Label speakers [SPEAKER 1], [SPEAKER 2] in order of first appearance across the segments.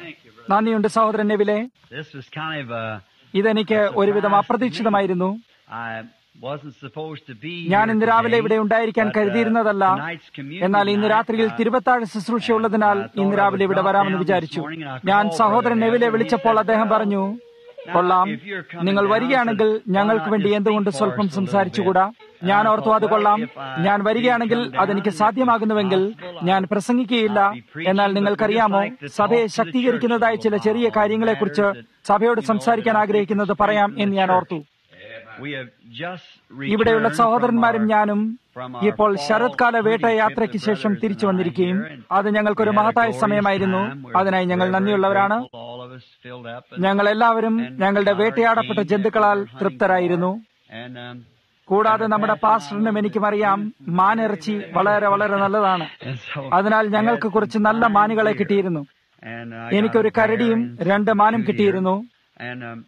[SPEAKER 1] നന്ദിയുണ്ട് സഹോദരൻ നെവിലെ
[SPEAKER 2] This was kind of a.
[SPEAKER 1] ഇതെനിക്ക് ഒരുവിധം അപ്രതീക്ഷിതമായിരുന്നു
[SPEAKER 2] I wasn't supposed to be
[SPEAKER 1] ഞാൻ
[SPEAKER 2] here
[SPEAKER 1] ഇന്ന് രാവിലെ
[SPEAKER 2] today,
[SPEAKER 1] ഇവിടെ ഉണ്ടായിരിക്കാൻ
[SPEAKER 2] but, uh,
[SPEAKER 1] കരുതിയിരുന്നതല്ല
[SPEAKER 2] tonight's communion
[SPEAKER 1] എന്നാൽ ഇന്ന്
[SPEAKER 2] night,
[SPEAKER 1] രാത്രിയിൽ
[SPEAKER 2] uh,
[SPEAKER 1] തിരുവത്താഴ് ശുശ്രൂഷയുള്ളതിനാൽ
[SPEAKER 2] I thought
[SPEAKER 1] ഇന്ന്
[SPEAKER 2] I
[SPEAKER 1] രാവിലെ
[SPEAKER 2] would
[SPEAKER 1] ഇവിടെ
[SPEAKER 2] drop
[SPEAKER 1] വരാമെന്ന്
[SPEAKER 2] down this
[SPEAKER 1] വിചാരിച്ചു
[SPEAKER 2] morning and I
[SPEAKER 1] ഞാൻ
[SPEAKER 2] called
[SPEAKER 1] സഹോദരൻ
[SPEAKER 2] Brother
[SPEAKER 1] നെവിലെ
[SPEAKER 2] Neville.
[SPEAKER 1] വിളിച്ചപ്പോൾ
[SPEAKER 2] He said,
[SPEAKER 1] അദ്ദേഹം
[SPEAKER 2] "Well,
[SPEAKER 1] പറഞ്ഞു
[SPEAKER 2] now,
[SPEAKER 1] കൊള്ളാം
[SPEAKER 2] if you're coming
[SPEAKER 1] നിങ്ങൾ
[SPEAKER 2] down,
[SPEAKER 1] വരികയാണെങ്കിൽ
[SPEAKER 2] said,
[SPEAKER 1] ഞങ്ങൾക്ക്
[SPEAKER 2] why not
[SPEAKER 1] വേണ്ടി
[SPEAKER 2] just
[SPEAKER 1] എന്തുകൊണ്ട്
[SPEAKER 2] speak for
[SPEAKER 1] സ്വല്പം
[SPEAKER 2] us a little
[SPEAKER 1] സംസാരിച്ചുകൂടാ
[SPEAKER 2] bit?
[SPEAKER 1] ഞാൻ
[SPEAKER 2] And I
[SPEAKER 1] ഓർത്തു
[SPEAKER 2] thought,
[SPEAKER 1] അത് കൊള്ളാം
[SPEAKER 2] well, if I
[SPEAKER 1] ഞാൻ
[SPEAKER 2] did
[SPEAKER 1] വരികയാണെങ്കിൽ
[SPEAKER 2] come down
[SPEAKER 1] അതെനിക്ക്
[SPEAKER 2] and it's
[SPEAKER 1] സാധ്യമാകുന്നുവെങ്കിൽ
[SPEAKER 2] possible,
[SPEAKER 1] ഞാൻ
[SPEAKER 2] I'd
[SPEAKER 1] പ്രസംഗിക്കുകയില്ല
[SPEAKER 2] not be preaching,
[SPEAKER 1] എന്നാൽ
[SPEAKER 2] but
[SPEAKER 1] നിങ്ങൾക്കറിയാമോ
[SPEAKER 2] we'd just like to
[SPEAKER 1] സഭയെ
[SPEAKER 2] talk to the
[SPEAKER 1] ശക്തീകരിക്കുന്നതായ
[SPEAKER 2] church
[SPEAKER 1] ചില
[SPEAKER 2] a little
[SPEAKER 1] ചെറിയ
[SPEAKER 2] while,
[SPEAKER 1] കാര്യങ്ങളെക്കുറിച്ച്
[SPEAKER 2] matters that,
[SPEAKER 1] സഭയോട്
[SPEAKER 2] you know,
[SPEAKER 1] സംസാരിക്കാൻ
[SPEAKER 2] that I think
[SPEAKER 1] ആഗ്രഹിക്കുന്നത്
[SPEAKER 2] is
[SPEAKER 1] പറയാം
[SPEAKER 2] strengthen
[SPEAKER 1] എന്ന്
[SPEAKER 2] the
[SPEAKER 1] ഞാൻ
[SPEAKER 2] church.
[SPEAKER 1] ഓർത്തു
[SPEAKER 2] We have just
[SPEAKER 1] ഇവിടെയുള്ള
[SPEAKER 2] returned
[SPEAKER 1] സഹോദരന്മാരും
[SPEAKER 2] from our-
[SPEAKER 1] ഞാനും
[SPEAKER 2] from our
[SPEAKER 1] ഇപ്പോൾ
[SPEAKER 2] fall
[SPEAKER 1] ശരത്കാല വേട്ട
[SPEAKER 2] hunting trip,
[SPEAKER 1] യാത്രയ്ക്ക്
[SPEAKER 2] the
[SPEAKER 1] ശേഷം
[SPEAKER 2] brothers
[SPEAKER 1] തിരിച്ചു
[SPEAKER 2] and I
[SPEAKER 1] വന്നിരിക്കുകയും
[SPEAKER 2] here, and
[SPEAKER 1] അത് ഞങ്ങൾക്കൊരു
[SPEAKER 2] we had a
[SPEAKER 1] മഹത്തായ
[SPEAKER 2] glorious
[SPEAKER 1] സമയമായിരുന്നു
[SPEAKER 2] time. We're
[SPEAKER 1] അതിനായി ഞങ്ങൾ
[SPEAKER 2] very, very
[SPEAKER 1] നന്ദിയുള്ളവരാണ്
[SPEAKER 2] grateful, all of us filled up and-
[SPEAKER 1] ഞങ്ങൾ എല്ലാവരും
[SPEAKER 2] and
[SPEAKER 1] ഞങ്ങളുടെ
[SPEAKER 2] our
[SPEAKER 1] വേട്ടയാടപ്പെട്ട
[SPEAKER 2] game
[SPEAKER 1] ജന്തുക്കളാൽ
[SPEAKER 2] that we were hunting
[SPEAKER 1] തൃപ്തരായിരുന്നു
[SPEAKER 2] for. And, um,
[SPEAKER 1] കൂടാതെ നമ്മുടെ പാസ്റ്ററിനും എനിക്കും അറിയാം മാനിറച്ചി വളരെ വളരെ നല്ലതാണ്
[SPEAKER 2] and so
[SPEAKER 1] അതിനാൽ
[SPEAKER 2] we
[SPEAKER 1] ഞങ്ങൾക്ക്
[SPEAKER 2] had
[SPEAKER 1] കുറച്ച്
[SPEAKER 2] some
[SPEAKER 1] നല്ല
[SPEAKER 2] fine
[SPEAKER 1] മാനുകളെ
[SPEAKER 2] deer.
[SPEAKER 1] കിട്ടിയിരുന്നു
[SPEAKER 2] And I got
[SPEAKER 1] എനിക്കൊരു
[SPEAKER 2] a bear
[SPEAKER 1] കരടിയും
[SPEAKER 2] and
[SPEAKER 1] രണ്ട് മാനും
[SPEAKER 2] two
[SPEAKER 1] കിട്ടിയിരുന്നു
[SPEAKER 2] deer. And, um,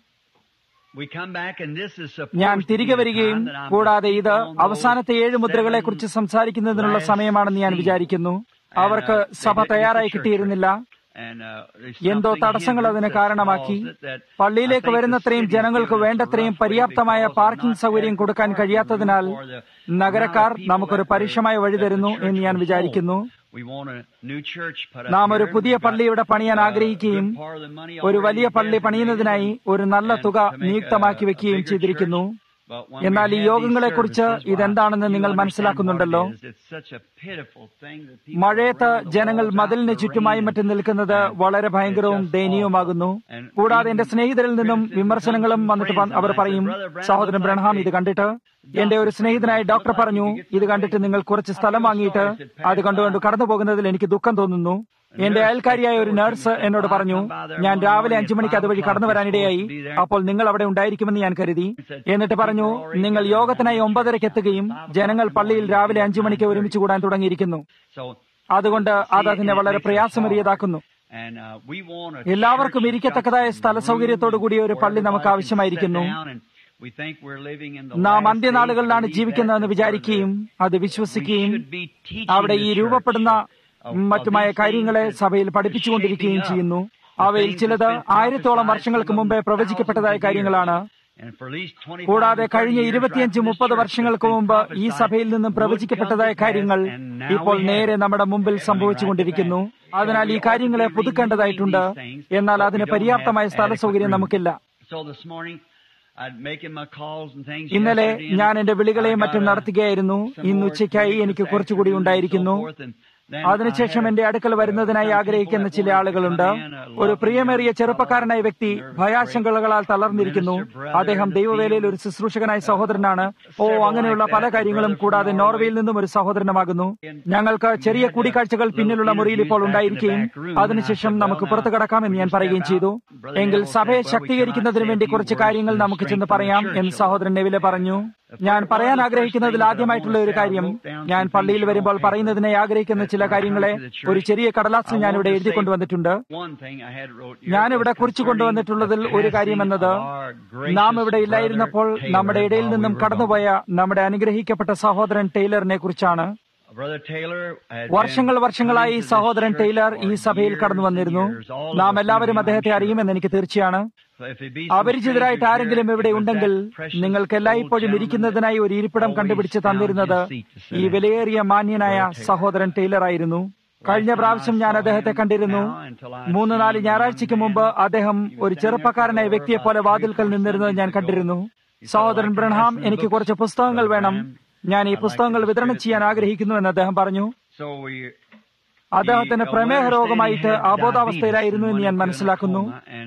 [SPEAKER 2] we come back and this is supposed
[SPEAKER 1] ഞാൻ
[SPEAKER 2] to be
[SPEAKER 1] തിരികെ
[SPEAKER 2] the
[SPEAKER 1] വരികയും
[SPEAKER 2] time that I'm
[SPEAKER 1] കൂടാതെ ഇത്
[SPEAKER 2] on those
[SPEAKER 1] അവസാനത്തെ ഏഴ് മുദ്രകളെ കുറിച്ച് സംസാരിക്കുന്നതിനുള്ള സമയമാണെന്ന് ഞാൻ വിചാരിക്കുന്നു അവർക്ക് സഭ തയ്യാറായി കിട്ടിയിരുന്നില്ല
[SPEAKER 2] And, uh, there's
[SPEAKER 1] എന്തോ
[SPEAKER 2] something
[SPEAKER 1] തടസ്സങ്ങൾ
[SPEAKER 2] hindrance
[SPEAKER 1] അതിന്
[SPEAKER 2] that
[SPEAKER 1] കാരണമാക്കി
[SPEAKER 2] caused it that
[SPEAKER 1] പള്ളിയിലേക്ക്
[SPEAKER 2] I think the
[SPEAKER 1] വരുന്നത്രയും
[SPEAKER 2] city's
[SPEAKER 1] ജനങ്ങൾക്ക്
[SPEAKER 2] given us a
[SPEAKER 1] വേണ്ടത്രയും
[SPEAKER 2] rough way
[SPEAKER 1] പര്യാപ്തമായ
[SPEAKER 2] because of
[SPEAKER 1] പാർക്കിംഗ്
[SPEAKER 2] not
[SPEAKER 1] സൗകര്യം
[SPEAKER 2] having
[SPEAKER 1] കൊടുക്കാൻ
[SPEAKER 2] parking
[SPEAKER 1] കഴിയാത്തതിനാൽ
[SPEAKER 2] room for the
[SPEAKER 1] നഗരക്കാർ
[SPEAKER 2] amount of people
[SPEAKER 1] നമുക്കൊരു
[SPEAKER 2] that
[SPEAKER 1] പരുഷമായ
[SPEAKER 2] were-
[SPEAKER 1] വഴി
[SPEAKER 2] that the
[SPEAKER 1] തരുന്നു
[SPEAKER 2] church
[SPEAKER 1] എന്ന് ഞാൻ
[SPEAKER 2] would
[SPEAKER 1] വിചാരിക്കുന്നു
[SPEAKER 2] hold. We want a new church put up
[SPEAKER 1] നാം ഒരു
[SPEAKER 2] here.
[SPEAKER 1] പുതിയ
[SPEAKER 2] We've got,
[SPEAKER 1] പള്ളി ഇവിടെ പണിയാൻ
[SPEAKER 2] uh,
[SPEAKER 1] ആഗ്രഹിക്കുകയും
[SPEAKER 2] good part of the money
[SPEAKER 1] ഒരു
[SPEAKER 2] already
[SPEAKER 1] വലിയ പള്ളി
[SPEAKER 2] designated
[SPEAKER 1] പണിയുന്നതിനായി ഒരു നല്ല
[SPEAKER 2] and
[SPEAKER 1] തുക
[SPEAKER 2] to make a-
[SPEAKER 1] നിയുക്തമാക്കി
[SPEAKER 2] a
[SPEAKER 1] വെക്കുകയും
[SPEAKER 2] bigger
[SPEAKER 1] ചെയ്തിരിക്കുന്നു
[SPEAKER 2] church. But when we
[SPEAKER 1] എന്നാൽ ഈ
[SPEAKER 2] have these
[SPEAKER 1] യോഗങ്ങളെക്കുറിച്ച്
[SPEAKER 2] services,
[SPEAKER 1] ഇതെന്താണെന്ന്
[SPEAKER 2] well,
[SPEAKER 1] നിങ്ങൾ
[SPEAKER 2] you understand
[SPEAKER 1] മനസ്സിലാക്കുന്നുണ്ടല്ലോ
[SPEAKER 2] what it is. It's such a pitiful thing that people
[SPEAKER 1] മഴയത്ത്
[SPEAKER 2] around the
[SPEAKER 1] ജനങ്ങൾ
[SPEAKER 2] walls
[SPEAKER 1] മതിലിന്
[SPEAKER 2] out in the
[SPEAKER 1] ചുറ്റുമായും
[SPEAKER 2] rain
[SPEAKER 1] മറ്റും
[SPEAKER 2] and-
[SPEAKER 1] നിൽക്കുന്നത്
[SPEAKER 2] and
[SPEAKER 1] വളരെ
[SPEAKER 2] it's
[SPEAKER 1] ഭയങ്കരവും
[SPEAKER 2] just
[SPEAKER 1] ദയനീയവുമാകുന്നു
[SPEAKER 2] awful. And
[SPEAKER 1] കൂടാതെ എന്റെ
[SPEAKER 2] even
[SPEAKER 1] സ്നേഹിതരിൽ നിന്നും
[SPEAKER 2] criticism
[SPEAKER 1] വിമർശനങ്ങളും
[SPEAKER 2] comes from
[SPEAKER 1] വന്നിട്ട്
[SPEAKER 2] friends
[SPEAKER 1] പ- അവർ
[SPEAKER 2] and I said,
[SPEAKER 1] പറയും
[SPEAKER 2] "Brother Branham,
[SPEAKER 1] സഹോദരൻ
[SPEAKER 2] looks
[SPEAKER 1] ബ്രഹ്ഹാം
[SPEAKER 2] like
[SPEAKER 1] ഇത്
[SPEAKER 2] they-
[SPEAKER 1] കണ്ടിട്ട് എന്റെ ഒരു സ്നേഹിതനായ ഡോക്ടർ പറഞ്ഞു ഇത് കണ്ടിട്ട് നിങ്ങൾ കുറച്ച് സ്ഥലം വാങ്ങിയിട്ട് അത് കണ്ടുകൊണ്ട് കടന്നു പോകുന്നതിൽ എനിക്ക് ദുഃഖം തോന്നുന്നു എന്റെ അയൽക്കാരിയായ ഒരു നഴ്സ് എന്നോട് പറഞ്ഞു ഞാൻ രാവിലെ അഞ്ചു മണിക്ക് അതുവഴി കടന്നു വരാനിടയായി അപ്പോൾ നിങ്ങൾ അവിടെ ഉണ്ടായിരിക്കുമെന്ന് ഞാൻ കരുതി എന്നിട്ട് പറഞ്ഞു നിങ്ങൾ യോഗത്തിനായി ഒമ്പതരയ്ക്ക് എത്തുകയും ജനങ്ങൾ പള്ളിയിൽ രാവിലെ അഞ്ചു മണിക്ക് ഒരുമിച്ച് കൂടാൻ തുടങ്ങിയിരിക്കുന്നു
[SPEAKER 2] So,
[SPEAKER 1] അതുകൊണ്ട് അത് അതിനെ വളരെ പ്രയാസമേറിയതാക്കുന്നു
[SPEAKER 2] and, uh, we want a
[SPEAKER 1] എല്ലാവർക്കും
[SPEAKER 2] church
[SPEAKER 1] ഇരിക്കത്തക്കതായ
[SPEAKER 2] that's got
[SPEAKER 1] സ്ഥല
[SPEAKER 2] some
[SPEAKER 1] സൗകര്യത്തോടു
[SPEAKER 2] room
[SPEAKER 1] കൂടിയ ഒരു
[SPEAKER 2] where
[SPEAKER 1] പള്ളി നമുക്ക്
[SPEAKER 2] everybody can
[SPEAKER 1] ആവശ്യമായിരിക്കുന്നു
[SPEAKER 2] sit down and we think we're living in the
[SPEAKER 1] നാം
[SPEAKER 2] last
[SPEAKER 1] അന്ത്യനാളുകളിലാണ്
[SPEAKER 2] days. We
[SPEAKER 1] ജീവിക്കുന്നതെന്ന്
[SPEAKER 2] believe that
[SPEAKER 1] വിചാരിക്കുകയും അത്
[SPEAKER 2] we
[SPEAKER 1] വിശ്വസിക്കുകയും
[SPEAKER 2] should be teaching
[SPEAKER 1] അവിടെ ഈ
[SPEAKER 2] the church
[SPEAKER 1] രൂപപ്പെടുന്ന
[SPEAKER 2] of- of
[SPEAKER 1] മറ്റുമായ
[SPEAKER 2] these
[SPEAKER 1] കാര്യങ്ങളെ
[SPEAKER 2] things
[SPEAKER 1] സഭയിൽ
[SPEAKER 2] that
[SPEAKER 1] പഠിപ്പിച്ചുകൊണ്ടിരിക്കുകയും
[SPEAKER 2] shaping up
[SPEAKER 1] ചെയ്യുന്നു
[SPEAKER 2] the
[SPEAKER 1] അവയിൽ
[SPEAKER 2] things
[SPEAKER 1] ചിലത്
[SPEAKER 2] that's been
[SPEAKER 1] ആയിരത്തോളം
[SPEAKER 2] prophesied
[SPEAKER 1] വർഷങ്ങൾക്ക്
[SPEAKER 2] from
[SPEAKER 1] മുമ്പേ
[SPEAKER 2] thousands
[SPEAKER 1] പ്രവചിക്കപ്പെട്ടതായ
[SPEAKER 2] of years.
[SPEAKER 1] കാര്യങ്ങളാണ്
[SPEAKER 2] And for at least 25
[SPEAKER 1] കൂടാതെ
[SPEAKER 2] and 30
[SPEAKER 1] കഴിഞ്ഞ
[SPEAKER 2] years
[SPEAKER 1] ഇരുപത്തിയഞ്ച്
[SPEAKER 2] right in this
[SPEAKER 1] മുപ്പത്
[SPEAKER 2] church
[SPEAKER 1] വർഷങ്ങൾക്ക്
[SPEAKER 2] that's been
[SPEAKER 1] മുമ്പ് ഈ
[SPEAKER 2] prophesied
[SPEAKER 1] സഭയിൽ നിന്നും
[SPEAKER 2] would come
[SPEAKER 1] പ്രവചിക്കപ്പെട്ടതായ
[SPEAKER 2] to pass,
[SPEAKER 1] കാര്യങ്ങൾ
[SPEAKER 2] and now
[SPEAKER 1] ഇപ്പോൾ
[SPEAKER 2] we have
[SPEAKER 1] നേരെ
[SPEAKER 2] it.
[SPEAKER 1] നമ്മുടെ മുമ്പിൽ
[SPEAKER 2] Coming right
[SPEAKER 1] സംഭവിച്ചുകൊണ്ടിരിക്കുന്നു
[SPEAKER 2] to pass.
[SPEAKER 1] അതിനാൽ
[SPEAKER 2] So
[SPEAKER 1] ഈ
[SPEAKER 2] we ought
[SPEAKER 1] കാര്യങ്ങളെ
[SPEAKER 2] to be
[SPEAKER 1] പുതുക്കേണ്ടതായിട്ടുണ്ട്
[SPEAKER 2] renewing these things,
[SPEAKER 1] എന്നാൽ
[SPEAKER 2] but
[SPEAKER 1] അതിന്
[SPEAKER 2] we don't
[SPEAKER 1] പര്യാപ്തമായ
[SPEAKER 2] have
[SPEAKER 1] സ്ഥല
[SPEAKER 2] adequate
[SPEAKER 1] സൗകര്യം
[SPEAKER 2] room.
[SPEAKER 1] നമുക്കില്ല
[SPEAKER 2] So this morning, I'd making my calls and things
[SPEAKER 1] ഇന്നലെ
[SPEAKER 2] yesterday, and
[SPEAKER 1] ഞാൻ എന്റെ വിളികളെയും
[SPEAKER 2] I got
[SPEAKER 1] മറ്റും
[SPEAKER 2] a-
[SPEAKER 1] നടത്തുകയായിരുന്നു
[SPEAKER 2] some
[SPEAKER 1] ഇന്ന്
[SPEAKER 2] more
[SPEAKER 1] ഉച്ചയ്ക്കായി
[SPEAKER 2] today
[SPEAKER 1] എനിക്ക്
[SPEAKER 2] this
[SPEAKER 1] കുറച്ചുകൂടി
[SPEAKER 2] afternoon and
[SPEAKER 1] ഉണ്ടായിരിക്കുന്നു
[SPEAKER 2] so forth, and then
[SPEAKER 1] അതിനുശേഷം
[SPEAKER 2] I had
[SPEAKER 1] എന്റെ അടുക്കൽ
[SPEAKER 2] a-
[SPEAKER 1] വരുന്നതിനായി
[SPEAKER 2] some people
[SPEAKER 1] ആഗ്രഹിക്കുന്ന
[SPEAKER 2] that
[SPEAKER 1] ചില
[SPEAKER 2] wanted to
[SPEAKER 1] ആളുകളുണ്ട്
[SPEAKER 2] come in, a
[SPEAKER 1] ഒരു
[SPEAKER 2] lovely
[SPEAKER 1] പ്രിയമേറിയ
[SPEAKER 2] young
[SPEAKER 1] ചെറുപ്പക്കാരനായ
[SPEAKER 2] fellow,
[SPEAKER 1] വ്യക്തി
[SPEAKER 2] nervous
[SPEAKER 1] ഭയാശങ്കകളാൽ തളർന്നിരിക്കുന്നു
[SPEAKER 2] minister brother
[SPEAKER 1] അദ്ദേഹം
[SPEAKER 2] in the
[SPEAKER 1] ദൈവവേലയിൽ
[SPEAKER 2] field.
[SPEAKER 1] ഒരു ശുശ്രൂഷകനായ സഹോദരനാണ് ഓ
[SPEAKER 2] several
[SPEAKER 1] അങ്ങനെയുള്ള
[SPEAKER 2] like
[SPEAKER 1] പല
[SPEAKER 2] that,
[SPEAKER 1] കാര്യങ്ങളും
[SPEAKER 2] brother from
[SPEAKER 1] കൂടാതെ
[SPEAKER 2] Norway.
[SPEAKER 1] നോർവേയിൽ നിന്നും ഒരു സഹോദരനുമാകുന്നു ഞങ്ങൾക്ക് ചെറിയ
[SPEAKER 2] We had, uh,
[SPEAKER 1] കൂടിക്കാഴ്ചകൾ
[SPEAKER 2] little
[SPEAKER 1] പിന്നിലുള്ള മുറിയിൽ ഇപ്പോൾ
[SPEAKER 2] interviews back in the
[SPEAKER 1] ഉണ്ടായിരിക്കുകയും
[SPEAKER 2] back room, and I
[SPEAKER 1] അതിനുശേഷം
[SPEAKER 2] said,
[SPEAKER 1] നമുക്ക്
[SPEAKER 2] well,
[SPEAKER 1] പുറത്തു
[SPEAKER 2] now,
[SPEAKER 1] കടക്കാമെന്ന്
[SPEAKER 2] we
[SPEAKER 1] ഞാൻ
[SPEAKER 2] just
[SPEAKER 1] പറയുകയും
[SPEAKER 2] step
[SPEAKER 1] ചെയ്തു
[SPEAKER 2] out. Brother
[SPEAKER 1] എങ്കിൽ
[SPEAKER 2] Neville
[SPEAKER 1] സഭയെ
[SPEAKER 2] said, well, we
[SPEAKER 1] ശക്തീകരിക്കുന്നതിന്
[SPEAKER 2] cannot
[SPEAKER 1] വേണ്ടി
[SPEAKER 2] say a few
[SPEAKER 1] കുറച്ച്
[SPEAKER 2] words
[SPEAKER 1] കാര്യങ്ങൾ
[SPEAKER 2] to
[SPEAKER 1] നമുക്ക് ചെന്ന്
[SPEAKER 2] strengthen the
[SPEAKER 1] പറയാം
[SPEAKER 2] church
[SPEAKER 1] എന്ന്
[SPEAKER 2] a
[SPEAKER 1] സഹോദരൻ നെവിലെ പറഞ്ഞു ഞാൻ പറയാൻ ആഗ്രഹിക്കുന്നതിൽ ആദ്യമായിട്ടുള്ള ഒരു കാര്യം ഞാൻ പള്ളിയിൽ വരുമ്പോൾ പറയുന്നതിനെ ആഗ്രഹിക്കുന്ന ചില കാര്യങ്ങളെ ഒരു ചെറിയ കടലാസിൽ ഞാൻ ഇവിടെ എഴുതി കൊണ്ടുവന്നിട്ടുണ്ട്
[SPEAKER 2] One thing I had wrote here
[SPEAKER 1] ഞാനിവിടെ
[SPEAKER 2] was
[SPEAKER 1] കുറിച്ചു കൊണ്ടുവന്നിട്ടുള്ളതിൽ
[SPEAKER 2] concerning
[SPEAKER 1] ഒരു
[SPEAKER 2] the
[SPEAKER 1] കാര്യം എന്നത്
[SPEAKER 2] passing of our gracious
[SPEAKER 1] നാം ഇവിടെ
[SPEAKER 2] brother
[SPEAKER 1] ഇല്ലായിരുന്നപ്പോൾ
[SPEAKER 2] Taylor
[SPEAKER 1] നമ്മുടെ ഇടയിൽ
[SPEAKER 2] while we
[SPEAKER 1] നിന്നും
[SPEAKER 2] were
[SPEAKER 1] കടന്നുപോയ നമ്മുടെ അനുഗ്രഹിക്കപ്പെട്ട സഹോദരൻ ടൈലറിനെ കുറിച്ചാണ്
[SPEAKER 2] gone. Brother Taylor had
[SPEAKER 1] വർഷങ്ങൾ
[SPEAKER 2] been
[SPEAKER 1] വർഷങ്ങളായി
[SPEAKER 2] coming to this
[SPEAKER 1] സഹോദരൻ
[SPEAKER 2] church
[SPEAKER 1] ടൈലർ ഈ
[SPEAKER 2] for
[SPEAKER 1] സഭയിൽ
[SPEAKER 2] years
[SPEAKER 1] കടന്നു
[SPEAKER 2] and
[SPEAKER 1] വന്നിരുന്നു
[SPEAKER 2] years. All of
[SPEAKER 1] നാം
[SPEAKER 2] us
[SPEAKER 1] എല്ലാവരും
[SPEAKER 2] knew him,
[SPEAKER 1] അദ്ദേഹത്തെ
[SPEAKER 2] I'm sure.
[SPEAKER 1] അറിയുമെന്ന് എനിക്ക് തീർച്ചയാണ്
[SPEAKER 2] So if it be some
[SPEAKER 1] അപരിചിതരായിട്ട്
[SPEAKER 2] strangers
[SPEAKER 1] ആരെങ്കിലും
[SPEAKER 2] here,
[SPEAKER 1] ഇവിടെ
[SPEAKER 2] it was
[SPEAKER 1] ഉണ്ടെങ്കിൽ
[SPEAKER 2] that precious
[SPEAKER 1] നിങ്ങൾക്ക്
[SPEAKER 2] old
[SPEAKER 1] എല്ലായ്പ്പോഴും
[SPEAKER 2] gentleman
[SPEAKER 1] ഇരിക്കുന്നതിനായി ഒരു ഇരിപ്പിടം
[SPEAKER 2] always
[SPEAKER 1] കണ്ടുപിടിച്ച്
[SPEAKER 2] found
[SPEAKER 1] തന്നിരുന്നത്
[SPEAKER 2] his seat to sit
[SPEAKER 1] ഈ
[SPEAKER 2] in.
[SPEAKER 1] വിലയേറിയ മാന്യനായ സഹോദരൻ ടൈലർ ആയിരുന്നു കഴിഞ്ഞ പ്രാവശ്യം ഞാൻ അദ്ദേഹത്തെ കണ്ടിരുന്നു മൂന്ന് നാല് ഞായറാഴ്ചയ്ക്ക് മുമ്പ് അദ്ദേഹം ഒരു ചെറുപ്പക്കാരനായ വ്യക്തിയെ പോലെ വാതിൽക്കൽ നിന്നിരുന്നത് ഞാൻ കണ്ടിരുന്നു സഹോദരൻ ബ്രഹാം എനിക്ക് കുറച്ച് പുസ്തകങ്ങൾ വേണം ഞാൻ ഈ പുസ്തകങ്ങൾ വിതരണം ചെയ്യാൻ ആഗ്രഹിക്കുന്നു എന്ന് അദ്ദേഹം പറഞ്ഞു
[SPEAKER 2] So we
[SPEAKER 1] അദ്ദേഹത്തിന് പ്രമേഹ രോഗമായിട്ട് അബോധാവസ്ഥയിലായിരുന്നു എന്ന് ഞാൻ മനസ്സിലാക്കുന്നു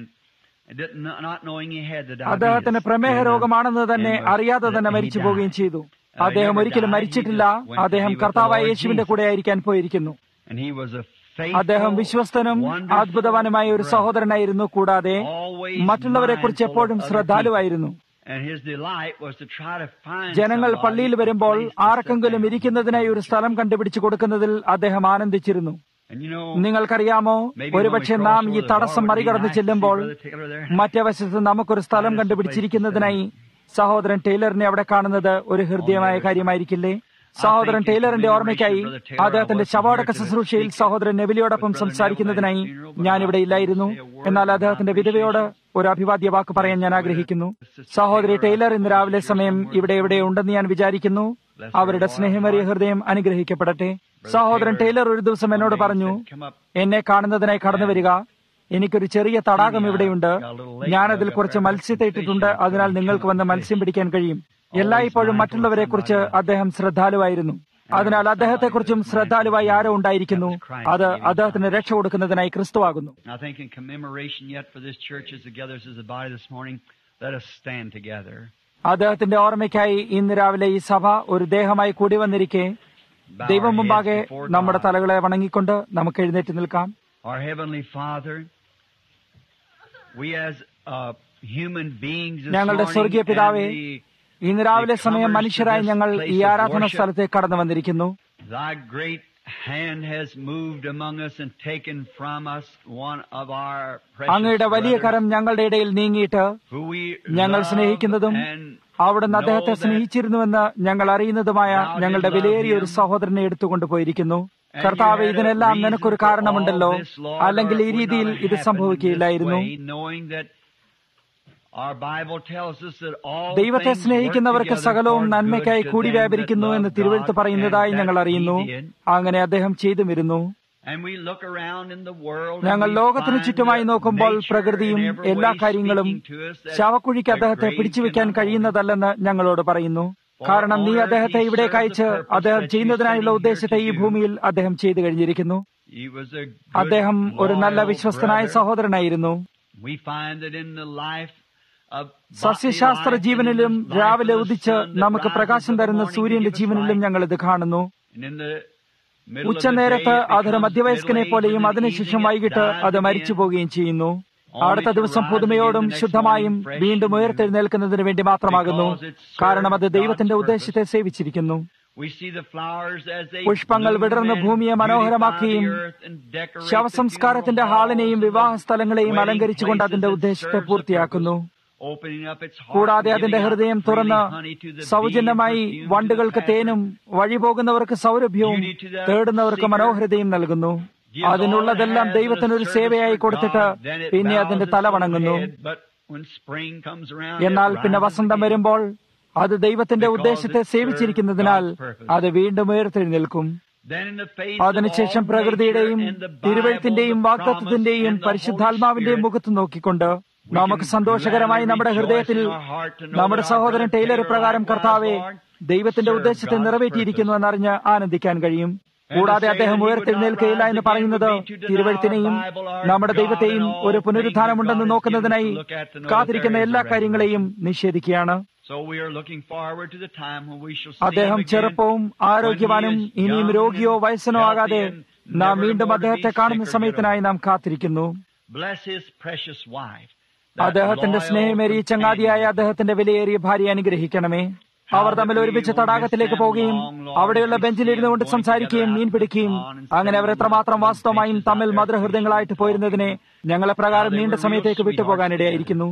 [SPEAKER 1] അദ്ദേഹത്തിന് പ്രമേഹ രോഗമാണെന്ന് തന്നെ അറിയാതെ തന്നെ മരിച്ചു പോവുകയും ചെയ്തു അദ്ദേഹം ഒരിക്കലും മരിച്ചിട്ടില്ല അദ്ദേഹം കർത്താവായ യേശുവിന്റെ കൂടെ ആയിരിക്കാൻ പോയിരിക്കുന്നു അദ്ദേഹം വിശ്വസ്തനും അത്ഭുതവാനുമായ ഒരു സഹോദരനായിരുന്നു കൂടാതെ മറ്റുള്ളവരെ കുറിച്ച് എപ്പോഴും ശ്രദ്ധാലുവായിരുന്നു ജനങ്ങൾ പള്ളിയിൽ വരുമ്പോൾ ആർക്കെങ്കിലും ഇരിക്കുന്നതിനായി ഒരു സ്ഥലം കണ്ടുപിടിച്ചു കൊടുക്കുന്നതിൽ അദ്ദേഹം ആനന്ദിച്ചിരുന്നു നിങ്ങൾക്കറിയാമോ ഒരുപക്ഷെ നാം ഈ തടസ്സം മറികടന്ന് ചെല്ലുമ്പോൾ മറ്റേ വശത്ത് നമുക്കൊരു സ്ഥലം കണ്ടുപിടിച്ചിരിക്കുന്നതിനായി സഹോദരൻ ടൈലറിനെ അവിടെ കാണുന്നത് ഒരു ഹൃദയമായ കാര്യമായിരിക്കില്ലേ സഹോദരൻ ടൈലറിന്റെ ഓർമ്മയ്ക്കായി അദ്ദേഹത്തിന്റെ ശവോടക്ക ശുശ്രൂഷയിൽ സഹോദരൻ നെവിലിയോടൊപ്പം സംസാരിക്കുന്നതിനായി ഞാനിവിടെ ഇല്ലായിരുന്നു എന്നാൽ അദ്ദേഹത്തിന്റെ വിധവയോട് ഒരു അഭിവാദ്യ വാക്ക് പറയാൻ ഞാൻ ആഗ്രഹിക്കുന്നു സഹോദരി ടൈലർ ഇന്ന് രാവിലെ സമയം ഇവിടെ എവിടെ ഉണ്ടെന്ന് ഞാൻ വിചാരിക്കുന്നു അവരുടെ സ്നേഹമേറിയ ഹൃദയം അനുഗ്രഹിക്കപ്പെടട്ടെ സഹോദരൻ ടൈലർ ഒരു ദിവസം എന്നോട് പറഞ്ഞു എന്നെ കാണുന്നതിനായി കടന്നു വരിക എനിക്കൊരു ചെറിയ തടാകം ഇവിടെയുണ്ട് ഞാനതിൽ കുറച്ച് മത്സ്യത്തെ ഇട്ടിട്ടുണ്ട് അതിനാൽ നിങ്ങൾക്ക് വന്ന് മത്സ്യം പിടിക്കാൻ കഴിയും എല്ലായ്പ്പോഴും മറ്റുള്ളവരെ കുറിച്ച് അദ്ദേഹം ശ്രദ്ധാലുവായിരുന്നു അതിനാൽ അദ്ദേഹത്തെക്കുറിച്ചും ശ്രദ്ധാലുവായി ആരോ ഉണ്ടായിരിക്കുന്നു അത് അദ്ദേഹത്തിന് രക്ഷ കൊടുക്കുന്നതിനായി ക്രിസ്തുവാകുന്നു
[SPEAKER 2] I think in commemoration yet for this church as it gathers as a body this morning, let us stand together.
[SPEAKER 1] അദ്ദേഹത്തിന്റെ ഓർമ്മയ്ക്കായി ഇന്ന് രാവിലെ ഈ സഭ ഒരു ദേഹമായി കൂടി വന്നിരിക്കെ
[SPEAKER 2] Bow
[SPEAKER 1] ദൈവം
[SPEAKER 2] our
[SPEAKER 1] മുമ്പാകെ
[SPEAKER 2] heads before
[SPEAKER 1] നമ്മുടെ
[SPEAKER 2] God.
[SPEAKER 1] തലകളെ വണങ്ങിക്കൊണ്ട് നമുക്ക് എഴുന്നേറ്റ് നിൽക്കാം
[SPEAKER 2] Our Heavenly Father, we as uh, human beings this
[SPEAKER 1] ഞങ്ങളുടെ
[SPEAKER 2] morning
[SPEAKER 1] സ്വർഗീയ പിതാവേ,
[SPEAKER 2] and the
[SPEAKER 1] ഇന്ന് രാവിലെ സമയം മനുഷ്യരായി ഞങ്ങൾ ഈ ആരാധന സ്ഥലത്തേക്ക് കടന്നു വന്നിരിക്കുന്നു
[SPEAKER 2] Thy great hand has moved among us and taken from us one of our precious
[SPEAKER 1] അങ്ങയുടെ വലിയ
[SPEAKER 2] brothers
[SPEAKER 1] കരം ഞങ്ങളുടെ ഇടയിൽ നീങ്ങിയിട്ട്
[SPEAKER 2] who we
[SPEAKER 1] ഞങ്ങൾ
[SPEAKER 2] love
[SPEAKER 1] സ്നേഹിക്കുന്നതും
[SPEAKER 2] and
[SPEAKER 1] അവിടുന്ന് അദ്ദേഹത്തെ
[SPEAKER 2] know that
[SPEAKER 1] സ്നേഹിച്ചിരുന്നുവെന്ന് ഞങ്ങൾ അറിയുന്നതുമായ ഞങ്ങളുടെ വിലയേറിയ ഒരു സഹോദരനെ എടുത്തുകൊണ്ട് പോയിരിക്കുന്നു കർത്താവ് ഇതിനെല്ലാം നിനക്കൊരു കാരണമുണ്ടല്ലോ അല്ലെങ്കിൽ ഈ രീതിയിൽ ഇത് സംഭവിക്കുകയില്ലായിരുന്നു ദൈവത്തെ സ്നേഹിക്കുന്നവർക്ക് സകലവും നന്മയ്ക്കായി കൂടി വ്യാപരിക്കുന്നു എന്ന് തിരുവഴുത്ത് പറയുന്നതായി ഞങ്ങൾ അറിയുന്നു അങ്ങനെ അദ്ദേഹം ചെയ്തുമിരുന്നു ഞങ്ങൾ ലോകത്തിനു ചുറ്റുമായി നോക്കുമ്പോൾ പ്രകൃതിയും എല്ലാ കാര്യങ്ങളും ശവക്കുഴിക്ക് അദ്ദേഹത്തെ പിടിച്ചുവെക്കാൻ കഴിയുന്നതല്ലെന്ന് ഞങ്ങളോട് പറയുന്നു കാരണം നീ അദ്ദേഹത്തെ ഇവിടേക്ക് അയച്ച് അദ്ദേഹം ചെയ്യുന്നതിനായുള്ള ഉദ്ദേശത്തെ ഈ ഭൂമിയിൽ അദ്ദേഹം ചെയ്തു കഴിഞ്ഞിരിക്കുന്നു അദ്ദേഹം ഒരു നല്ല വിശ്വസ്തനായ സഹോദരനായിരുന്നു സസ്യശാസ്ത്ര ജീവനിലും രാവിലെ ഉദിച്ച് നമുക്ക് പ്രകാശം തരുന്ന സൂര്യന്റെ ജീവനിലും ഞങ്ങൾ ഇത് കാണുന്നു ഉച്ചനേരത്ത് അതൊരു മധ്യവയസ്കനെ പോലെയും അതിനുശേഷം വൈകിട്ട് അത് മരിച്ചു പോവുകയും ചെയ്യുന്നു അടുത്ത ദിവസം പുതുമയോടും ശുദ്ധമായും വീണ്ടും ഉയർത്തെഴുന്നേൽക്കുന്നതിന് വേണ്ടി മാത്രമാകുന്നു കാരണം അത് ദൈവത്തിന്റെ ഉദ്ദേശത്തെ സേവിച്ചിരിക്കുന്നു പുഷ്പങ്ങൾ വിടർന്ന് ഭൂമിയെ മനോഹരമാക്കുകയും ശവസംസ്കാരത്തിന്റെ ഹാളിനെയും വിവാഹ സ്ഥലങ്ങളെയും അലങ്കരിച്ചുകൊണ്ട് അതിന്റെ ഉദ്ദേശത്തെ പൂർത്തിയാക്കുന്നു കൂടാതെ അതിന്റെ ഹൃദയം തുറന്ന് സൗജന്യമായി വണ്ടുകൾക്ക് തേനും വഴിപോകുന്നവർക്ക് സൗരഭ്യവും തേടുന്നവർക്ക് മനോഹരതയും നൽകുന്നു അതിനുള്ളതെല്ലാം ദൈവത്തിനൊരു സേവയായി കൊടുത്തിട്ട് പിന്നെ അതിന്റെ തല വണങ്ങുന്നു എന്നാൽ പിന്നെ വസന്തം വരുമ്പോൾ അത് ദൈവത്തിന്റെ ഉദ്ദേശത്തെ സേവിച്ചിരിക്കുന്നതിനാൽ അത് വീണ്ടും ഉയർത്തെഴുന്നേൽക്കും അതിനുശേഷം പ്രകൃതിയുടെയും തിരുവഴുത്തിന്റെയും വാക്തത്വത്തിന്റെയും പരിശുദ്ധാത്മാവിന്റെയും മുഖത്ത് നോക്കിക്കൊണ്ട് നമുക്ക് സന്തോഷകരമായി നമ്മുടെ ഹൃദയത്തിൽ നമ്മുടെ സഹോദരൻ ടൈലർ പ്രകാരം കർത്താവെ ദൈവത്തിന്റെ ഉദ്ദേശത്തെ നിറവേറ്റിയിരിക്കുന്നു എന്നറിഞ്ഞ് ആനന്ദിക്കാൻ കഴിയും കൂടാതെ അദ്ദേഹം ഉയർത്തെഴുന്നേൽക്കയില്ല എന്ന് പറയുന്നത് തിരുവഴുത്തിനെയും നമ്മുടെ ദൈവത്തെയും ഒരു പുനരുദ്ധാനമുണ്ടെന്ന് നോക്കുന്നതിനായി കാത്തിരിക്കുന്ന എല്ലാ കാര്യങ്ങളെയും നിഷേധിക്കുകയാണ് അദ്ദേഹം ചെറുപ്പവും ആരോഗ്യവാനും ഇനിയും രോഗിയോ വയസ്സനോ ആകാതെ നാം വീണ്ടും അദ്ദേഹത്തെ കാണുന്ന സമയത്തിനായി നാം കാത്തിരിക്കുന്നു അദ്ദേഹത്തിന്റെ സ്നേഹമേറിയ ചങ്ങാതിയായ അദ്ദേഹത്തിന്റെ വിലയേറിയ ഭാര്യ അനുഗ്രഹിക്കണമേ അവർ തമ്മിൽ ഒരുമിച്ച് തടാകത്തിലേക്ക് പോവുകയും അവിടെയുള്ള ബെഞ്ചിലിരുന്നു കൊണ്ട് സംസാരിക്കുകയും മീൻ പിടിക്കുകയും അങ്ങനെ അവർ എത്രമാത്രം വാസ്തവമായും തമ്മിൽ മധുരഹൃദയങ്ങളായിട്ട് പോയിരുന്നതിനെ ഞങ്ങളെ പ്രകാരം നീണ്ട സമയത്തേക്ക് വിട്ടുപോകാനിടയായിരിക്കുന്നു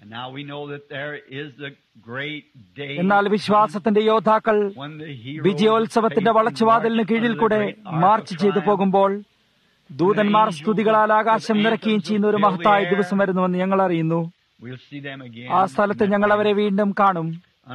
[SPEAKER 1] എന്നാൽ വിശ്വാസത്തിന്റെ യോദ്ധാക്കൾ വിജയോത്സവത്തിന്റെ വളച്ചുവാതിലിന് കീഴിൽ കൂടെ മാർച്ച് ചെയ്തു പോകുമ്പോൾ ദൂതന്മാർ സ്തുതികളാൽ ആകാശം നിറയ്ക്കുകയും ചെയ്യുന്ന ഒരു മഹത്തായ ദിവസം വരുന്നുവെന്ന് ഞങ്ങൾ അറിയുന്നു ആ സ്ഥലത്ത് ഞങ്ങൾ അവരെ വീണ്ടും കാണും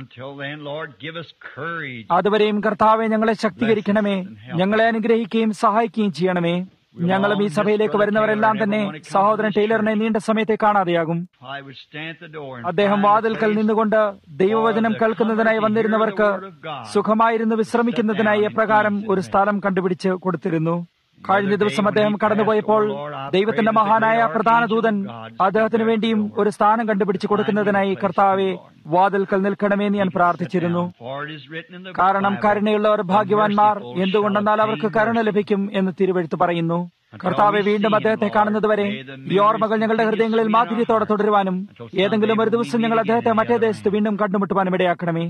[SPEAKER 1] അതുവരെയും കർത്താവെ ഞങ്ങളെ ശക്തീകരിക്കണമേ ഞങ്ങളെ അനുഗ്രഹിക്കുകയും സഹായിക്കുകയും ചെയ്യണമേ ഞങ്ങളും ഈ സഭയിലേക്ക് വരുന്നവരെല്ലാം തന്നെ സഹോദരൻ ടൈലറിനെ നീണ്ട സമയത്തെ കാണാതെയാകും അദ്ദേഹം വാതിൽക്കൽ നിന്നുകൊണ്ട് ദൈവവചനം കേൾക്കുന്നതിനായി വന്നിരുന്നവർക്ക് സുഖമായിരുന്നു വിശ്രമിക്കുന്നതിനായി എപ്രകാരം ഒരു സ്ഥലം കണ്ടുപിടിച്ച് കൊടുത്തിരുന്നു കഴിഞ്ഞ ദിവസം അദ്ദേഹം കടന്നുപോയപ്പോൾ ദൈവത്തിന്റെ മഹാനായ പ്രധാന ദൂതൻ അദ്ദേഹത്തിന് വേണ്ടിയും ഒരു സ്ഥാനം കണ്ടുപിടിച്ചു കൊടുക്കുന്നതിനായി കർത്താവെ വാതിൽക്കൽ നിൽക്കണമെന്ന് ഞാൻ പ്രാർത്ഥിച്ചിരുന്നു കാരണം കരുണയുള്ളവർ ഭാഗ്യവാന്മാർ എന്തുകൊണ്ടെന്നാൽ അവർക്ക് കരുണ ലഭിക്കും എന്ന് തിരുവഴുത്ത് പറയുന്നു കർത്താവെ വീണ്ടും അദ്ദേഹത്തെ കാണുന്നതുവരെ ഈ ഓർമ്മകൾ ഞങ്ങളുടെ ഹൃദയങ്ങളിൽ മാധുര്യത്തോടെ തുടരുവാനും ഏതെങ്കിലും ഒരു ദിവസം ഞങ്ങൾ അദ്ദേഹത്തെ മറ്റേ ദേശത്ത് വീണ്ടും കണ്ടുമുട്ടുവാനും ഇടയാക്കണമേ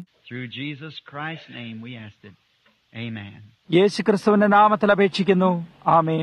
[SPEAKER 1] യേശു ക്രിസ്തുവിന്റെ നാമത്തിൽ അപേക്ഷിക്കുന്നു ആമേൻ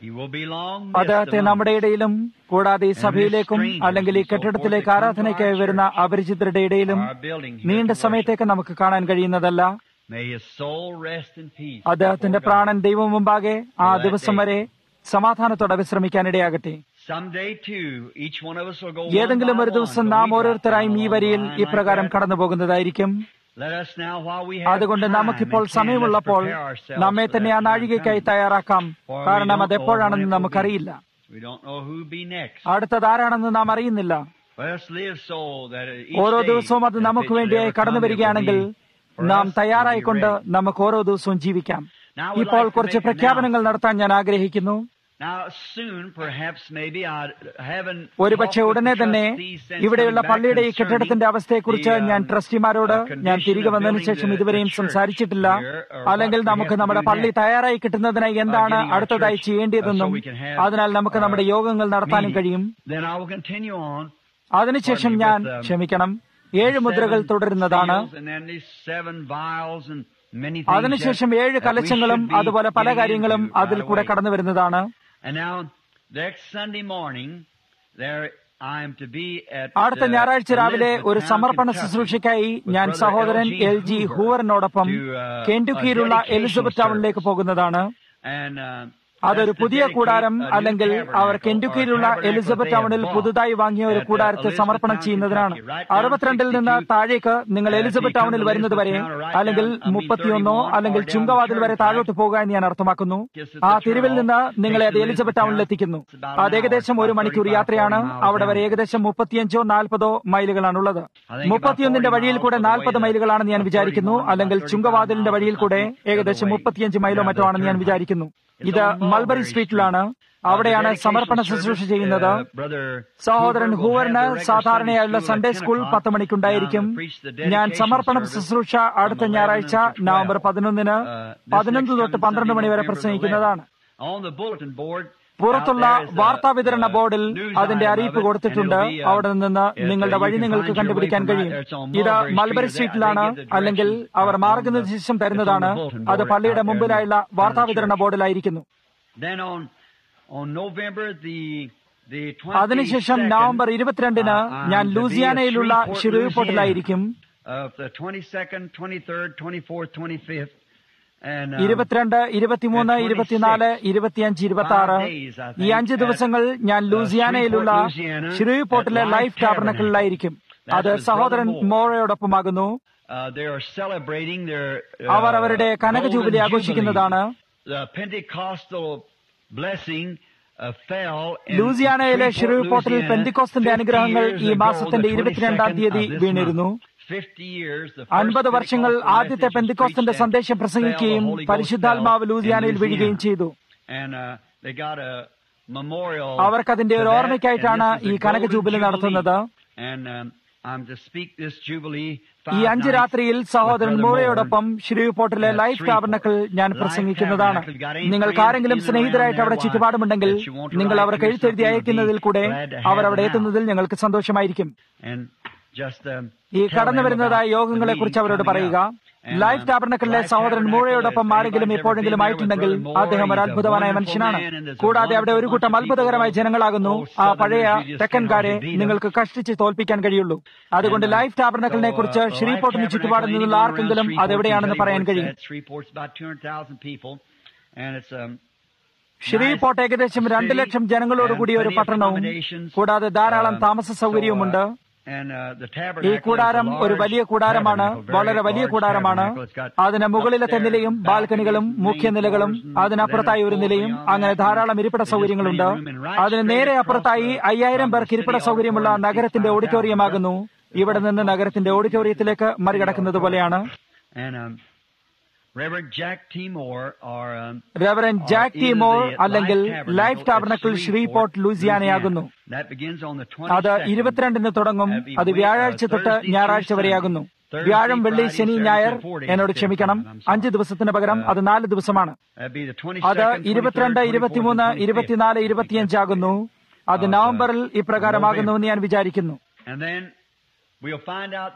[SPEAKER 2] He will belong midst
[SPEAKER 1] അദ്ദേഹത്തെ
[SPEAKER 2] among
[SPEAKER 1] നമ്മുടെ ഇടയിലും കൂടാതെ ഈ സഭയിലേക്കും അല്ലെങ്കിൽ ഈ കെട്ടിടത്തിലേക്ക് ആരാധനയ്ക്കായി വരുന്ന അപരിചിതരുടെ ഇടയിലും
[SPEAKER 2] our building here
[SPEAKER 1] നീണ്ട
[SPEAKER 2] to worship.
[SPEAKER 1] സമയത്തേക്ക് നമുക്ക് കാണാൻ കഴിയുന്നതല്ല
[SPEAKER 2] May his soul rest in peace.
[SPEAKER 1] അദ്ദേഹത്തിന്റെ
[SPEAKER 2] before God.
[SPEAKER 1] പ്രാണൻ ദൈവം മുമ്പാകെ ആ ദിവസം വരെ സമാധാനത്തോടെ വിശ്രമിക്കാനിടയാകട്ടെ
[SPEAKER 2] Someday too, each one of us will go
[SPEAKER 1] ഏതെങ്കിലും
[SPEAKER 2] one
[SPEAKER 1] ഒരു
[SPEAKER 2] by
[SPEAKER 1] ദിവസം
[SPEAKER 2] one,
[SPEAKER 1] നാം
[SPEAKER 2] go we
[SPEAKER 1] ഓരോരുത്തരായും ഈ
[SPEAKER 2] drop down
[SPEAKER 1] വരിയിൽ
[SPEAKER 2] along the line
[SPEAKER 1] ഇപ്രകാരം
[SPEAKER 2] like that.
[SPEAKER 1] കടന്നു പോകുന്നതായിരിക്കും
[SPEAKER 2] Let us now, while we have
[SPEAKER 1] അതുകൊണ്ട്
[SPEAKER 2] time
[SPEAKER 1] നമുക്കിപ്പോൾ
[SPEAKER 2] and can, let's
[SPEAKER 1] സമയമുള്ളപ്പോൾ
[SPEAKER 2] prepare ourselves
[SPEAKER 1] നമ്മെ
[SPEAKER 2] for
[SPEAKER 1] തന്നെ
[SPEAKER 2] that
[SPEAKER 1] ആ
[SPEAKER 2] time
[SPEAKER 1] നാഴികയ്ക്കായി
[SPEAKER 2] coming.
[SPEAKER 1] തയ്യാറാക്കാം
[SPEAKER 2] For we
[SPEAKER 1] കാരണം
[SPEAKER 2] don't
[SPEAKER 1] അത്
[SPEAKER 2] know when
[SPEAKER 1] എപ്പോഴാണെന്ന്
[SPEAKER 2] it will
[SPEAKER 1] നമുക്കറിയില്ല
[SPEAKER 2] be. We don't know who be next.
[SPEAKER 1] അടുത്തത് ആരാണെന്ന് നാം അറിയുന്നില്ല
[SPEAKER 2] Let us live so that each
[SPEAKER 1] ഓരോ
[SPEAKER 2] day
[SPEAKER 1] ദിവസവും അത്
[SPEAKER 2] that
[SPEAKER 1] നമുക്ക്
[SPEAKER 2] it should
[SPEAKER 1] വേണ്ടിയായി
[SPEAKER 2] ever
[SPEAKER 1] കടന്നു
[SPEAKER 2] come, it will
[SPEAKER 1] വരികയാണെങ്കിൽ
[SPEAKER 2] be for
[SPEAKER 1] നാം
[SPEAKER 2] us to be
[SPEAKER 1] തയ്യാറായിക്കൊണ്ട്
[SPEAKER 2] ready.
[SPEAKER 1] നമുക്ക് ഓരോ ദിവസവും ജീവിക്കാം
[SPEAKER 2] Now we'd
[SPEAKER 1] ഇപ്പോൾ
[SPEAKER 2] like to
[SPEAKER 1] കുറച്ച്
[SPEAKER 2] make an
[SPEAKER 1] പ്രഖ്യാപനങ്ങൾ നടത്താൻ ഞാൻ ആഗ്രഹിക്കുന്നു
[SPEAKER 2] Now, soon, perhaps, maybe, I haven't
[SPEAKER 1] ഒരുപക്ഷെ
[SPEAKER 2] talked with
[SPEAKER 1] ഉടനെ
[SPEAKER 2] the
[SPEAKER 1] തന്നെ
[SPEAKER 2] trustees since
[SPEAKER 1] ഇവിടെയുള്ള
[SPEAKER 2] coming back
[SPEAKER 1] പള്ളിയുടെ ഈ
[SPEAKER 2] concerning
[SPEAKER 1] കെട്ടിടത്തിന്റെ അവസ്ഥയെക്കുറിച്ച്
[SPEAKER 2] the, um,
[SPEAKER 1] ഞാൻ ട്രസ്റ്റിമാരോട്
[SPEAKER 2] uh,
[SPEAKER 1] ഞാൻ
[SPEAKER 2] condition
[SPEAKER 1] തിരികെ
[SPEAKER 2] of
[SPEAKER 1] വന്നതിന്
[SPEAKER 2] building
[SPEAKER 1] ശേഷം
[SPEAKER 2] the-
[SPEAKER 1] ഇതുവരെയും
[SPEAKER 2] the church
[SPEAKER 1] സംസാരിച്ചിട്ടില്ല
[SPEAKER 2] here, or
[SPEAKER 1] അല്ലെങ്കിൽ
[SPEAKER 2] what we
[SPEAKER 1] നമുക്ക്
[SPEAKER 2] have to
[SPEAKER 1] നമ്മുടെ
[SPEAKER 2] do
[SPEAKER 1] പള്ളി
[SPEAKER 2] next.
[SPEAKER 1] തയ്യാറായി കിട്ടുന്നതിനായി എന്താണ്
[SPEAKER 2] getting our
[SPEAKER 1] അടുത്തതായി
[SPEAKER 2] church,
[SPEAKER 1] ചെയ്യേണ്ടതെന്നും
[SPEAKER 2] uh, so we can have
[SPEAKER 1] അതിനാൽ നമുക്ക് നമ്മുടെ
[SPEAKER 2] our
[SPEAKER 1] യോഗങ്ങൾ നടത്താനും
[SPEAKER 2] meeting.
[SPEAKER 1] കഴിയും
[SPEAKER 2] Then I will continue on.
[SPEAKER 1] അതിനുശേഷം
[SPEAKER 2] Pardon me,
[SPEAKER 1] ഞാൻ
[SPEAKER 2] with, um,
[SPEAKER 1] ക്ഷമിക്കണം ഏഴ് മുദ്രകൾ
[SPEAKER 2] seven
[SPEAKER 1] തുടരുന്നതാണ്
[SPEAKER 2] seals and then these seven vials and many things
[SPEAKER 1] അതിനുശേഷം
[SPEAKER 2] that-
[SPEAKER 1] ഏഴ്
[SPEAKER 2] that we
[SPEAKER 1] കലശങ്ങളും
[SPEAKER 2] should be
[SPEAKER 1] അതുപോലെ പല
[SPEAKER 2] getting
[SPEAKER 1] കാര്യങ്ങളും
[SPEAKER 2] into
[SPEAKER 1] അതിൽ
[SPEAKER 2] right
[SPEAKER 1] കൂടെ
[SPEAKER 2] away.
[SPEAKER 1] കടന്നു വരുന്നതാണ്
[SPEAKER 2] And now, next Sunday morning, there I am to be at
[SPEAKER 1] അടുത്ത
[SPEAKER 2] uh,
[SPEAKER 1] ഞായറാഴ്ച രാവിലെ
[SPEAKER 2] Elizabethtown,
[SPEAKER 1] ഒരു സമർപ്പണ
[SPEAKER 2] Kentucky,
[SPEAKER 1] ശുശ്രൂഷയ്ക്കായി
[SPEAKER 2] with
[SPEAKER 1] ഞാൻ
[SPEAKER 2] Brother
[SPEAKER 1] സഹോദരൻ
[SPEAKER 2] L.G.
[SPEAKER 1] എൽ ജി
[SPEAKER 2] Hoover
[SPEAKER 1] ഹൂവറിനോടൊപ്പം
[SPEAKER 2] to, uh,
[SPEAKER 1] കെൻഡുക്കിയിലുള്ള
[SPEAKER 2] a dedication
[SPEAKER 1] എലിസബത്ത് ടൗണിലേക്ക്
[SPEAKER 2] service.
[SPEAKER 1] പോകുന്നതാണ്
[SPEAKER 2] And, uh,
[SPEAKER 1] അതൊരു
[SPEAKER 2] that's to
[SPEAKER 1] പുതിയ
[SPEAKER 2] dedicate
[SPEAKER 1] കൂടാരം
[SPEAKER 2] a new
[SPEAKER 1] അല്ലെങ്കിൽ
[SPEAKER 2] tabernacle
[SPEAKER 1] അവർ
[SPEAKER 2] or
[SPEAKER 1] കെൻഡുക്കിയിലുള്ള
[SPEAKER 2] tabernacle
[SPEAKER 1] എലിസബത്ത്
[SPEAKER 2] they have
[SPEAKER 1] ടൗണിൽ
[SPEAKER 2] bought
[SPEAKER 1] പുതുതായി വാങ്ങിയ ഒരു
[SPEAKER 2] at, uh,
[SPEAKER 1] കൂടാരത്തെ സമർപ്പണം
[SPEAKER 2] Elizabethtown,
[SPEAKER 1] ചെയ്യുന്നതിനാണ്
[SPEAKER 2] Kentucky, right down
[SPEAKER 1] അറുപത്തിരണ്ടിൽ നിന്ന്
[SPEAKER 2] 62,
[SPEAKER 1] താഴേക്ക് നിങ്ങൾ
[SPEAKER 2] uh,
[SPEAKER 1] എലിസബത്ത്
[SPEAKER 2] become
[SPEAKER 1] ടൗണിൽ
[SPEAKER 2] the
[SPEAKER 1] വരുന്നത് വരെ
[SPEAKER 2] Elizabethtown, right
[SPEAKER 1] അല്ലെങ്കിൽ
[SPEAKER 2] down, I mean,
[SPEAKER 1] മുപ്പത്തിയൊന്നോ
[SPEAKER 2] 31
[SPEAKER 1] അല്ലെങ്കിൽ
[SPEAKER 2] or down
[SPEAKER 1] ചുങ്കവാതിൽ
[SPEAKER 2] the
[SPEAKER 1] വരെ
[SPEAKER 2] turnpike.
[SPEAKER 1] താഴോട്ട് പോകുക എന്ന് ഞാൻ അർത്ഥമാക്കുന്നു
[SPEAKER 2] Yes, it's
[SPEAKER 1] ആ
[SPEAKER 2] a
[SPEAKER 1] തിരിവിൽ
[SPEAKER 2] turn
[SPEAKER 1] നിന്ന്
[SPEAKER 2] off.
[SPEAKER 1] നിങ്ങളെ അത്
[SPEAKER 2] Takes you to
[SPEAKER 1] എലിസബത്ത് ടൗണിൽ
[SPEAKER 2] Elizabethtown.
[SPEAKER 1] എത്തിക്കുന്നു
[SPEAKER 2] It's about an
[SPEAKER 1] അത് ഏകദേശം
[SPEAKER 2] hour,
[SPEAKER 1] ഒരു
[SPEAKER 2] about
[SPEAKER 1] മണിക്കൂർ
[SPEAKER 2] 35,
[SPEAKER 1] യാത്രയാണ്
[SPEAKER 2] 40 miles
[SPEAKER 1] അവിടെ വരെ
[SPEAKER 2] down.
[SPEAKER 1] ഏകദേശം മുപ്പത്തിയഞ്ചോ നാൽപ്പതോ മൈലുകളാണുള്ളത്
[SPEAKER 2] about
[SPEAKER 1] മുപ്പത്തിയൊന്നിന്റെ
[SPEAKER 2] 40
[SPEAKER 1] വഴിയിൽ കൂടെ
[SPEAKER 2] miles for the
[SPEAKER 1] നാൽപ്പത്
[SPEAKER 2] way
[SPEAKER 1] മൈലുകളാണെന്ന് ഞാൻ
[SPEAKER 2] the
[SPEAKER 1] വിചാരിക്കുന്നു
[SPEAKER 2] 31
[SPEAKER 1] അല്ലെങ്കിൽ
[SPEAKER 2] about
[SPEAKER 1] ചുങ്കവാതിലിന്റെ
[SPEAKER 2] 35
[SPEAKER 1] വഴിയിൽ കൂടെ
[SPEAKER 2] miles
[SPEAKER 1] ഏകദേശം
[SPEAKER 2] the way.
[SPEAKER 1] മുപ്പത്തിയഞ്ച് മൈലോ
[SPEAKER 2] Yeah,
[SPEAKER 1] മറ്റോ
[SPEAKER 2] the
[SPEAKER 1] ആണെന്ന് ഞാൻ
[SPEAKER 2] turnpike.
[SPEAKER 1] വിചാരിക്കുന്നു
[SPEAKER 2] It's
[SPEAKER 1] ഇത്
[SPEAKER 2] on Mulberry
[SPEAKER 1] മൾബറി
[SPEAKER 2] Street.
[SPEAKER 1] സ്ട്രീറ്റിലാണ്
[SPEAKER 2] Uh, the
[SPEAKER 1] അവിടെയാണ്
[SPEAKER 2] dedication
[SPEAKER 1] സമർപ്പണ
[SPEAKER 2] service,
[SPEAKER 1] ശുശ്രൂഷ
[SPEAKER 2] uh,
[SPEAKER 1] ചെയ്യുന്നത്
[SPEAKER 2] Brother
[SPEAKER 1] സഹോദരൻ
[SPEAKER 2] Hoover will
[SPEAKER 1] ഹൂവറിന്
[SPEAKER 2] have the regular
[SPEAKER 1] സാധാരണയായുള്ള
[SPEAKER 2] Sunday school
[SPEAKER 1] Sunday
[SPEAKER 2] at 10
[SPEAKER 1] school
[SPEAKER 2] o'clock.
[SPEAKER 1] പത്ത് മണിക്കുണ്ടായിരിക്കും
[SPEAKER 2] Now, to preach the
[SPEAKER 1] ഞാൻ
[SPEAKER 2] dedication
[SPEAKER 1] സമർപ്പണ
[SPEAKER 2] service
[SPEAKER 1] ശുശ്രൂഷ
[SPEAKER 2] from
[SPEAKER 1] അടുത്ത
[SPEAKER 2] 11
[SPEAKER 1] ഞായറാഴ്ച
[SPEAKER 2] to 12.
[SPEAKER 1] നവംബർ പതിനൊന്നിന്
[SPEAKER 2] Uh, this
[SPEAKER 1] പതിനൊന്ന്
[SPEAKER 2] next
[SPEAKER 1] തൊട്ട്
[SPEAKER 2] coming
[SPEAKER 1] പന്ത്രണ്ട്
[SPEAKER 2] Sunday,
[SPEAKER 1] മണി വരെ
[SPEAKER 2] November the
[SPEAKER 1] പ്രസംഗിക്കുന്നതാണ്
[SPEAKER 2] 11th. On the bulletin board,
[SPEAKER 1] പുറത്തുള്ള
[SPEAKER 2] out there is a,
[SPEAKER 1] വാർത്താ വിതരണ
[SPEAKER 2] uh,
[SPEAKER 1] ബോർഡിൽ
[SPEAKER 2] news
[SPEAKER 1] അതിന്റെ
[SPEAKER 2] item
[SPEAKER 1] അറിയിപ്പ്
[SPEAKER 2] of it, and
[SPEAKER 1] കൊടുത്തിട്ടുണ്ട്
[SPEAKER 2] it'll be, uh,
[SPEAKER 1] അവിടെ നിന്ന്
[SPEAKER 2] if,
[SPEAKER 1] നിങ്ങളുടെ
[SPEAKER 2] uh,
[SPEAKER 1] വഴി
[SPEAKER 2] you can
[SPEAKER 1] നിങ്ങൾക്ക്
[SPEAKER 2] find your
[SPEAKER 1] കണ്ടുപിടിക്കാൻ
[SPEAKER 2] way from
[SPEAKER 1] കഴിയും
[SPEAKER 2] right there. It's on
[SPEAKER 1] ഇത്
[SPEAKER 2] Mulberry
[SPEAKER 1] മൽബറി
[SPEAKER 2] Street.
[SPEAKER 1] സ്ട്രീറ്റിലാണ്
[SPEAKER 2] They give the
[SPEAKER 1] അല്ലെങ്കിൽ
[SPEAKER 2] directions,
[SPEAKER 1] അവർ
[SPEAKER 2] uh, on
[SPEAKER 1] മാർഗനിർദ്ദേശം
[SPEAKER 2] the-
[SPEAKER 1] തരുന്നതാണ്
[SPEAKER 2] it's on the bulletin
[SPEAKER 1] അത്
[SPEAKER 2] board
[SPEAKER 1] പള്ളിയുടെ
[SPEAKER 2] out there
[SPEAKER 1] മുമ്പിലായുള്ള
[SPEAKER 2] in the
[SPEAKER 1] വാർത്താ
[SPEAKER 2] front of the
[SPEAKER 1] വിതരണ
[SPEAKER 2] church.
[SPEAKER 1] ബോർഡിലായിരിക്കുന്നു
[SPEAKER 2] Then on on November the the
[SPEAKER 1] അതിനുശേഷം
[SPEAKER 2] 22nd,
[SPEAKER 1] നവംബർ ഇരുപത്തിരണ്ടിന്
[SPEAKER 2] uh, I'm
[SPEAKER 1] ഞാൻ
[SPEAKER 2] to be at
[SPEAKER 1] ലൂസിയാനയിലുള്ള
[SPEAKER 2] Shreveport,
[SPEAKER 1] ഷിറൂപോർട്ടിലായിരിക്കും
[SPEAKER 2] Louisiana, of the 22nd, 23rd, 24th, 25th, and uh,
[SPEAKER 1] ഇരുപത്തിരണ്ട് ഇരുപത്തിമൂന്ന്
[SPEAKER 2] and 26,
[SPEAKER 1] ഇരുപത്തിനാല് ഇരുപത്തിയഞ്ച് ഇരുപത്തി ആറ്
[SPEAKER 2] five days, I think,
[SPEAKER 1] ഈ അഞ്ച്
[SPEAKER 2] at,
[SPEAKER 1] ദിവസങ്ങൾ ഞാൻ
[SPEAKER 2] uh,
[SPEAKER 1] ലൂസിയാനയിലുള്ള
[SPEAKER 2] Shreveport, Louisiana,
[SPEAKER 1] ഷിറൂപോർട്ടിലെ
[SPEAKER 2] at
[SPEAKER 1] ലൈഫ്
[SPEAKER 2] Life
[SPEAKER 1] ടാബർണക്കിളിലായിരിക്കും
[SPEAKER 2] Tabernacle.
[SPEAKER 1] അത്
[SPEAKER 2] That's with
[SPEAKER 1] സഹോദരൻ
[SPEAKER 2] Brother Moore.
[SPEAKER 1] മോറയോടൊപ്പമാകുന്നു
[SPEAKER 2] uh, they are celebrating their uh,
[SPEAKER 1] അവർ അവരുടെ കനക
[SPEAKER 2] golden
[SPEAKER 1] ജൂബിലി
[SPEAKER 2] jubilee.
[SPEAKER 1] ആഘോഷിക്കുന്നതാണ്
[SPEAKER 2] The Pentecostal blessing uh, fell in
[SPEAKER 1] ലൂസിയാനയിലെ
[SPEAKER 2] Shreveport,
[SPEAKER 1] ഷിറൂപോർട്ടിൽ
[SPEAKER 2] Louisiana,
[SPEAKER 1] പെന്തിക്കോസ്തിന്റെ
[SPEAKER 2] 50
[SPEAKER 1] അനുഗ്രഹങ്ങൾ
[SPEAKER 2] years
[SPEAKER 1] ഈ
[SPEAKER 2] ago,
[SPEAKER 1] മാസത്തിന്റെ
[SPEAKER 2] the
[SPEAKER 1] ഇരുപത്തിരണ്ടാം
[SPEAKER 2] 22nd
[SPEAKER 1] തീയതി
[SPEAKER 2] of this
[SPEAKER 1] വീണിരുന്നു
[SPEAKER 2] month. 50 years, the first
[SPEAKER 1] അൻപത് വർഷങ്ങൾ
[SPEAKER 2] Pentecostal
[SPEAKER 1] ആദ്യത്തെ
[SPEAKER 2] message was
[SPEAKER 1] പെന്തിക്കോസ്തിന്റെ
[SPEAKER 2] preached
[SPEAKER 1] സന്ദേശം
[SPEAKER 2] and
[SPEAKER 1] പ്രസംഗിക്കുകയും
[SPEAKER 2] fell, the Holy Ghost
[SPEAKER 1] പരിശുദ്ധാത്മാവ്
[SPEAKER 2] fell in
[SPEAKER 1] ലൂസിയാനയിൽ വീഴുകയും
[SPEAKER 2] Louisiana.
[SPEAKER 1] ചെയ്തു
[SPEAKER 2] And uh, they got a memorial
[SPEAKER 1] അവർക്കതിന്റെ
[SPEAKER 2] to
[SPEAKER 1] ഒരു
[SPEAKER 2] that,
[SPEAKER 1] ഓർമ്മയ്ക്കായിട്ടാണ്
[SPEAKER 2] and this is
[SPEAKER 1] ഈ
[SPEAKER 2] the
[SPEAKER 1] കനക
[SPEAKER 2] Golden
[SPEAKER 1] ജൂബിലി
[SPEAKER 2] Jubilee.
[SPEAKER 1] നടത്തുന്നത്
[SPEAKER 2] And um, I'm to speak this Jubilee
[SPEAKER 1] ഈ
[SPEAKER 2] five
[SPEAKER 1] അഞ്ച്
[SPEAKER 2] nights
[SPEAKER 1] രാത്രിയിൽ
[SPEAKER 2] with
[SPEAKER 1] സഹോദരൻ
[SPEAKER 2] Brother
[SPEAKER 1] മൂറയോടൊപ്പം
[SPEAKER 2] Moore.
[SPEAKER 1] ശ്രീപോർട്ടിലെ
[SPEAKER 2] At
[SPEAKER 1] ലൈഫ്
[SPEAKER 2] Shreveport.
[SPEAKER 1] ടാബർണക്കിൾ ഞാൻ
[SPEAKER 2] Life
[SPEAKER 1] പ്രസംഗിക്കുന്നതാണ്
[SPEAKER 2] Tabernacle. Got any
[SPEAKER 1] നിങ്ങൾക്ക്
[SPEAKER 2] friends
[SPEAKER 1] ആരെങ്കിലും
[SPEAKER 2] in and
[SPEAKER 1] സ്നേഹിതരായിട്ട്
[SPEAKER 2] around
[SPEAKER 1] അവിടെ
[SPEAKER 2] there
[SPEAKER 1] ചുറ്റുപാടുമുണ്ടെങ്കിൽ
[SPEAKER 2] that you want to
[SPEAKER 1] നിങ്ങൾ
[SPEAKER 2] write
[SPEAKER 1] അവർക്ക്
[SPEAKER 2] them
[SPEAKER 1] എഴുത്തെഴുതി
[SPEAKER 2] something,
[SPEAKER 1] അയക്കുന്നതിൽ കൂടെ
[SPEAKER 2] we'll be glad to
[SPEAKER 1] our
[SPEAKER 2] have
[SPEAKER 1] അവിടെ
[SPEAKER 2] them out.
[SPEAKER 1] എത്തുന്നതിൽ ഞങ്ങൾക്ക് സന്തോഷമായിരിക്കും
[SPEAKER 2] And just um,
[SPEAKER 1] ഈ
[SPEAKER 2] tell
[SPEAKER 1] കടന്നു
[SPEAKER 2] them
[SPEAKER 1] വരുന്നതായ
[SPEAKER 2] about the
[SPEAKER 1] യോഗങ്ങളെ
[SPEAKER 2] meeting
[SPEAKER 1] കുറിച്ച് അവരോട്
[SPEAKER 2] coming
[SPEAKER 1] പറയുക
[SPEAKER 2] up. And,
[SPEAKER 1] ലൈഫ്
[SPEAKER 2] um,
[SPEAKER 1] ടാബർണക്കിളിലെ
[SPEAKER 2] Life
[SPEAKER 1] സഹോദരൻ
[SPEAKER 2] Tabernacle,
[SPEAKER 1] മൂഴയോടൊപ്പം
[SPEAKER 2] if
[SPEAKER 1] ആരെങ്കിലും
[SPEAKER 2] anybody's ever
[SPEAKER 1] എപ്പോഴെങ്കിലും
[SPEAKER 2] been there with
[SPEAKER 1] ആയിട്ടുണ്ടെങ്കിൽ
[SPEAKER 2] Brother Moore,
[SPEAKER 1] അദ്ദേഹം ഒരു
[SPEAKER 2] he's a
[SPEAKER 1] അത്ഭുതവാനായ
[SPEAKER 2] wonderful
[SPEAKER 1] മനുഷ്യനാണ്
[SPEAKER 2] man, and there's a
[SPEAKER 1] കൂടാതെ അവിടെ ഒരു
[SPEAKER 2] wonderful
[SPEAKER 1] കൂട്ടം
[SPEAKER 2] bunch of
[SPEAKER 1] അത്ഭുതകരമായ
[SPEAKER 2] people,
[SPEAKER 1] ജനങ്ങളാകുന്നു
[SPEAKER 2] old
[SPEAKER 1] ആ
[SPEAKER 2] Southerners,
[SPEAKER 1] പഴയ
[SPEAKER 2] you just
[SPEAKER 1] തെക്കൻകാരെ
[SPEAKER 2] cannot beat 'em.
[SPEAKER 1] നിങ്ങൾക്ക് കഷ്ടിച്ച് തോൽപ്പിക്കാൻ കഴിയുള്ളൂ അതുകൊണ്ട്
[SPEAKER 2] And, uh,
[SPEAKER 1] ലൈഫ് ടാബർണക്കിളിനെ
[SPEAKER 2] so,
[SPEAKER 1] കുറിച്ച്
[SPEAKER 2] uh, Life
[SPEAKER 1] ശ്രീപോർട്ടിന്
[SPEAKER 2] Tabernacle,
[SPEAKER 1] ചുറ്റുപാടിൽ നിന്നുള്ള
[SPEAKER 2] anyone
[SPEAKER 1] ആർക്കെങ്കിലും
[SPEAKER 2] around Shreveport
[SPEAKER 1] അതെവിടെയാണെന്ന്
[SPEAKER 2] can tell
[SPEAKER 1] പറയാൻ
[SPEAKER 2] you where
[SPEAKER 1] കഴിയും
[SPEAKER 2] it's at. Shreveport's about 200,000 people, and it's um,
[SPEAKER 1] ശ്രീപോർട്ട് ഏകദേശം രണ്ട് ലക്ഷം ജനങ്ങളോടുകൂടിയ ഒരു പട്ടണവും കൂടാതെ ധാരാളം താമസ സൗകര്യവുമുണ്ട്
[SPEAKER 2] and uh, the
[SPEAKER 1] ഈ
[SPEAKER 2] tabernacle is a
[SPEAKER 1] കൂടാരം ഒരു
[SPEAKER 2] large
[SPEAKER 1] വലിയ കൂടാരമാണ്
[SPEAKER 2] tabernacle, very
[SPEAKER 1] വളരെ വലിയ
[SPEAKER 2] large
[SPEAKER 1] കൂടാരമാണ്
[SPEAKER 2] tabernacle. It's got
[SPEAKER 1] അതിന് മുകളിലത്തെ
[SPEAKER 2] upstairs
[SPEAKER 1] നിലയും ബാൽക്കണികളും
[SPEAKER 2] balconies,
[SPEAKER 1] മുഖ്യ
[SPEAKER 2] main
[SPEAKER 1] നിലകളും
[SPEAKER 2] floors, and
[SPEAKER 1] അതിനപ്പുറത്തായി ഒരു
[SPEAKER 2] then a
[SPEAKER 1] നിലയും
[SPEAKER 2] floor
[SPEAKER 1] അങ്ങനെ
[SPEAKER 2] beyond that,
[SPEAKER 1] ധാരാളം ഇരിപ്പിട
[SPEAKER 2] and there's
[SPEAKER 1] സൗകര്യങ്ങളുണ്ട്
[SPEAKER 2] plenty of room. And right
[SPEAKER 1] അതിന്
[SPEAKER 2] straight
[SPEAKER 1] നേരെ
[SPEAKER 2] across
[SPEAKER 1] അപ്പുറത്തായി
[SPEAKER 2] the-
[SPEAKER 1] അയ്യായിരം
[SPEAKER 2] from
[SPEAKER 1] പേർക്ക്
[SPEAKER 2] the
[SPEAKER 1] ഇരിപ്പിട
[SPEAKER 2] city
[SPEAKER 1] സൗകര്യമുള്ള
[SPEAKER 2] auditorium,
[SPEAKER 1] നഗരത്തിന്റെ
[SPEAKER 2] 65,000
[SPEAKER 1] ഓഡിറ്റോറിയമാകുന്നു ഇവിടെ നിന്ന് നഗരത്തിന്റെ ഓഡിറ്റോറിയത്തിലേക്ക് മറികടക്കുന്നത് പോലെയാണ്
[SPEAKER 2] And um, Reverend Jack T. Moore, or um,
[SPEAKER 1] Reverend
[SPEAKER 2] or
[SPEAKER 1] Jack T
[SPEAKER 2] either
[SPEAKER 1] Moore
[SPEAKER 2] the
[SPEAKER 1] അല്ലെങ്കിൽ
[SPEAKER 2] Life Tabernacle
[SPEAKER 1] Life
[SPEAKER 2] at
[SPEAKER 1] Tabernacle
[SPEAKER 2] Shreveport,
[SPEAKER 1] Shreveport ലൂസിയാനയാകുന്നു
[SPEAKER 2] Louisiana. That begins on the
[SPEAKER 1] അത്
[SPEAKER 2] 22nd.
[SPEAKER 1] ഇരുപത്തിരണ്ടിന് തുടങ്ങും അത് വ്യാഴാഴ്ച തൊട്ട് ഞായറാഴ്ച വരെയാകുന്നു വ്യാഴം വെള്ളി ശനി ഞായർ എന്നോട് ക്ഷമിക്കണം അഞ്ച് ദിവസത്തിന് പകരം അത് നാല് ദിവസമാണ്
[SPEAKER 2] That'd be the
[SPEAKER 1] അത്
[SPEAKER 2] 22nd,
[SPEAKER 1] ഇരുപത്തിരണ്ട്
[SPEAKER 2] 23rd,
[SPEAKER 1] ഇരുപത്തിമൂന്ന്
[SPEAKER 2] 24th, and 25th.
[SPEAKER 1] ഇരുപത്തിനാല് ഇരുപത്തിയഞ്ചാകുന്നു അത് നവംബറിൽ ഇപ്രകാരമാകുന്നുവെന്ന് ഞാൻ വിചാരിക്കുന്നു
[SPEAKER 2] And then we'll find out then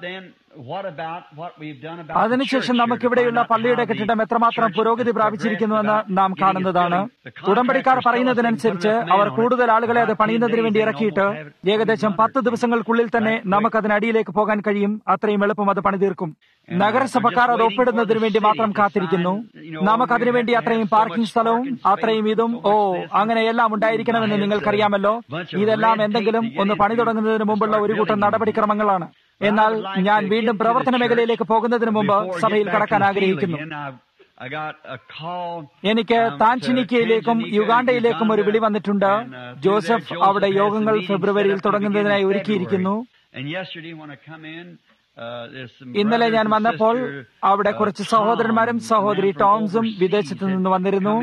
[SPEAKER 2] what about what we've done about the
[SPEAKER 1] അതിനുശേഷം
[SPEAKER 2] church here
[SPEAKER 1] നമുക്കിവിടെയുള്ള
[SPEAKER 2] to find out
[SPEAKER 1] പള്ളിയുടെ
[SPEAKER 2] how the
[SPEAKER 1] കെട്ടിടം എത്രമാത്രം
[SPEAKER 2] church
[SPEAKER 1] പുരോഗതി
[SPEAKER 2] has
[SPEAKER 1] പ്രാപിച്ചിരിക്കുന്നുവെന്ന്
[SPEAKER 2] progressed
[SPEAKER 1] നാം
[SPEAKER 2] about getting its
[SPEAKER 1] കാണുന്നതാണ്
[SPEAKER 2] building. The contractors
[SPEAKER 1] ഉടമ്പടിക്കാർ
[SPEAKER 2] tell us
[SPEAKER 1] പറയുന്നതിനനുസരിച്ച്
[SPEAKER 2] they can put
[SPEAKER 1] our
[SPEAKER 2] enough man
[SPEAKER 1] കൂടുതൽ
[SPEAKER 2] on it.
[SPEAKER 1] ആളുകളെ അത്
[SPEAKER 2] About 10
[SPEAKER 1] പണിയുന്നതിന് വേണ്ടി
[SPEAKER 2] days, they
[SPEAKER 1] ഇറക്കിയിട്ട്
[SPEAKER 2] almost have it
[SPEAKER 1] ഏകദേശം പത്ത്
[SPEAKER 2] 200
[SPEAKER 1] ദിവസങ്ങൾക്കുള്ളിൽ തന്നെ
[SPEAKER 2] Right.
[SPEAKER 1] നമുക്ക് അതിനടിയിലേക്ക് പോകാൻ കഴിയും അത്രയും എളുപ്പം അത് പണിതീർക്കും നഗരസഭക്കാർ അത് ഒപ്പിടുന്നതിന് വേണ്ടി മാത്രം കാത്തിരിക്കുന്നു നമുക്ക് അതിനുവേണ്ടി അത്രയും പാർക്കിംഗ് സ്ഥലവും അത്രയും ഇതും ഓ അങ്ങനെ എല്ലാം ഉണ്ടായിരിക്കണമെന്ന് നിങ്ങൾക്കറിയാമല്ലോ ഇതെല്ലാം എന്തെങ്കിലും ഒന്ന് പണി തുടങ്ങുന്നതിന് മുമ്പുള്ള ഒരു കൂട്ടം നടപടിക്രമങ്ങളാണ് എന്നാൽ ഞാൻ വീണ്ടും പ്രവർത്തന മേഖലയിലേക്ക് പോകുന്നതിന് മുമ്പ് സഭയിൽ കടക്കാൻ ആഗ്രഹിക്കുന്നു എനിക്ക് താൻഷിനിക്കയിലേക്കും യുഗാണ്ടയിലേക്കും ഒരു വിളി വന്നിട്ടുണ്ട് ജോസഫ് അവിടെ യോഗങ്ങൾ ഫെബ്രുവരിയിൽ തുടങ്ങുന്നതിനായി ഒരുക്കിയിരിക്കുന്നു ഇന്നലെ ഞാൻ വന്നപ്പോൾ അവിടെ കുറച്ച് സഹോദരന്മാരും സഹോദരി ടോംസും വിദേശത്ത് നിന്ന് വന്നിരുന്നു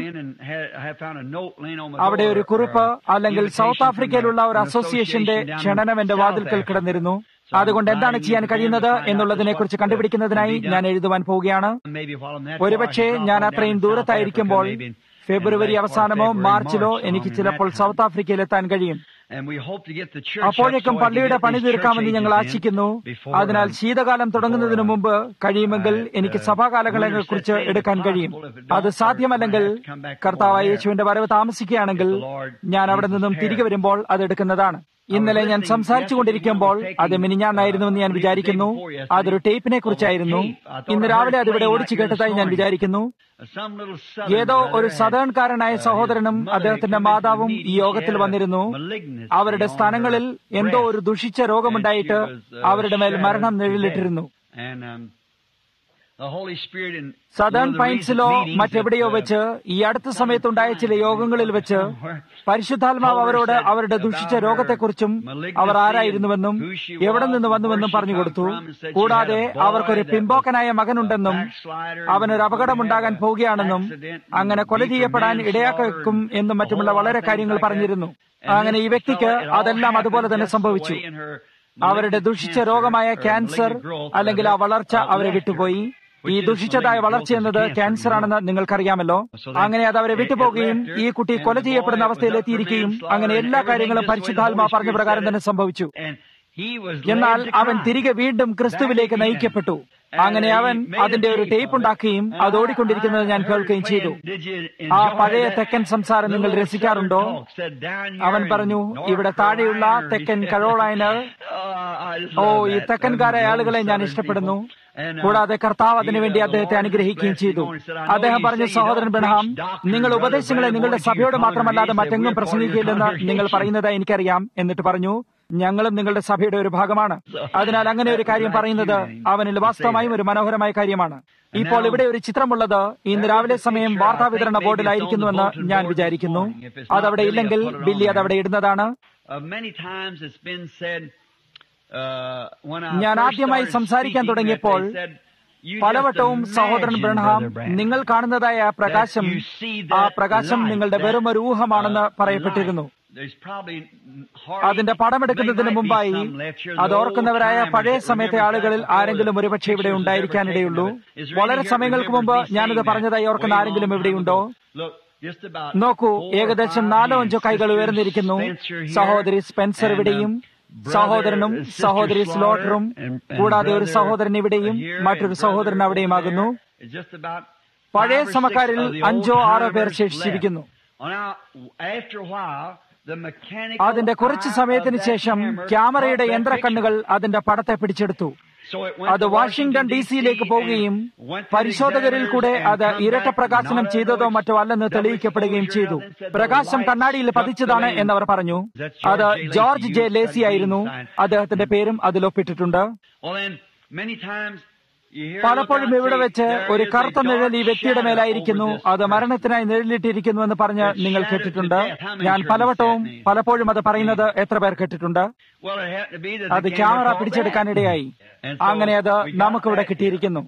[SPEAKER 1] അവിടെ ഒരു കുറിപ്പ് അല്ലെങ്കിൽ സൗത്ത് ആഫ്രിക്കയിലുള്ള ഒരു അസോസിയേഷന്റെ ക്ഷണനം എന്റെ വാതിൽക്കൽ കിടന്നിരുന്നു അതുകൊണ്ട് എന്താണ് ചെയ്യാൻ കഴിയുന്നത് എന്നുള്ളതിനെ കുറിച്ച് കണ്ടുപിടിക്കുന്നതിനായി ഞാൻ എഴുതുവാൻ പോവുകയാണ് ഒരുപക്ഷെ ഞാൻ അത്രയും ദൂരത്തായിരിക്കുമ്പോൾ ഫെബ്രുവരി അവസാനമോ മാർച്ചിലോ എനിക്ക് ചിലപ്പോൾ സൗത്ത് ആഫ്രിക്കയിൽ എത്താൻ കഴിയും അപ്പോഴേക്കും പള്ളിയുടെ പണി തീർക്കാമെന്ന് ഞങ്ങൾ ആശിക്കുന്നു അതിനാൽ ശീതകാലം തുടങ്ങുന്നതിന് മുമ്പ് കഴിയുമെങ്കിൽ എനിക്ക് സഭാകാലങ്ങളെ കുറിച്ച് എടുക്കാൻ കഴിയും അത് സാധ്യമല്ലെങ്കിൽ കർത്താവായ യേശുവിന്റെ വരവ് താമസിക്കുകയാണെങ്കിൽ ഞാൻ അവിടെ നിന്നും തിരികെ വരുമ്പോൾ അത് എടുക്കുന്നതാണ് ഇന്നലെ ഞാൻ സംസാരിച്ചു കൊണ്ടിരിക്കുമ്പോൾ അത് മിനിഞ്ഞാന്നായിരുന്നുവെന്ന് ഞാൻ വിചാരിക്കുന്നു അതൊരു ടേപ്പിനെ കുറിച്ചായിരുന്നു ഇന്ന് രാവിലെ അതിവിടെ ഓടിച്ചു കേട്ടതായി ഞാൻ വിചാരിക്കുന്നു ഏതോ ഒരു സദേൺകാരനായ സഹോദരനും അദ്ദേഹത്തിന്റെ മാതാവും ഈ യോഗത്തിൽ വന്നിരുന്നു അവരുടെ സ്ഥാനങ്ങളിൽ എന്തോ ഒരു ദുഷിച്ച രോഗമുണ്ടായിട്ട് അവരുടെ മേൽ മരണം നിഴലിട്ടിരുന്നു സദേൺ പൈൻസിലോ മറ്റെവിടെയോ വെച്ച് ഈ അടുത്ത സമയത്തുണ്ടായ ചില യോഗങ്ങളിൽ വെച്ച് പരിശുദ്ധാത്മാവ് അവരോട് അവരുടെ ദുഷിച്ച രോഗത്തെക്കുറിച്ചും അവർ ആരായിരുന്നുവെന്നും എവിടെ നിന്ന് വന്നുവെന്നും പറഞ്ഞു കൊടുത്തു കൂടാതെ അവർക്കൊരു പിമ്പോക്കനായ മകനുണ്ടെന്നും അവനൊരു അപകടമുണ്ടാകാൻ പോവുകയാണെന്നും അങ്ങനെ കൊല ചെയ്യപ്പെടാൻ ഇടയാക്കും എന്നും മറ്റുമുള്ള വളരെ കാര്യങ്ങൾ പറഞ്ഞിരുന്നു അങ്ങനെ ഈ വ്യക്തിക്ക് അതെല്ലാം അതുപോലെ തന്നെ സംഭവിച്ചു അവരുടെ ദുഷിച്ച രോഗമായ ക്യാൻസർ അല്ലെങ്കിൽ ആ വളർച്ച അവരെ വിട്ടുപോയി ഈ ദുഷിച്ചതായ വളർച്ച എന്നത് ക്യാൻസർ ആണെന്ന് നിങ്ങൾക്കറിയാമല്ലോ അങ്ങനെ അത് അവരെ വിട്ടുപോകുകയും ഈ കുട്ടി കൊല ചെയ്യപ്പെടുന്ന അവസ്ഥയിൽ എത്തിയിരിക്കുകയും അങ്ങനെ എല്ലാ കാര്യങ്ങളും പരിശുദ്ധാത്മാ പറഞ്ഞ പ്രകാരം തന്നെ സംഭവിച്ചു എന്നാൽ അവൻ തിരികെ വീണ്ടും ക്രിസ്തുവിലേക്ക് നയിക്കപ്പെട്ടു അങ്ങനെ അവൻ അതിന്റെ ഒരു ടേപ്പ് ഉണ്ടാക്കുകയും അത് ഓടിക്കൊണ്ടിരിക്കുന്നത് ഞാൻ കേൾക്കുകയും ചെയ്തു ആ പഴയ തെക്കൻ സംസാരം നിങ്ങൾ രസിക്കാറുണ്ടോ അവൻ പറഞ്ഞു ഇവിടെ താഴെയുള്ള തെക്കൻ കരോളൈന് ഓ ഈ തെക്കൻകാരായ ആളുകളെ ഞാൻ ഇഷ്ടപ്പെടുന്നു കൂടാതെ കർത്താവ് അതിനുവേണ്ടി അദ്ദേഹത്തെ അനുഗ്രഹിക്കുകയും ചെയ്തു അദ്ദേഹം പറഞ്ഞു സഹോദരൻ ബിണഹാം നിങ്ങൾ ഉപദേശങ്ങളെ നിങ്ങളുടെ സഭയോട് മാത്രമല്ലാതെ മറ്റെങ്ങും പ്രസംഗിക്കില്ലെന്ന് നിങ്ങൾ പറയുന്നത് എനിക്കറിയാം എന്നിട്ട് പറഞ്ഞു ഞങ്ങളും നിങ്ങളുടെ സഭയുടെ ഒരു ഭാഗമാണ് അതിനാൽ അങ്ങനെ ഒരു കാര്യം പറയുന്നത് അവനിൽ വാസ്തവമായും ഒരു മനോഹരമായ കാര്യമാണ് ഇപ്പോൾ ഇവിടെ ഒരു ചിത്രമുള്ളത് ഇന്ന് രാവിലെ സമയം വാർത്താ വിതരണ ബോർഡിലായിരിക്കുന്നുവെന്ന് ഞാൻ വിചാരിക്കുന്നു അതവിടെ ഇല്ലെങ്കിൽ ബില്ലി അതവിടെ ഇടുന്നതാണ് ഞാൻ ആദ്യമായി സംസാരിക്കാൻ തുടങ്ങിയപ്പോൾ പലവട്ടവും സഹോദരൻ ബ്രൺഹാം നിങ്ങൾ കാണുന്നതായ പ്രകാശം ആ പ്രകാശം നിങ്ങളുടെ വെറും ഒരു ഊഹമാണെന്ന് പറയപ്പെട്ടിരുന്നു അതിന്റെ പടമെടുക്കുന്നതിന് മുമ്പായി അത് ഓർക്കുന്നവരായ പഴയ സമയത്തെ ആളുകളിൽ ആരെങ്കിലും ഒരുപക്ഷെ ഇവിടെ ഉണ്ടായിരിക്കാനിടയുള്ളൂ വളരെ സമയങ്ങൾക്ക് മുമ്പ് ഞാനിത് പറഞ്ഞതായി ഓർക്കുന്ന ആരെങ്കിലും ഇവിടെയുണ്ടോ നോക്കൂ ഏകദേശം നാലോ അഞ്ചോ കൈകൾ ഉയർന്നിരിക്കുന്നു സഹോദരി സ്പെൻസർ ഇവിടെയും സഹോദരനും സഹോദരി സ്ലോട്ടറും കൂടാതെ ഒരു സഹോദരൻ ഇവിടെയും മറ്റൊരു സഹോദരൻ അവിടെയുമാകുന്നു പഴയ സമക്കാരിൽ അഞ്ചോ ആറോ പേർ ശേഷിച്ചിരിക്കുന്നു അതിന്റെ കുറച്ചു സമയത്തിന് ശേഷം ക്യാമറയുടെ യന്ത്രക്കണ്ണുകൾ അതിന്റെ പടത്തെ പിടിച്ചെടുത്തു അത് വാഷിംഗ്ടൺ ഡി സിയിലേക്ക് പോവുകയും പരിശോധകരിൽ കൂടെ അത് ഇരട്ട പ്രകാശനം ചെയ്തതോ മറ്റോ അല്ലെന്ന് തെളിയിക്കപ്പെടുകയും ചെയ്തു പ്രകാശം കണ്ണാടിയിൽ പതിച്ചതാണ് എന്നവർ പറഞ്ഞു അത് ജോർജ് ജെ ലേസി ആയിരുന്നു അദ്ദേഹത്തിന്റെ പേരും അതിൽ ഒപ്പിട്ടിട്ടുണ്ട് പലപ്പോഴും ഇവിടെ വെച്ച് ഒരു കറുത്ത നിഴൽ ഈ വ്യക്തിയുടെ മേലായിരിക്കുന്നു അത് മരണത്തിനായി നിഴലിട്ടിരിക്കുന്നു എന്ന് പറഞ്ഞ് നിങ്ങൾ കേട്ടിട്ടുണ്ട് ഞാൻ പലവട്ടവും പലപ്പോഴും അത് പറയുന്നത് എത്ര പേർ കേട്ടിട്ടുണ്ട് അത് ക്യാമറ പിടിച്ചെടുക്കാനിടയായി അങ്ങനെ അത് നമുക്കിവിടെ കിട്ടിയിരിക്കുന്നു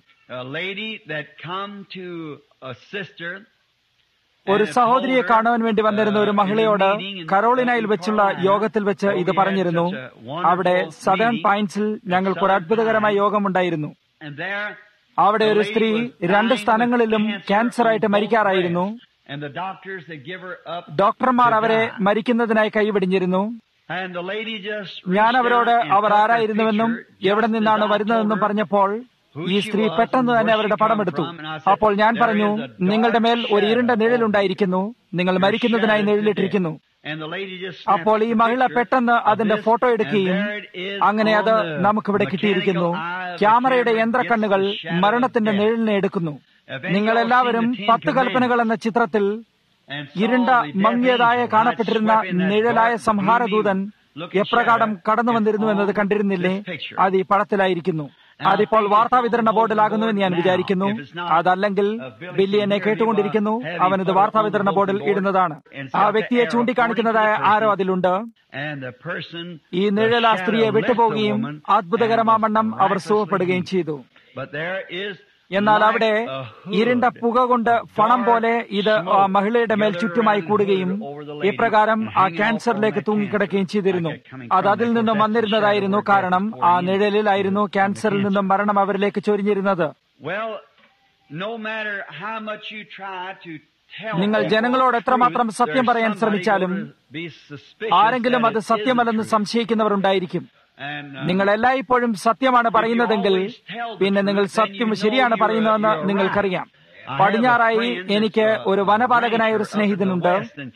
[SPEAKER 1] ഒരു സഹോദരിയെ കാണുവാൻ വേണ്ടി വന്നിരുന്ന ഒരു മഹിളയോട് കരോളിനയിൽ വെച്ചുള്ള യോഗത്തിൽ വെച്ച് ഇത് പറഞ്ഞിരുന്നു അവിടെ സദേൺ പൈൻസിൽ ഞങ്ങൾക്ക് ഒരു അത്ഭുതകരമായ യോഗമുണ്ടായിരുന്നു അവിടെ ഒരു സ്ത്രീ രണ്ട് സ്ഥലങ്ങളിലും ക്യാൻസറായിട്ട് മരിക്കാറായിരുന്നു ഡോക്ടർമാർ അവരെ മരിക്കുന്നതിനായി കൈവിടിഞ്ഞിരുന്നു
[SPEAKER 2] And the lady just
[SPEAKER 1] ഞാൻ
[SPEAKER 2] reached
[SPEAKER 1] അവരോട്
[SPEAKER 2] down and
[SPEAKER 1] our
[SPEAKER 2] took her
[SPEAKER 1] ആരായിരുന്നുവെന്നും
[SPEAKER 2] picture
[SPEAKER 1] എവിടെ
[SPEAKER 2] just
[SPEAKER 1] നിന്നാണ്
[SPEAKER 2] as I
[SPEAKER 1] വരുന്നതെന്നും
[SPEAKER 2] told her
[SPEAKER 1] പറഞ്ഞപ്പോൾ
[SPEAKER 2] who
[SPEAKER 1] ഈ
[SPEAKER 2] she
[SPEAKER 1] സ്ത്രീ
[SPEAKER 2] was
[SPEAKER 1] പെട്ടെന്ന്
[SPEAKER 2] and
[SPEAKER 1] തന്നെ
[SPEAKER 2] where
[SPEAKER 1] അവരുടെ
[SPEAKER 2] she
[SPEAKER 1] പടം
[SPEAKER 2] come
[SPEAKER 1] എടുത്തു
[SPEAKER 2] from, and I said,
[SPEAKER 1] അപ്പോൾ ഞാൻ
[SPEAKER 2] "There
[SPEAKER 1] പറഞ്ഞു
[SPEAKER 2] is a dark
[SPEAKER 1] നിങ്ങളുടെ മേൽ ഒരു ഇരുണ്ട
[SPEAKER 2] shadow
[SPEAKER 1] നിഴലുണ്ടായിരിക്കുന്നു നിങ്ങൾ
[SPEAKER 2] Your
[SPEAKER 1] മരിക്കുന്നതിനായി
[SPEAKER 2] shadow
[SPEAKER 1] നിഴലിട്ടിരിക്കുന്നു
[SPEAKER 2] And the lady just snapped
[SPEAKER 1] അപ്പോൾ ഈ
[SPEAKER 2] the
[SPEAKER 1] മഹിള
[SPEAKER 2] picture
[SPEAKER 1] പെട്ടെന്ന്
[SPEAKER 2] of
[SPEAKER 1] അതിന്റെ
[SPEAKER 2] this,
[SPEAKER 1] ഫോട്ടോ
[SPEAKER 2] and
[SPEAKER 1] എടുക്കുകയും
[SPEAKER 2] there it is
[SPEAKER 1] അങ്ങനെ അത്
[SPEAKER 2] on the
[SPEAKER 1] നമുക്കിവിടെ
[SPEAKER 2] mechanical
[SPEAKER 1] കിട്ടിയിരിക്കുന്നു
[SPEAKER 2] eye of the
[SPEAKER 1] ക്യാമറയുടെ
[SPEAKER 2] camera
[SPEAKER 1] യന്ത്രക്കണ്ണുകൾ
[SPEAKER 2] gets the shadow
[SPEAKER 1] മരണത്തിന്റെ
[SPEAKER 2] of death.
[SPEAKER 1] നിഴലിനെ എടുക്കുന്നു
[SPEAKER 2] If any
[SPEAKER 1] നിങ്ങൾ
[SPEAKER 2] of y'all
[SPEAKER 1] എല്ലാവരും
[SPEAKER 2] seen the Ten
[SPEAKER 1] പത്ത് കൽപ്പനകൾ എന്ന ചിത്രത്തിൽ
[SPEAKER 2] And saw
[SPEAKER 1] ഇരുണ്ട
[SPEAKER 2] the death
[SPEAKER 1] മങ്ങിയതായ
[SPEAKER 2] angel
[SPEAKER 1] കാണപ്പെട്ടിരുന്ന
[SPEAKER 2] swept in that
[SPEAKER 1] നിഴലായ
[SPEAKER 2] dark,
[SPEAKER 1] സംഹാരദൂതൻ
[SPEAKER 2] gloomy looking
[SPEAKER 1] എപ്രകാരം
[SPEAKER 2] shadow
[SPEAKER 1] കടന്നു വന്നിരുന്നു
[SPEAKER 2] is
[SPEAKER 1] എന്നത്
[SPEAKER 2] on
[SPEAKER 1] കണ്ടിരുന്നില്ലേ
[SPEAKER 2] this picture.
[SPEAKER 1] അത് ഈ പടത്തിലായിരിക്കുന്നു അതിപ്പോൾ വാർത്താ വിതരണ ബോർഡിലാകുന്നു എന്ന് ഞാൻ വിചാരിക്കുന്നു അതല്ലെങ്കിൽ ബില്ലി എന്നെ കേട്ടുകൊണ്ടിരിക്കുന്നു അവൻ ഇത് വാർത്താ വിതരണ ബോർഡിൽ ഇടുന്നതാണ് ആ വ്യക്തിയെ ചൂണ്ടിക്കാണിക്കുന്നതായ ആരോ അതിലുണ്ട്
[SPEAKER 2] And the person,
[SPEAKER 1] ഈ
[SPEAKER 2] the
[SPEAKER 1] നിഴൽ ആ
[SPEAKER 2] shadow
[SPEAKER 1] സ്ത്രീയെ
[SPEAKER 2] left the
[SPEAKER 1] വിട്ടുപോകുകയും
[SPEAKER 2] woman
[SPEAKER 1] അത്ഭുതകരമാവണ്ണം
[SPEAKER 2] and was
[SPEAKER 1] our സുഖപ്പെടുകയും
[SPEAKER 2] miraculously
[SPEAKER 1] ചെയ്തു
[SPEAKER 2] healed. But there is
[SPEAKER 1] എന്നാൽ
[SPEAKER 2] like
[SPEAKER 1] അവിടെ
[SPEAKER 2] a hood,
[SPEAKER 1] ഇരുണ്ട പുക കൊണ്ട് ഫണം പോലെ ഇത് ആ
[SPEAKER 2] smoke
[SPEAKER 1] മഹിളയുടെ മേൽ
[SPEAKER 2] gathered
[SPEAKER 1] ചുറ്റുമായി
[SPEAKER 2] around
[SPEAKER 1] കൂടുകയും
[SPEAKER 2] the hood over the lady
[SPEAKER 1] ഇപ്രകാരം
[SPEAKER 2] and
[SPEAKER 1] ആ
[SPEAKER 2] hanging off
[SPEAKER 1] ക്യാൻസറിലേക്ക്
[SPEAKER 2] on that
[SPEAKER 1] തൂങ്ങിക്കിടക്കുകയും
[SPEAKER 2] cancer.
[SPEAKER 1] ചെയ്തിരുന്നു
[SPEAKER 2] Like coming
[SPEAKER 1] അത്
[SPEAKER 2] from
[SPEAKER 1] അതിൽ
[SPEAKER 2] that,
[SPEAKER 1] നിന്നും
[SPEAKER 2] that's the
[SPEAKER 1] വന്നിരുന്നതായിരുന്നു
[SPEAKER 2] shadow where
[SPEAKER 1] കാരണം
[SPEAKER 2] death
[SPEAKER 1] ആ
[SPEAKER 2] poured in
[SPEAKER 1] നിഴലിലായിരുന്നു
[SPEAKER 2] from the
[SPEAKER 1] ക്യാൻസറിൽ നിന്നും
[SPEAKER 2] cancer.
[SPEAKER 1] മരണം അവരിലേക്ക് ചൊരിഞ്ഞിരുന്നത്
[SPEAKER 2] Well, no matter how much you try to tell
[SPEAKER 1] നിങ്ങൾ
[SPEAKER 2] people
[SPEAKER 1] ജനങ്ങളോട് എത്രമാത്രം
[SPEAKER 2] truth,
[SPEAKER 1] സത്യം
[SPEAKER 2] there's
[SPEAKER 1] പറയാൻ
[SPEAKER 2] somebody
[SPEAKER 1] ശ്രമിച്ചാലും
[SPEAKER 2] gonna be suspicious
[SPEAKER 1] ആരെങ്കിലും
[SPEAKER 2] that
[SPEAKER 1] അത്
[SPEAKER 2] it
[SPEAKER 1] സത്യമല്ലെന്ന്
[SPEAKER 2] isn't true.
[SPEAKER 1] സംശയിക്കുന്നവർ ഉണ്ടായിരിക്കും
[SPEAKER 2] And, uh,
[SPEAKER 1] നിങ്ങൾ എല്ലായ്പ്പോഴും സത്യമാണ് പറയുന്നതെങ്കിൽ പിന്നെ നിങ്ങൾ സത്യം ശരിയാണ് പറയുന്നതെന്ന് നിങ്ങൾക്കറിയാം പടിഞ്ഞാറായി എനിക്ക് ഒരു വനപാലകനായ ഒരു സ്നേഹിതനുണ്ട്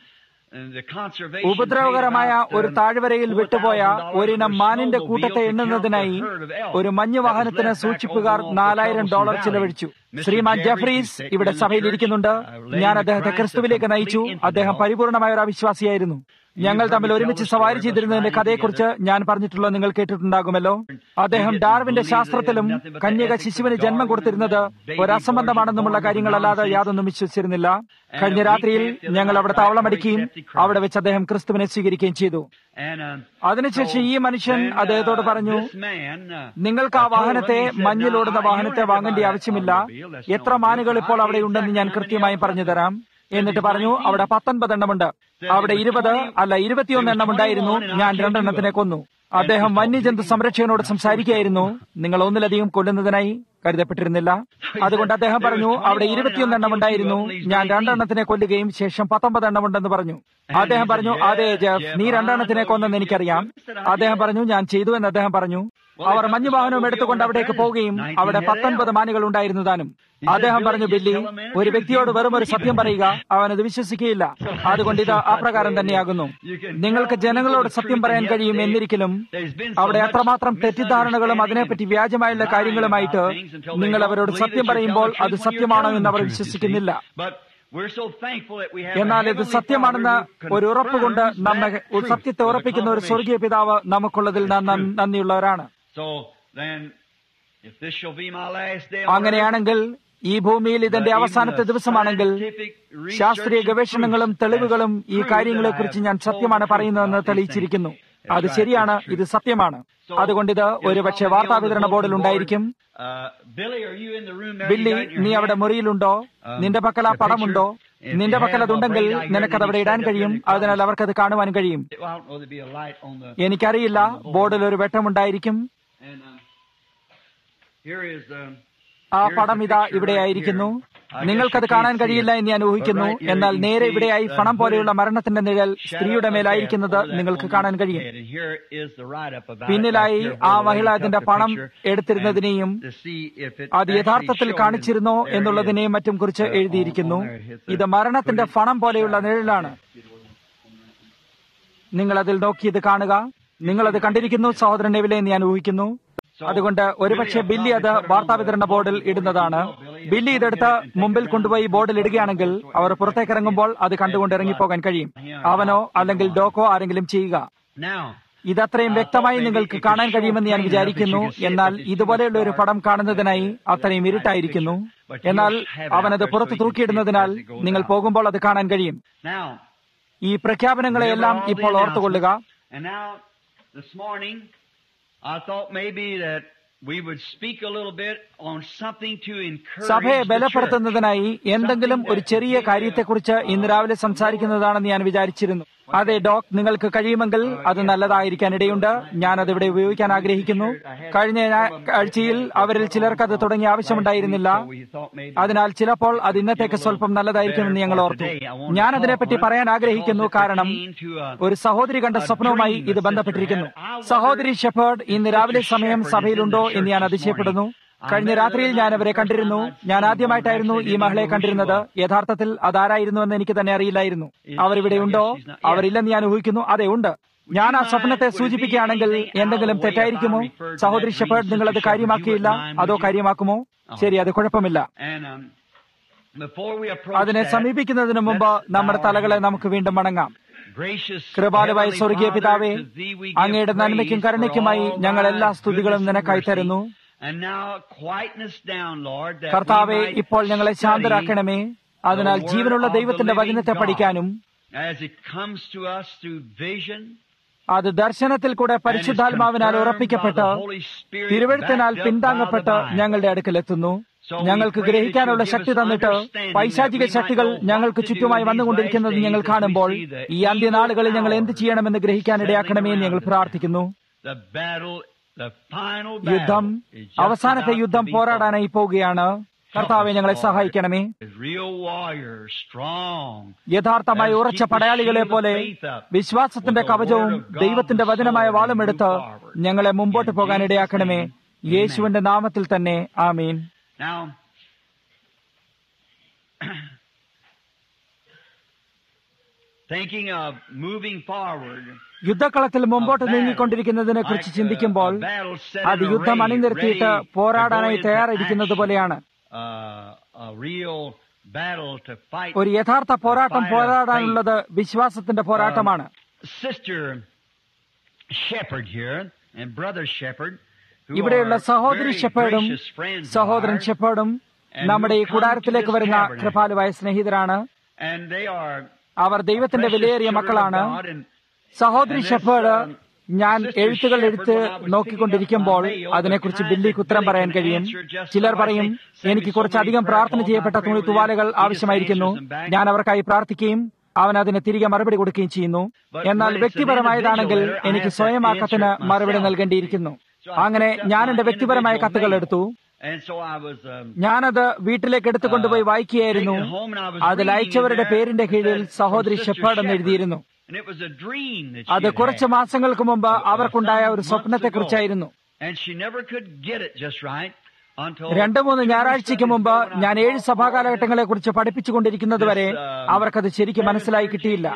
[SPEAKER 1] ഉപദ്രവകരമായ ഒരു താഴ്വരയിൽ വിട്ടുപോയ ഒരിനം മാനിന്റെ കൂട്ടത്തെ എണ്ണുന്നതിനായി ഒരു മഞ്ഞ് വാഹനത്തിന് സൂക്ഷിപ്പുകാർ നാലായിരം ഡോളർ ചിലവഴിച്ചു ശ്രീമാൻ ജഫ്രീസ് ഇവിടെ സഭയിൽ ഇരിക്കുന്നുണ്ട് ഞാൻ അദ്ദേഹത്തെ ക്രിസ്തുവിലേക്ക് നയിച്ചു അദ്ദേഹം പരിപൂർണമായ ഒരു അവിശ്വാസിയായിരുന്നു ഞങ്ങൾ തമ്മിൽ ഒരുമിച്ച് സവാരി ചെയ്തിരുന്നതിന്റെ കഥയെക്കുറിച്ച് ഞാൻ പറഞ്ഞിട്ടുള്ളത് നിങ്ങൾ കേട്ടിട്ടുണ്ടാകുമല്ലോ അദ്ദേഹം ഡാർവിന്റെ ശാസ്ത്രത്തിലും കന്യക ശിശുവിന് ജന്മം കൊടുത്തിരുന്നത് ഒരു അസംബന്ധമാണെന്നുമുള്ള കാര്യങ്ങളല്ലാതെ യാതൊന്നും വിശ്വസിച്ചിരുന്നില്ല കഴിഞ്ഞ രാത്രിയിൽ ഞങ്ങൾ അവിടെ താവളമടിക്കുകയും അവിടെ വെച്ച് അദ്ദേഹം ക്രിസ്തുവിനെ സ്വീകരിക്കുകയും ചെയ്തു അതിനുശേഷം ഈ മനുഷ്യൻ അദ്ദേഹത്തോട് പറഞ്ഞു നിങ്ങൾക്ക് ആ വാഹനത്തെ മഞ്ഞിലോടുന്ന വാഹനത്തെ വാങ്ങേണ്ട ആവശ്യമില്ല എത്ര മാനുകൾ ഇപ്പോൾ അവിടെ ഉണ്ടെന്ന് ഞാൻ കൃത്യമായി പറഞ്ഞു തരാം എന്നിട്ട് പറഞ്ഞു അവിടെ പത്തൊൻപത് എണ്ണമുണ്ട് അവിടെ ഇരുപത് അല്ല ഇരുപത്തിയൊന്ന് എണ്ണം ഉണ്ടായിരുന്നു ഞാൻ രണ്ടെണ്ണത്തിനെ കൊന്നു അദ്ദേഹം വന്യജന്തു സംരക്ഷകനോട് സംസാരിക്കുകയായിരുന്നു നിങ്ങൾ ഒന്നിലധികം കൊല്ലുന്നതിനായി കരുതപ്പെട്ടിരുന്നില്ല അതുകൊണ്ട് അദ്ദേഹം പറഞ്ഞു അവിടെ ഇരുപത്തിയൊന്ന് എണ്ണം ഉണ്ടായിരുന്നു ഞാൻ രണ്ടെണ്ണത്തിനെ കൊല്ലുകയും ശേഷം പത്തൊമ്പത് എണ്ണം ഉണ്ടെന്ന് പറഞ്ഞു അദ്ദേഹം പറഞ്ഞു അതെ ജഫ് നീ രണ്ടെണ്ണത്തിനെ കൊന്നെന്ന് എനിക്കറിയാം അദ്ദേഹം പറഞ്ഞു ഞാൻ ചെയ്തു എന്ന് അദ്ദേഹം പറഞ്ഞു അവർ മഞ്ഞുവാഹനവും എടുത്തുകൊണ്ട് അവിടേക്ക് പോവുകയും അവിടെ പത്തൊൻപത് മാനുകൾ ഉണ്ടായിരുന്നു താനും അദ്ദേഹം പറഞ്ഞു ബില്ലി ഒരു വ്യക്തിയോട് വെറും ഒരു സത്യം പറയുക അവനത് വിശ്വസിക്കുകയില്ല അതുകൊണ്ട് ഇത് അപ്രകാരം തന്നെയാകുന്നു നിങ്ങൾക്ക് ജനങ്ങളോട് സത്യം പറയാൻ കഴിയും എന്നിരിക്കലും അവിടെ അത്രമാത്രം തെറ്റിദ്ധാരണകളും അതിനെപ്പറ്റി വ്യാജമായുള്ള കാര്യങ്ങളുമായിട്ട് നിങ്ങൾ അവരോട് സത്യം പറയുമ്പോൾ അത് സത്യമാണോ എന്ന് അവർ വിശ്വസിക്കുന്നില്ല എന്നാൽ ഇത് സത്യമാണെന്ന് ഒരു ഉറപ്പ് കൊണ്ട് നമ്മെ ഒരു സത്യത്തെ ഉറപ്പിക്കുന്ന ഒരു സ്വർഗീയ പിതാവ് നമുക്കുള്ളതിൽ നാം നന്ദിയുള്ളവരാണ് അങ്ങനെയാണെങ്കിൽ ഈ ഭൂമിയിൽ ഇതിന്റെ അവസാനത്തെ ദിവസമാണെങ്കിൽ ശാസ്ത്രീയ ഗവേഷണങ്ങളും തെളിവുകളും ഈ കാര്യങ്ങളെക്കുറിച്ച് ഞാൻ സത്യമാണ് പറയുന്നതെന്ന് തെളിയിച്ചിരിക്കുന്നു അത് ശരിയാണ് ഇത് സത്യമാണ് അതുകൊണ്ട് ഇത് ഒരുപക്ഷെ വാർത്താ വിതരണ ബോർഡിൽ ഉണ്ടായിരിക്കും ബില്ലി നീ അവിടെ മുറിയിലുണ്ടോ നിന്റെ പക്കൽ ആ പടമുണ്ടോ നിന്റെ പക്കൽ അതുണ്ടെങ്കിൽ നിനക്കത് അവിടെ ഇടാൻ കഴിയും അതിനാൽ അവർക്കത് കാണുവാൻ കഴിയും എനിക്കറിയില്ല ബോർഡിൽ ഒരു വെട്ടമുണ്ടായിരിക്കും ആ പടം ഇതാ ഇവിടെയായിരിക്കുന്നു നിങ്ങൾക്കത് കാണാൻ കഴിയില്ല എന്ന് ഞാൻ ഊഹിക്കുന്നു എന്നാൽ നേരെ ഇവിടെയായി പണം പോലെയുള്ള മരണത്തിന്റെ നിഴൽ സ്ത്രീയുടെ മേലായിരിക്കുന്നത് നിങ്ങൾക്ക് കാണാൻ കഴിയും പിന്നിലായി ആ മഹിള അതിന്റെ പണം എടുത്തിരുന്നതിനെയും അത് യഥാർത്ഥത്തിൽ കാണിച്ചിരുന്നോ എന്നുള്ളതിനെയും മറ്റും കുറിച്ച് എഴുതിയിരിക്കുന്നു ഇത് മരണത്തിന്റെ പണം പോലെയുള്ള നിഴലാണ് നിങ്ങൾ അതിൽ നോക്കി ഇത് കാണുക നിങ്ങളത് കണ്ടിരിക്കുന്നു സഹോദരൻ നെവിലെ എന്ന് ഞാൻ ഊഹിക്കുന്നു അതുകൊണ്ട് ഒരുപക്ഷെ ബില്ലി അത് വാർത്താ വിതരണ ബോർഡിൽ ഇടുന്നതാണ് ബില്ലി ഇതെടുത്ത് മുമ്പിൽ കൊണ്ടുപോയി ബോർഡിൽ ഇടുകയാണെങ്കിൽ അവർ പുറത്തേക്ക് ഇറങ്ങുമ്പോൾ അത് കണ്ടുകൊണ്ട് ഇറങ്ങിപ്പോകാൻ കഴിയും അവനോ അല്ലെങ്കിൽ ഡോക്കോ ആരെങ്കിലും ചെയ്യുക ഇതത്രയും വ്യക്തമായി നിങ്ങൾക്ക് കാണാൻ കഴിയുമെന്ന് ഞാൻ വിചാരിക്കുന്നു എന്നാൽ ഇതുപോലെയുള്ള ഒരു പടം കാണുന്നതിനായി അത്രയും ഇരുട്ടായിരിക്കുന്നു എന്നാൽ അവനത് പുറത്ത് തൂക്കിയിടുന്നതിനാൽ നിങ്ങൾ പോകുമ്പോൾ അത് കാണാൻ കഴിയും ഈ പ്രഖ്യാപനങ്ങളെയെല്ലാം ഇപ്പോൾ ഓർത്തുകൊള്ളുക
[SPEAKER 2] I thought maybe that we would speak a little bit on something to encourage
[SPEAKER 1] സഭയെ
[SPEAKER 2] the church.
[SPEAKER 1] ബലപ്പെടുത്തുന്നതിനായി എന്തെങ്കിലും ഒരു ചെറിയ കാര്യത്തെക്കുറിച്ച് ഇന്ന് രാവിലെ സംസാരിക്കുന്നതാണെന്ന് ഞാൻ വിചാരിച്ചിരുന്നു അതെ ഡോക് നിങ്ങൾക്ക് കഴിയുമെങ്കിൽ അത് നല്ലതായിരിക്കാൻ ഇടയുണ്ട് ഞാൻ അത് ഇവിടെ ഉപയോഗിക്കാൻ ആഗ്രഹിക്കുന്നു കഴിഞ്ഞ ഞാ- ആഴ്ചയിൽ അവരിൽ ചിലർക്ക് അത് തുടങ്ങിയ ആവശ്യമുണ്ടായിരുന്നില്ല അതിനാൽ ചിലപ്പോൾ അത് ഇന്നത്തേക്ക് സ്വല്പം നല്ലതായിരിക്കുമെന്ന് ഞങ്ങൾ ഓർത്തു ഞാൻ അതിനെപ്പറ്റി പറയാൻ ആഗ്രഹിക്കുന്നു കാരണം ഒരു സഹോദരി കണ്ട സ്വപ്നവുമായി ഇത് ബന്ധപ്പെട്ടിരിക്കുന്നു സഹോദരി ഷെഫേർഡ് ഇന്ന് രാവിലെ സമയം സഭയിലുണ്ടോ എന്ന് ഞാൻ അതിശയപ്പെടുന്നു കഴിഞ്ഞ രാത്രിയിൽ ഞാൻ അവരെ കണ്ടിരുന്നു ഞാൻ ആദ്യമായിട്ടായിരുന്നു ഈ മഹിളയെ കണ്ടിരുന്നത് യഥാർത്ഥത്തിൽ അതാരായിരുന്നു എന്ന് എനിക്ക് തന്നെ അറിയില്ലായിരുന്നു അവർ ഇവിടെ ഉണ്ടോ അവരില്ലെന്ന് ഞാൻ ഊഹിക്കുന്നു അതെ ഉണ്ട് ഞാൻ ആ സ്വപ്നത്തെ സൂചിപ്പിക്കുകയാണെങ്കിൽ എന്തെങ്കിലും തെറ്റായിരിക്കുമോ സഹോദരി ഷെഫേർഡ് നിങ്ങൾ അത് കാര്യമാക്കിയില്ല അതോ കാര്യമാക്കുമോ ശരി അത് കുഴപ്പമില്ല അതിനെ സമീപിക്കുന്നതിന് മുമ്പ് നമ്മുടെ തലകളെ നമുക്ക് വീണ്ടും മടങ്ങാം കൃപാലുവായ സ്വർഗീയ പിതാവേ അങ്ങയുടെ നന്മയ്ക്കും കരുണയ്ക്കുമായി ഞങ്ങൾ എല്ലാ സ്തുതികളും നിനക്കായി തരുന്നു കർത്താവെ ഇപ്പോൾ ഞങ്ങളെ ശാന്തരാക്കണമേ അതിനാൽ ജീവനുള്ള ദൈവത്തിന്റെ വചനത്തെ പഠിക്കാനും അത് ദർശനത്തിൽ കൂടെ പരിശുദ്ധാത്മാവിനാൽ ഉറപ്പിക്കപ്പെട്ട് തിരുവഴുത്തിനാൽ പിന്താങ്ങപ്പെട്ട് ഞങ്ങളുടെ അടുക്കലെത്തുന്നു ഞങ്ങൾക്ക് ഗ്രഹിക്കാനുള്ള ശക്തി തന്നിട്ട് പൈശാചിക ശക്തികൾ ഞങ്ങൾക്ക് ചുറ്റുമായി വന്നുകൊണ്ടിരിക്കുന്നത് ഞങ്ങൾ കാണുമ്പോൾ ഈ അന്ത്യനാളുകളിൽ ഞങ്ങൾ എന്ത് ചെയ്യണമെന്ന് ഗ്രഹിക്കാൻ ഇടയാക്കണമേ എന്ന് ഞങ്ങൾ പ്രാർത്ഥിക്കുന്നു യുദ്ധം അവസാനത്തെ യുദ്ധം പോരാടാനായി പോവുകയാണ് കർത്താവെ ഞങ്ങളെ സഹായിക്കണമേ യഥാർത്ഥമായി ഉറച്ച പടയാളികളെ പോലെ വിശ്വാസത്തിന്റെ കവചവും ദൈവത്തിന്റെ വചനമായ വാളുമെടുത്ത് ഞങ്ങളെ മുമ്പോട്ട് പോകാൻ ഇടയാക്കണമേ യേശുവിന്റെ നാമത്തിൽ തന്നെ ആമീൻ
[SPEAKER 2] Thinking of moving forward,
[SPEAKER 1] യുദ്ധക്കളത്തിൽ മുമ്പോട്ട് നീങ്ങിക്കൊണ്ടിരിക്കുന്നതിനെ കുറിച്ച് ചിന്തിക്കുമ്പോൾ അത് യുദ്ധം അണിനിരത്തിയിട്ട് പോരാടാനായി തയ്യാറായിരിക്കുന്നത് പോലെയാണ് ഒരു യഥാർത്ഥ പോരാട്ടം പോരാടാനുള്ളത് വിശ്വാസത്തിന്റെ പോരാട്ടമാണ് ഇവിടെയുള്ള സഹോദരി ഷെപ്പേർഡും സഹോദരൻ ഷെപ്പേർഡും നമ്മുടെ ഈ കൂടാരത്തിലേക്ക് വരുന്ന കൃപാലുവായ സ്നേഹിതരാണ് അവർ ദൈവത്തിന്റെ വിലയേറിയ മക്കളാണ് സഹോദരി ഷെപ്പേർഡ് ഞാൻ എഴുത്തുകൾ എടുത്ത് നോക്കിക്കൊണ്ടിരിക്കുമ്പോൾ അതിനെക്കുറിച്ച് ബില്ലിക്ക് ഉത്തരം പറയാൻ കഴിയും ചിലർ പറയും എനിക്ക് കുറച്ചധികം പ്രാർത്ഥന ചെയ്യപ്പെട്ട തുണി തുവാലകൾ ആവശ്യമായിരിക്കുന്നു ഞാൻ അവർക്കായി പ്രാർത്ഥിക്കുകയും അവൻ അതിന് തിരികെ മറുപടി കൊടുക്കുകയും ചെയ്യുന്നു എന്നാൽ വ്യക്തിപരമായതാണെങ്കിൽ എനിക്ക് സ്വയം ആ കത്തിന് മറുപടി നൽകേണ്ടിയിരിക്കുന്നു അങ്ങനെ ഞാൻ എന്റെ വ്യക്തിപരമായ കത്തുകൾ എടുത്തു ഞാനത് വീട്ടിലേക്ക് എടുത്തുകൊണ്ടുപോയി വായിക്കുകയായിരുന്നു അതിൽ അയച്ചവരുടെ പേരിന്റെ കീഴിൽ സഹോദരി ഷെപ്പേർഡ് എന്ന് എഴുതിയിരുന്നു അത് കുറച്ച് മാസങ്ങൾക്ക് മുമ്പ് അവർക്കുണ്ടായ ഒരു സ്വപ്നത്തെക്കുറിച്ചായിരുന്നു രണ്ടു മൂന്ന് ഞായറാഴ്ചയ്ക്ക് മുമ്പ് ഞാൻ ഏഴ് സഭാകാലഘട്ടങ്ങളെ കുറിച്ച് പഠിപ്പിച്ചുകൊണ്ടിരിക്കുന്നത് വരെ അവർക്കത് ശരിക്കും മനസ്സിലായി കിട്ടിയില്ല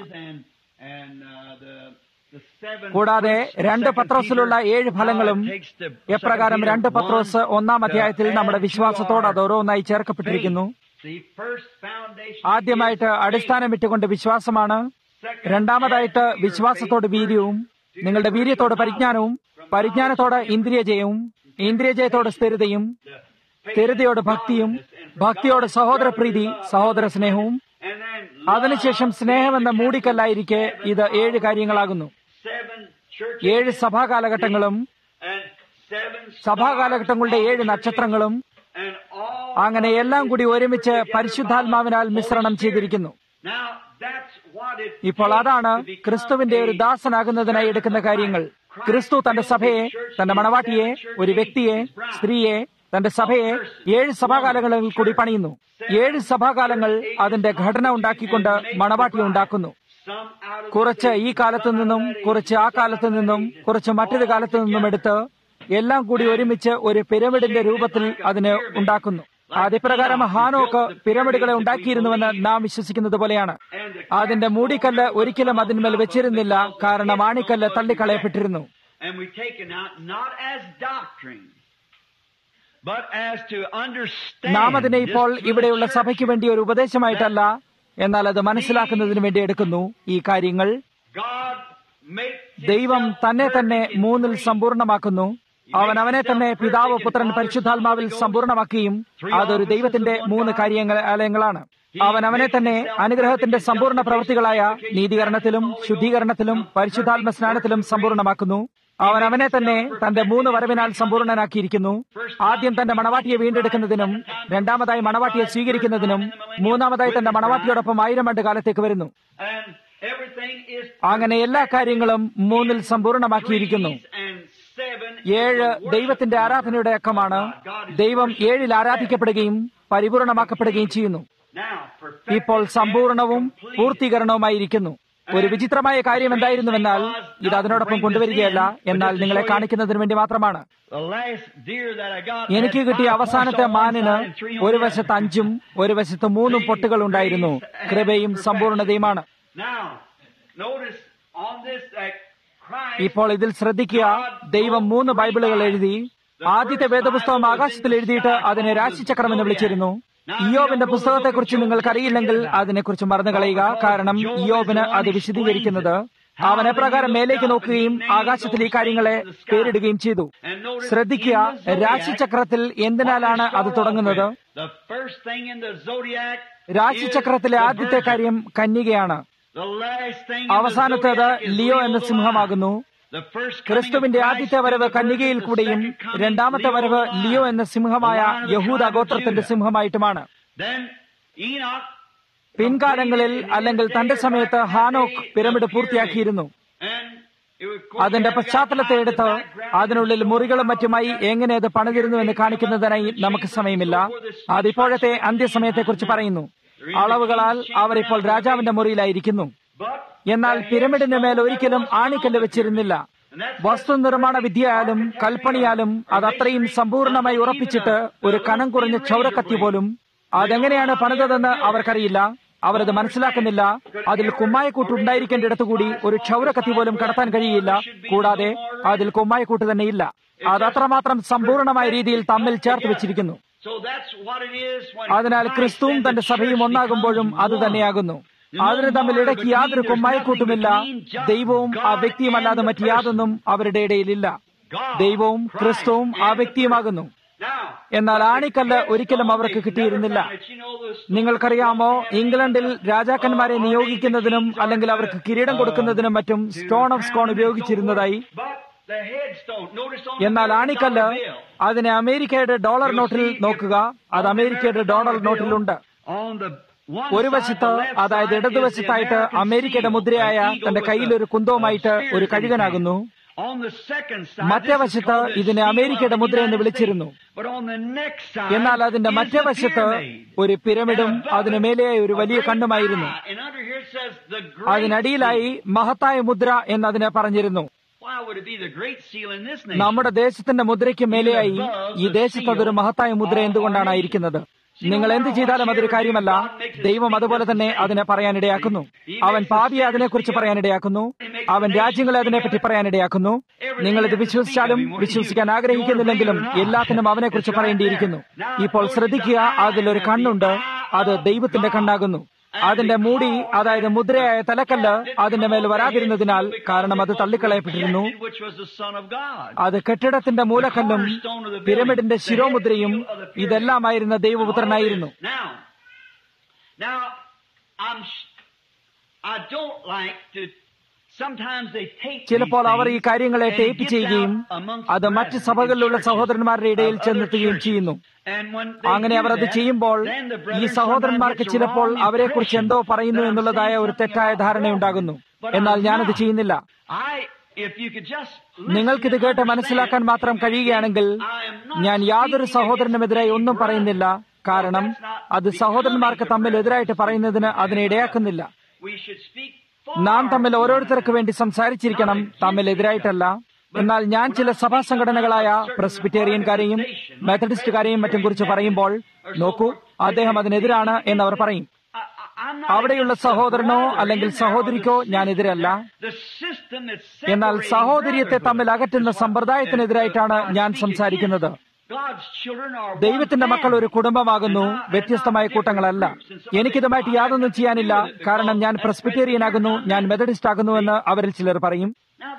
[SPEAKER 1] കൂടാതെ രണ്ട് പത്രോസിലുള്ള ഏഴ് ഫലങ്ങളും എപ്രകാരം രണ്ട് പത്രോസ് ഒന്നാം അധ്യായത്തിൽ നമ്മുടെ വിശ്വാസത്തോട് അത് ഓരോന്നായി ചേർക്കപ്പെട്ടിരിക്കുന്നു ആദ്യമായിട്ട് അടിസ്ഥാനമിട്ടുകൊണ്ട് വിശ്വാസമാണ് രണ്ടാമതായിട്ട് വിശ്വാസത്തോട് വീര്യവും നിങ്ങളുടെ വീര്യത്തോട് പരിജ്ഞാനവും പരിജ്ഞാനത്തോട് ഇന്ദ്രിയജയവും ഇന്ദ്രിയജയത്തോട് സ്ഥിരതയും സ്ഥിരതയോട് ഭക്തിയും ഭക്തിയോട് സഹോദരപ്രീതി സഹോദര സ്നേഹവും അതിനുശേഷം സ്നേഹമെന്ന മൂടിക്കല്ലായിരിക്കെ ഇത് ഏഴ് കാര്യങ്ങളാകുന്നു ഏഴ് സഭാകാലഘട്ടങ്ങളും സഭാകാലഘട്ടങ്ങളുടെ ഏഴ് നക്ഷത്രങ്ങളും അങ്ങനെ എല്ലാം കൂടി ഒരുമിച്ച് പരിശുദ്ധാത്മാവിനാൽ മിശ്രണം ചെയ്തിരിക്കുന്നു ഇപ്പോൾ അതാണ് ക്രിസ്തുവിന്റെ ഒരു ദാസനാകുന്നതിനായി എടുക്കുന്ന കാര്യങ്ങൾ ക്രിസ്തു തന്റെ സഭയെ തന്റെ മണവാട്ടിയെ ഒരു വ്യക്തിയെ സ്ത്രീയെ തന്റെ സഭയെ ഏഴ് സഭാകാലങ്ങളിൽ കൂടി പണിയുന്നു ഏഴ് സഭാകാലങ്ങൾ അതിന്റെ ഘടന ഉണ്ടാക്കിക്കൊണ്ട് മണവാട്ടി ഉണ്ടാക്കുന്നു കുറച്ച് ഈ കാലത്തു നിന്നും കുറച്ച് ആ കാലത്തു നിന്നും കുറച്ച് മറ്റൊരു കാലത്തു നിന്നും എടുത്ത് എല്ലാം കൂടി ഒരുമിച്ച് ഒരു പിരമിഡിന്റെ രൂപത്തിൽ അതിനെ ഉണ്ടാക്കുന്നു അതിപ്രകാരം ഹാനോക്ക് പിരമിഡുകളെ ഉണ്ടാക്കിയിരുന്നുവെന്ന് നാം വിശ്വസിക്കുന്നത് പോലെയാണ് അതിന്റെ മൂടിക്കല്ല് ഒരിക്കലും അതിന്മേൽ വെച്ചിരുന്നില്ല കാരണം ആണിക്കല്ല് തള്ളിക്കളയപ്പെട്ടിരുന്നു നാം അതിനെ ഇപ്പോൾ ഇവിടെയുള്ള സഭയ്ക്ക് വേണ്ടി ഒരു ഉപദേശമായിട്ടല്ല എന്നാൽ അത് മനസ്സിലാക്കുന്നതിന് വേണ്ടി എടുക്കുന്നു ഈ കാര്യങ്ങൾ ദൈവം തന്നെ തന്നെ മൂന്നിൽ സമ്പൂർണമാക്കുന്നു അവൻ അവനെ തന്നെ പിതാവ് പുത്രൻ പരിശുദ്ധാത്മാവിൽ സമ്പൂർണമാക്കുകയും അതൊരു ദൈവത്തിന്റെ മൂന്ന് കാര്യങ്ങളാണ് അവൻ അവനെ തന്നെ അനുഗ്രഹത്തിന്റെ സമ്പൂർണ്ണ പ്രവൃത്തികളായ നീതീകരണത്തിലും ശുദ്ധീകരണത്തിലും പരിശുദ്ധാത്മ സ്നാനത്തിലും സമ്പൂർണ്ണമാക്കുന്നു അവൻ അവനെ തന്നെ തന്റെ മൂന്ന് വരവിനാൽ സമ്പൂർണ്ണനാക്കിയിരിക്കുന്നു ആദ്യം തന്റെ മണവാട്ടിയെ വീണ്ടെടുക്കുന്നതിനും രണ്ടാമതായി മണവാട്ടിയെ സ്വീകരിക്കുന്നതിനും മൂന്നാമതായി തന്റെ മണവാട്ടിയോടൊപ്പം ആയിരം ആണ്ട് കാലത്തേക്ക് വരുന്നു
[SPEAKER 2] everything is
[SPEAKER 1] അങ്ങനെ എല്ലാ കാര്യങ്ങളും മൂന്നിൽ സമ്പൂർണമാക്കിയിരിക്കുന്നു
[SPEAKER 2] and seven
[SPEAKER 1] ഏഴ് ദൈവത്തിന്റെ ആരാധനയുടെ അക്കമാണ് ദൈവം ഏഴിൽ ആരാധിക്കപ്പെടുകയും പരിപൂർണമാക്കപ്പെടുകയും ചെയ്യുന്നു
[SPEAKER 2] now perfect
[SPEAKER 1] ഇപ്പോൾ സമ്പൂർണവും പൂർത്തീകരണവുമായിരിക്കുന്നു ഒരു വിചിത്രമായ കാര്യം എന്തായിരുന്നുവെന്നാൽ ഇത് അതിനോടൊപ്പം കൊണ്ടുവരികയല്ല എന്നാൽ നിങ്ങളെ കാണിക്കുന്നതിന് വേണ്ടി മാത്രമാണ്
[SPEAKER 2] the last deer that I got
[SPEAKER 1] എനിക്ക്
[SPEAKER 2] had
[SPEAKER 1] കിട്ടിയ
[SPEAKER 2] five
[SPEAKER 1] അവസാനത്തെ
[SPEAKER 2] points on one
[SPEAKER 1] മാനിന്
[SPEAKER 2] side and three on
[SPEAKER 1] ഒരു
[SPEAKER 2] the
[SPEAKER 1] വശത്ത്
[SPEAKER 2] other.
[SPEAKER 1] അഞ്ചും ഒരു വശത്ത് മൂന്നും പൊട്ടുകൾ ഉണ്ടായിരുന്നു കൃപയും സമ്പൂർണതയുമാണ്
[SPEAKER 2] Now, notice on this that Christ
[SPEAKER 1] ഇപ്പോൾ ഇതിൽ ശ്രദ്ധിക്കുക ദൈവം മൂന്ന് ബൈബിളുകൾ എഴുതി ആദ്യത്തെ വേദപുസ്തകം ആകാശത്തിൽ എഴുതിയിട്ട് അതിനെ രാശിചക്രം എന്ന് വിളിച്ചിരുന്നു ഇയോബിന്റെ പുസ്തകത്തെക്കുറിച്ച് നിങ്ങൾക്കറിയില്ലെങ്കിൽ അതിനെക്കുറിച്ച് മറന്നു കളയുക കാരണം ഇയോബിന് അത് വിശദീകരിക്കുന്നത് അവൻ എപ്രകാരം മേലേക്ക് നോക്കുകയും ആകാശത്തിൽ ഈ കാര്യങ്ങളെ പേരിടുകയും ചെയ്തു
[SPEAKER 2] and notice
[SPEAKER 1] ശ്രദ്ധിക്കുക
[SPEAKER 2] in the zodiac,
[SPEAKER 1] രാശിചക്രത്തിൽ എന്തിനാലാണ് അത് തുടങ്ങുന്നത്
[SPEAKER 2] The first thing in the zodiac
[SPEAKER 1] രാശിചക്രത്തിലെ
[SPEAKER 2] is the
[SPEAKER 1] ആദ്യത്തെ
[SPEAKER 2] virgin.
[SPEAKER 1] കാര്യം കന്യകയാണ്
[SPEAKER 2] The last thing in the
[SPEAKER 1] അവസാനത്തേത്
[SPEAKER 2] zodiac is
[SPEAKER 1] ലിയോ എന്ന
[SPEAKER 2] Leo the
[SPEAKER 1] സിംഹമാകുന്നു
[SPEAKER 2] lion. The first coming
[SPEAKER 1] ക്രിസ്തുവിന്റെ
[SPEAKER 2] of Christ
[SPEAKER 1] ആദ്യത്തെ
[SPEAKER 2] through
[SPEAKER 1] വരവ്
[SPEAKER 2] the virgin,
[SPEAKER 1] കന്യകയിൽ
[SPEAKER 2] the
[SPEAKER 1] കൂടെയും
[SPEAKER 2] second coming,
[SPEAKER 1] രണ്ടാമത്തെ
[SPEAKER 2] Leo
[SPEAKER 1] വരവ്
[SPEAKER 2] the lion.
[SPEAKER 1] ലിയോ എന്ന സിംഹമായ
[SPEAKER 2] The lion of the
[SPEAKER 1] യഹൂദ
[SPEAKER 2] tribe of
[SPEAKER 1] ഗോത്രത്തിന്റെ
[SPEAKER 2] Judah.
[SPEAKER 1] സിംഹമായിട്ടുമാണ്
[SPEAKER 2] Then Enoch
[SPEAKER 1] പിൻകാലങ്ങളിൽ അല്ലെങ്കിൽ തന്റെ സമയത്ത് ഹാനോക്ക് പിരമിഡ് പൂർത്തിയാക്കിയിരുന്നു
[SPEAKER 2] and it would, of course,
[SPEAKER 1] അതിന്റെ
[SPEAKER 2] you have got
[SPEAKER 1] പശ്ചാത്തലത്തെ
[SPEAKER 2] the
[SPEAKER 1] എടുത്ത്
[SPEAKER 2] background
[SPEAKER 1] അതിനുള്ളിൽ
[SPEAKER 2] and
[SPEAKER 1] മുറികളും
[SPEAKER 2] so
[SPEAKER 1] മറ്റുമായി
[SPEAKER 2] forth.
[SPEAKER 1] എങ്ങനെ അത് പണിതിരുന്നു എന്ന് കാണിക്കുന്നതിനായി നമുക്ക് സമയമില്ല അതിപ്പോഴത്തെ അന്ത്യസമയത്തെക്കുറിച്ച് പറയുന്നു അളവുകളാൽ അവർ ഇപ്പോൾ രാജാവിന്റെ മുറിയിലായിരിക്കുന്നു
[SPEAKER 2] But
[SPEAKER 1] എന്നാൽ പിരമിഡിന് മേൽ ഒരിക്കലും ആണിക്കല്ല് വെച്ചിരുന്നില്ല വസ്തു നിർമ്മാണ വിദ്യയാലും കൽപ്പണിയാലും അത് അത്രയും സമ്പൂർണമായി ഉറപ്പിച്ചിട്ട് ഒരു കനം കുറഞ്ഞ ക്ഷൗരക്കത്തി പോലും അതെങ്ങനെയാണ് പണിതതെന്ന് അവർക്കറിയില്ല അവരത് മനസ്സിലാക്കുന്നില്ല അതിൽ കുമ്മായക്കൂട്ട് ഉണ്ടായിരിക്കേണ്ടിടത്തുകൂടി ഒരു ക്ഷൗരക്കത്തി പോലും കടത്താൻ കഴിയില്ല കൂടാതെ അതിൽ കുമ്മായക്കൂട്ട് തന്നെയില്ല അത് അത്രമാത്രം സമ്പൂർണമായ രീതിയിൽ തമ്മിൽ ചേർത്ത് വെച്ചിരിക്കുന്നു
[SPEAKER 2] so that's what it is when
[SPEAKER 1] അതിനാൽ
[SPEAKER 2] Christ
[SPEAKER 1] ക്രിസ്തുവും
[SPEAKER 2] and the
[SPEAKER 1] തന്റെ സഭയും
[SPEAKER 2] church
[SPEAKER 1] ഒന്നാകുമ്പോഴും
[SPEAKER 2] becomes
[SPEAKER 1] അത്
[SPEAKER 2] one.
[SPEAKER 1] തന്നെയാകുന്നു അതിന് തമ്മിൽ ഇടയ്ക്ക് യാതൊരു കുമ്മായിക്കൂട്ടുമില്ല ദൈവവും ആ വ്യക്തിയുമല്ലാതെ മറ്റ് യാതൊന്നും അവരുടെ ഇടയിലില്ല
[SPEAKER 2] God,
[SPEAKER 1] ദൈവവും
[SPEAKER 2] Christ,
[SPEAKER 1] ക്രിസ്തുവും ആ
[SPEAKER 2] and the
[SPEAKER 1] വ്യക്തിയുമാകുന്നു
[SPEAKER 2] Now,
[SPEAKER 1] എന്നാൽ ആണിക്കല്ല് ഒരിക്കലും അവർക്ക് കിട്ടിയിരുന്നില്ല നിങ്ങൾക്കറിയാമോ ഇംഗ്ലണ്ടിൽ രാജാക്കന്മാരെ നിയോഗിക്കുന്നതിനും അല്ലെങ്കിൽ അവർക്ക് കിരീടം കൊടുക്കുന്നതിനും മറ്റും സ്റ്റോൺ ഓഫ് സ്കോൺ ഉപയോഗിച്ചിരുന്നതായി എന്നാൽ ആണിക്കല്ല് അതിനെ അമേരിക്കയുടെ ഡോളർ നോട്ടിൽ നോക്കുക അത് അമേരിക്കയുടെ ഡോളർ നോട്ടിലുണ്ട് ഒരു വശത്ത് അതായത് ഇടതുവശത്തായിട്ട് അമേരിക്കയുടെ മുദ്രയായ തന്റെ കയ്യിൽ ഒരു കുന്തവുമായിട്ട് ഒരു കഴുകനാകുന്നു മറ്റേ വശത്ത് ഇതിനെ അമേരിക്കയുടെ മുദ്ര എന്ന് വിളിച്ചിരുന്നു എന്നാൽ അതിന്റെ മറ്റേ വശത്ത് ഒരു പിരമിഡും അതിനു മേലെയായി ഒരു വലിയ കണ്ണുമായിരുന്നു അതിനടിയിലായി മഹത്തായ മുദ്ര എന്നതിനെ പറഞ്ഞിരുന്നു നമ്മുടെ ദേശത്തിന്റെ മുദ്രയ്ക്ക് മേലെയായി ഈ ദേശത്ത് അതൊരു മഹത്തായ മുദ്ര എന്തുകൊണ്ടാണ് ആയിരിക്കുന്നത് നിങ്ങൾ എന്ത് ചെയ്താലും അതൊരു കാര്യമല്ല ദൈവം അതുപോലെ തന്നെ അതിനെ പറയാനിടയാക്കുന്നു അവൻ പാപിയെ അതിനെക്കുറിച്ച് പറയാനിടയാക്കുന്നു അവൻ രാജ്യങ്ങളെ അതിനെപ്പറ്റി പറയാനിടയാക്കുന്നു നിങ്ങൾ ഇത് വിശ്വസിച്ചാലും വിശ്വസിക്കാൻ ആഗ്രഹിക്കുന്നില്ലെങ്കിലും എല്ലാത്തിനും അവനെക്കുറിച്ച് പറയേണ്ടിയിരിക്കുന്നു ഇപ്പോൾ ശ്രദ്ധിക്കുക അതിലൊരു കണ്ണുണ്ട് അത് ദൈവത്തിന്റെ കണ്ണാകുന്നു അതിന്റെ മൂടി അതായത് മുദ്രയായ തലക്കല്ല് അതിന്റെ മേൽ വരാതിരുന്നതിനാൽ കാരണം അത് തള്ളിക്കളയപ്പെട്ടിരുന്നു അത് കെട്ടിടത്തിന്റെ മൂലക്കല്ലും പിരമിഡിന്റെ ശിരോമുദ്രയും ഇതെല്ലാമായിരുന്ന ദൈവപുത്രനായിരുന്നു ചിലപ്പോൾ അവർ ഈ കാര്യങ്ങളെ ടേപ്പ് ചെയ്യുകയും അത് മറ്റ് സഭകളിലുള്ള സഹോദരന്മാരുടെ ഇടയിൽ ചെന്നെത്തുകയും ചെയ്യുന്നു അങ്ങനെ അവർ അത് ചെയ്യുമ്പോൾ ഈ സഹോദരന്മാർക്ക് ചിലപ്പോൾ അവരെക്കുറിച്ച് എന്തോ പറയുന്നു എന്നുള്ളതായ ഒരു തെറ്റായ ധാരണയുണ്ടാകുന്നു എന്നാൽ ഞാനത് ചെയ്യുന്നില്ല നിങ്ങൾക്കിത് കേട്ട് മനസ്സിലാക്കാൻ മാത്രം കഴിയുകയാണെങ്കിൽ ഞാൻ യാതൊരു സഹോദരനുമെതിരായി ഒന്നും പറയുന്നില്ല കാരണം അത് സഹോദരന്മാർക്ക് തമ്മിൽ എതിരായിട്ട് പറയുന്നതിന് അതിനെ ഇടയാക്കുന്നില്ല നാം തമ്മിൽ ഓരോരുത്തർക്ക് വേണ്ടി സംസാരിച്ചിരിക്കണം തമ്മിൽ എതിരായിട്ടല്ല എന്നാൽ ഞാൻ ചില സഭാ സംഘടനകളായ പ്രസ്ബിറ്റേറിയൻകാരെയും മെത്തഡിസ്റ്റുകാരെയും മറ്റും കുറിച്ച് പറയുമ്പോൾ നോക്കൂ അദ്ദേഹം അതിനെതിരാണ് എന്നവർ പറയും അവിടെയുള്ള സഹോദരനോ അല്ലെങ്കിൽ സഹോദരിക്കോ ഞാൻ എതിരല്ല എന്നാൽ സഹോദര്യത്തെ തമ്മിൽ അകറ്റുന്ന സമ്പ്രദായത്തിനെതിരായിട്ടാണ് ഞാൻ സംസാരിക്കുന്നത് ദൈവത്തിന്റെ മക്കൾ ഒരു കുടുംബമാകുന്നു വ്യത്യസ്തമായ കൂട്ടങ്ങളല്ല എനിക്കിതുമായിട്ട് യാതൊന്നും ചെയ്യാനില്ല കാരണം ഞാൻ പ്രസ്ബിറ്റേറിയൻ ആകുന്നു ഞാൻ മെത്തഡിസ്റ്റ് ആകുന്നു എന്ന് അവരിൽ ചിലർ പറയും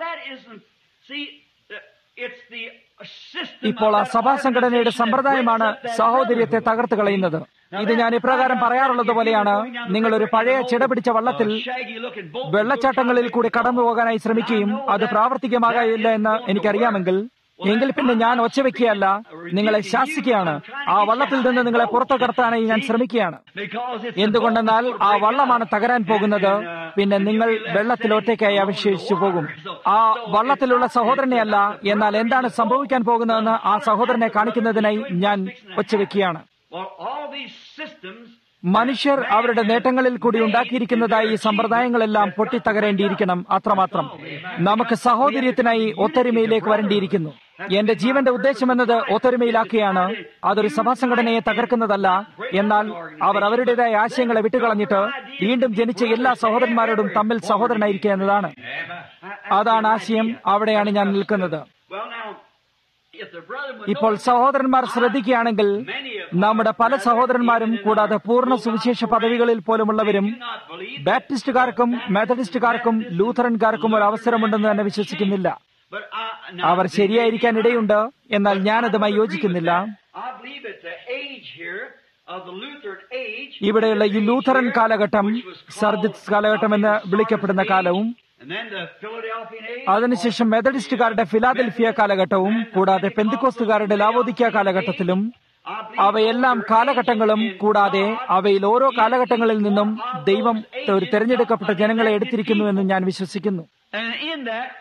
[SPEAKER 1] ഇപ്പോൾ ആ സഭാ സംഘടനയുടെ സമ്പ്രദായമാണ് സഹോദര്യത്തെ തകർത്ത് കളയുന്നത് ഇത് ഞാൻ ഇപ്രകാരം പറയാറുള്ളത് പോലെയാണ് നിങ്ങൾ ഒരു പഴയ ചിട പിടിച്ച വള്ളത്തിൽ വെള്ളച്ചാട്ടങ്ങളിൽ കൂടി കടന്നു പോകാനായി ശ്രമിക്കുകയും അത് പ്രാവർത്തികമാകില്ല എന്ന് എനിക്കറിയാമെങ്കിൽ എങ്കിൽ പിന്നെ ഞാൻ ഒച്ചവെക്കുകയല്ല നിങ്ങളെ ശാസിക്കുകയാണ് ആ വള്ളത്തിൽ നിന്ന് നിങ്ങളെ പുറത്തു കടത്താനായി ഞാൻ ശ്രമിക്കുകയാണ്
[SPEAKER 2] Because it's
[SPEAKER 1] എന്തുകൊണ്ടെന്നാൽ ആ വള്ളമാണ് തകരാൻ പോകുന്നത് പിന്നെ നിങ്ങൾ വെള്ളത്തിൽ ഒറ്റയ്ക്കായി അവശേഷിച്ചു പോകും ആ വള്ളത്തിലുള്ള സഹോദരനെ അല്ല എന്നാൽ എന്താണ് സംഭവിക്കാൻ പോകുന്നതെന്ന് ആ സഹോദരനെ കാണിക്കുന്നതിനായി ഞാൻ ഒച്ചവെക്കുകയാണ്
[SPEAKER 2] well, all these systems
[SPEAKER 1] മനുഷ്യർ അവരുടെ നേട്ടങ്ങളിൽ കൂടി ഉണ്ടാക്കിയിരിക്കുന്നതായി ഈ സമ്പ്രദായങ്ങളെല്ലാം പൊട്ടിത്തകരേണ്ടിയിരിക്കണം അത്രമാത്രം നമുക്ക് സഹോദര്യത്തിനായി ഒത്തൊരുമയിലേക്ക് വരേണ്ടിയിരിക്കുന്നു എന്റെ ജീവന്റെ ഉദ്ദേശം എന്നത് ഒത്തൊരുമയിലാക്കുകയാണ് അതൊരു സഭാ സംഘടനയെ തകർക്കുന്നതല്ല എന്നാൽ അവർ അവരുടേതായ ആശയങ്ങളെ വിട്ടുകളഞ്ഞിട്ട് വീണ്ടും ജനിച്ച എല്ലാ സഹോദരന്മാരോടും തമ്മിൽ സഹോദരനായിരിക്കുക എന്നതാണ് അതാണ് ആശയം അവിടെയാണ് ഞാൻ നിൽക്കുന്നത്
[SPEAKER 2] Well, now, if the brother would
[SPEAKER 1] ഇപ്പോൾ സഹോദരന്മാർ ശ്രദ്ധിക്കുകയാണെങ്കിൽ നമ്മുടെ പല സഹോദരന്മാരും കൂടാതെ പൂർണ്ണ സുവിശേഷ പദവികളിൽ പോലുമുള്ളവരും
[SPEAKER 2] not believe,
[SPEAKER 1] ബാപ്റ്റിസ്റ്റുകാർക്കും മെത്തഡിസ്റ്റുകാർക്കും ലൂഥറൻകാർക്കും ഒരു അവസരമുണ്ടെന്ന് തന്നെ വിശ്വസിക്കുന്നില്ല
[SPEAKER 2] but I,
[SPEAKER 1] അവർ ശരിയായിരിക്കാൻ ഇടയുണ്ട് എന്നാൽ ഞാനതുമായി യോജിക്കുന്നില്ല
[SPEAKER 2] I believe at the age here of the Lutheran age,
[SPEAKER 1] ഇവിടെയുള്ള ഈ ലൂഥറൻ കാലഘട്ടം സർദിസ് കാലഘട്ടം എന്ന് വിളിക്കപ്പെടുന്ന കാലവും
[SPEAKER 2] and then the Philadelphian age,
[SPEAKER 1] അതിനുശേഷം മെത്തഡിസ്റ്റുകാരുടെ ഫിലാദൽഫിയ കാലഘട്ടവും കൂടാതെ പെന്തിക്കോസ്തുകാരുടെ ലാവോദിക്ക കാലഘട്ടത്തിലും അവയെല്ലാം കാലഘട്ടങ്ങളും കൂടാതെ അവയിൽ ഓരോ കാലഘട്ടങ്ങളിൽ നിന്നും ദൈവം ഒരു തെരഞ്ഞെടുക്കപ്പെട്ട ജനങ്ങളെ എടുത്തിരിക്കുന്നുവെന്ന് ഞാൻ വിശ്വസിക്കുന്നു
[SPEAKER 2] and in that,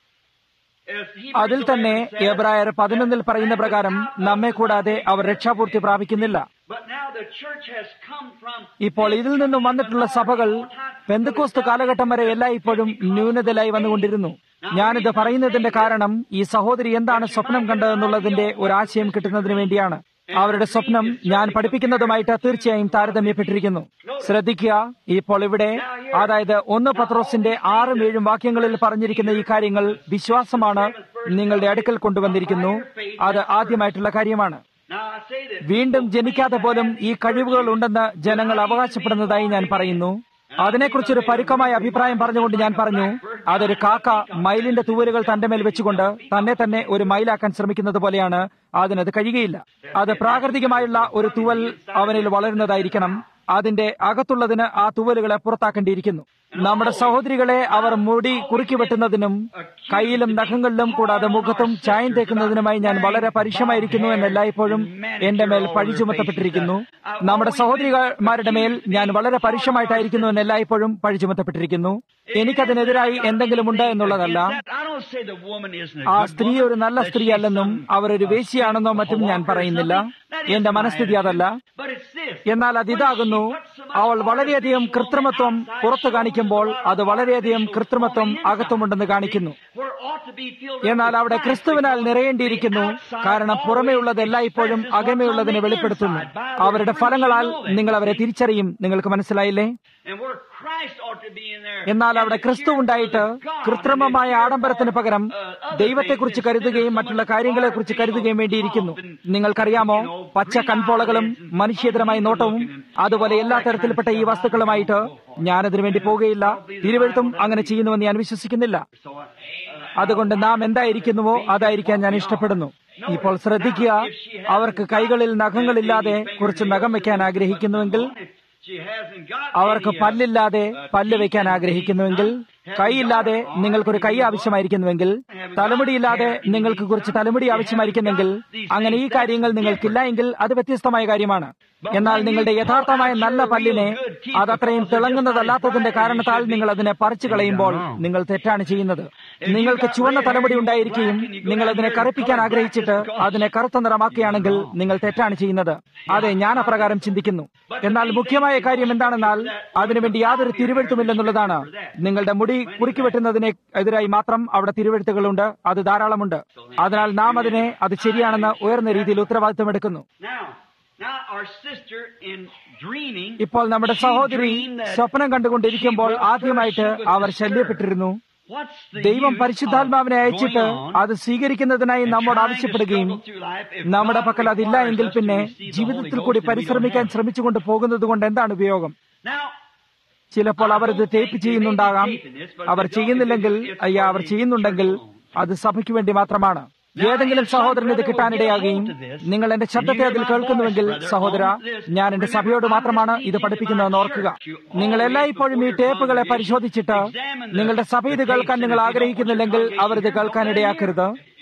[SPEAKER 2] if he
[SPEAKER 1] അതിൽ തന്നെ എബ്രായർ പതിനൊന്നിൽ പറയുന്ന പ്രകാരം നമ്മെ കൂടാതെ അവർ രക്ഷാപൂർത്തി പ്രാപിക്കുന്നില്ല
[SPEAKER 2] But now the church has come from
[SPEAKER 1] ഇപ്പോൾ ഇതിൽ നിന്നും വന്നിട്ടുള്ള സഭകൾ പെന്തക്കോസ്ത് കാലഘട്ടം വരെ എല്ലായ്പ്പോഴും ന്യൂനതയിലായി വന്നുകൊണ്ടിരുന്നു ഞാനിത് പറയുന്നതിന്റെ കാരണം ഈ സഹോദരി എന്താണ് സ്വപ്നം കണ്ടതെന്നുള്ളതിന്റെ ഒരു ആശയം കിട്ടുന്നതിന് വേണ്ടിയാണ് അവരുടെ സ്വപ്നം ഞാൻ പഠിപ്പിക്കുന്നതുമായിട്ട് തീർച്ചയായും താരതമ്യപ്പെട്ടിരിക്കുന്നു ശ്രദ്ധിക്കുക ഇപ്പോൾ ഇവിടെ അതായത് ഒന്ന് പത്രോസിന്റെ ആറും ഏഴും വാക്യങ്ങളിൽ പറഞ്ഞിരിക്കുന്ന ഈ കാര്യങ്ങൾ വിശ്വാസമാണ് നിങ്ങളുടെ അടുക്കൽ കൊണ്ടുവന്നിരിക്കുന്നു അത് ആദ്യമായിട്ടുള്ള കാര്യമാണ്
[SPEAKER 2] Now I say that
[SPEAKER 1] വീണ്ടും ജനിക്കാതെ പോലും ഈ കഴിവുകൾ ഉണ്ടെന്ന് ജനങ്ങൾ അവകാശപ്പെടുന്നതായി ഞാൻ പറയുന്നു അതിനെക്കുറിച്ചൊരു പരുക്കമായ അഭിപ്രായം പറഞ്ഞുകൊണ്ട് ഞാൻ പറഞ്ഞു അതൊരു കാക്ക മയിലിന്റെ തൂവലുകൾ തന്റെ മേൽ വെച്ചുകൊണ്ട് തന്നെ തന്നെ ഒരു മയിലാക്കാൻ ശ്രമിക്കുന്നത് പോലെയാണ് അതിനത് കഴിയുകയില്ല അത് പ്രാകൃതികമായുള്ള ഒരു തൂവൽ അവനിൽ വളരുന്നതായിരിക്കണം അതിന്റെ അകത്തുള്ളതിന് ആ തൂവലുകളെ പുറത്താക്കേണ്ടിയിരിക്കുന്നു നമ്മുടെ സഹോദരികളെ അവർ മുടി കുറുക്കി വെട്ടുന്നതിനും കയ്യിലും നഖങ്ങളിലും കൂടാതെ മുഖത്തും ചായം തേക്കുന്നതിനുമായി ഞാൻ വളരെ പരുഷമായിരിക്കുന്നു എന്ന് എല്ലായ്പ്പോഴും എന്റെ മേൽ പഴി ചുമത്തപ്പെട്ടിരിക്കുന്നു നമ്മുടെ സഹോദരിമാരുടെ മേൽ ഞാൻ വളരെ പരുഷമായിട്ടായിരിക്കുന്നു എന്ന് എല്ലായ്പ്പോഴും പഴി ചുമത്തപ്പെട്ടിരിക്കുന്നു എനിക്കതിനെതിരായി എന്തെങ്കിലും ഉണ്ട് എന്നുള്ളതല്ല
[SPEAKER 2] I don't say the woman isn't a
[SPEAKER 1] ആ
[SPEAKER 2] good
[SPEAKER 1] സ്ത്രീ
[SPEAKER 2] woman,
[SPEAKER 1] ഒരു നല്ല
[SPEAKER 2] that
[SPEAKER 1] സ്ത്രീ
[SPEAKER 2] she's
[SPEAKER 1] അല്ലെന്നും
[SPEAKER 2] some
[SPEAKER 1] അവർ ഒരു വേശിയാണെന്നോ മറ്റും ഞാൻ പറയുന്നില്ല എന്റെ മനസ്ഥിതി അതല്ല
[SPEAKER 2] But it's this.
[SPEAKER 1] എന്നാൽ അതിതാകുന്നു അവൾ വളരെയധികം കൃത്രിമത്വം പുറത്തു കാണിക്കുമ്പോൾ അത് വളരെയധികം കൃത്രിമത്വം അകത്തുമുണ്ടെന്ന് കാണിക്കുന്നു
[SPEAKER 2] Where ought to be filled
[SPEAKER 1] എന്നാൽ അവിടെ ക്രിസ്തുവിനാൽ നിറയേണ്ടിയിരിക്കുന്നു കാരണം പുറമേയുള്ളത് എല്ലായ്പ്പോഴും അകമയുള്ളതിനെ വെളിപ്പെടുത്തുന്നു അവരുടെ ഫലങ്ങളാൽ നിങ്ങൾ അവരെ തിരിച്ചറിയും നിങ്ങൾക്ക് മനസ്സിലായില്ലേ
[SPEAKER 2] And where Christ ought to be in there.
[SPEAKER 1] എന്നാൽ അവിടെ ക്രിസ്തു ഉണ്ടായിട്ട് കൃത്രിമമായ ആഡംബരത്തിന് പകരം ദൈവത്തെക്കുറിച്ച് കരുതുകയും മറ്റുള്ള കാര്യങ്ങളെക്കുറിച്ച് കരുതുകയും വേണ്ടിയിരിക്കുന്നു നിങ്ങൾക്കറിയാമോ പച്ച കൺപോളകളും മനുഷ്യേതരമായ നോട്ടവും അതുപോലെ എല്ലാ തരത്തിൽപ്പെട്ട ഈ വസ്തുക്കളുമായിട്ട് ഞാനതിനു വേണ്ടി പോകുകയില്ല തിരുവഴുത്തും അങ്ങനെ ചെയ്യുന്നുവെന്ന് ഞാൻ വിശ്വസിക്കുന്നില്ല
[SPEAKER 2] So, uh,
[SPEAKER 1] അതുകൊണ്ട് നാം എന്തായിരിക്കുന്നുവോ അതായിരിക്കാൻ ഞാൻ ഇഷ്ടപ്പെടുന്നു ഇപ്പോൾ ശ്രദ്ധിക്കുക അവർക്ക് കൈകളിൽ നഖങ്ങളില്ലാതെ കുറച്ച് നഖം വെക്കാൻ ആഗ്രഹിക്കുന്നുവെങ്കിൽ
[SPEAKER 2] if she hasn't got
[SPEAKER 1] അവർക്ക്
[SPEAKER 2] any, uh,
[SPEAKER 1] പല്ലില്ലാതെ പല്ല് വെക്കാൻ ആഗ്രഹിക്കുന്നുവെങ്കിൽ കൈയില്ലാതെ നിങ്ങൾക്കൊരു കൈ ആവശ്യമായിരിക്കുന്നുവെങ്കിൽ തലമുടിയില്ലാതെ നിങ്ങൾക്ക് കുറച്ച് തലമുടി ആവശ്യമായിരിക്കുന്നെങ്കിൽ അങ്ങനെ ഈ കാര്യങ്ങൾ നിങ്ങൾക്കില്ല എങ്കിൽ അത് വ്യത്യസ്തമായ കാര്യമാണ് എന്നാൽ നിങ്ങളുടെ യഥാർത്ഥമായ നല്ല പല്ലിനെ അതത്രയും തിളങ്ങുന്നതല്ലാത്തതിന്റെ കാരണത്താൽ നിങ്ങൾ അതിനെ പറിച്ചു കളയുമ്പോൾ നിങ്ങൾ തെറ്റാണ് ചെയ്യുന്നത് നിങ്ങൾക്ക് ചുവന്ന തലമുടി ഉണ്ടായിരിക്കുകയും നിങ്ങൾ അതിനെ കറുപ്പിക്കാൻ ആഗ്രഹിച്ചിട്ട് അതിനെ കറുത്ത നിറമാക്കുകയാണെങ്കിൽ നിങ്ങൾ തെറ്റാണ് ചെയ്യുന്നത് അതെ ഞാൻ അപ്രകാരം ചിന്തിക്കുന്നു എന്നാൽ മുഖ്യമായ കാര്യം എന്താണെന്നാൽ അതിനുവേണ്ടി യാതൊരു തിരുവെഴുത്തുമില്ലെന്നുള്ളതാണ് നിങ്ങളുടെ മുടി കുറുക്കി വെട്ടുന്നതിന് എതിരായി മാത്രം അവിടെ തിരുവെഴുത്തുകളുണ്ട് അത് ധാരാളമുണ്ട് അതിനാൽ നാം അതിനെ അത് ശരിയാണെന്ന് ഉയർന്ന രീതിയിൽ ഉത്തരവാദിത്വം എടുക്കുന്നു
[SPEAKER 2] Now, now our sister in dreaming,
[SPEAKER 1] ഇപ്പോൾ നമ്മുടെ
[SPEAKER 2] she
[SPEAKER 1] സഹോദരി
[SPEAKER 2] dreamed that
[SPEAKER 1] സ്വപ്നം കണ്ടുകൊണ്ടിരിക്കുമ്പോൾ
[SPEAKER 2] she was
[SPEAKER 1] ആദ്യമായിട്ട്
[SPEAKER 2] first she was
[SPEAKER 1] our
[SPEAKER 2] disturbed.
[SPEAKER 1] ശല്യപ്പെട്ടിരുന്നു
[SPEAKER 2] What's the
[SPEAKER 1] ദൈവം
[SPEAKER 2] use
[SPEAKER 1] പരിശുദ്ധാത്മാവിനെ
[SPEAKER 2] of
[SPEAKER 1] അയച്ചിട്ട്
[SPEAKER 2] going on
[SPEAKER 1] അത് സ്വീകരിക്കുന്നതിനായി
[SPEAKER 2] and
[SPEAKER 1] നമ്മോട്
[SPEAKER 2] trying to
[SPEAKER 1] ആവശ്യപ്പെടുകയും
[SPEAKER 2] struggle through life if
[SPEAKER 1] നമ്മുടെ
[SPEAKER 2] God
[SPEAKER 1] പക്കൽ അതില്ല
[SPEAKER 2] requires
[SPEAKER 1] എങ്കിൽ
[SPEAKER 2] us to
[SPEAKER 1] പിന്നെ
[SPEAKER 2] receive the Holy
[SPEAKER 1] ജീവിതത്തിൽ
[SPEAKER 2] Ghost
[SPEAKER 1] കൂടി
[SPEAKER 2] and we don't
[SPEAKER 1] പരിശ്രമിക്കാൻ
[SPEAKER 2] have it?
[SPEAKER 1] ശ്രമിച്ചുകൊണ്ട് പോകുന്നത് കൊണ്ട് എന്താണ് ഉപയോഗം
[SPEAKER 2] Now,
[SPEAKER 1] ചിലപ്പോൾ അവർ ഇത് ടേപ്പ് ചെയ്യുന്നുണ്ടാകാം അവർ ചെയ്യുന്നില്ലെങ്കിൽ അയ്യ അവർ ചെയ്യുന്നുണ്ടെങ്കിൽ അത് സഭയ്ക്ക് വേണ്ടി മാത്രമാണ് ഏതെങ്കിലും സഹോദരൻ ഇത് കിട്ടാനിടയാകുകയും നിങ്ങൾ എന്റെ ശബ്ദത്തെ അതിൽ കേൾക്കുന്നുവെങ്കിൽ സഹോദര ഞാൻ എന്റെ സഭയോട് മാത്രമാണ് ഇത് പഠിപ്പിക്കുന്നതെന്ന് ഓർക്കുക നിങ്ങൾ എല്ലായ്പ്പോഴും ഈ ടേപ്പുകളെ പരിശോധിച്ചിട്ട് നിങ്ങളുടെ സഭ ഇത് കേൾക്കാൻ നിങ്ങൾ ആഗ്രഹിക്കുന്നില്ലെങ്കിൽ അവർ ഇത് കേൾക്കാൻ ഇടയാക്കരുത്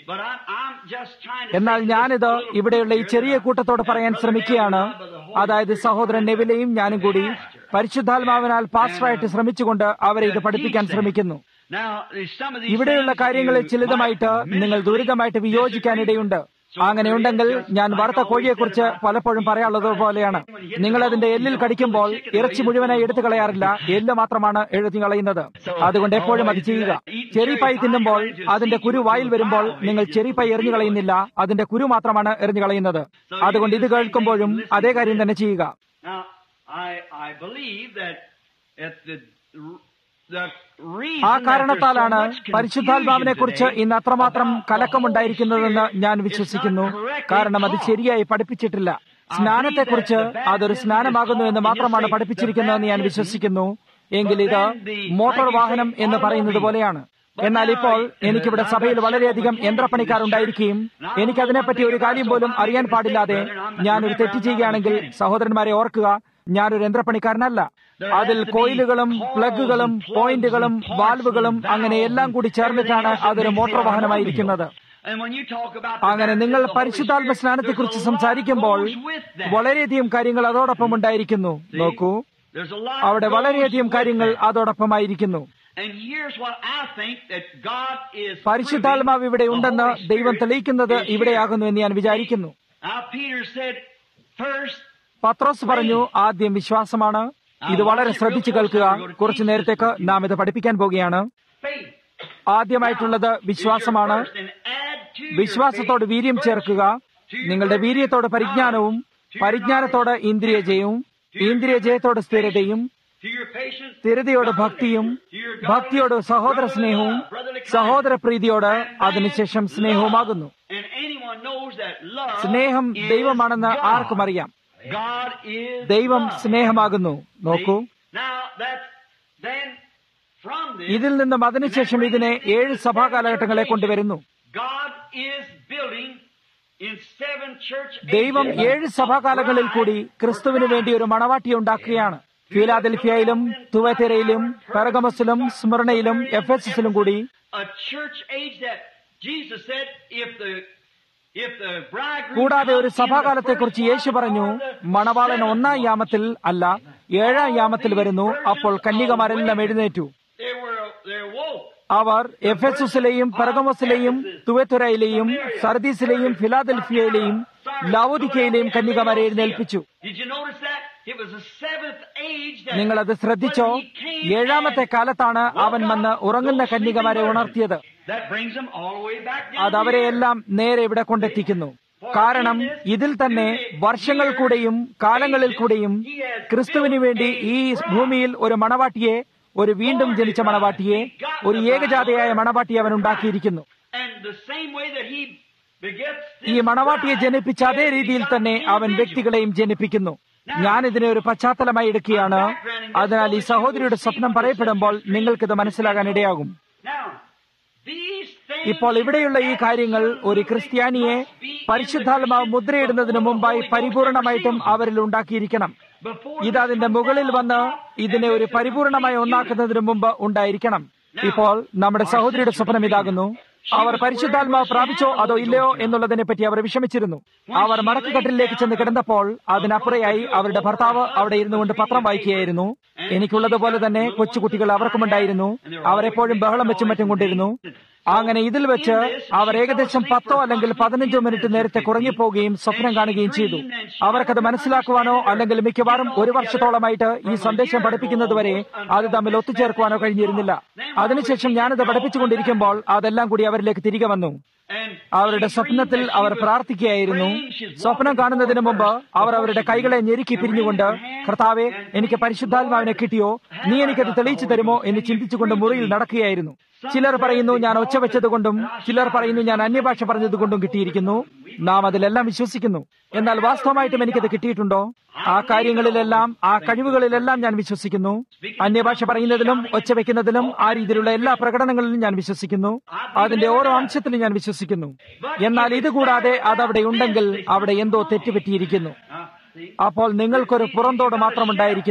[SPEAKER 2] But I'm, I'm just trying to
[SPEAKER 1] എന്നാൽ
[SPEAKER 2] say to
[SPEAKER 1] ഞാനിത്
[SPEAKER 2] this little
[SPEAKER 1] ഇവിടെയുള്ള ഈ
[SPEAKER 2] group
[SPEAKER 1] ചെറിയ
[SPEAKER 2] here
[SPEAKER 1] കൂട്ടത്തോട്
[SPEAKER 2] that
[SPEAKER 1] പറയാൻ
[SPEAKER 2] Brother
[SPEAKER 1] ശ്രമിക്കുകയാണ്
[SPEAKER 2] Neville and I by the Holy
[SPEAKER 1] അതായത്
[SPEAKER 2] Spirit
[SPEAKER 1] സഹോദരൻ നെവിലെയും ഞാനും കൂടി പരിശുദ്ധാത്മാവിനാൽ പാസ്റ്ററായിട്ട് ശ്രമിച്ചുകൊണ്ട് അവരെ ഇത് പഠിപ്പിക്കാൻ ശ്രമിക്കുന്നു
[SPEAKER 2] Now, some of these
[SPEAKER 1] ഇവിടെയുള്ള
[SPEAKER 2] things
[SPEAKER 1] കാര്യങ്ങളിൽ
[SPEAKER 2] you
[SPEAKER 1] ചിലതുമായിട്ട്
[SPEAKER 2] might
[SPEAKER 1] നിങ്ങൾ
[SPEAKER 2] minimally
[SPEAKER 1] ദുരിതമായിട്ട് വിയോജിക്കാനിടയുണ്ട് അങ്ങനെയുണ്ടെങ്കിൽ ഞാൻ വറുത്ത കോഴിയെക്കുറിച്ച് പലപ്പോഴും പറയാനുള്ളത് പോലെയാണ് നിങ്ങൾ അതിന്റെ എല്ലിൽ കടിക്കുമ്പോൾ ഇറച്ചി മുഴുവനായി എടുത്തു കളയാറില്ല എല്ല് മാത്രമാണ് എഴുതി കളയുന്നത് അതുകൊണ്ട് എപ്പോഴും അത് ചെയ്യുക ചെറിപ്പൈ തിന്നുമ്പോൾ അതിന്റെ കുരു വായിൽ വരുമ്പോൾ നിങ്ങൾ ചെറിപ്പൈ എറിഞ്ഞു കളയുന്നില്ല അതിന്റെ കുരു മാത്രമാണ് എറിഞ്ഞു കളയുന്നത് അതുകൊണ്ട് ഇത് കേൾക്കുമ്പോഴും അതേ കാര്യം തന്നെ ചെയ്യുക
[SPEAKER 2] Now, I, I believe that at the, the reason
[SPEAKER 1] ആ
[SPEAKER 2] that there's so
[SPEAKER 1] കാരണത്താലാണ്
[SPEAKER 2] much confusion
[SPEAKER 1] പരിശുദ്ധാത്മാവിനെ കുറിച്ച്
[SPEAKER 2] today
[SPEAKER 1] ഇന്ന് അത്രമാത്രം
[SPEAKER 2] about the
[SPEAKER 1] കലക്കമുണ്ടായിരിക്കുന്നതെന്ന്
[SPEAKER 2] Holy Spirit,
[SPEAKER 1] ഞാൻ
[SPEAKER 2] it's not
[SPEAKER 1] വിശ്വസിക്കുന്നു
[SPEAKER 2] correctly
[SPEAKER 1] കാരണം അത്
[SPEAKER 2] taught.
[SPEAKER 1] ശരിയായി പഠിപ്പിച്ചിട്ടില്ല സ്നാനത്തെക്കുറിച്ച് അതൊരു സ്നാനമാകുന്നു എന്ന് മാത്രമാണ് പഠിപ്പിച്ചിരിക്കുന്നതെന്ന് ഞാൻ വിശ്വസിക്കുന്നു എങ്കിൽ ഇത് മോട്ടോർ വാഹനം എന്ന് പറയുന്നത് പോലെയാണ് എന്നാൽ ഇപ്പോൾ എനിക്കിവിടെ സഭയിൽ വളരെയധികം യന്ത്രപ്പണിക്കാരുണ്ടായിരിക്കുകയും എനിക്കതിനെപ്പറ്റി ഒരു കാര്യം പോലും അറിയാൻ പാടില്ലാതെ ഞാനൊരു തെറ്റ് ചെയ്യുകയാണെങ്കിൽ സഹോദരന്മാരെ ഓർക്കുക ഞാനൊരു യന്ത്രപ്പണിക്കാരനല്ല അതിൽ കോയിലുകളും പ്ലഗുകളും പോയിന്റുകളും വാൽവുകളും അങ്ങനെ എല്ലാം കൂടി ചേർന്നിട്ടാണ് അതൊരു മോട്ടോർ വാഹനമായിരിക്കുന്നത്
[SPEAKER 2] And when you talk about the
[SPEAKER 1] അങ്ങനെ
[SPEAKER 2] baptism
[SPEAKER 1] നിങ്ങൾ
[SPEAKER 2] of the Holy
[SPEAKER 1] പരിശുദ്ധാത്മ
[SPEAKER 2] Spirit,
[SPEAKER 1] സ്നാനത്തെക്കുറിച്ച്
[SPEAKER 2] there's a lot
[SPEAKER 1] സംസാരിക്കുമ്പോൾ
[SPEAKER 2] goes with that.
[SPEAKER 1] വളരെയധികം കാര്യങ്ങൾ അതോടൊപ്പം ഉണ്ടായിരിക്കുന്നു നോക്കൂ
[SPEAKER 2] There's a lot
[SPEAKER 1] അവിടെ
[SPEAKER 2] goes
[SPEAKER 1] വളരെയധികം
[SPEAKER 2] with
[SPEAKER 1] കാര്യങ്ങൾ
[SPEAKER 2] that.
[SPEAKER 1] അതോടൊപ്പമായിരിക്കുന്നു
[SPEAKER 2] And here's what I think that God is
[SPEAKER 1] പരിശുദ്ധാത്മാവ് ഇവിടെ
[SPEAKER 2] proving
[SPEAKER 1] ഉണ്ടെന്ന്
[SPEAKER 2] the Holy
[SPEAKER 1] ദൈവം
[SPEAKER 2] Spirit
[SPEAKER 1] തെളിയിക്കുന്നത്
[SPEAKER 2] is here.
[SPEAKER 1] ഇവിടെയാകുന്നു എന്ന് ഞാൻ വിചാരിക്കുന്നു
[SPEAKER 2] Now Peter said, first
[SPEAKER 1] പത്രോസ് പറഞ്ഞു ആദ്യം വിശ്വാസമാണ് ഇത് വളരെ ശ്രദ്ധിച്ചു കേൾക്കുക കുറച്ചു നേരത്തേക്ക് നാം ഇത് പഠിപ്പിക്കാൻ പോവുകയാണ്
[SPEAKER 2] faith.
[SPEAKER 1] ആദ്യമായിട്ടുള്ളത് വിശ്വാസമാണ്
[SPEAKER 2] First, and add to your
[SPEAKER 1] വിശ്വാസത്തോട്
[SPEAKER 2] faith
[SPEAKER 1] വീര്യം
[SPEAKER 2] virtue.
[SPEAKER 1] ചേർക്കുക നിങ്ങളുടെ വീര്യത്തോട് പരിജ്ഞാനവും പരിജ്ഞാനത്തോട് ഇന്ദ്രിയജയവും ഇന്ദ്രിയജയത്തോട് സ്ഥിരതയും
[SPEAKER 2] To your patience,
[SPEAKER 1] സ്ഥിരതയോട് ഭക്തിയും ഭക്തിയോട് സഹോദര സ്നേഹവും സഹോദര പ്രീതിയോട് അതിനുശേഷം സ്നേഹവുമാകുന്നു
[SPEAKER 2] and anyone knows that love
[SPEAKER 1] സ്നേഹം
[SPEAKER 2] is
[SPEAKER 1] ദൈവമാണെന്ന്
[SPEAKER 2] God.
[SPEAKER 1] ആർക്കും അറിയാം
[SPEAKER 2] God is
[SPEAKER 1] ദൈവം
[SPEAKER 2] love.
[SPEAKER 1] സ്നേഹമാകുന്നു നോക്കൂ
[SPEAKER 2] Now that then from this
[SPEAKER 1] ഇതിൽ നിന്നും അതിനുശേഷം ഇതിനെ ഏഴ് സഭാ കാലഘട്ടങ്ങളെ കൊണ്ടുവരുന്നു
[SPEAKER 2] God is building in seven church
[SPEAKER 1] ദൈവം
[SPEAKER 2] ages
[SPEAKER 1] ഏഴ് സഭാകാലങ്ങളിൽ കൂടി ക്രിസ്തുവിന് വേണ്ടി ഒരു മണവാട്ടി ഉണ്ടാക്കുകയാണ് ഫിലാദൽഫിയയിലും തുവതെരയിലും പെറഗമസിലും സ്മരണയിലും എഫ് എസ് എസിലും കൂടി
[SPEAKER 2] a church age that Jesus said if the if the bridegroom
[SPEAKER 1] കൂടാതെ ഒരു
[SPEAKER 2] comes in the
[SPEAKER 1] സഭാകാലത്തെക്കുറിച്ച്
[SPEAKER 2] first
[SPEAKER 1] Yeshu
[SPEAKER 2] month
[SPEAKER 1] പറഞ്ഞു
[SPEAKER 2] or the
[SPEAKER 1] മണവാളൻ
[SPEAKER 2] seventh
[SPEAKER 1] ഒന്നാം
[SPEAKER 2] month,
[SPEAKER 1] യാമത്തിൽ അല്ല ഏഴാം യാമത്തിൽ വരുന്നു അപ്പോൾ കന്യകമാരെല്ലാം എഴുന്നേറ്റു
[SPEAKER 2] they were they woke
[SPEAKER 1] our എഫെസുസിലെയും പെർഗമസിലെയും തുവത്തുരയിലെയും സർദീസിലെയും ഫിലാദൽഫിയയിലെയും ലവോദിക്കയിലെയും കന്യകമാരെ എഴുന്നേൽപ്പിച്ചു
[SPEAKER 2] Did you notice that? It was the seventh age that
[SPEAKER 1] നിങ്ങൾ അത് ശ്രദ്ധിച്ചോ
[SPEAKER 2] when he came
[SPEAKER 1] ഏഴാമത്തെ
[SPEAKER 2] and
[SPEAKER 1] കാലത്താണ്
[SPEAKER 2] woke
[SPEAKER 1] അവൻ
[SPEAKER 2] up
[SPEAKER 1] വന്ന് ഉറങ്ങുന്ന
[SPEAKER 2] those
[SPEAKER 1] കന്യകമാരെ
[SPEAKER 2] sleeping
[SPEAKER 1] ഉണർത്തിയത്
[SPEAKER 2] virgins. That brings them all the way back down
[SPEAKER 1] അത് അവരെ
[SPEAKER 2] here.
[SPEAKER 1] എല്ലാം നേരെ ഇവിടെ കൊണ്ടെത്തിക്കുന്നു കാരണം ഇതിൽ തന്നെ വർഷങ്ങൾ കൂടെയും കാലങ്ങളിൽ കൂടെയും ക്രിസ്തുവിന് വേണ്ടി ഈ ഭൂമിയിൽ ഒരു മണവാട്ടിയെ ഒരു വീണ്ടും ജനിച്ച മണവാട്ടിയെ ഒരു ഏകജാതയായ മണവാട്ടിയെ അവൻ ഉണ്ടാക്കിയിരിക്കുന്നു
[SPEAKER 2] And the same way that he begets
[SPEAKER 1] ഈ
[SPEAKER 2] this
[SPEAKER 1] മണവാട്ടിയെ
[SPEAKER 2] bride,
[SPEAKER 1] ജനിപ്പിച്ച അതേ
[SPEAKER 2] he
[SPEAKER 1] രീതിയിൽ
[SPEAKER 2] begot
[SPEAKER 1] തന്നെ അവൻ
[SPEAKER 2] individuals.
[SPEAKER 1] വ്യക്തികളെയും ജനിപ്പിക്കുന്നു ഞാൻ ഇതിനെ ഒരു പശ്ചാത്തലമായി എടുക്കുകയാണ് അതിനാൽ ഈ സഹോദരിയുടെ സ്വപ്നം പറയപ്പെടുമ്പോൾ നിങ്ങൾക്കിത് മനസ്സിലാകാൻ ഇടയാകും
[SPEAKER 2] Now, these things
[SPEAKER 1] ഇപ്പോൾ ഇവിടെയുള്ള ഈ കാര്യങ്ങൾ ഒരു ക്രിസ്ത്യാനിയെ പരിശുദ്ധാത്മാവ് മുദ്രയിടുന്നതിന് മുമ്പായി പരിപൂർണമായിട്ടും അവരിൽ ഉണ്ടാക്കിയിരിക്കണം ഇത് അതിന്റെ മുകളിൽ വന്ന് ഇതിനെ ഒരു പരിപൂർണമായി ഒന്നാക്കുന്നതിന് മുമ്പ് ഉണ്ടായിരിക്കണം ഇപ്പോൾ നമ്മുടെ സഹോദരിയുടെ സ്വപ്നം ഇതാകുന്നു അവർ പരിശുദ്ധാത്മാവ് പ്രാപിച്ചോ അതോ ഇല്ലയോ എന്നുള്ളതിനെ പറ്റി അവർ വിഷമിച്ചിരുന്നു അവർ മടക്കുകട്ടിലേക്ക് ചെന്ന് കിടന്നപ്പോൾ അതിനപ്പുറയായി അവരുടെ ഭർത്താവ് അവിടെ ഇരുന്നു കൊണ്ട് പത്രം വായിക്കുകയായിരുന്നു എനിക്കുള്ളതുപോലെ തന്നെ കൊച്ചുകുട്ടികൾ അവർക്കുമുണ്ടായിരുന്നു അവരെപ്പോഴും ബഹളം വെച്ചും മറ്റും കൊണ്ടിരുന്നു അങ്ങനെ ഇതിൽ വെച്ച് അവർ ഏകദേശം പത്തോ അല്ലെങ്കിൽ പതിനഞ്ചോ മിനിറ്റ് നേരത്തെ കുറഞ്ഞുപോവുകയും സ്വപ്നം കാണുകയും ചെയ്തു അവർക്കത് മനസ്സിലാക്കുവാനോ അല്ലെങ്കിൽ മിക്കവാറും ഒരു വർഷത്തോളമായിട്ട് ഈ സന്ദേശം പഠിപ്പിക്കുന്നതുവരെ അത് തമ്മിൽ ഒത്തുചേർക്കുവാനോ കഴിഞ്ഞിരുന്നില്ല അതിനുശേഷം ഞാനത് പഠിപ്പിച്ചുകൊണ്ടിരിക്കുമ്പോൾ അതെല്ലാം കൂടി അവരിലേക്ക് തിരികെ വന്നു
[SPEAKER 2] and
[SPEAKER 1] അവരുടെ സ്വപ്നത്തിൽ അവർ പ്രാർത്ഥിക്കുകയായിരുന്നു സ്വപ്നം കാണുന്നതിന് മുമ്പ് അവർ അവരുടെ കൈകളെ ഞെരുക്കി പിരിഞ്ഞുകൊണ്ട് കർത്താവെ എനിക്ക് പരിശുദ്ധാത്മാവിനെ കിട്ടിയോ നീ എനിക്കത് തെളിയിച്ചു തരുമോ എന്ന് ചിന്തിച്ചുകൊണ്ട് മുറിയിൽ നടക്കുകയായിരുന്നു ചിലർ പറയുന്നു ഞാൻ ഒച്ച വെച്ചതുകൊണ്ടും ചിലർ പറയുന്നു ഞാൻ അന്യഭാഷ പറഞ്ഞതുകൊണ്ടും കിട്ടിയിരിക്കുന്നു നാം അതിലെല്ലാം വിശ്വസിക്കുന്നു എന്നാൽ വാസ്തവമായിട്ടും എനിക്കത് കിട്ടിയിട്ടുണ്ടോ ആ കാര്യങ്ങളിലെല്ലാം ആ കഴിവുകളിലെല്ലാം ഞാൻ വിശ്വസിക്കുന്നു അന്യഭാഷ പറയുന്നതിലും ഒച്ച വെക്കുന്നതിലും ആ രീതിയിലുള്ള എല്ലാ പ്രകടനങ്ങളിലും ഞാൻ വിശ്വസിക്കുന്നു അതിന്റെ ഓരോ അംശത്തിലും ഞാൻ വിശ്വസിക്കുന്നു എന്നാൽ ഇതുകൂടാതെ അതവിടെ ഉണ്ടെങ്കിൽ അവിടെ എന്തോ തെറ്റുപറ്റിയിരിക്കുന്നു
[SPEAKER 2] uh, see,
[SPEAKER 1] അപ്പോൾ നിങ്ങൾക്കൊരു പുറന്തോട് മാത്രം ഉണ്ടായിരിക്കുന്നു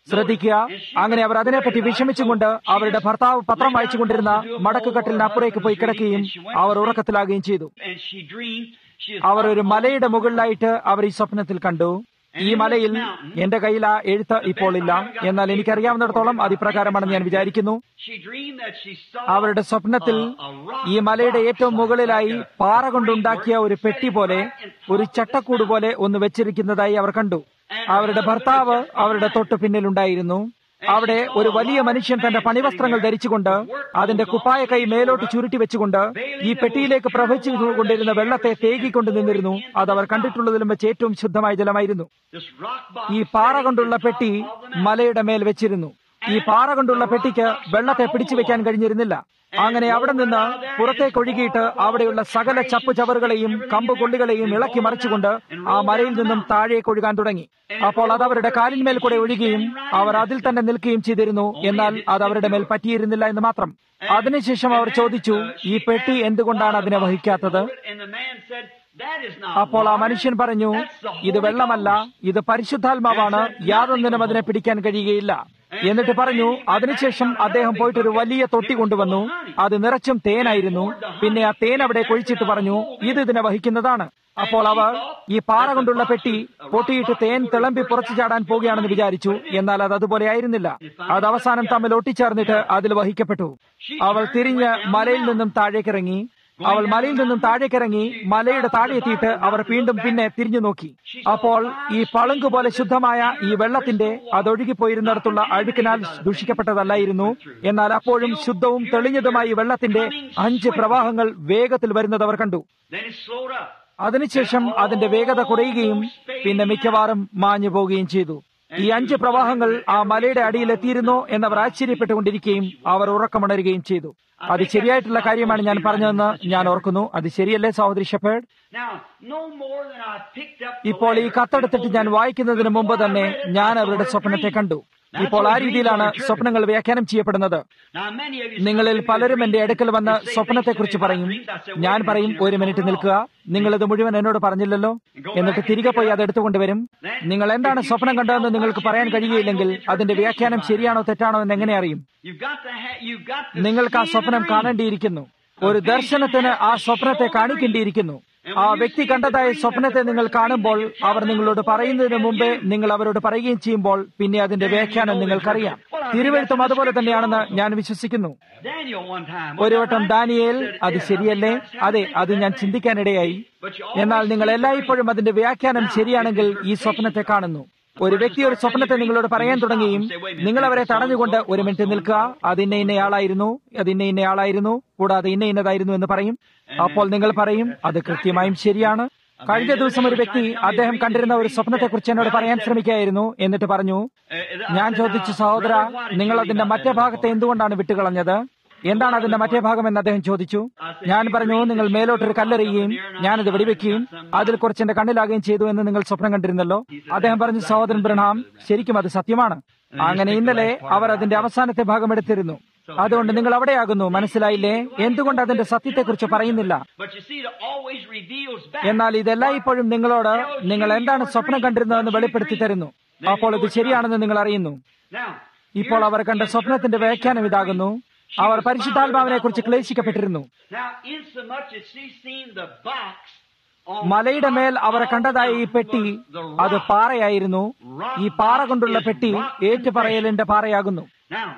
[SPEAKER 1] ശ്രദ്ധിക്കുക അങ്ങനെ അവർ അതിനെപ്പറ്റി വിഷമിച്ചുകൊണ്ട് അവരുടെ ഭർത്താവ് പത്രം വായിച്ചുകൊണ്ടിരുന്ന മടക്കുകട്ടിലിനപ്പുറേക്ക് പോയി കിടക്കുകയും അവർ ഉറക്കത്തിലാകുകയും ചെയ്തു
[SPEAKER 2] And she dreamed she was
[SPEAKER 1] അവർ ഒരു മലയുടെ മുകളിലായിട്ട് അവർ ഈ സ്വപ്നത്തിൽ കണ്ടു ഈ മലയിൽ എന്റെ കയ്യിൽ ആ എഴുത്ത് ഇപ്പോൾ ഇല്ല എന്നാൽ എനിക്കറിയാവുന്നിടത്തോളം അത് ഇപ്രകാരമാണെന്ന് ഞാൻ വിചാരിക്കുന്നു
[SPEAKER 2] She dreamed that she saw
[SPEAKER 1] അവരുടെ സ്വപ്നത്തിൽ ഈ മലയുടെ ഏറ്റവും മുകളിലായി പാറ കൊണ്ടുണ്ടാക്കിയ ഒരു പെട്ടി പോലെ ഒരു ചട്ടക്കൂട് പോലെ ഒന്ന് വെച്ചിരിക്കുന്നതായി അവർ കണ്ടു അവരുടെ ഭർത്താവ് അവരുടെ തൊട്ടു പിന്നിലുണ്ടായിരുന്നു അവിടെ ഒരു വലിയ മനുഷ്യൻ തന്റെ പണിവസ്ത്രങ്ങൾ ധരിച്ചുകൊണ്ട് അതിന്റെ കുപ്പായ കൈ മേലോട്ട് ചുരുട്ടി വെച്ചുകൊണ്ട് ഈ പെട്ടിയിലേക്ക് പ്രവഹിച്ചു കൊണ്ടിരുന്ന വെള്ളത്തെ തേകിക്കൊണ്ട് നിന്നിരുന്നു അത് അവർ കണ്ടിട്ടുള്ളതിലും വെച്ച് ഏറ്റവും ശുദ്ധമായ ജലമായിരുന്നു
[SPEAKER 2] this rock box
[SPEAKER 1] ഈ പാറ കൊണ്ടുള്ള പെട്ടി മലയുടെ മേൽ വെച്ചിരുന്നു ഈ പാറ കൊണ്ടുള്ള പെട്ടിക്ക് വെള്ളത്തെ പിടിച്ചു വെക്കാൻ കഴിഞ്ഞിരുന്നില്ല അങ്ങനെ അവിടെ നിന്ന് പുറത്തേക്ക് ഒഴുകിയിട്ട് അവിടെയുള്ള സകല ചപ്പു ചവറുകളെയും കമ്പ് കൊള്ളികളെയും ഇളക്കി മറിച്ചുകൊണ്ട് ആ മലയിൽ നിന്നും താഴേക്ക് ഒഴുകാൻ തുടങ്ങി അപ്പോൾ അത് അവരുടെ കാലിന്മേൽ കൂടെ ഒഴുകുകയും അവർ അതിൽ തന്നെ നിൽക്കുകയും ചെയ്തിരുന്നു എന്നാൽ അത് അവരുടെ മേൽ പറ്റിയിരുന്നില്ല എന്ന് മാത്രം അതിനുശേഷം അവർ ചോദിച്ചു ഈ പെട്ടി എന്തുകൊണ്ടാണ് അതിനെ വഹിക്കാത്തത്
[SPEAKER 2] and the man said that is not
[SPEAKER 1] അപ്പോൾ ആ
[SPEAKER 2] water.
[SPEAKER 1] മനുഷ്യൻ പറഞ്ഞു ഇത് വെള്ളമല്ല ഇത് പരിശുദ്ധാത്മാവാണ് യാതൊന്നിനും അതിനെ പിടിക്കാൻ കഴിയുകയില്ല എന്നിട്ട് പറഞ്ഞു അതിനുശേഷം അദ്ദേഹം പോയിട്ട് ഒരു വലിയ തൊട്ടി കൊണ്ടുവന്നു അത് നിറച്ചും തേനായിരുന്നു പിന്നെ ആ തേൻ അവിടെ കൊഴിച്ചിട്ട് പറഞ്ഞു ഇത് ഇതിനെ വഹിക്കുന്നതാണ് അപ്പോൾ അവർ ഈ പാറ കൊണ്ടുള്ള പെട്ടി പൊട്ടിയിട്ട് തേൻ തിളമ്പി പുറത്തു ചാടാൻ പോകുകയാണെന്ന് വിചാരിച്ചു എന്നാൽ അത് അതുപോലെ ആയിരുന്നില്ല അത് അവസാനം തമ്മിൽ ഒട്ടിച്ചേർന്നിട്ട് അതിൽ വഹിക്കപ്പെട്ടു അവൾ തിരിഞ്ഞ് മലയിൽ നിന്നും താഴേക്കിറങ്ങി അവൾ മലയിൽ നിന്നും താഴേക്കിറങ്ങി മലയുടെ താഴെ എത്തിയിട്ട് അവർ വീണ്ടും പിന്നെ തിരിഞ്ഞു നോക്കി അപ്പോൾ ഈ പളുങ്ക് പോലെ ശുദ്ധമായ ഈ വെള്ളത്തിന്റെ അതൊഴുകിപ്പോയിരുന്നിടത്തുള്ള അഴുക്കിനാൽ ദൂഷിക്കപ്പെട്ടതല്ലായിരുന്നു എന്നാൽ അപ്പോഴും ശുദ്ധവും തെളിഞ്ഞതുമായ ഈ വെള്ളത്തിന്റെ അഞ്ച് പ്രവാഹങ്ങൾ വേഗത്തിൽ വരുന്നത് അവർ കണ്ടു
[SPEAKER 2] Then it slowed up.
[SPEAKER 1] അതിനുശേഷം അതിന്റെ വേഗത കുറയുകയും പിന്നെ മിക്കവാറും മാഞ്ഞു പോവുകയും ചെയ്തു ഈ അഞ്ച് പ്രവാഹങ്ങൾ ആ മലയുടെ അടിയിൽ എത്തിയിരുന്നോ എന്നവർ ആശ്ചര്യപ്പെട്ടുകൊണ്ടിരിക്കുകയും അവർ ഉറക്കമുണരുകയും ചെയ്തു അത് ശരിയായിട്ടുള്ള കാര്യമാണ് ഞാൻ പറഞ്ഞതെന്ന് ഞാൻ ഓർക്കുന്നു അത് ശരിയല്ലേ സഹോദരി Shepherd
[SPEAKER 2] Now, no more than I picked up the
[SPEAKER 1] ഇപ്പോൾ ഈ
[SPEAKER 2] letter
[SPEAKER 1] കത്തെടുത്തിട്ട് ഞാൻ വായിക്കുന്നതിന് മുമ്പ് തന്നെ ഞാൻ അവരുടെ സ്വപ്നത്തെ കണ്ടു ഇപ്പോൾ ആ രീതിയിലാണ് സ്വപ്നങ്ങൾ വ്യാഖ്യാനം ചെയ്യപ്പെടുന്നത്
[SPEAKER 2] Now, many of you
[SPEAKER 1] നിങ്ങളിൽ പലരും എന്റെ അടുക്കൽ വന്ന് സ്വപ്നത്തെക്കുറിച്ച് പറയും ഞാൻ പറയും ഒരു മിനിറ്റ് നിൽക്കുക നിങ്ങൾ ഇത് മുഴുവൻ എന്നോട് പറഞ്ഞില്ലല്ലോ എന്നിട്ട് തിരികെ പോയി അത് എടുത്തുകൊണ്ടുവരും നിങ്ങൾ എന്താണ് സ്വപ്നം കണ്ടതെന്ന് നിങ്ങൾക്ക് പറയാൻ കഴിയുകയില്ലെങ്കിൽ അതിന്റെ വ്യാഖ്യാനം ശരിയാണോ തെറ്റാണോ എന്ന് എങ്ങനെ അറിയും
[SPEAKER 2] You've got to ha- you've got to
[SPEAKER 1] നിങ്ങൾക്ക് ആ
[SPEAKER 2] see the
[SPEAKER 1] സ്വപ്നം
[SPEAKER 2] dream.
[SPEAKER 1] കാണേണ്ടിയിരിക്കുന്നു ഒരു ദർശനത്തിന് ആ സ്വപ്നത്തെ കാണിക്കേണ്ടിയിരിക്കുന്നു ആ വ്യക്തി കണ്ടതായ സ്വപ്നത്തെ നിങ്ങൾ കാണുമ്പോൾ അവർ നിങ്ങളോട് പറയുന്നതിന് മുമ്പേ നിങ്ങൾ അവരോട് പറയുകയും ചെയ്യുമ്പോൾ പിന്നെ അതിന്റെ വ്യാഖ്യാനം നിങ്ങൾക്കറിയാം തിരുവഴുത്തും അതുപോലെ തന്നെയാണെന്ന് ഞാൻ വിശ്വസിക്കുന്നു
[SPEAKER 2] Daniel one time.
[SPEAKER 1] ഒരു വട്ടം ദാനിയേൽ അത് ശരിയല്ലേ അതെ അത് ഞാൻ ചിന്തിക്കാനിടയായി എന്നാൽ നിങ്ങൾ എല്ലായ്പ്പോഴും അതിന്റെ വ്യാഖ്യാനം ശരിയാണെങ്കിൽ ഈ സ്വപ്നത്തെ കാണുന്നു ഒരു വ്യക്തി ഒരു സ്വപ്നത്തെ നിങ്ങളോട് പറയാൻ തുടങ്ങുകയും നിങ്ങൾ അവരെ തടഞ്ഞുകൊണ്ട് ഒരു മിനിറ്റ് നിൽക്കുക അത് ഇന്ന ഇന്നയാളായിരുന്നു അത് ഇന്ന ഇന്നയാളായിരുന്നു കൂടാതെ ഇന്ന ഇന്നതായിരുന്നു എന്ന് പറയും അപ്പോൾ നിങ്ങൾ പറയും അത് കൃത്യമായും ശരിയാണ് കഴിഞ്ഞ ദിവസം ഒരു വ്യക്തി അദ്ദേഹം കണ്ടിരുന്ന ഒരു സ്വപ്നത്തെക്കുറിച്ച് എന്നോട് പറയാൻ ശ്രമിക്കുകയായിരുന്നു എന്നിട്ട് പറഞ്ഞു ഞാൻ ചോദിച്ചു സഹോദര നിങ്ങൾ അതിന്റെ മറ്റേ ഭാഗത്തെ എന്തുകൊണ്ടാണ് വിട്ടുകളഞ്ഞത് എന്താണ് അതിന്റെ മറ്റേ ഭാഗം എന്ന് അദ്ദേഹം ചോദിച്ചു ഞാൻ പറഞ്ഞു നിങ്ങൾ മേലോട്ടൊരു കല്ലെറിയുകയും ഞാനത് വെടിവെക്കുകയും അതിൽ കുറച്ച് എന്റെ കണ്ണിലാകുകയും ചെയ്തു എന്ന് നിങ്ങൾ സ്വപ്നം കണ്ടിരുന്നല്ലോ അദ്ദേഹം പറഞ്ഞു സഹോദരൻ ബ്രഹാം ശരിക്കും അത് സത്യമാണ് അങ്ങനെ ഇന്നലെ അവർ അതിന്റെ അവസാനത്തെ ഭാഗം എടുത്തിരുന്നു അതുകൊണ്ട് നിങ്ങൾ അവിടെയാകുന്നു മനസ്സിലായില്ലേ എന്തുകൊണ്ട് അതിന്റെ സത്യത്തെക്കുറിച്ച് പറയുന്നില്ല
[SPEAKER 2] But you see, it always reveals back.
[SPEAKER 1] എന്നാൽ ഇതെല്ലായ്പ്പോഴും നിങ്ങളോട് നിങ്ങൾ എന്താണ് സ്വപ്നം കണ്ടിരുന്നതെന്ന് വെളിപ്പെടുത്തി തരുന്നു അപ്പോൾ ഇത് ശരിയാണെന്ന് നിങ്ങൾ അറിയുന്നു
[SPEAKER 2] Now,
[SPEAKER 1] ഇപ്പോൾ അവർ കണ്ട സ്വപ്നത്തിന്റെ വ്യാഖ്യാനം ഇതാകുന്നു അവർ പരിശുദ്ധാത്മാവിനെ കുറിച്ച് ക്ലേശിക്കപ്പെട്ടിരുന്നു
[SPEAKER 2] now, insomuch as she seen the box on
[SPEAKER 1] മലയുടെ മേൽ അവർ കണ്ടതായ ഈ പെട്ടി അത് പാറയായിരുന്നു ഈ പാറ കൊണ്ടുള്ള പെട്ടി ഏറ്റുപറയലിന്റെ പാറയാകുന്നു
[SPEAKER 2] Now,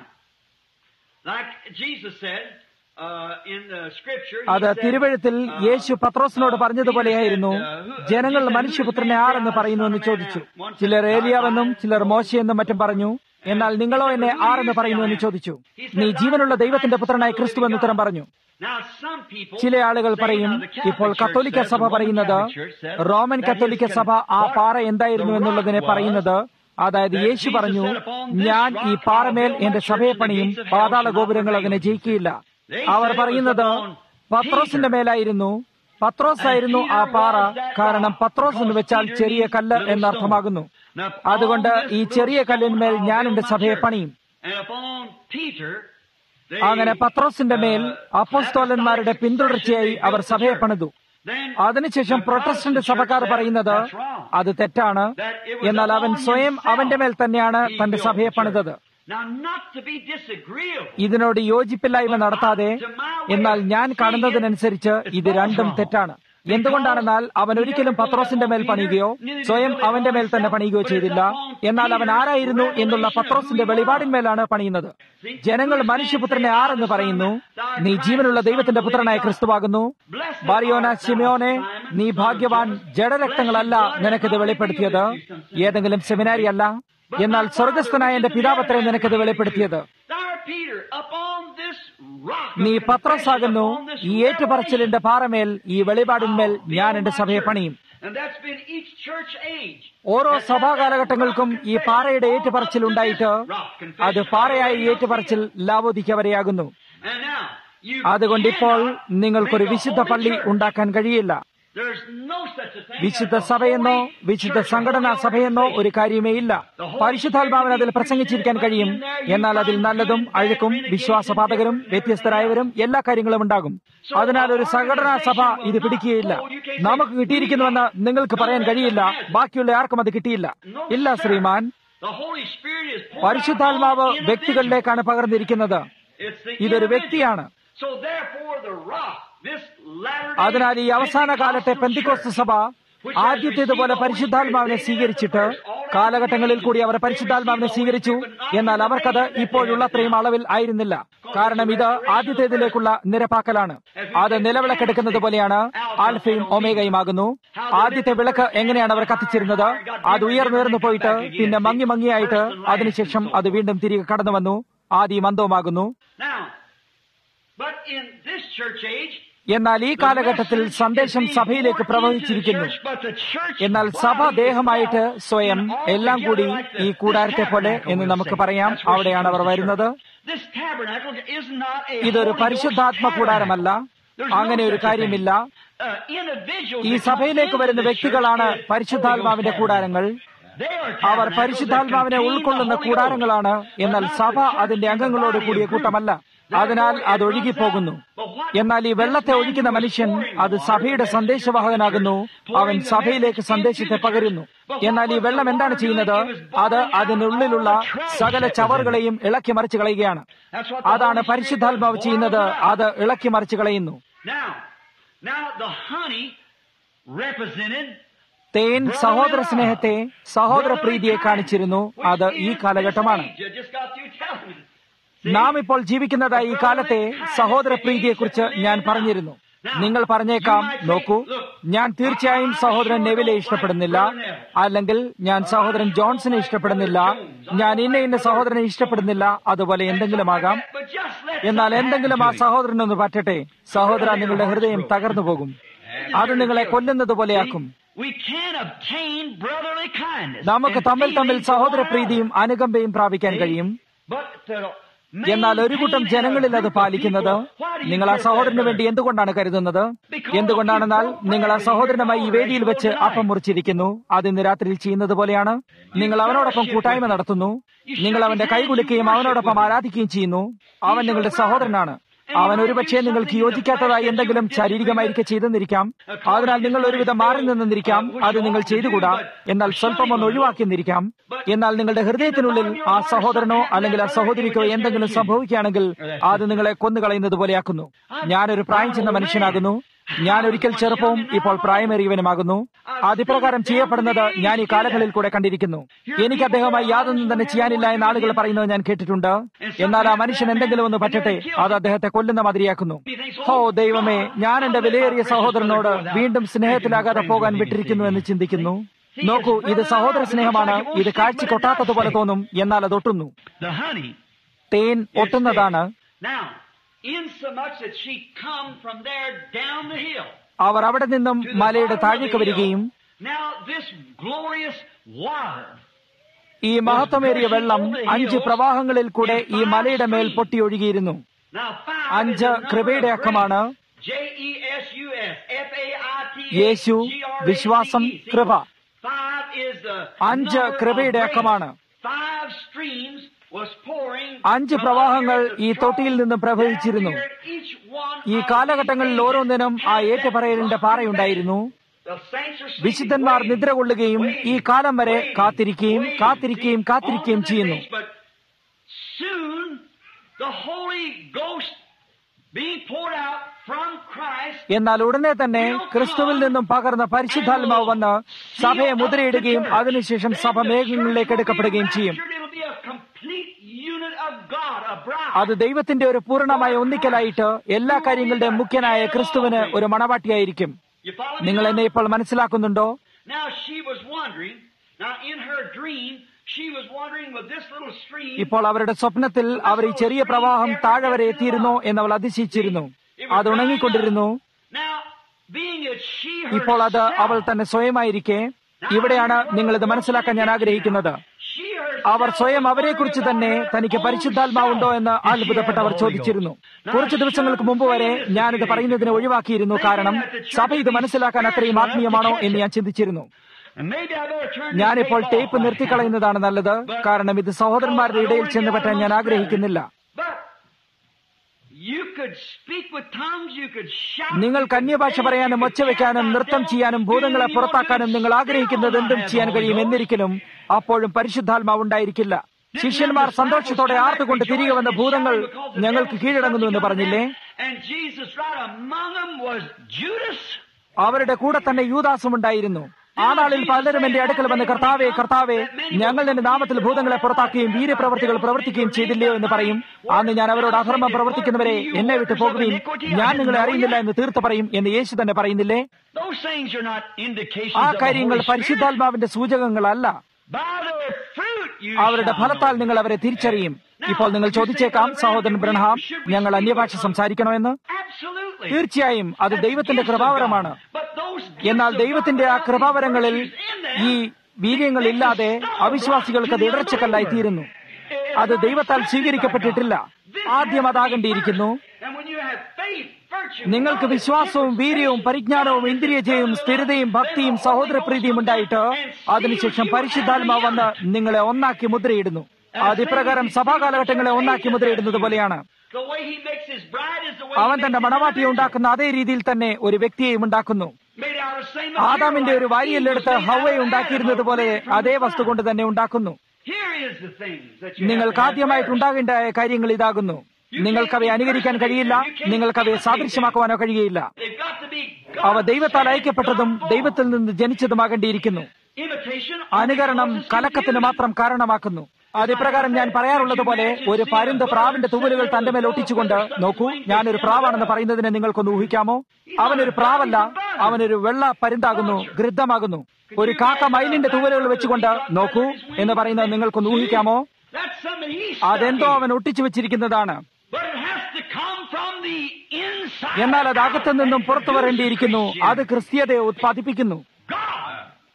[SPEAKER 2] like Jesus said uh, in the scripture, he
[SPEAKER 1] അത്
[SPEAKER 2] said,
[SPEAKER 1] തിരുവഴുത്തിൽ യേശു പത്രോസിനോട് പറഞ്ഞതുപോലെയായിരുന്നു ജനങ്ങൾ മനുഷ്യപുത്രനെ ആരെന്ന് പറയുന്നു എന്ന് ചോദിച്ചു ചിലർ ഏലിയാവെന്നും ചിലർ മോശയെന്നും മറ്റും പറഞ്ഞു എന്നാൽ നിങ്ങളോ എന്നെ ആരെന്ന് പറയുന്നു എന്ന് ചോദിച്ചു നീ ജീവനുള്ള ദൈവത്തിന്റെ പുത്രനായ ക്രിസ്തു എന്ന് ഉത്തരം പറഞ്ഞു
[SPEAKER 2] Now, some people
[SPEAKER 1] ചില ആളുകൾ
[SPEAKER 2] say,
[SPEAKER 1] പറയും
[SPEAKER 2] uh, the Catholic
[SPEAKER 1] ഇപ്പോൾ
[SPEAKER 2] Church
[SPEAKER 1] കത്തോലിക്ക
[SPEAKER 2] says,
[SPEAKER 1] സഭ
[SPEAKER 2] the Roman
[SPEAKER 1] പറയുന്നത്
[SPEAKER 2] Catholic Church says
[SPEAKER 1] Roman
[SPEAKER 2] that
[SPEAKER 1] കത്തോലിക്ക
[SPEAKER 2] his
[SPEAKER 1] സഭ ആ
[SPEAKER 2] what
[SPEAKER 1] പാറ എന്തായിരുന്നു
[SPEAKER 2] the rock
[SPEAKER 1] എന്നുള്ളതിനെ
[SPEAKER 2] was,
[SPEAKER 1] പറയുന്നത് അതായത്
[SPEAKER 2] that
[SPEAKER 1] യേശു
[SPEAKER 2] Jesus
[SPEAKER 1] പറഞ്ഞു
[SPEAKER 2] said, "Upon this
[SPEAKER 1] ഞാൻ ഈ
[SPEAKER 2] rock
[SPEAKER 1] പാറമേൽ
[SPEAKER 2] I'll build
[SPEAKER 1] എന്റെ
[SPEAKER 2] my
[SPEAKER 1] സഭയെ
[SPEAKER 2] church, and the
[SPEAKER 1] പണിയും
[SPEAKER 2] gates of hell
[SPEAKER 1] പാതാള
[SPEAKER 2] shall not
[SPEAKER 1] ഗോപുരങ്ങൾ
[SPEAKER 2] prevail
[SPEAKER 1] അതിനെ
[SPEAKER 2] against it."
[SPEAKER 1] ജയിക്കുകയില്ല
[SPEAKER 2] They
[SPEAKER 1] our
[SPEAKER 2] said it was
[SPEAKER 1] പറയുന്നത്
[SPEAKER 2] upon
[SPEAKER 1] പത്രോസിന്റെ
[SPEAKER 2] Peter.
[SPEAKER 1] മേലായിരുന്നു പത്രോസായിരുന്നു ആ പാറ കാരണം പത്രോസ് എന്ന് വെച്ചാൽ ചെറിയ കല്ല് എന്നർത്ഥമാകുന്നു
[SPEAKER 2] Now,
[SPEAKER 1] അതുകൊണ്ട്
[SPEAKER 2] upon this
[SPEAKER 1] ഈ
[SPEAKER 2] little
[SPEAKER 1] ചെറിയ കല്ലിന്മേൽ
[SPEAKER 2] stone I'll
[SPEAKER 1] ഞാൻ
[SPEAKER 2] build
[SPEAKER 1] എന്റെ
[SPEAKER 2] my
[SPEAKER 1] സഭയെ
[SPEAKER 2] church.
[SPEAKER 1] പണിയും
[SPEAKER 2] And upon Peter, they,
[SPEAKER 1] അങ്ങനെ പത്രോസിന്റെ മേൽ
[SPEAKER 2] uh,
[SPEAKER 1] അപ്പോസ്തോലന്മാരുടെ പിന്തുടർച്ചയായി അവർ സഭയെ പണിതു അതിനുശേഷം പ്രൊട്ടസ്റ്റന്റ് സഭക്കാർ പറയുന്നത് അത് തെറ്റാണ് എന്നാൽ അവൻ സ്വയം അവന്റെ മേൽ തന്നെയാണ് തന്റെ സഭയെ പണിതത് ഇതിനോട് യോജിപ്പില്ലായ്മ നടത്താതെ എന്നാൽ ഞാൻ കാണുന്നതിനനുസരിച്ച് ഇത് രണ്ടും തെറ്റാണ് എന്തുകൊണ്ടാണെന്നാൽ അവൻ ഒരിക്കലും പത്രോസിന്റെ മേൽ പണിയുകയോ സ്വയം അവന്റെ മേൽ തന്നെ പണിയുകയോ ചെയ്തില്ല എന്നാൽ അവൻ ആരായിരുന്നു എന്നുള്ള പത്രോസിന്റെ വെളിപാടിന്മേലാണ് പണിയുന്നത് ജനങ്ങൾ മനുഷ്യപുത്രനെ ആരെന്ന് പറയുന്നു നീ ജീവനുള്ള ദൈവത്തിന്റെ പുത്രനായ ക്രിസ്തുവാകുന്നു ബാരിയോന ശിമയോനെ നീ ഭാഗ്യവാൻ ജഡരക്തങ്ങളല്ല നിനക്കിത് വെളിപ്പെടുത്തിയത് ഏതെങ്കിലും സെമിനാരി അല്ല എന്നാൽ സ്വർഗസ്ഥനായ എന്റെ പിതാപത്രേ നിനക്കിത് വെളിപ്പെടുത്തിയത് നീ പത്രസാകുന്നു ഈ ഏറ്റുപറച്ചിലിന്റെ പാറമേൽ ഈ വെളിപാടിന്മേൽ ഞാൻ എന്റെ സഭയെ പണിയും ഓരോ സഭാ കാലഘട്ടങ്ങൾക്കും ഈ പാറയുടെ ഏറ്റുപറച്ചിൽ ഉണ്ടായിട്ട് അത് പാറയായ ഏറ്റുപറച്ചിൽ ലാവോദിക്ക വരെയാകുന്നു അതുകൊണ്ട് ഇപ്പോൾ നിങ്ങൾക്കൊരു വിശുദ്ധ പള്ളി ഉണ്ടാക്കാൻ കഴിയില്ല വിശുദ്ധ സഭയെന്നോ വിശുദ്ധ സംഘടനാ സഭയെന്നോ ഒരു കാര്യമേ ഇല്ല പരിശുദ്ധാത്മാവിന് അതിൽ പ്രസംഗിച്ചിരിക്കാൻ കഴിയും എന്നാൽ അതിൽ നല്ലതും അഴുക്കും വിശ്വാസപാതകരും വ്യത്യസ്തരായവരും എല്ലാ കാര്യങ്ങളും ഉണ്ടാകും അതിനാൽ ഒരു സംഘടനാ സഭ ഇത് പിടിക്കുകയില്ല നമുക്ക് കിട്ടിയിരിക്കുന്നുവെന്ന് നിങ്ങൾക്ക് പറയാൻ കഴിയില്ല ബാക്കിയുള്ള ആർക്കും അത് കിട്ടിയില്ല ഇല്ല ശ്രീമാൻ പരിശുദ്ധാത്മാവ് വ്യക്തികളിലേക്കാണ് പകർന്നിരിക്കുന്നത് ഇതൊരു വ്യക്തിയാണ് അതിനാൽ ഈ അവസാന കാലത്തെ പെന്തിക്കോസ്ത് സഭ ആദ്യത്തേതുപോലെ പരിശുദ്ധാത്മാവിനെ സ്വീകരിച്ചിട്ട് കാലഘട്ടങ്ങളിൽ കൂടി അവർ പരിശുദ്ധാത്മാവിനെ സ്വീകരിച്ചു എന്നാൽ അവർക്കത് ഇപ്പോഴുള്ളത്രയും അളവിൽ ആയിരുന്നില്ല കാരണം ഇത് ആദ്യത്തേതിലേക്കുള്ള നിരപ്പാക്കലാണ് അത് നിലവിളക്കെടുക്കുന്നത് പോലെയാണ് ആൽഫയും ഒമേഗയും ആകുന്നു ആദ്യത്തെ വിളക്ക് എങ്ങനെയാണ് അവർ കത്തിച്ചിരുന്നത് അത് ഉയർന്നുയർന്നു പോയിട്ട് പിന്നെ മങ്ങി മങ്ങിയായിട്ട് അതിനുശേഷം അത് വീണ്ടും തിരികെ കടന്നു വന്നു ആദ്യം അന്തവുമാകുന്നു എന്നാൽ ഈ കാലഘട്ടത്തിൽ സന്ദേശം സഭയിലേക്ക് പ്രവഹിച്ചിരിക്കുന്നു എന്നാൽ സഭ ദേഹമായിട്ട് സ്വയം എല്ലാം കൂടി ഈ കൂടാരത്തെ പോലെ എന്ന് നമുക്ക് പറയാം അവിടെയാണ് അവർ വരുന്നത് ഇതൊരു പരിശുദ്ധാത്മ കൂടാരമല്ല അങ്ങനെ ഒരു കാര്യമില്ല ഈ സഭയിലേക്ക് വരുന്ന വ്യക്തികളാണ് പരിശുദ്ധാത്മാവിന്റെ കൂടാരങ്ങൾ അവർ പരിശുദ്ധാത്മാവിനെ ഉൾക്കൊള്ളുന്ന കൂടാരങ്ങളാണ് എന്നാൽ സഭ അതിന്റെ അംഗങ്ങളോട് കൂടിയ കൂട്ടമല്ല അതിനാൽ അത് ഒഴുകിപ്പോകുന്നു എന്നാൽ ഈ വെള്ളത്തെ ഒഴിക്കുന്ന മനുഷ്യൻ അത് സഭയുടെ സന്ദേശവാഹകനാകുന്നു അവൻ സഭയിലേക്ക് സന്ദേശത്തെ പകരുന്നു എന്നാൽ ഈ വെള്ളം എന്താണ് ചെയ്യുന്നത് അത് അതിനുള്ളിലുള്ള സകല ചവറുകളെയും ഇളക്കി മറിച്ച് കളയുകയാണ് അതാണ് പരിശുദ്ധാത്മാവ് ചെയ്യുന്നത് അത് ഇളക്കി മറിച്ച് കളയുന്നു തേൻ സഹോദര സ്നേഹത്തെ സഹോദര പ്രീതിയെ കാണിച്ചിരുന്നു അത് ഈ കാലഘട്ടമാണ് നാം ഇപ്പോൾ ജീവിക്കുന്നതായി ഈ കാലത്തെ സഹോദര പ്രീതിയെക്കുറിച്ച് ഞാൻ പറഞ്ഞിരുന്നു നിങ്ങൾ പറഞ്ഞേക്കാം നോക്കൂ ഞാൻ തീർച്ചയായും സഹോദരൻ നെവിലെ ഇഷ്ടപ്പെടുന്നില്ല അല്ലെങ്കിൽ ഞാൻ സഹോദരൻ ജോൺസനെ ഇഷ്ടപ്പെടുന്നില്ല ഞാൻ ഇന്ന ഇന്ന സഹോദരനെ ഇഷ്ടപ്പെടുന്നില്ല അതുപോലെ എന്തെങ്കിലും ആകാം എന്നാൽ എന്തെങ്കിലും ആ സഹോദരനൊന്ന് പറ്റട്ടെ സഹോദര നിങ്ങളുടെ ഹൃദയം തകർന്നു പോകും അത് നിങ്ങളെ കൊല്ലുന്നത് പോലെയാക്കും നമുക്ക് തമ്മിൽ തമ്മിൽ സഹോദര പ്രീതിയും അനുകമ്പയും പ്രാപിക്കാൻ കഴിയും എന്നാൽ ഒരു കൂട്ടം ജനങ്ങളിൽ അത് പാലിക്കുന്നത് നിങ്ങൾ ആ സഹോദരന് വേണ്ടി എന്തുകൊണ്ടാണ് കരുതുന്നത് എന്തുകൊണ്ടാണെന്നാൽ നിങ്ങൾ ആ സഹോദരനുമായി ഈ വേദിയിൽ വെച്ച് അപ്പം മുറിച്ചിരിക്കുന്നു അത് ഇന്ന് രാത്രിയിൽ ചെയ്യുന്നത് പോലെയാണ് നിങ്ങൾ അവനോടൊപ്പം കൂട്ടായ്മ നടത്തുന്നു നിങ്ങൾ അവന്റെ കൈ കുലുക്കുകയും അവനോടൊപ്പം ആരാധിക്കുകയും ചെയ്യുന്നു അവൻ നിങ്ങളുടെ സഹോദരനാണ് അവൻ ഒരുപക്ഷെ നിങ്ങൾക്ക് യോജിക്കാത്തതായി എന്തെങ്കിലും ശാരീരികമായിരിക്കെ ചെയ്തെന്നിരിക്കാം അതിനാൽ നിങ്ങൾ ഒരുവിധം മാറി നിന്നിരിക്കാം അത് നിങ്ങൾ ചെയ്തുകൂടാ എന്നാൽ സ്വല്പം ഒന്ന് ഒഴിവാക്കിയെന്നിരിക്കാം എന്നാൽ നിങ്ങളുടെ ഹൃദയത്തിനുള്ളിൽ ആ സഹോദരനോ അല്ലെങ്കിൽ ആ സഹോദരിക്കോ എന്തെങ്കിലും സംഭവിക്കുകയാണെങ്കിൽ അത് നിങ്ങളെ കൊന്നുകളയുന്നത് പോലെയാക്കുന്നു ഞാനൊരു പ്രായം ചെന്ന മനുഷ്യനാകുന്നു ഞാൻ ഒരിക്കൽ ചെറുപ്പവും ഇപ്പോൾ പ്രായമേറിയവനുമാകുന്നു അതിപ്രകാരം ചെയ്യപ്പെടുന്നത് ഞാൻ ഈ കാലങ്ങളിൽ കൂടെ കണ്ടിരിക്കുന്നു എനിക്ക് അദ്ദേഹമായി യാതൊന്നും തന്നെ ചെയ്യാനില്ല എന്ന് ആളുകൾ പറയുന്നത് ഞാൻ കേട്ടിട്ടുണ്ട് എന്നാൽ ആ മനുഷ്യൻ എന്തെങ്കിലും ഒന്ന് പറ്റട്ടെ അത് അദ്ദേഹത്തെ കൊല്ലുന്ന മാതിരിയാക്കുന്നു ഹോ ദൈവമേ ഞാൻ എന്റെ വിലയേറിയ സഹോദരനോട് വീണ്ടും സ്നേഹത്തിലാകാതെ പോകാൻ വിട്ടിരിക്കുന്നു എന്ന് ചിന്തിക്കുന്നു നോക്കൂ ഇത് സഹോദര സ്നേഹമാണ് ഇത് കാഴ്ച കൊട്ടാത്തതുപോലെ തോന്നും എന്നാൽ അത് ഒട്ടുന്നു തേൻ ഒട്ടുന്നതാണ് അവർ അവിടെ നിന്നും മലയുടെ താഴേക്ക് വരികയും ഈ മഹത്വമേറിയ വെള്ളം അഞ്ച് പ്രവാഹങ്ങളിൽ കൂടെ ഈ മലയുടെ മേൽ പൊട്ടിയൊഴുകിയിരുന്നു അഞ്ച് കൃപയുടെ അക്കമാണ് യേശു വിശ്വാസം കൃപ അഞ്ച് കൃപയുടെ അക്കമാണ് അഞ്ച് പ്രവാഹങ്ങൾ ഈ തൊട്ടിയിൽ നിന്ന് പ്രവഹിച്ചിരുന്നു ഈ കാലഘട്ടങ്ങളിൽ ഓരോന്നിനും ആ ഏറ്റുപറയലിന്റെ പാറയുണ്ടായിരുന്നു
[SPEAKER 2] The saints are sleeping,
[SPEAKER 1] വിശുദ്ധന്മാർ
[SPEAKER 2] waiting.
[SPEAKER 1] നിദ്ര കൊള്ളുകയും ഈ കാലം വരെ കാത്തിരിക്കുകയും കാത്തിരിക്കുകയും കാത്തിരിക്കുകയും ചെയ്യുന്നു
[SPEAKER 2] But soon the Holy Ghost being poured out from Christ
[SPEAKER 1] എന്നാൽ ഉടനെ തന്നെ ക്രിസ്തുവിൽ നിന്നും പകർന്ന പരിശുദ്ധാത്മാവ് വന്ന് സഭയെ മുദ്രയിടുകയും അതിനുശേഷം സഭ മേഘങ്ങളിലേക്ക് എടുക്കപ്പെടുകയും ചെയ്യും
[SPEAKER 2] It'll be a complete unit of God, a bride.
[SPEAKER 1] അത് ദൈവത്തിന്റെ ഒരു പൂർണ്ണമായ ഒന്നിക്കലായിട്ട് എല്ലാ കാര്യങ്ങളുടെയും മുഖ്യനായ ക്രിസ്തുവിന് ഒരു മണവാട്ടിയായിരിക്കും
[SPEAKER 2] You follow me
[SPEAKER 1] നിങ്ങൾ
[SPEAKER 2] now?
[SPEAKER 1] എന്നെ ഇപ്പോൾ മനസ്സിലാക്കുന്നുണ്ടോ
[SPEAKER 2] Now she was wondering, now in her dream, she was wondering with this little stream.
[SPEAKER 1] ഇപ്പോൾ അവരുടെ സ്വപ്നത്തിൽ അവർ ഈ ചെറിയ പ്രവാഹം താഴെ വരെ എത്തിയിരുന്നോ എന്ന് അവൾ അതിശയിച്ചിരുന്നു അത് ഉണങ്ങിക്കൊണ്ടിരുന്നു
[SPEAKER 2] Now, being that she
[SPEAKER 1] ഇപ്പോൾ അത്
[SPEAKER 2] herself-
[SPEAKER 1] അവൾ തന്നെ സ്വയമായിരിക്കെ ഇവിടെയാണ് നിങ്ങൾ ഇത് മനസ്സിലാക്കാൻ ഞാൻ ആഗ്രഹിക്കുന്നത്
[SPEAKER 2] she herself
[SPEAKER 1] അവർ സ്വയം അവരെക്കുറിച്ച് തന്നെ തനിക്ക് പരിശുദ്ധാത്മാവുണ്ടോ എന്ന് അത്ഭുതപ്പെട്ട് അവർ ചോദിച്ചിരുന്നു കുറച്ചു ദിവസങ്ങൾക്ക് മുമ്പ് വരെ ഞാനിത് പറയുന്നതിനെ ഒഴിവാക്കിയിരുന്നു കാരണം സഭ ഇത് മനസ്സിലാക്കാൻ അത്രയും ആത്മീയമാണോ എന്ന് ഞാൻ ചിന്തിച്ചിരുന്നു
[SPEAKER 2] And maybe I better turn this
[SPEAKER 1] ഞാനിപ്പോൾ
[SPEAKER 2] tape
[SPEAKER 1] ടേപ്പ്
[SPEAKER 2] off.
[SPEAKER 1] നിർത്തിക്കളയുന്നതാണ് നല്ലത് കാരണം ഇത് സഹോദരന്മാരുടെ ഇടയിൽ ചെന്ന് പറ്റാൻ ഞാൻ ആഗ്രഹിക്കുന്നില്ല
[SPEAKER 2] But you could speak with tongues, you could shout.
[SPEAKER 1] നിങ്ങൾക്ക് അന്യഭാഷ പറയാനും ഒച്ചവെക്കാനും നൃത്തം ചെയ്യാനും ഭൂതങ്ങളെ പുറത്താക്കാനും നിങ്ങൾ ആഗ്രഹിക്കുന്നത് എന്തും ചെയ്യാൻ കഴിയും എന്നിരിക്കലും അപ്പോഴും പരിശുദ്ധാത്മാവ് ഉണ്ടായിരിക്കില്ല ശിഷ്യന്മാർ സന്തോഷത്തോടെ ആർത്തുകൊണ്ട് തിരികെ വന്ന ഭൂതങ്ങൾ ഞങ്ങൾക്ക് കീഴടങ്ങുന്നു എന്ന് പറഞ്ഞില്ലേ
[SPEAKER 2] And Jesus right among them was Judas.
[SPEAKER 1] അവരുടെ കൂടെ തന്നെ യൂദാസും ഉണ്ടായിരുന്നു ആ നാളിൽ പലരും എന്റെ അടുക്കൽ വന്ന് കർത്താവേ കർത്താവേ ഞങ്ങൾ നിന്റെ നാമത്തിൽ ഭൂതങ്ങളെ പുറത്താക്കുകയും വീര്യപ്രവർത്തികൾ പ്രവർത്തിക്കുകയും ചെയ്തില്ലയോ എന്ന് പറയും അന്ന് ഞാൻ അവരോട് അധർമ്മം പ്രവർത്തിക്കുന്നവരെ എന്നെ വിട്ടു പോകുകയും ഞാൻ നിങ്ങളെ അറിയുന്നില്ല എന്ന് തീർത്ത് പറയും എന്ന് യേശു തന്നെ പറയുന്നില്ലേ
[SPEAKER 2] Those things are not indications
[SPEAKER 1] ആ
[SPEAKER 2] of the
[SPEAKER 1] കാര്യങ്ങൾ
[SPEAKER 2] Holy Spirit.
[SPEAKER 1] പരിശുദ്ധാത്മാവിന്റെ സൂചകങ്ങളല്ല
[SPEAKER 2] By their fruit you
[SPEAKER 1] അവരുടെ
[SPEAKER 2] shall
[SPEAKER 1] ഫലത്താൽ
[SPEAKER 2] know.
[SPEAKER 1] നിങ്ങൾ അവരെ തിരിച്ചറിയും ഇപ്പോൾ നിങ്ങൾ ചോദിച്ചേക്കാം സഹോദരൻ ബ്രഹ്ഹാം ഞങ്ങൾ അന്യഭാഷ സംസാരിക്കണമെന്ന്
[SPEAKER 2] Absolutely.
[SPEAKER 1] തീർച്ചയായും അത് ദൈവത്തിന്റെ കൃപാവരമാണ്
[SPEAKER 2] But those
[SPEAKER 1] എന്നാൽ
[SPEAKER 2] gifts of
[SPEAKER 1] ദൈവത്തിന്റെ ആ
[SPEAKER 2] God,
[SPEAKER 1] കൃപാവരങ്ങളിൽ
[SPEAKER 2] virtues in them,
[SPEAKER 1] ഈ വീര്യങ്ങളില്ലാതെ അവിശ്വാസികൾക്ക് അത് ഇടർച്ചക്കല്ലായി തീരുന്നു അത് ദൈവത്താൽ സ്വീകരിക്കപ്പെട്ടിട്ടില്ല ആദ്യം അതാകേണ്ടിയിരിക്കുന്നു
[SPEAKER 2] And when you have faith, virtue,
[SPEAKER 1] നിങ്ങൾക്ക് വിശ്വാസവും വീര്യവും പരിജ്ഞാനവും ഇന്ദ്രിയജയവും സ്ഥിരതയും ഭക്തിയും സഹോദരപ്രീതിയും ഉണ്ടായിട്ട് അതിനുശേഷം പരിശുദ്ധാത്മാവ് വന്ന് നിങ്ങളെ ഒന്നാക്കി മുദ്രയിടുന്നു അതിപ്രകാരം സഭാകാലഘട്ടങ്ങളെ ഒന്നാക്കി മുദ്രയിടുന്നത് പോലെയാണ്
[SPEAKER 2] the way he makes his bride is the way
[SPEAKER 1] അവൻ
[SPEAKER 2] he
[SPEAKER 1] തന്റെ
[SPEAKER 2] makes his
[SPEAKER 1] മണവാട്ടിയെ
[SPEAKER 2] individual.
[SPEAKER 1] ഉണ്ടാക്കുന്ന അതേ രീതിയിൽ തന്നെ ഒരു വ്യക്തിയെയും ഉണ്ടാക്കുന്നു
[SPEAKER 2] Made out of the same
[SPEAKER 1] ആദാമിന്റെ ഒരു
[SPEAKER 2] material like
[SPEAKER 1] വാരിയെല്ലെടുത്ത്
[SPEAKER 2] Eve was made
[SPEAKER 1] ഹവയെ
[SPEAKER 2] out of
[SPEAKER 1] ഉണ്ടാക്കിയിരുന്നത് പോലെ
[SPEAKER 2] Adam, from
[SPEAKER 1] അതേ
[SPEAKER 2] the
[SPEAKER 1] വസ്തു കൊണ്ട് തന്നെ ഉണ്ടാക്കുന്നു
[SPEAKER 2] Here is the things that you
[SPEAKER 1] നിങ്ങൾക്ക്
[SPEAKER 2] have to have
[SPEAKER 1] ആദ്യമായിട്ട്
[SPEAKER 2] first.
[SPEAKER 1] ഉണ്ടാകേണ്ട കാര്യങ്ങൾ ഇതാകുന്നു നിങ്ങൾക്കവയെ അനുകരിക്കാൻ കഴിയില്ല നിങ്ങൾക്കവയെ സാദൃശ്യമാക്കുവാനോ കഴിയുകയില്ല
[SPEAKER 2] They've got to be
[SPEAKER 1] അവ ദൈവത്താൽ അയക്കപ്പെട്ടതും ദൈവത്തിൽ നിന്ന് ജനിച്ചതുമാകേണ്ടിയിരിക്കുന്നു
[SPEAKER 2] imitation
[SPEAKER 1] അനുകരണം കലക്കത്തിന് മാത്രം കാരണമാക്കുന്നു അതിപ്രകാരം ഞാൻ പറയാറുള്ളത് പോലെ ഒരു പരുന്ത് പ്രാവിന്റെ തൂവലുകൾ തന്റെ മേൽ ഒട്ടിച്ചുകൊണ്ട് നോക്കൂ ഞാനൊരു പ്രാവാണെന്ന് പറയുന്നതിനെ നിങ്ങൾക്കൊന്ന് ഊഹിക്കാമോ അവനൊരു പ്രാവല്ല അവനൊരു വെള്ള പരുന്താകുന്നു ഗൃദ്ധമാകുന്നു ഒരു കാക്ക മയിലിന്റെ തൂവലുകൾ വെച്ചുകൊണ്ട് നോക്കൂ എന്ന് പറയുന്നത് നിങ്ങൾക്കൊന്ന് ഊഹിക്കാമോ
[SPEAKER 2] That's something he's
[SPEAKER 1] അതെന്തോ
[SPEAKER 2] studying.
[SPEAKER 1] അവൻ ഒട്ടിച്ചു വെച്ചിരിക്കുന്നതാണ്
[SPEAKER 2] But it has to come from the inside.
[SPEAKER 1] എന്നാൽ അത് അകത്തു നിന്നും പുറത്തു വരേണ്ടിയിരിക്കുന്നു അത് ക്രിസ്തീയതയെ ഉത്പാദിപ്പിക്കുന്നു
[SPEAKER 2] God.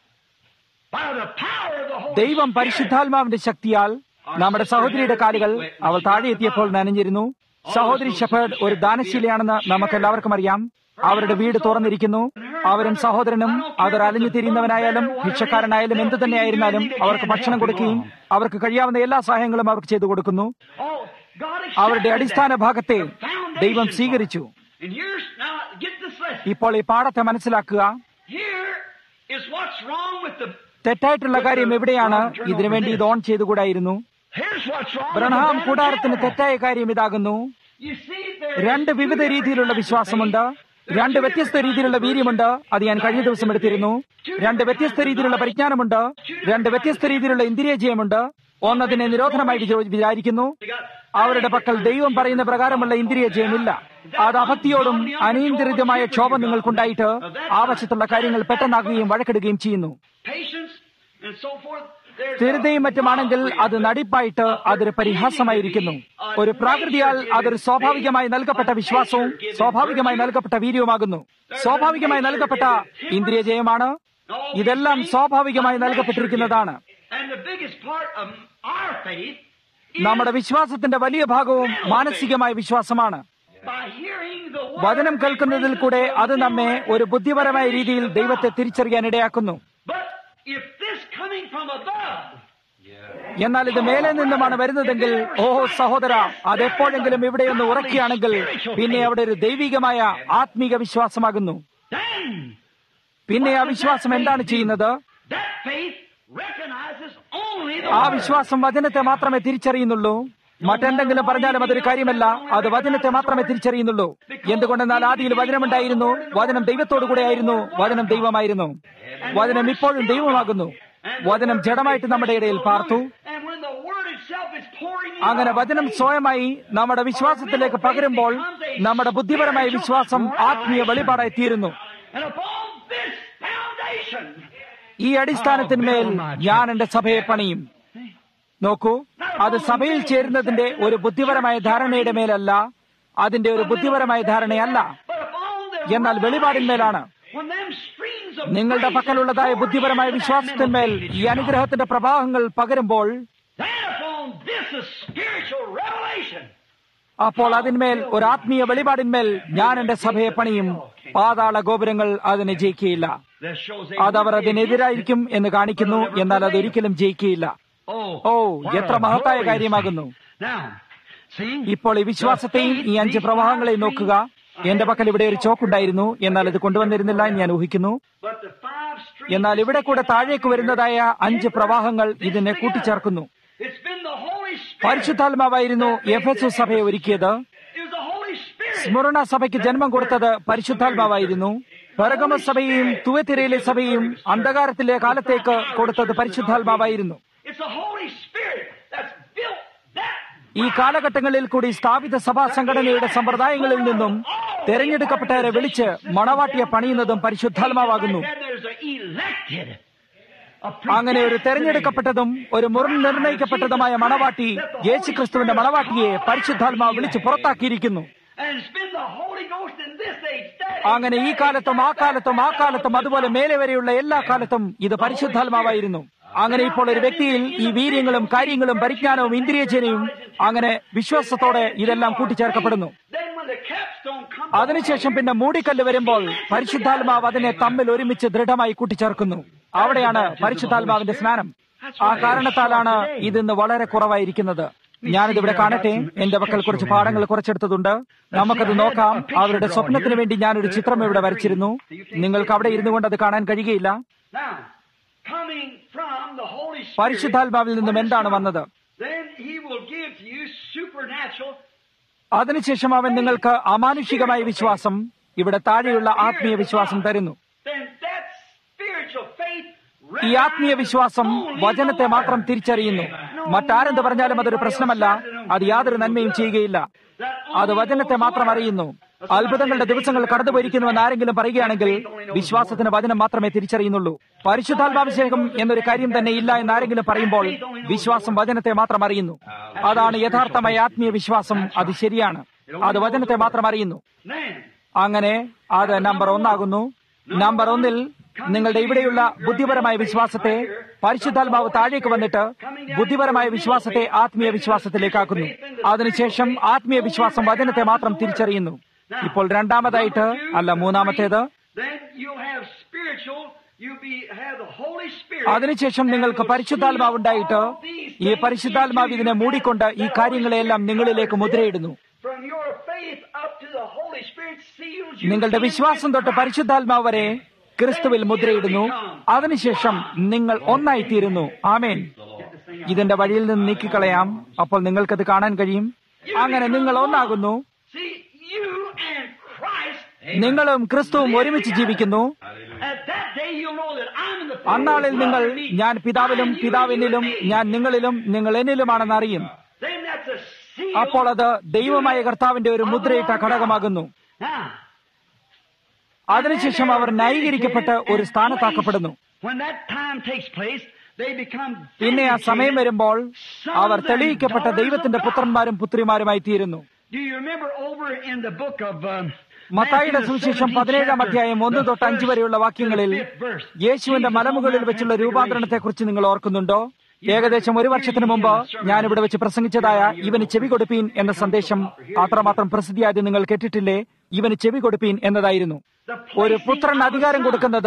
[SPEAKER 2] By the power of the Holy
[SPEAKER 1] ദൈവം
[SPEAKER 2] Spirit.
[SPEAKER 1] പരിശുദ്ധാത്മാവിന്റെ ശക്തിയാൽ നമ്മുടെ സഹോദരിയുടെ കാലുകൾ അവൾ താഴെ എത്തിയപ്പോൾ നനഞ്ഞിരുന്നു സഹോദരി ഷെഫേർഡ് ഒരു ദാനശീലയാണെന്ന് നമുക്ക് എല്ലാവർക്കും അറിയാം അവരുടെ വീട് തുറന്നിരിക്കുന്നു അവരും സഹോദരനും അതൊരു അലിഞ്ഞു തിരിയുന്നവനായാലും ഭിക്ഷക്കാരനായാലും എന്തു തന്നെയായിരുന്നാലും അവർക്ക് ഭക്ഷണം കൊടുക്കുകയും അവർക്ക് കഴിയാവുന്ന എല്ലാ സഹായങ്ങളും അവർക്ക് ചെയ്തു കൊടുക്കുന്നു
[SPEAKER 2] Oh, God
[SPEAKER 1] അവരുടെ
[SPEAKER 2] accepted
[SPEAKER 1] അടിസ്ഥാന
[SPEAKER 2] that.
[SPEAKER 1] ഭാഗത്തെ
[SPEAKER 2] The foundation
[SPEAKER 1] ദൈവം
[SPEAKER 2] part.
[SPEAKER 1] സ്വീകരിച്ചു
[SPEAKER 2] And here's now get this lesson.
[SPEAKER 1] ഇപ്പോൾ ഈ പാഠത്തെ മനസ്സിലാക്കുക
[SPEAKER 2] Here is what's wrong with the.
[SPEAKER 1] തെറ്റായിട്ടുള്ള കാര്യം എവിടെയാണ് ഇതിനുവേണ്ടി ഇത് ഓൺ ചെയ്തുകൂടായിരുന്നു
[SPEAKER 2] Here's what's wrong. with
[SPEAKER 1] ബ്രഹ്ഹാം
[SPEAKER 2] the
[SPEAKER 1] കൂടാരത്തിന്
[SPEAKER 2] Baptist.
[SPEAKER 1] തെറ്റായ കാര്യം ഇതാകുന്നു
[SPEAKER 2] You see, there is
[SPEAKER 1] രണ്ട്
[SPEAKER 2] two
[SPEAKER 1] വിവിധ
[SPEAKER 2] different
[SPEAKER 1] രീതിയിലുള്ള
[SPEAKER 2] kinds of
[SPEAKER 1] വിശ്വാസമുണ്ട്
[SPEAKER 2] faith. There are
[SPEAKER 1] രണ്ട്
[SPEAKER 2] two
[SPEAKER 1] വ്യത്യസ്ത
[SPEAKER 2] different
[SPEAKER 1] രീതിയിലുള്ള
[SPEAKER 2] kinds of
[SPEAKER 1] വീര്യമുണ്ട്
[SPEAKER 2] virtue.
[SPEAKER 1] അത് ഞാൻ കഴിഞ്ഞ ദിവസം എടുത്തിരുന്നു രണ്ട് വ്യത്യസ്ത രീതിയിലുള്ള പരിജ്ഞാനമുണ്ട് രണ്ട് വ്യത്യസ്ത രീതിയിലുള്ള ഇന്ദ്രിയജയമുണ്ട് ഒന്നതിനെ നിരോധനമായി വിചാ- വിചാരിക്കുന്നു അവരുടെ പക്കൽ ദൈവം പറയുന്ന പ്രകാരമുള്ള ഇന്ദ്രിയജയമില്ല അത് അഭക്തിയോടും അനിയന്ത്രിതമായ ക്ഷോഭം നിങ്ങൾക്കുണ്ടായിട്ട് ആവശ്യത്തുള്ള കാര്യങ്ങൾ പെട്ടെന്നാക്കുകയും വഴക്കെടുകയും ചെയ്യുന്നു
[SPEAKER 2] Patience and so forth. There's a
[SPEAKER 1] സ്ഥിരതയും മറ്റുമാണെങ്കിൽ അത് നടിപ്പായിട്ട് അതൊരു പരിഹാസമായിരിക്കുന്നു ഒരു പ്രാകൃതിയാൽ അതൊരു സ്വാഭാവികമായി നൽകപ്പെട്ട വിശ്വാസവും സ്വാഭാവികമായി നൽകപ്പെട്ട വീര്യവുമാകുന്നു സ്വാഭാവികമായി നൽകപ്പെട്ട ഇന്ദ്രിയജയമാണ് ഇതെല്ലാം സ്വാഭാവികമായി നൽകപ്പെട്ടിരിക്കുന്നതാണ്
[SPEAKER 2] And the biggest part of our faith is
[SPEAKER 1] നമ്മുടെ വിശ്വാസത്തിന്റെ വലിയ ഭാഗവും മാനസികമായ വിശ്വാസമാണ്
[SPEAKER 2] by hearing the word.
[SPEAKER 1] വചനം കേൾക്കുന്നതിൽ കൂടെ അത് നമ്മെ ഒരു ബുദ്ധിപരമായ രീതിയിൽ ദൈവത്തെ തിരിച്ചറിയാൻ ഇടയാക്കുന്നു
[SPEAKER 2] But if this coming from above,
[SPEAKER 1] എന്നാൽ ഇത് മേലെ നിന്നുമാണ് വരുന്നതെങ്കിൽ ഓ സഹോദര അതെപ്പോഴെങ്കിലും ഇവിടെയൊന്ന് ഉറക്കുകയാണെങ്കിൽ പിന്നെ അവിടെ ഒരു ദൈവികമായ ആത്മീക വിശ്വാസമാകുന്നു
[SPEAKER 2] Then
[SPEAKER 1] പിന്നെ ആ വിശ്വാസം എന്താണ് ചെയ്യുന്നത്
[SPEAKER 2] that faith recognizes only the
[SPEAKER 1] ആ
[SPEAKER 2] word.
[SPEAKER 1] വിശ്വാസം വചനത്തെ മാത്രമേ തിരിച്ചറിയുന്നുള്ളൂ മറ്റെന്തെങ്കിലും പറഞ്ഞാലും അതൊരു കാര്യമല്ല അത് വചനത്തെ മാത്രമേ തിരിച്ചറിയുന്നുള്ളൂ എന്തുകൊണ്ടെന്നാൽ ആദിയിൽ വചനമുണ്ടായിരുന്നു വചനം ദൈവത്തോടു കൂടെ ആയിരുന്നു വചനം ദൈവമായിരുന്നു വചനം ഇപ്പോഴും ദൈവമാകുന്നു വചനം ജഡമായിട്ട് നമ്മുടെ ഇടയിൽ പാർത്തു
[SPEAKER 2] And when the word itself is pouring in
[SPEAKER 1] അങ്ങനെ
[SPEAKER 2] our
[SPEAKER 1] വചനം
[SPEAKER 2] faith,
[SPEAKER 1] സ്വയമായി നമ്മുടെ വിശ്വാസത്തിലേക്ക് പകരുമ്പോൾ നമ്മുടെ ബുദ്ധിപരമായ വിശ്വാസം ആത്മീയ വെളിപാടായി തീരുന്നു
[SPEAKER 2] and upon this foundation,
[SPEAKER 1] ഈ അടിസ്ഥാനത്തിന്മേൽ ഞാൻ എന്റെ സഭയെ പണിയും നോക്കൂ അത് സഭയിൽ ചേരുന്നതിന്റെ ഒരു ബുദ്ധിപരമായ ധാരണയുടെ മേലല്ല അതിന്റെ ഒരു ബുദ്ധിപരമായ ധാരണയല്ല
[SPEAKER 2] but upon the
[SPEAKER 1] എന്നാൽ വെളിപാടിന്മേലാണ്
[SPEAKER 2] when them streams of
[SPEAKER 1] നിങ്ങളുടെ
[SPEAKER 2] grace
[SPEAKER 1] പക്കലുള്ളതായ
[SPEAKER 2] are
[SPEAKER 1] ബുദ്ധിപരമായ
[SPEAKER 2] pouring into that
[SPEAKER 1] വിശ്വാസത്തിന്മേൽ
[SPEAKER 2] mental faith
[SPEAKER 1] ഈ
[SPEAKER 2] that you
[SPEAKER 1] അനുഗ്രഹത്തിന്റെ പ്രവാഹങ്ങൾ പകരുമ്പോൾ
[SPEAKER 2] Then upon this is spiritual revelation.
[SPEAKER 1] അപ്പോൾ അതിന്മേൽ ഒരു ആത്മീയ വെളിപാടിന്മേൽ ഞാൻ എന്റെ സഭയെ പണിയും പാതാള ഗോപുരങ്ങൾ അതിനെ ജയിക്കുകയില്ല
[SPEAKER 2] That shows
[SPEAKER 1] അത് അവർ അതിനെതിരായിരിക്കും എന്ന് കാണിക്കുന്നു എന്നാൽ അതൊരിക്കലും ജയിക്കുകയില്ല ഓ എത്ര മഹത്തായ കാര്യമാകുന്നു
[SPEAKER 2] Now, see,
[SPEAKER 1] ഇപ്പോൾ ഈ വിശ്വാസത്തെയും ഈ അഞ്ച് പ്രവാഹങ്ങളെയും നോക്കുക എന്റെ പക്കൽ ഇവിടെ ഒരു ചോക്കുണ്ടായിരുന്നു എന്നാൽ ഇത് കൊണ്ടുവന്നിരുന്നില്ല എന്ന് ഞാൻ ഊഹിക്കുന്നു
[SPEAKER 2] but the five streams.
[SPEAKER 1] എന്നാൽ ഇവിടെ കൂടെ താഴേക്ക് വരുന്നതായ അഞ്ച് പ്രവാഹങ്ങൾ ഇതിനെ കൂട്ടിച്ചേർക്കുന്നു
[SPEAKER 2] It's been the Holy Spirit.
[SPEAKER 1] പരിശുദ്ധാത്മാവായിരുന്നു എഫ് എസ് സഭയെ ഒരുക്കിയത്
[SPEAKER 2] It was the Holy Spirit.
[SPEAKER 1] സ്മരണ സഭയ്ക്ക് ജന്മം കൊടുത്തത് പരിശുദ്ധാത്മാവായിരുന്നു പെർഗമ സഭയെയും തുവത്തിരയിലെ സഭയെയും അന്ധകാരത്തിലെ കാലത്തേക്ക് കൊടുത്തത് പരിശുദ്ധാത്മാവായിരുന്നു
[SPEAKER 2] It's the Holy Spirit that's built that.
[SPEAKER 1] ഈ കാലഘട്ടങ്ങളിൽ കൂടി സ്ഥാപിത സഭാ സംഘടനയുടെ സമ്പ്രദായങ്ങളിൽ നിന്നും തെരഞ്ഞെടുക്കപ്പെട്ടവരെ വിളിച്ച് മണവാട്ടിയെ പണിയുന്നതും പരിശുദ്ധാത്മാവാകുന്നു
[SPEAKER 2] Like that, there's a elected. a
[SPEAKER 1] അങ്ങനെ ഒരു
[SPEAKER 2] predestinate.
[SPEAKER 1] തെരഞ്ഞെടുക്കപ്പെട്ടതും ഒരു മുൻ നിർണയിക്കപ്പെട്ടതുമായ മണവാട്ടി യേശുക്രിസ്തുവിന്റെ മണവാട്ടിയെ പരിശുദ്ധാത്മാവ് വിളിച്ച് പുറത്താക്കിയിരിക്കുന്നു
[SPEAKER 2] And it's been the Holy Ghost in this age. That
[SPEAKER 1] അങ്ങനെ ഈ കാലത്തും ആ കാലത്തും ആ കാലത്തും അതുപോലെ മേലെ വരെയുള്ള എല്ലാ കാലത്തും ഇത് പരിശുദ്ധാത്മാവായിരുന്നു അങ്ങനെ ഇപ്പോൾ ഒരു വ്യക്തിയിൽ ഈ വീര്യങ്ങളും കാര്യങ്ങളും പരിജ്ഞാനവും ഇന്ദ്രിയജനയും അങ്ങനെ വിശ്വാസത്തോടെ ഇതെല്ലാം കൂട്ടിച്ചേർക്കപ്പെടുന്നു
[SPEAKER 2] Then when the capstone comes
[SPEAKER 1] അതിനുശേഷം പിന്നെ മൂടിക്കല്ല് വരുമ്പോൾ പരിശുദ്ധാത്മാവ് അതിനെ തമ്മിൽ ഒരുമിച്ച് ദൃഢമായി കൂട്ടിച്ചേർക്കുന്നു അവിടെയാണ് പരിശുദ്ധാത്മാവിന്റെ സ്നാനം ആ കാരണത്താലാണ് ഇതിന്ന് വളരെ കുറവായിരിക്കുന്നത് ഞാനിതിവിടെ കാണട്ടെ എന്റെ പക്കൽ കുറച്ച് പാഠങ്ങൾ കുറച്ചെടുത്തതുണ്ട് നമുക്കത് നോക്കാം അവരുടെ സ്വപ്നത്തിന് വേണ്ടി ഞാനൊരു ചിത്രം ഇവിടെ വരച്ചിരുന്നു നിങ്ങൾക്ക് അവിടെ ഇരുന്നു കൊണ്ട് അത് കാണാൻ കഴിയുകയില്ല
[SPEAKER 2] Now, coming from the Holy Spirit,
[SPEAKER 1] പരിശുദ്ധാത്മാവിൽ നിന്നും എന്താണ് വന്നത്
[SPEAKER 2] then He will give to you supernatural.
[SPEAKER 1] അതിനുശേഷം അവൻ നിങ്ങൾക്ക് അമാനുഷികമായ വിശ്വാസം ഇവിടെ താഴെയുള്ള ആത്മീയ വിശ്വാസം തരുന്നു
[SPEAKER 2] Then that spiritual faith.
[SPEAKER 1] ഈ ആത്മീയ വിശ്വാസം വചനത്തെ മാത്രം തിരിച്ചറിയുന്നു മറ്റാരെന്ത് പറഞ്ഞാലും അതൊരു പ്രശ്നമല്ല അത് യാതൊരു നന്മയും ചെയ്യുകയില്ല അത് വചനത്തെ മാത്രം അറിയുന്നു അത്ഭുതങ്ങളുടെ ദിവസങ്ങൾ കടന്നുപോയിരിക്കുന്നുവെന്ന് ആരെങ്കിലും പറയുകയാണെങ്കിൽ വിശ്വാസത്തിന് വചനം മാത്രമേ തിരിച്ചറിയുന്നുള്ളൂ പരിശുദ്ധാത്മാഭിഷേകം എന്നൊരു കാര്യം തന്നെ ഇല്ല എന്ന് ആരെങ്കിലും പറയുമ്പോൾ വിശ്വാസം വചനത്തെ മാത്രം അറിയുന്നു അതാണ് യഥാർത്ഥമായ ആത്മീയ വിശ്വാസം അത് ശരിയാണ് അത് വചനത്തെ മാത്രം അറിയുന്നു
[SPEAKER 2] Then,
[SPEAKER 1] അങ്ങനെ അത് നമ്പർ ഒന്നാകുന്നു നമ്പർ ഒന്നിൽ നിങ്ങളുടെ ഇവിടെയുള്ള ബുദ്ധിപരമായ വിശ്വാസത്തെ പരിശുദ്ധാത്മാവ് താഴേക്ക് വന്നിട്ട് ബുദ്ധിപരമായ വിശ്വാസത്തെ ആത്മീയ വിശ്വാസത്തിലേക്കാക്കുന്നു അതിനുശേഷം ആത്മീയ വിശ്വാസം വചനത്തെ മാത്രം തിരിച്ചറിയുന്നു ഇപ്പോൾ രണ്ടാമതായിട്ട് അല്ല മൂന്നാമത്തേത്
[SPEAKER 2] then you'll have spiritual. You'll be have the Holy Spirit.
[SPEAKER 1] അതിനുശേഷം നിങ്ങൾക്ക് പരിശുദ്ധാത്മാവ് ഉണ്ടായിട്ട് ഈ പരിശുദ്ധാത്മാവ് ഇതിനെ മൂടിക്കൊണ്ട് ഈ കാര്യങ്ങളെല്ലാം നിങ്ങളിലേക്ക് മുദ്രയിടുന്നു
[SPEAKER 2] From your faith up to the Holy Spirit seals you.
[SPEAKER 1] നിങ്ങളുടെ വിശ്വാസം തൊട്ട് പരിശുദ്ധാത്മാവ് വരെ ക്രിസ്തുവിൽ മുദ്രയിടുന്നു അതിനുശേഷം നിങ്ങൾ ഒന്നായിത്തീരുന്നു ആമേൻ ഇതിന്റെ വഴിയിൽ നിന്ന് നീക്കിക്കളയാം അപ്പോൾ നിങ്ങൾക്കത് കാണാൻ കഴിയും അങ്ങനെ നിങ്ങൾ ഒന്നാകുന്നു
[SPEAKER 2] See, you and Christ.
[SPEAKER 1] നിങ്ങളും ക്രിസ്തുവും ഒരുമിച്ച് ജീവിക്കുന്നു
[SPEAKER 2] At that day, you'll know that I'm in the
[SPEAKER 1] അന്നാളിൽ നിങ്ങൾ
[SPEAKER 2] Father in me,
[SPEAKER 1] ഞാൻ പിതാവിലും
[SPEAKER 2] I in you,
[SPEAKER 1] പിതാവ്
[SPEAKER 2] and you in
[SPEAKER 1] എന്നിലും
[SPEAKER 2] me.
[SPEAKER 1] ഞാൻ നിങ്ങളിലും നിങ്ങൾ എന്നിലുമാണെന്ന് അറിയും
[SPEAKER 2] Then that's a seal.
[SPEAKER 1] അപ്പോൾ അത് ദൈവമായ കർത്താവിന്റെ ഒരു മുദ്രയിട്ട ഘടകമാകുന്നു
[SPEAKER 2] Now,
[SPEAKER 1] അതിനുശേഷം അവർ ന്യായീകരിക്കപ്പെട്ട് ഒരു സ്ഥാനത്താക്കപ്പെടുന്നു
[SPEAKER 2] when that time takes place, they become
[SPEAKER 1] പിന്നെ ആ സമയം
[SPEAKER 2] vindicated.
[SPEAKER 1] വരുമ്പോൾ അവർ തെളിയിക്കപ്പെട്ട ദൈവത്തിന്റെ പുത്രന്മാരും പുത്രിമാരുമായി തീരുന്നു
[SPEAKER 2] Do you remember over in the book of um,
[SPEAKER 1] മത്തായിയുടെ
[SPEAKER 2] Matthew, the
[SPEAKER 1] സുവിശേഷം
[SPEAKER 2] 17th
[SPEAKER 1] പതിനേഴാം
[SPEAKER 2] chapter,
[SPEAKER 1] അധ്യായം ഒന്ന്
[SPEAKER 2] the
[SPEAKER 1] തൊട്ട് അഞ്ച്
[SPEAKER 2] first
[SPEAKER 1] വരെയുള്ള
[SPEAKER 2] to the
[SPEAKER 1] വാക്യങ്ങളിൽ
[SPEAKER 2] fifth verse,
[SPEAKER 1] യേശുവിന്റെ
[SPEAKER 2] Jesus
[SPEAKER 1] മലമുകളിൽ
[SPEAKER 2] on
[SPEAKER 1] വെച്ചുള്ള
[SPEAKER 2] Mount
[SPEAKER 1] രൂപാന്തരണത്തെക്കുറിച്ച് നിങ്ങൾ ഓർക്കുന്നുണ്ടോ ഏകദേശം ഒരു വർഷത്തിന് മുമ്പ് ഞാൻ ഇവിടെ വെച്ച് പ്രസംഗിച്ചതായ ഇവന് ചെവി കൊടുപ്പീൻ എന്ന സന്ദേശം അത്രമാത്രം പ്രസിദ്ധിയായത് നിങ്ങൾ കേട്ടിട്ടില്ലേ ഇവന് ചെവി കൊടുപ്പീൻ എന്നതായിരുന്നു ഒരു പുത്രൻ അധികാരം കൊടുക്കുന്നത്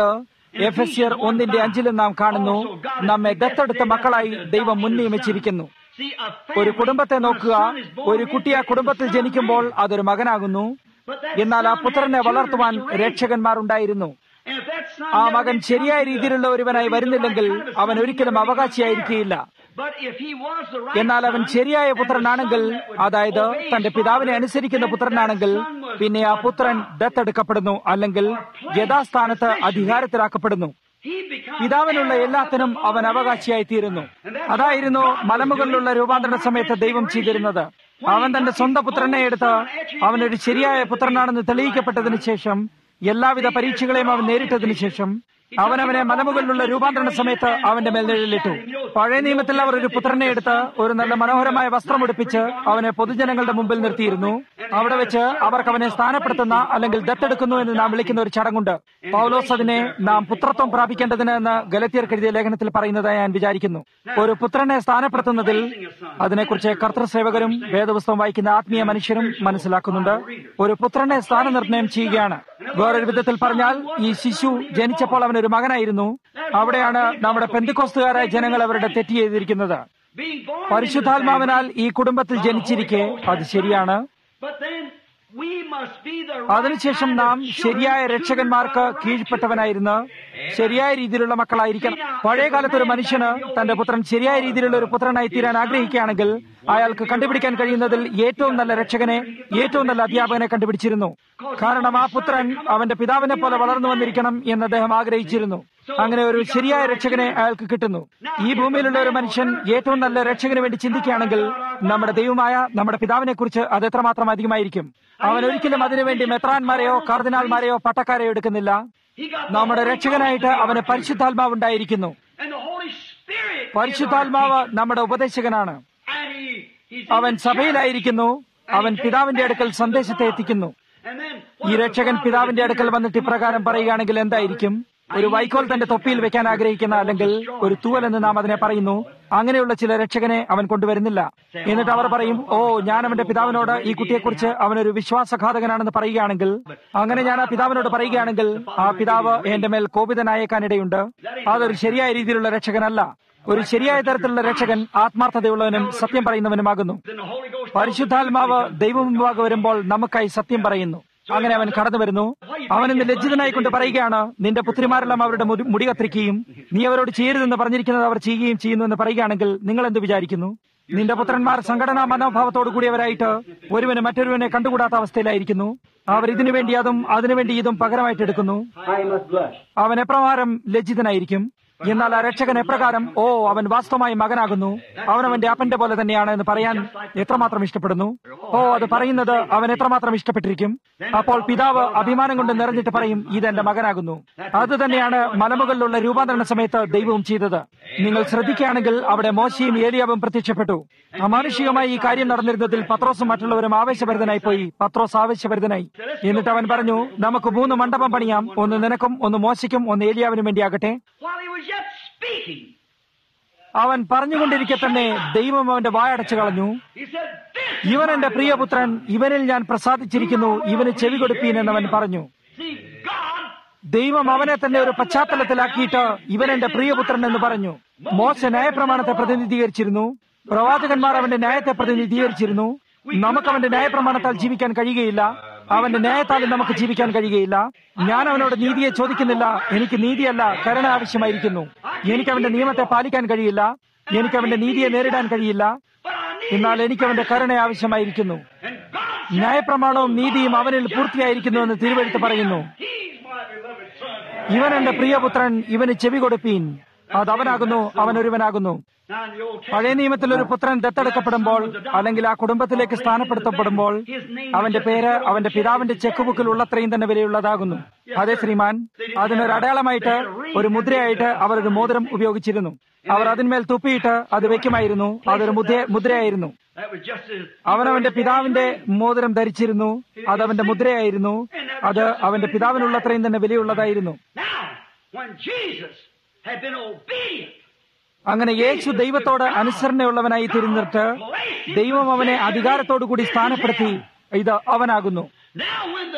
[SPEAKER 1] എഫ് എസ് ആർ ഒന്നിന്റെ അഞ്ചിലും നാം കാണുന്നു നമ്മെ ദത്തെടുത്ത മക്കളായി ദൈവം മുൻനിയമിച്ചിരിക്കുന്നു
[SPEAKER 2] See, a
[SPEAKER 1] ഒരു
[SPEAKER 2] family,
[SPEAKER 1] കുടുംബത്തെ
[SPEAKER 2] when a
[SPEAKER 1] നോക്കുക
[SPEAKER 2] son is born
[SPEAKER 1] ഒരു കുട്ടി ആ
[SPEAKER 2] into
[SPEAKER 1] കുടുംബത്തിൽ
[SPEAKER 2] the family,
[SPEAKER 1] ജനിക്കുമ്പോൾ അതൊരു മകനാകുന്നു
[SPEAKER 2] but that
[SPEAKER 1] എന്നാൽ ആ
[SPEAKER 2] son
[SPEAKER 1] പുത്രനെ
[SPEAKER 2] had
[SPEAKER 1] വളർത്തുവാൻ
[SPEAKER 2] tutors to raise him.
[SPEAKER 1] രക്ഷകന്മാർ ഉണ്ടായിരുന്നു
[SPEAKER 2] And if that son
[SPEAKER 1] ആ
[SPEAKER 2] never
[SPEAKER 1] മകൻ
[SPEAKER 2] did come
[SPEAKER 1] ശരിയായ
[SPEAKER 2] to the-
[SPEAKER 1] രീതിയിലുള്ള ഒരുവനായി
[SPEAKER 2] to be the
[SPEAKER 1] വരുന്നില്ലെങ്കിൽ
[SPEAKER 2] right kind of a
[SPEAKER 1] അവൻ
[SPEAKER 2] son, he
[SPEAKER 1] ഒരിക്കലും
[SPEAKER 2] never becomes
[SPEAKER 1] അവകാശിയായിരിക്കുകയില്ല
[SPEAKER 2] heir. But if he was the right
[SPEAKER 1] എന്നാൽ അവൻ
[SPEAKER 2] son,
[SPEAKER 1] ശരിയായ
[SPEAKER 2] and the
[SPEAKER 1] പുത്രനാണെങ്കിൽ
[SPEAKER 2] son that would
[SPEAKER 1] അതായത്
[SPEAKER 2] obey his
[SPEAKER 1] തന്റെ പിതാവിനെ
[SPEAKER 2] father,
[SPEAKER 1] അനുസരിക്കുന്ന
[SPEAKER 2] then
[SPEAKER 1] പുത്രനാണെങ്കിൽ
[SPEAKER 2] that son was
[SPEAKER 1] പിന്നെ ആ പുത്രൻ
[SPEAKER 2] adopted.
[SPEAKER 1] ദത്തെടുക്കപ്പെടുന്നു അല്ലെങ്കിൽ യഥാസ്ഥാനത്ത് അധികാരത്തിലാക്കപ്പെടുന്നു
[SPEAKER 2] He becomes
[SPEAKER 1] പിതാവിനുള്ള
[SPEAKER 2] heir of
[SPEAKER 1] എല്ലാത്തിനും
[SPEAKER 2] the
[SPEAKER 1] അവൻ
[SPEAKER 2] Father.
[SPEAKER 1] അവകാശിയായി തീരുന്നു അതായിരുന്നു മലമുകളിലുള്ള രൂപാന്തര സമയത്ത് ദൈവം ചെയ്തിരുന്നത് അവൻ തന്റെ സ്വന്തം പുത്രനെ എടുത്ത് അവനൊരു ശരിയായ പുത്രനാണെന്ന് തെളിയിക്കപ്പെട്ടതിന് ശേഷം എല്ലാവിധ പരീക്ഷകളെയും അവൻ നേരിട്ടതിനു ശേഷം അവൻ അവനെ മലമുകളിലുള്ള രൂപാന്തരണ സമയത്ത് അവന്റെ മേൽ നിഴലിട്ടു പഴയ നിയമത്തിൽ അവർ ഒരു പുത്രനെ എടുത്ത് ഒരു നല്ല മനോഹരമായ വസ്ത്രം ഉടുപ്പിച്ച് അവനെ പൊതുജനങ്ങളുടെ മുമ്പിൽ നിർത്തിയിരുന്നു അവിടെ വെച്ച് അവർക്ക് അവനെ സ്ഥാനപ്പെടുത്തുന്ന അല്ലെങ്കിൽ ദത്തെടുക്കുന്നു എന്ന് നാം വിളിക്കുന്ന ഒരു ചടങ്ങുണ്ട് പൗലോസ് അതിനെ നാം പുത്രത്വം പ്രാപിക്കേണ്ടതിന് എന്ന് ഗലത്തിയർക്ക് എഴുതിയ ലേഖനത്തിൽ പറയുന്നതായി ഞാൻ വിചാരിക്കുന്നു ഒരു പുത്രനെ സ്ഥാനപ്പെടുത്തുന്നതിൽ അതിനെക്കുറിച്ച് കർത്തൃസേവകരും വേദപുസ്തകം വായിക്കുന്ന ആത്മീയ മനുഷ്യരും മനസ്സിലാക്കുന്നുണ്ട് ഒരു പുത്രനെ സ്ഥാനനിർണയം ചെയ്യുകയാണ് വേറൊരു വിധത്തിൽ പറഞ്ഞാൽ ഈ ശിശു ജനിച്ചപ്പോൾ അവൻ ഒരു മകനായിരുന്നു അവിടെയാണ് നമ്മുടെ പെന്തിക്കോസ്തുകാരായ ജനങ്ങൾ അവരുടെ തെറ്റ് ചെയ്തിരിക്കുന്നത്
[SPEAKER 2] Being born into
[SPEAKER 1] പരിശുദ്ധാത്മാവിനാൽ ഈ കുടുംബത്തിൽ ജനിച്ചിരിക്കെ അത് ശരിയാണ്
[SPEAKER 2] But then we must be the right
[SPEAKER 1] അതിനുശേഷം
[SPEAKER 2] kind
[SPEAKER 1] നാം
[SPEAKER 2] of children
[SPEAKER 1] ശരിയായ
[SPEAKER 2] to
[SPEAKER 1] രക്ഷകന്മാർക്ക്
[SPEAKER 2] the right
[SPEAKER 1] കീഴ്പ്പെട്ടവനായിരുന്ന് ശരിയായ രീതിയിലുള്ള മക്കളായിരിക്കണം പഴയ കാലത്ത് ഒരു മനുഷ്യന് തന്റെ പുത്രൻ ശരിയായ രീതിയിലുള്ള ഒരു പുത്രനായി തീരാൻ ആഗ്രഹിക്കുകയാണെങ്കിൽ അയാൾക്ക് കണ്ടുപിടിക്കാൻ കഴിയുന്നതിൽ ഏറ്റവും നല്ല രക്ഷകനെ ഏറ്റവും നല്ല അധ്യാപകനെ കണ്ടുപിടിച്ചിരുന്നു കാരണം ആ പുത്രൻ അവന്റെ പിതാവിനെ പോലെ വളർന്നു വന്നിരിക്കണം എന്ന് അദ്ദേഹം ആഗ്രഹിച്ചിരുന്നു അങ്ങനെ ഒരു ശരിയായ രക്ഷകനെ അയാൾക്ക് കിട്ടുന്നു ഈ ഭൂമിയിലുള്ള ഒരു മനുഷ്യൻ ഏറ്റവും നല്ല രക്ഷകന് വേണ്ടി ചിന്തിക്കുകയാണെങ്കിൽ നമ്മുടെ ദൈവമായ നമ്മുടെ പിതാവിനെ കുറിച്ച് അത് എത്രമാത്രം അധികമായിരിക്കും അവൻ ഒരിക്കലും അതിനുവേണ്ടി മെത്രാന്മാരെയോ കാർദിനാൾമാരെയോ പട്ടക്കാരെയോ എടുക്കുന്നില്ല
[SPEAKER 2] He got the
[SPEAKER 1] നമ്മുടെ
[SPEAKER 2] Holy
[SPEAKER 1] രക്ഷകനായിട്ട്
[SPEAKER 2] Ghost
[SPEAKER 1] അവന് പരിശുദ്ധാത്മാവ് ഉണ്ടായിരിക്കുന്നു
[SPEAKER 2] and the Holy Spirit is
[SPEAKER 1] പരിശുദ്ധാത്മാവ്
[SPEAKER 2] our
[SPEAKER 1] നമ്മുടെ ഉപദേശകനാണ്
[SPEAKER 2] teacher. And he, he's in
[SPEAKER 1] അവൻ
[SPEAKER 2] the
[SPEAKER 1] സഭയിലായിരിക്കുന്നു
[SPEAKER 2] church.
[SPEAKER 1] അവൻ
[SPEAKER 2] And he
[SPEAKER 1] പിതാവിന്റെ
[SPEAKER 2] takes
[SPEAKER 1] അടുക്കൽ
[SPEAKER 2] messages to the
[SPEAKER 1] സന്ദേശത്തെ
[SPEAKER 2] Father.
[SPEAKER 1] എത്തിക്കുന്നു
[SPEAKER 2] And then
[SPEAKER 1] ഈ
[SPEAKER 2] what if the
[SPEAKER 1] രക്ഷകൻ
[SPEAKER 2] Father
[SPEAKER 1] പിതാവിന്റെ
[SPEAKER 2] is
[SPEAKER 1] അടുക്കൽ
[SPEAKER 2] here?
[SPEAKER 1] വന്നിട്ട് ഇപ്രകാരം പറയുകയാണെങ്കിൽ എന്തായിരിക്കും ഒരു വൈക്കോൽ തന്റെ തൊപ്പിയിൽ വെക്കാൻ ആഗ്രഹിക്കുന്ന അല്ലെങ്കിൽ ഒരു തൂവൽ എന്ന് നാം അതിനെ പറയുന്നു അങ്ങനെയുള്ള ചില രക്ഷകനെ അവൻ കൊണ്ടുവരുന്നില്ല എന്നിട്ട് അവർ പറയും ഓ ഞാൻ അവന്റെ പിതാവിനോട് ഈ കുട്ടിയെക്കുറിച്ച് അവനൊരു വിശ്വാസഘാതകനാണെന്ന് പറയുകയാണെങ്കിൽ അങ്ങനെ ഞാൻ ആ പിതാവിനോട് പറയുകയാണെങ്കിൽ ആ പിതാവ് എന്റെ മേൽ കോപിതനായേക്കാനിടയുണ്ട് അതൊരു ശരിയായ രീതിയിലുള്ള രക്ഷകനല്ല ഒരു ശരിയായ തരത്തിലുള്ള രക്ഷകൻ ആത്മാർത്ഥതയുള്ളവനും സത്യം പറയുന്നവനുമാകുന്നു
[SPEAKER 2] Then the Holy Ghost
[SPEAKER 1] പരിശുദ്ധാത്മാവ് ദൈവമുമ്പാകെ വരുമ്പോൾ നമുക്കായി സത്യം പറയുന്നു അങ്ങനെ അവൻ കടന്നു വരുന്നു അവൻ ഇന്ന് ലജ്ജിതനായി കൊണ്ട് പറയുകയാണ് നിന്റെ പുത്രിമാരെല്ലാം അവരുടെ മുടി- മുടി കത്തിരിക്കുകയും നീ അവരോട് ചെയ്യരുതെന്ന് പറഞ്ഞിരിക്കുന്നത് അവർ ചെയ്യുകയും ചെയ്യുന്നു എന്ന് പറയുകയാണെങ്കിൽ നിങ്ങൾ എന്ത് വിചാരിക്കുന്നു നിന്റെ പുത്രന്മാർ സംഘടനാ മനോഭാവത്തോടു കൂടിയവരായിട്ട് ഒരുവന് മറ്റൊരുവനെ കണ്ടുകൂടാത്ത അവസ്ഥയിലായിരിക്കുന്നു അവർ ഇതിനു വേണ്ടി അതും അതിനുവേണ്ടി ഇതും പകരമായിട്ട് എടുക്കുന്നു അവൻ എപ്രകാരം ലജ്ജിതനായിരിക്കും എന്നാൽ ആ രക്ഷകൻ എപ്രകാരം ഓ അവൻ വാസ്തവമായി മകനാകുന്നു അവൻ അവന്റെ അപ്പന്റെ പോലെ തന്നെയാണ് എന്ന് പറയാൻ എത്രമാത്രം ഇഷ്ടപ്പെടുന്നു ഓ അത് പറയുന്നത് അവൻ എത്രമാത്രം ഇഷ്ടപ്പെട്ടിരിക്കും അപ്പോൾ പിതാവ് അഭിമാനം കൊണ്ട് നിറഞ്ഞിട്ട് പറയും ഇതെന്റെ മകനാകുന്നു അത് തന്നെയാണ് മലമുകളിലുള്ള രൂപാന്തരണ സമയത്ത് ദൈവവും ചെയ്തത് നിങ്ങൾ ശ്രദ്ധിക്കുകയാണെങ്കിൽ അവിടെ മോശയും ഏലിയാവും പ്രത്യക്ഷപ്പെട്ടു അമാനുഷികമായി ഈ കാര്യം നടന്നിരുന്നതിൽ പത്രോസും മറ്റുള്ളവരും ആവേശഭരിതനായി പോയി പത്രോസ് ആവേശഭരിതനായി എന്നിട്ട് അവൻ പറഞ്ഞു നമുക്ക് മൂന്ന് മണ്ഡപം പണിയാം ഒന്ന് നിനക്കും ഒന്ന് മോശയ്ക്കും ഒന്ന് ഏലിയാവിനും വേണ്ടിയാകട്ടെ
[SPEAKER 2] while he was yet speaking,
[SPEAKER 1] അവൻ പറഞ്ഞുകൊണ്ടിരിക്കെ തന്നെ ദൈവം അവന്റെ വായടച്ചു കളഞ്ഞു
[SPEAKER 2] he said, This is
[SPEAKER 1] ഇവൻ
[SPEAKER 2] my
[SPEAKER 1] എന്റെ
[SPEAKER 2] beloved
[SPEAKER 1] പ്രിയപുത്രൻ
[SPEAKER 2] son."
[SPEAKER 1] ഇവനിൽ ഞാൻ പ്രസാദിച്ചിരിക്കുന്നു ഇവന് ചെവി കൊടുപ്പീൻ എന്നവൻ പറഞ്ഞു
[SPEAKER 2] See, God
[SPEAKER 1] ദൈവം അവനെ തന്നെ ഒരു പശ്ചാത്തലത്തിലാക്കിയിട്ട് ഇവൻ എന്റെ പ്രിയപുത്രൻ എന്ന് പറഞ്ഞു മോശ ന്യായപ്രമാണത്തെ പ്രതിനിധീകരിച്ചിരുന്നു പ്രവാചകന്മാർ അവന്റെ ന്യായത്തെ പ്രതിനിധീകരിച്ചിരുന്നു നമുക്ക് അവന്റെ ന്യായപ്രമാണത്താൽ ജീവിക്കാൻ കഴിയുകയില്ല അവന്റെ ന്യായത്താലും നമുക്ക് ജീവിക്കാൻ കഴിയുകയില്ല ഞാൻ അവനോട് നീതിയെ ചോദിക്കുന്നില്ല എനിക്ക് നീതിയല്ല കരുണ ആവശ്യമായിരിക്കുന്നു എനിക്ക് അവന്റെ നിയമത്തെ പാലിക്കാൻ കഴിയില്ല എനിക്ക് അവന്റെ നീതിയെ നേരിടാൻ കഴിയില്ല
[SPEAKER 2] but I need
[SPEAKER 1] എന്നാൽ എനിക്ക് അവന്റെ കരുണ ആവശ്യമായിരിക്കുന്നു
[SPEAKER 2] and God said,
[SPEAKER 1] ന്യായപ്രമാണവും നീതിയും അവനിൽ പൂർത്തിയായിരിക്കുന്നുവെന്ന് തിരുവെഴുത്ത് പറയുന്നു
[SPEAKER 2] He's my beloved son.
[SPEAKER 1] ഇവൻ എന്റെ പ്രിയപുത്രൻ ഇവന് ചെവി കൊടുപ്പീൻ അത് അവനാകുന്നു അവൻ ഒരുവനാകുന്നു
[SPEAKER 2] Now in the Old
[SPEAKER 1] പഴയ
[SPEAKER 2] Testament,
[SPEAKER 1] നിയമത്തിൽ ഒരു പുത്രൻ ദത്തെടുക്കപ്പെടുമ്പോൾ അല്ലെങ്കിൽ ആ കുടുംബത്തിലേക്ക് സ്ഥാനപ്പെടുത്തപ്പെടുമ്പോൾ അവന്റെ പേര് അവന്റെ പിതാവിന്റെ ചെക്ക് ബുക്കിൽ ഉള്ളത്രയും തന്നെ വിലയുള്ളതാകുന്നു അതെ ശ്രീമാൻ അതിനൊരു അടയാളമായിട്ട് ഒരു മുദ്രയായിട്ട് അവർ ഒരു മോതിരം ഉപയോഗിച്ചിരുന്നു അവർ അതിന്മേൽ തുപ്പിയിട്ട് അത് വെക്കുമായിരുന്നു അതൊരു മുദ്ര മുദ്രയായിരുന്നു
[SPEAKER 2] that was just as
[SPEAKER 1] അവൻ അവന്റെ പിതാവിന്റെ മോതിരം ധരിച്ചിരുന്നു അത് അവന്റെ മുദ്രയായിരുന്നു അത് അവന്റെ പിതാവിനുള്ളത്രയും തന്നെ വിലയുള്ളതായിരുന്നു
[SPEAKER 2] now when Jesus had been obedient.
[SPEAKER 1] അങ്ങനെ യേശു ദൈവത്തോട് അനുസരണയുള്ളവനായി തിരുന്നിട്ട് ദൈവം അവനെ അധികാരത്തോടുകൂടി സ്ഥാനപ്പെടുത്തി ഇത് അവനാകുന്നു
[SPEAKER 2] Now when the members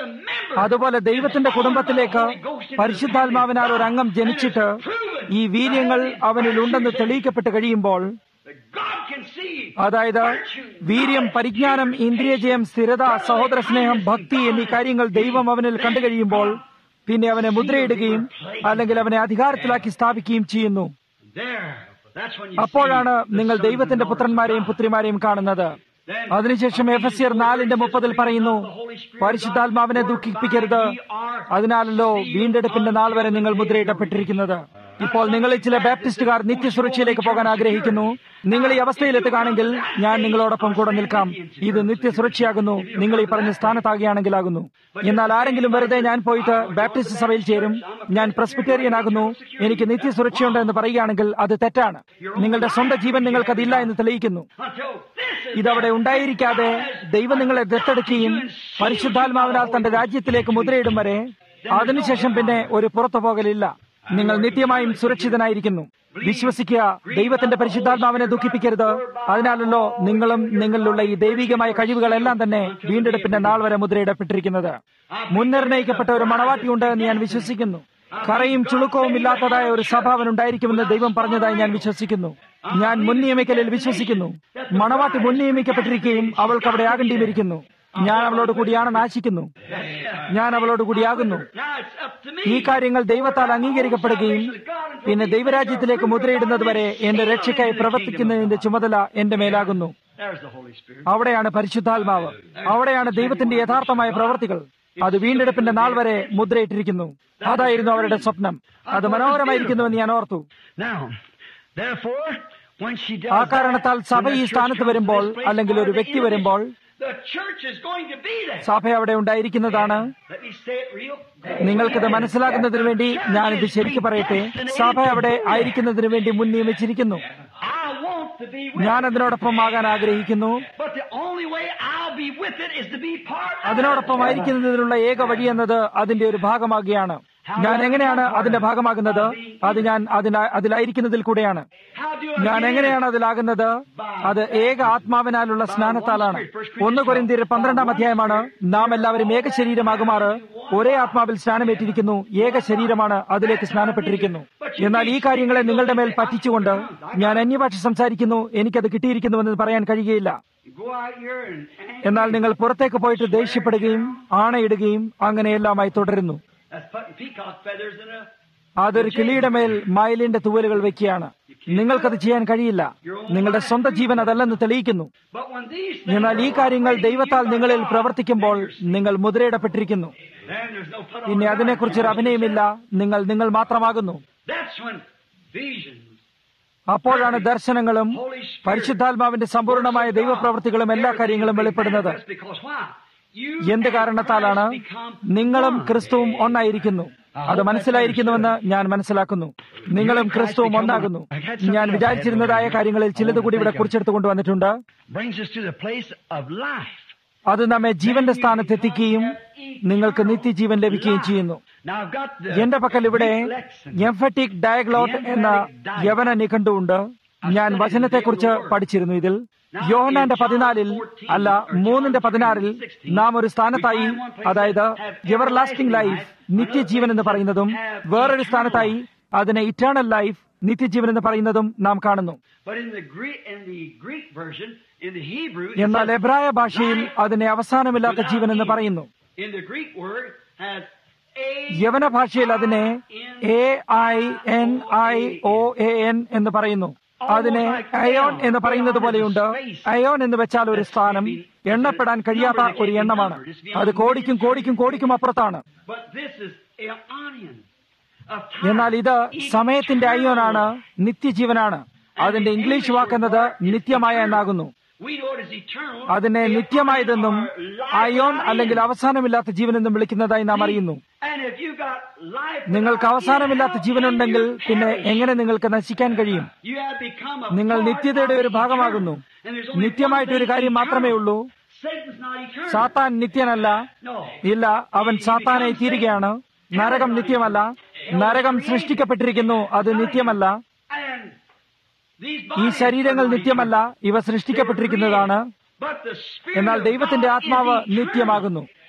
[SPEAKER 1] അതുപോലെ ദൈവത്തിന്റെ കുടുംബത്തിലേക്ക് പരിശുദ്ധാത്മാവിനാൽ ഒരു അംഗം ജനിച്ചിട്ട് ഈ വീര്യങ്ങൾ അവനിൽ ഉണ്ടെന്ന് തെളിയിക്കപ്പെട്ട് കഴിയുമ്പോൾ
[SPEAKER 2] that God can see
[SPEAKER 1] അതായത് വീര്യം പരിജ്ഞാനം ഇന്ദ്രിയജയം സ്ഥിരത സഹോദര സ്നേഹം ഭക്തി എന്നീ കാര്യങ്ങൾ ദൈവം അവനിൽ കണ്ടു കഴിയുമ്പോൾ പിന്നെ അവനെ മുദ്രയിടുകയും അല്ലെങ്കിൽ അവനെ അധികാരത്തിലാക്കി സ്ഥാപിക്കുകയും ചെയ്യുന്നു
[SPEAKER 2] there. That's when you
[SPEAKER 1] അപ്പോഴാണ്
[SPEAKER 2] see the
[SPEAKER 1] നിങ്ങൾ
[SPEAKER 2] sons
[SPEAKER 1] ദൈവത്തിന്റെ
[SPEAKER 2] and
[SPEAKER 1] പുത്രന്മാരെയും പുത്രിമാരെയും കാണുന്നത് അതിനുശേഷം എഫ് എസ് സിയർ നാലിന്റെ മുപ്പതിൽ പറയുന്നു പരിശുദ്ധാത്മാവിനെ ദുഃഖിപ്പിക്കരുത് അതിനാലല്ലോ വീണ്ടെടുപ്പിന്റെ നാൾ വരെ നിങ്ങൾ മുദ്രയിടപ്പെട്ടിരിക്കുന്നത് ഇപ്പോൾ നിങ്ങളിൽ ചില ബാപ്റ്റിസ്റ്റുകാർ നിത്യസുരക്ഷയിലേക്ക് പോകാൻ ആഗ്രഹിക്കുന്നു നിങ്ങൾ ഈ അവസ്ഥയിലെത്തുകയാണെങ്കിൽ ഞാൻ നിങ്ങളോടൊപ്പം കൂടെ നിൽക്കാം ഇത് നിത്യസുരക്ഷയാകുന്നു നിങ്ങൾ ഈ പറഞ്ഞ സ്ഥാനത്താകുകയാണെങ്കിലാകുന്നു എന്നാൽ ആരെങ്കിലും വെറുതെ ഞാൻ പോയിട്ട് ബാപ്റ്റിസ്റ്റ് സഭയിൽ ചേരും ഞാൻ പ്രസ്ബിറ്റേറിയൻ ആകുന്നു എനിക്ക് നിത്യസുരക്ഷയുണ്ട് എന്ന് പറയുകയാണെങ്കിൽ അത് തെറ്റാണ് നിങ്ങളുടെ സ്വന്തം ജീവൻ നിങ്ങൾക്കതില്ല എന്ന് തെളിയിക്കുന്നു
[SPEAKER 2] Until this is
[SPEAKER 1] ഇതവിടെ ഉണ്ടായിരിക്കാതെ ദൈവം നിങ്ങളെ ദത്തെടുക്കുകയും പരിശുദ്ധാത്മാവിനാൽ തന്റെ രാജ്യത്തിലേക്ക് മുദ്രയിടും വരെ അതിനുശേഷം പിന്നെ ഒരു പുറത്തു പോകലില്ല നിങ്ങൾ നിത്യമായും സുരക്ഷിതനായിരിക്കുന്നു വിശ്വസിക്കുക ദൈവത്തിന്റെ പരിശുദ്ധാത്മാവിനെ ദുഃഖിപ്പിക്കരുത് അതിനാലല്ലോ നിങ്ങളും നിങ്ങളിലുള്ള ഈ ദൈവികമായ കഴിവുകളെല്ലാം തന്നെ വീണ്ടെടുപ്പിന്റെ നാൾ വരെ മുദ്രയിടപ്പെട്ടിരിക്കുന്നത് മുൻനിർണയിക്കപ്പെട്ട ഒരു മണവാട്ടിയുണ്ട് എന്ന് ഞാൻ വിശ്വസിക്കുന്നു കറയും ചുളുക്കവും ഇല്ലാത്തതായ ഒരു സഭ അവനുണ്ടായിരിക്കുമെന്ന് ദൈവം പറഞ്ഞതായി ഞാൻ വിശ്വസിക്കുന്നു ഞാൻ മുൻ നിയമിക്കലിൽ വിശ്വസിക്കുന്നു മണവാട്ടി മുൻ നിയമിക്കപ്പെട്ടിരിക്കുകയും അവൾക്ക് അവിടെ ആകേണ്ടിയിരിക്കുന്നു ഞാൻ അവളോട് കൂടിയാണെന്ന് ആശിക്കുന്നു ഞാൻ അവളോട് കൂടിയാകുന്നു
[SPEAKER 2] now it's up to me.
[SPEAKER 1] ഈ കാര്യങ്ങൾ ദൈവത്താൽ അംഗീകരിക്കപ്പെടുകയും പിന്നെ ദൈവരാജ്യത്തിലേക്ക് മുദ്രയിടുന്നത് വരെ എന്റെ രക്ഷയ്ക്കായി പ്രവർത്തിക്കുന്നതിന്റെ ചുമതല എന്റെ മേലാകുന്നു
[SPEAKER 2] There's the Holy Spirit.
[SPEAKER 1] അവിടെയാണ് പരിശുദ്ധാത്മാവ് അവിടെയാണ് ദൈവത്തിന്റെ യഥാർത്ഥമായ പ്രവർത്തികൾ അത് വീണ്ടെടുപ്പിന്റെ നാൾ വരെ മുദ്രയിട്ടിരിക്കുന്നു അതായിരുന്നു അവരുടെ സ്വപ്നം അത് മനോഹരമായിരിക്കുന്നുവെന്ന് ഞാൻ ഓർത്തു
[SPEAKER 2] Now, therefore, when she does
[SPEAKER 1] ആ കാരണത്താൽ
[SPEAKER 2] that,
[SPEAKER 1] സഭ
[SPEAKER 2] when
[SPEAKER 1] ഈ
[SPEAKER 2] the church
[SPEAKER 1] സ്ഥാനത്ത്
[SPEAKER 2] comes to
[SPEAKER 1] വരുമ്പോൾ
[SPEAKER 2] this place
[SPEAKER 1] അല്ലെങ്കിൽ ഒരു
[SPEAKER 2] or the
[SPEAKER 1] വ്യക്തി
[SPEAKER 2] image,
[SPEAKER 1] വരുമ്പോൾ
[SPEAKER 2] the church is going to be there.
[SPEAKER 1] സഭ അവിടെ ഉണ്ടായിരിക്കുന്നതാണ്
[SPEAKER 2] Let me say it real.
[SPEAKER 1] നിങ്ങൾക്കിത് മനസ്സിലാക്കുന്നതിന് വേണ്ടി ഞാനിത് ശരിക്കു പറയട്ടെ സഭ അവിടെ ആയിരിക്കുന്നതിന് വേണ്ടി മുൻ നിയമിച്ചിരിക്കുന്നു
[SPEAKER 2] I want to be with
[SPEAKER 1] ഞാൻ
[SPEAKER 2] it.
[SPEAKER 1] അതിനോടൊപ്പം ആകാൻ ആഗ്രഹിക്കുന്നു
[SPEAKER 2] But the only way I'll be with it is to be part of
[SPEAKER 1] അതിനോടൊപ്പം
[SPEAKER 2] it.
[SPEAKER 1] ആയിരിക്കുന്നതിനുള്ള ഏക വഴി എന്നത് അതിന്റെ ഒരു ഭാഗമാകുകയാണ് ഞാൻ എങ്ങനെയാണ് അതിന്റെ ഭാഗമാകുന്നത് അത് ഞാൻ അതിന അതിലായിരിക്കുന്നതിൽ കൂടെയാണ്
[SPEAKER 2] How do I
[SPEAKER 1] ഞാൻ
[SPEAKER 2] get in?
[SPEAKER 1] എങ്ങനെയാണ് അതിലാകുന്നത് അത് ഏക ആത്മാവിനാലുള്ള സ്നാനത്താലാണ് ഒന്ന് കൊരിന്തിയർ പന്ത്രണ്ടാം അധ്യായമാണ് നാം എല്ലാവരും ഏക ശരീരമാകുമാറ് ഒരേ ആത്മാവിൽ സ്നാനമേറ്റിരിക്കുന്നു ഏക ശരീരമാണ് അതിലേക്ക് സ്നാനപ്പെട്ടിരിക്കുന്നു എന്നാൽ ഈ കാര്യങ്ങളെ നിങ്ങളുടെ മേൽ പറ്റിച്ചുകൊണ്ട് ഞാൻ അന്യഭാഷ സംസാരിക്കുന്നു എനിക്കത് കിട്ടിയിരിക്കുന്നുവെന്ന് പറയാൻ കഴിയുകയില്ല
[SPEAKER 2] You go out here and, and
[SPEAKER 1] എന്നാൽ നിങ്ങൾ പുറത്തേക്ക് പോയിട്ട് ദേഷ്യപ്പെടുകയും ആണയിടുകയും അങ്ങനെയെല്ലാമായി തുടരുന്നു
[SPEAKER 2] that's putting peacock feathers in a
[SPEAKER 1] അതൊരു കിളിയുടെ മേൽ മയിലിന്റെ തൂവലുകൾ വെക്കുകയാണ് നിങ്ങൾക്കത് ചെയ്യാൻ കഴിയില്ല നിങ്ങളുടെ സ്വന്തം ജീവൻ അതല്ലെന്ന് തെളിയിക്കുന്നു
[SPEAKER 2] But when these
[SPEAKER 1] എന്നാൽ ഈ കാര്യങ്ങൾ ദൈവത്താൽ നിങ്ങളിൽ പ്രവർത്തിക്കുമ്പോൾ നിങ്ങൾ മുദ്രയിടപ്പെട്ടിരിക്കുന്നു
[SPEAKER 2] then there's no put on
[SPEAKER 1] പിന്നെ
[SPEAKER 2] the
[SPEAKER 1] അതിനെക്കുറിച്ചൊരു
[SPEAKER 2] garment.
[SPEAKER 1] അഭിനയമില്ല നിങ്ങൾ നിങ്ങൾ മാത്രമാകുന്നു
[SPEAKER 2] That's when visions,
[SPEAKER 1] അപ്പോഴാണ് ദർശനങ്ങളും പരിശുദ്ധാത്മാവിന്റെ സമ്പൂർണമായ ദൈവപ്രവൃത്തികളും എല്ലാ കാര്യങ്ങളും വെളിപ്പെടുന്നത്
[SPEAKER 2] That's because why? You
[SPEAKER 1] എന്ത്
[SPEAKER 2] and
[SPEAKER 1] കാരണത്താലാണ്
[SPEAKER 2] Christ become
[SPEAKER 1] നിങ്ങളും
[SPEAKER 2] one.
[SPEAKER 1] ക്രിസ്തുവും ഒന്നായിരിക്കുന്നു അത് മനസ്സിലായിരിക്കുന്നുവെന്ന് ഞാൻ മനസ്സിലാക്കുന്നു നിങ്ങളും ക്രിസ്തുവും ഒന്നാകുന്നു ഞാൻ വിചാരിച്ചിരുന്നതായ കാര്യങ്ങളിൽ ചിലത് കൂടി ഇവിടെ കുറിച്ചെടുത്തു കൊണ്ടുവന്നിട്ടുണ്ട്
[SPEAKER 2] brings us to the place of life.
[SPEAKER 1] അത് നമ്മെ ജീവന്റെ സ്ഥാനത്തെത്തിക്കുകയും നിങ്ങൾക്ക് നിത്യജീവൻ ലഭിക്കുകയും ചെയ്യുന്നു
[SPEAKER 2] Now I've got the
[SPEAKER 1] എന്റെ പക്കൽ ഇവിടെ
[SPEAKER 2] Greek lexicon.
[SPEAKER 1] എംഫറ്റിക് ഡയഗ്ലോട്ട് എന്ന യവന നിഘണ്ടുണ്ട് ഞാൻ വചനത്തെക്കുറിച്ച് പഠിച്ചിരുന്നു ഇതിൽ യോഹനാന്റെ പതിനാലിൽ അല്ല മൂന്നിന്റെ പതിനാറിൽ നാം ഒരു സ്ഥാനത്തായി അതായത് എവർ ലാസ്റ്റിംഗ് ലൈഫ് നിത്യജീവൻ എന്ന് പറയുന്നതും വേറൊരു സ്ഥാനത്തായി അതിനെ ഇറ്റേണൽ ലൈഫ് നിത്യജീവൻ എന്ന് പറയുന്നതും നാം കാണുന്നു
[SPEAKER 2] But in the Greek, in the Greek version, in the Hebrew, it
[SPEAKER 1] എന്നാൽ
[SPEAKER 2] says,
[SPEAKER 1] എബ്രായ ഭാഷയിൽ അതിനെ അവസാനമില്ലാത്ത ജീവൻ എന്ന് പറയുന്നു
[SPEAKER 2] in the Greek word has a
[SPEAKER 1] യവന ഭാഷയിൽ അതിനെ A I N I O A N എന്ന് പറയുന്നു അതിനെ അയോൺ എന്ന് പറയുന്നത് പോലെയുണ്ട് അയോൺ എന്ന് വെച്ചാൽ ഒരു സ്ഥാനം എണ്ണപ്പെടാൻ കഴിയാത്ത ഒരു എണ്ണമാണ് അത് കോടിക്കും കോടിക്കും കോടിക്കും അപ്പുറത്താണ്
[SPEAKER 2] But this is aeonian. Of
[SPEAKER 1] എന്നാൽ ഇത് സമയത്തിന്റെ അയോനാണ് നിത്യജീവനാണ് അതിന്റെ ഇംഗ്ലീഷ് വാക്കെന്നത് നിത്യമായ എന്നാകുന്നു
[SPEAKER 2] We know it is eternal.
[SPEAKER 1] അതിനെ നിത്യമായതെന്നും അയോൺ അല്ലെങ്കിൽ അവസാനമില്ലാത്ത ജീവനെന്നും വിളിക്കുന്നതായി നാം അറിയുന്നു
[SPEAKER 2] And if you got life
[SPEAKER 1] നിങ്ങൾക്ക്
[SPEAKER 2] without
[SPEAKER 1] അവസാനമില്ലാത്ത
[SPEAKER 2] it,
[SPEAKER 1] ജീവനുണ്ടെങ്കിൽ
[SPEAKER 2] how can you
[SPEAKER 1] പിന്നെ
[SPEAKER 2] perish?
[SPEAKER 1] എങ്ങനെ നിങ്ങൾക്ക് നശിക്കാൻ കഴിയും
[SPEAKER 2] You have become a
[SPEAKER 1] നിങ്ങൾ
[SPEAKER 2] part
[SPEAKER 1] നിത്യതയുടെ
[SPEAKER 2] of
[SPEAKER 1] ഒരു
[SPEAKER 2] the
[SPEAKER 1] ഭാഗമാകുന്നു
[SPEAKER 2] eternal. And there's only
[SPEAKER 1] നിത്യമായിട്ട്
[SPEAKER 2] one
[SPEAKER 1] ഒരു
[SPEAKER 2] thing
[SPEAKER 1] കാര്യം മാത്രമേ
[SPEAKER 2] eternal.
[SPEAKER 1] ഉള്ളൂ
[SPEAKER 2] Satan's not eternal.
[SPEAKER 1] സാത്താൻ നിത്യനല്ല
[SPEAKER 2] No.
[SPEAKER 1] ഇല്ല അവൻ സാത്താനായി തീരുകയാണ് നരകം നിത്യമല്ല നരകം സൃഷ്ടിക്കപ്പെട്ടിരിക്കുന്നു അത് നിത്യമല്ല
[SPEAKER 2] And these
[SPEAKER 1] ഈ
[SPEAKER 2] bodies
[SPEAKER 1] ശരീരങ്ങൾ
[SPEAKER 2] are not
[SPEAKER 1] നിത്യമല്ല
[SPEAKER 2] eternal.
[SPEAKER 1] ഇവ സൃഷ്ടിക്കപ്പെട്ടിരിക്കുന്നതാണ്
[SPEAKER 2] But the Spirit
[SPEAKER 1] എന്നാൽ
[SPEAKER 2] of
[SPEAKER 1] ദൈവത്തിന്റെ
[SPEAKER 2] God
[SPEAKER 1] ആത്മാവ്
[SPEAKER 2] is eternal.
[SPEAKER 1] നിത്യമാകുന്നു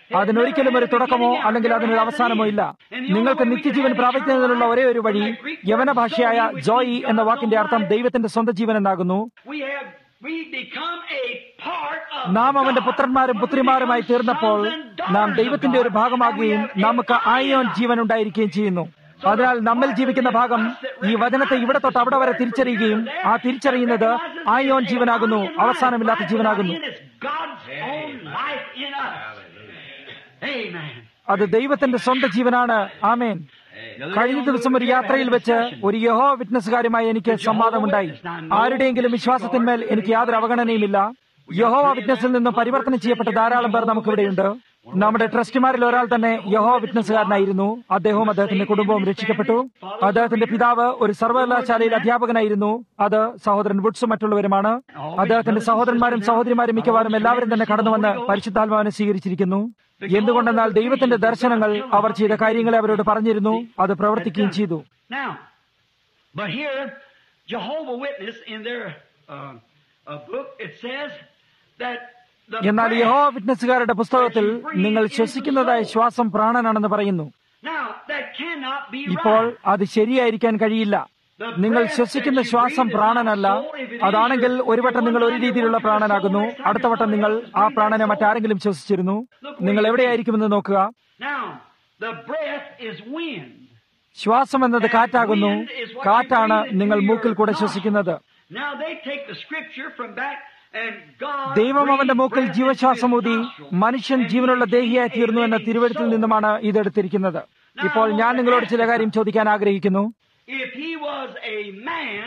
[SPEAKER 1] അതിനൊരിക്കലും ഒരു തുടക്കമോ അല്ലെങ്കിൽ അതിനൊരു അവസാനമോ ഇല്ല നിങ്ങൾക്ക് നിത്യജീവൻ പ്രാപിക്കുന്നതിനുള്ള ഒരേ ഒരു വഴി യവന ഭാഷയായ ജോയി എന്ന വാക്കിന്റെ അർത്ഥം ദൈവത്തിന്റെ സ്വന്തം ജീവൻ എന്നാകുന്നു
[SPEAKER 2] We have we become a part of
[SPEAKER 1] നാം അവന്റെ പുത്രന്മാരും പുത്രിമാരുമായി തീർന്നപ്പോൾ നാം ദൈവത്തിന്റെ ഒരു ഭാഗമാകുകയും നമുക്ക് ആയോൻ ജീവൻ ഉണ്ടായിരിക്കുകയും ചെയ്യുന്നു അതിനാൽ നമ്മിൽ ജീവിക്കുന്ന ഭാഗം ഈ വചനത്തെ ഇവിടെ തൊട്ട് അവിടെ വരെ തിരിച്ചറിയുകയും ആ തിരിച്ചറിയുന്നത് ആയോൻ ജീവനാകുന്നു അവസാനമില്ലാത്ത ജീവനാകുന്നു
[SPEAKER 2] It's God's own life in us. Amen.
[SPEAKER 1] അത് ദൈവത്തിന്റെ സ്വന്തം ജീവനാണ് ആമേൻ കഴിഞ്ഞ ദിവസം ഒരു യാത്രയിൽ വെച്ച് ഒരു യഹോ വിറ്റ്നസ്സുകാരുമായി എനിക്ക് സംവാദമുണ്ടായി ആരുടെയെങ്കിലും വിശ്വാസത്തിന്മേൽ എനിക്ക് യാതൊരു അവഗണനയുമില്ല യഹോവ വിറ്റ്നസിൽ നിന്ന് പരിവർത്തനം ചെയ്യപ്പെട്ട ധാരാളം പേർ നമുക്കിവിടെയുണ്ട് നമ്മുടെ ട്രസ്റ്റിമാരിൽ ഒരാൾ തന്നെ യഹോ വിറ്റ്നസ്സുകാരനായിരുന്നു അദ്ദേഹവും അദ്ദേഹത്തിന്റെ കുടുംബവും രക്ഷിക്കപ്പെട്ടു അദ്ദേഹത്തിന്റെ പിതാവ് ഒരു സർവകലാശാലയിൽ അധ്യാപകനായിരുന്നു അത് സഹോദരൻ വുഡ്സും മറ്റുള്ളവരുമാണ് അദ്ദേഹത്തിന്റെ സഹോദരന്മാരും സഹോദരിമാരും മിക്കവാറും എല്ലാവരും തന്നെ കടന്നുവന്ന് പരിശുദ്ധാത്മാവിനെ സ്വീകരിച്ചിരിക്കുന്നു എന്തുകൊണ്ടെന്നാൽ ദൈവത്തിന്റെ ദർശനങ്ങൾ അവർ ചെയ്ത കാര്യങ്ങളെ അവരോട് പറഞ്ഞിരുന്നു അത് പ്രവർത്തിക്കുകയും ചെയ്തു
[SPEAKER 2] Now, but here, Jehovah Witness in their uh, uh, book, it says that the
[SPEAKER 1] എന്നാൽ
[SPEAKER 2] breath-
[SPEAKER 1] യഹോ വിറ്റ്നസ്സുകാരുടെ പുസ്തകത്തിൽ നിങ്ങൾ ശ്വസിക്കുന്നതായ ശ്വാസം പ്രാണനാണെന്ന് പറയുന്നു
[SPEAKER 2] Now, that cannot be
[SPEAKER 1] ഇപ്പോൾ
[SPEAKER 2] right.
[SPEAKER 1] അത് ശരിയായിരിക്കാൻ കഴിയില്ല നിങ്ങൾ ശ്വസിക്കുന്ന ശ്വാസം പ്രാണനല്ല അതാണെങ്കിൽ ഒരു വട്ടം നിങ്ങൾ ഒരു രീതിയിലുള്ള പ്രാണനാകുന്നു അടുത്ത വട്ടം നിങ്ങൾ ആ പ്രാണനെ മറ്റാരെങ്കിലും ശ്വസിച്ചിരുന്നു നിങ്ങൾ എവിടെയായിരിക്കുമെന്ന് നോക്കുക
[SPEAKER 2] Now, the breath is wind.
[SPEAKER 1] ശ്വാസം എന്നത് കാറ്റാകുന്നു കാറ്റാണ് നിങ്ങൾ മൂക്കിൽ കൂടെ ശ്വസിക്കുന്നത്
[SPEAKER 2] Now they take the scripture from back and God
[SPEAKER 1] ദൈവം അവന്റെ മൂക്കിൽ
[SPEAKER 2] breathed
[SPEAKER 1] ജീവശ്വാസം
[SPEAKER 2] breath
[SPEAKER 1] ഊതി
[SPEAKER 2] into his nostrils.
[SPEAKER 1] മനുഷ്യൻ ജീവനുള്ള ദേഹിയായി തീർന്നു എന്ന തിരുവഴുത്തിൽ നിന്നുമാണ് ഇതെടുത്തിരിക്കുന്നത് ഇപ്പോൾ ഞാൻ നിങ്ങളോട് ചില കാര്യം ചോദിക്കാൻ ആഗ്രഹിക്കുന്നു
[SPEAKER 2] If he was a man,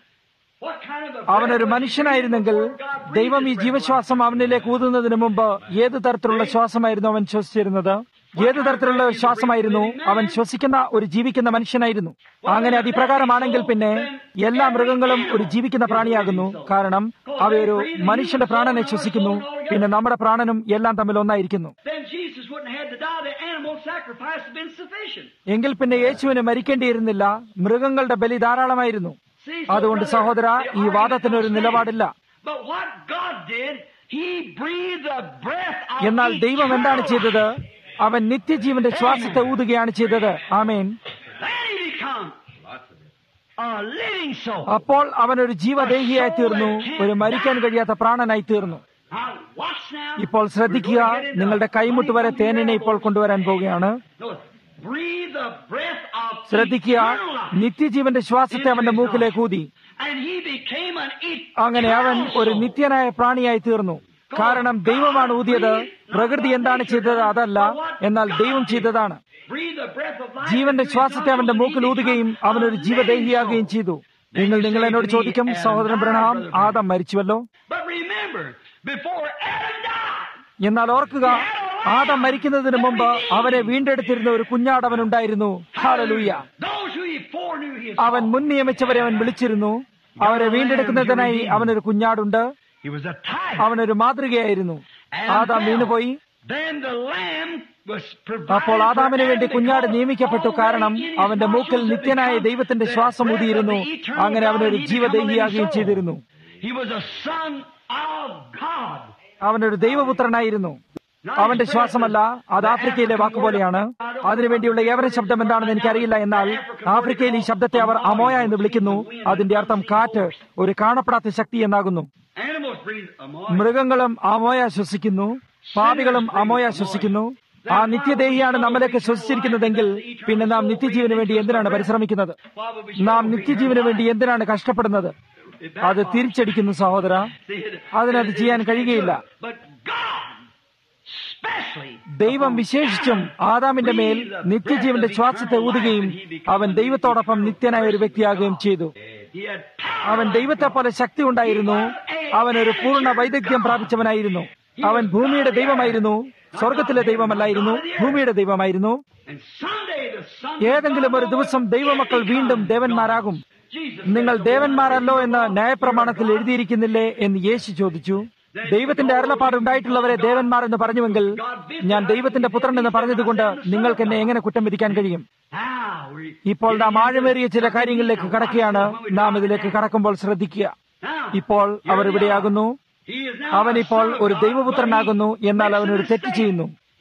[SPEAKER 2] what kind of a
[SPEAKER 1] അവനൊരു
[SPEAKER 2] breath was he
[SPEAKER 1] മനുഷ്യനായിരുന്നെങ്കിൽ
[SPEAKER 2] breathing before God breathed
[SPEAKER 1] ദൈവം ഈ
[SPEAKER 2] his breath
[SPEAKER 1] ജീവശ്വാസം അവനിലേക്ക് ഊതുന്നതിന് മുമ്പ് ഏത് തരത്തിലുള്ള ശ്വാസമായിരുന്നു അവൻ ശ്വസിച്ചിരുന്നത് ഏത് തരത്തിലുള്ള ഒരു ശ്വാസമായിരുന്നു അവൻ ശ്വസിക്കുന്ന ഒരു ജീവിക്കുന്ന മനുഷ്യനായിരുന്നു അങ്ങനെ അതിപ്രകാരമാണെങ്കിൽ പിന്നെ എല്ലാ മൃഗങ്ങളും ഒരു ജീവിക്കുന്ന പ്രാണിയാകുന്നു കാരണം അവയൊരു മനുഷ്യന്റെ പ്രാണനെ ശ്വസിക്കുന്നു പിന്നെ നമ്മുടെ പ്രാണനും എല്ലാം തമ്മിൽ ഒന്നായിരിക്കുന്നു
[SPEAKER 2] Then Jesus wouldn't have had to die. The animal sacrifice had been sufficient.
[SPEAKER 1] എങ്കിൽ പിന്നെ യേശുവിന് മരിക്കേണ്ടിയിരുന്നില്ല മൃഗങ്ങളുടെ ബലി ധാരാളമായിരുന്നു
[SPEAKER 2] See, so
[SPEAKER 1] അതുകൊണ്ട്
[SPEAKER 2] brother,
[SPEAKER 1] സഹോദര
[SPEAKER 2] the
[SPEAKER 1] ഈ വാദത്തിന് ഒരു
[SPEAKER 2] argument
[SPEAKER 1] നിലപാടില്ല
[SPEAKER 2] stands. But what God did, He breathed the breath of
[SPEAKER 1] എന്നാൽ ദൈവം എന്താണ്
[SPEAKER 2] eternal
[SPEAKER 1] ചെയ്തത്
[SPEAKER 2] life.
[SPEAKER 1] അവൻ നിത്യജീവന്റെ ശ്വാസത്തെ ഊതുകയാണ് ചെയ്തത് ആമേൻ
[SPEAKER 2] Then He becomes a living soul.
[SPEAKER 1] അപ്പോൾ അവൻ ഒരു ജീവദേഹിയായി തീർന്നു ഒരു മരിക്കാൻ കഴിയാത്ത പ്രാണനായി തീർന്നു
[SPEAKER 2] Now watch now.
[SPEAKER 1] ഇപ്പോൾ ശ്രദ്ധിക്കുക
[SPEAKER 2] We're going to get into
[SPEAKER 1] നിങ്ങളുടെ കൈമുട്ട് വരെ
[SPEAKER 2] funny
[SPEAKER 1] തേനിനെ ഇപ്പോൾ കൊണ്ടുവരാൻ പോവുകയാണ്
[SPEAKER 2] Notice, breathe the breath of
[SPEAKER 1] ശ്രദ്ധിക്കുക
[SPEAKER 2] eternal life
[SPEAKER 1] നിത്യജീവന്റെ ശ്വാസത്തെ അവന്റെ മൂക്കിലേക്ക് ഊതി
[SPEAKER 2] and he became an
[SPEAKER 1] അങ്ങനെ അവൻ
[SPEAKER 2] eternal
[SPEAKER 1] ഒരു
[SPEAKER 2] soul.
[SPEAKER 1] നിത്യനായ പ്രാണിയായി തീർന്നു കാരണം ദൈവമാണ് ഊതിയത് പ്രകൃതി എന്താണ് ചെയ്തത് അതല്ല എന്നാൽ ദൈവം ചെയ്തതാണ്
[SPEAKER 2] Breathe the breath of life
[SPEAKER 1] ജീവന്റെ
[SPEAKER 2] into his
[SPEAKER 1] ശ്വാസത്തെ അവന്റെ
[SPEAKER 2] nostrils
[SPEAKER 1] മൂക്കിൽ
[SPEAKER 2] and he
[SPEAKER 1] ഊതുകയും
[SPEAKER 2] becomes
[SPEAKER 1] അവനൊരു
[SPEAKER 2] a
[SPEAKER 1] ജീവദേഹിയാകുകയും
[SPEAKER 2] living
[SPEAKER 1] ചെയ്തു നിങ്ങൾ നിങ്ങൾ എന്നോട് ചോദിക്കും സഹോദരൻ ബ്രഹാം Adam മരിച്ചുവല്ലോ
[SPEAKER 2] soul. But remember, before Adam died,
[SPEAKER 1] എന്നാൽ ഓർക്കുക ആദം മരിക്കുന്നതിന് മുമ്പ് അവനെ വീണ്ടെടുത്തിരുന്ന ഒരു കുഞ്ഞാടവൻ ഉണ്ടായിരുന്നു hallelujah
[SPEAKER 2] those who he foreknew he
[SPEAKER 1] അവൻ മുൻ നിയമിച്ചവരെ അവൻ വിളിച്ചിരുന്നു അവരെ വീണ്ടെടുക്കുന്നതിനായി അവനൊരു കുഞ്ഞാടുണ്ട്
[SPEAKER 2] He was a type.
[SPEAKER 1] അവനൊരു മാതൃകയായിരുന്നു ആദാം വീണുപോയി
[SPEAKER 2] Then the lamb was
[SPEAKER 1] അപ്പോൾ
[SPEAKER 2] provided for
[SPEAKER 1] ആദാമിന് വേണ്ടി
[SPEAKER 2] Adam
[SPEAKER 1] കുഞ്ഞാട്
[SPEAKER 2] because
[SPEAKER 1] നിയമിക്കപ്പെട്ടു
[SPEAKER 2] already
[SPEAKER 1] കാരണം
[SPEAKER 2] in his
[SPEAKER 1] അവന്റെ മൂക്കിൽ
[SPEAKER 2] nostrils had
[SPEAKER 1] നിത്യനായ
[SPEAKER 2] become
[SPEAKER 1] ദൈവത്തിന്റെ
[SPEAKER 2] the
[SPEAKER 1] ശ്വാസം
[SPEAKER 2] breath of
[SPEAKER 1] ഊതിയിരുന്നു
[SPEAKER 2] the eternal
[SPEAKER 1] അങ്ങനെ
[SPEAKER 2] God,
[SPEAKER 1] അവനൊരു
[SPEAKER 2] and he
[SPEAKER 1] ജീവദേഹിയാകുകയും
[SPEAKER 2] become a living
[SPEAKER 1] ചെയ്തിരുന്നു
[SPEAKER 2] soul. He was a son of God.
[SPEAKER 1] അവനൊരു ദൈവപുത്രനായിരുന്നു അവന്റെ ശ്വാസമല്ല അത് ആഫ്രിക്കയിലെ വാക്കുപോലെയാണ് അതിനുവേണ്ടിയുള്ള ഏവര ശബ്ദം എന്താണെന്ന് എനിക്കറിയില്ല എന്നാൽ ആഫ്രിക്കയിൽ ഈ ശബ്ദത്തെ അവർ അമോയ എന്ന് വിളിക്കുന്നു അതിന്റെ അർത്ഥം കാറ്റ് ഒരു കാണപ്പെടാത്ത ശക്തി എന്നാകുന്നു
[SPEAKER 2] Animals breathe ammonia.
[SPEAKER 1] മൃഗങ്ങളും അമോയ ശ്വസിക്കുന്നു പാപികളും അമോയ ശ്വസിക്കുന്നു ആ നിത്യദേഹിയാണ് നമ്മിലേക്ക് ശ്വസിച്ചിരിക്കുന്നതെങ്കിൽ പിന്നെ നാം നിത്യജീവന് വേണ്ടി എന്തിനാണ് പരിശ്രമിക്കുന്നത്
[SPEAKER 2] Why would we
[SPEAKER 1] നാം
[SPEAKER 2] struggle
[SPEAKER 1] നിത്യജീവന്
[SPEAKER 2] behind
[SPEAKER 1] വേണ്ടി എന്തിനാണ് കഷ്ടപ്പെടുന്നത് അത് തിരിച്ചടിക്കുന്നു സഹോദര
[SPEAKER 2] See, it-
[SPEAKER 1] അതിനത് ചെയ്യാൻ കഴിയുകയില്ല
[SPEAKER 2] But God, specially,
[SPEAKER 1] ദൈവം വിശേഷിച്ചും ആദാമിന്റെ മേൽ നിത്യജീവന്റെ ശ്വാസത്തെ ഊതുകയും അവൻ ദൈവത്തോടൊപ്പം നിത്യനായ ഒരു വ്യക്തിയാകുകയും ചെയ്തു
[SPEAKER 2] he had power.
[SPEAKER 1] അവൻ ദൈവത്തെ പോലെ ശക്തി ഉണ്ടായിരുന്നു അവൻ ഒരു പൂർണ്ണ വൈദഗ്ധ്യം പ്രാപിച്ചവനായിരുന്നു അവൻ ഭൂമിയുടെ ദൈവമായിരുന്നു സ്വർഗത്തിലെ ദൈവമല്ലായിരുന്നു ഭൂമിയുടെ ദൈവമായിരുന്നു
[SPEAKER 2] And someday the son
[SPEAKER 1] ഏതെങ്കിലും ഒരു ദിവസം ദൈവമക്കൾ വീണ്ടും ദേവന്മാരാകും
[SPEAKER 2] Jesus
[SPEAKER 1] നിങ്ങൾ ദേവന്മാരല്ലോ എന്ന് ന്യായപ്രമാണത്തിൽ എഴുതിയിരിക്കുന്നില്ലേ എന്ന് യേശു ചോദിച്ചു ദൈവത്തിന്റെ അരുളപ്പാടുണ്ടായിട്ടുള്ളവരെ ദേവന്മാർ എന്ന് പറഞ്ഞുവെങ്കിൽ ഞാൻ ദൈവത്തിന്റെ പുത്രൻ എന്ന് പറഞ്ഞതുകൊണ്ട് നിങ്ങൾക്ക് എന്നെ എങ്ങനെ കുറ്റം വിധിക്കാൻ കഴിയും
[SPEAKER 2] Now we
[SPEAKER 1] ഇപ്പോൾ നാം ആഴമേറിയ ചില കാര്യങ്ങളിലേക്ക് കടക്കുകയാണ് നാം ഇതിലേക്ക് കടക്കുമ്പോൾ ശ്രദ്ധിക്കുക
[SPEAKER 2] now
[SPEAKER 1] ഇപ്പോൾ അവർ ഇവിടെയാകുന്നു
[SPEAKER 2] he is now
[SPEAKER 1] അവൻ
[SPEAKER 2] a
[SPEAKER 1] ഇപ്പോൾ
[SPEAKER 2] son of
[SPEAKER 1] ഒരു
[SPEAKER 2] God,
[SPEAKER 1] ദൈവപുത്രനാകുന്നു
[SPEAKER 2] but he
[SPEAKER 1] എന്നാൽ അവൻ ഒരു
[SPEAKER 2] makes a
[SPEAKER 1] തെറ്റ്
[SPEAKER 2] mistake.
[SPEAKER 1] ചെയ്യുന്നു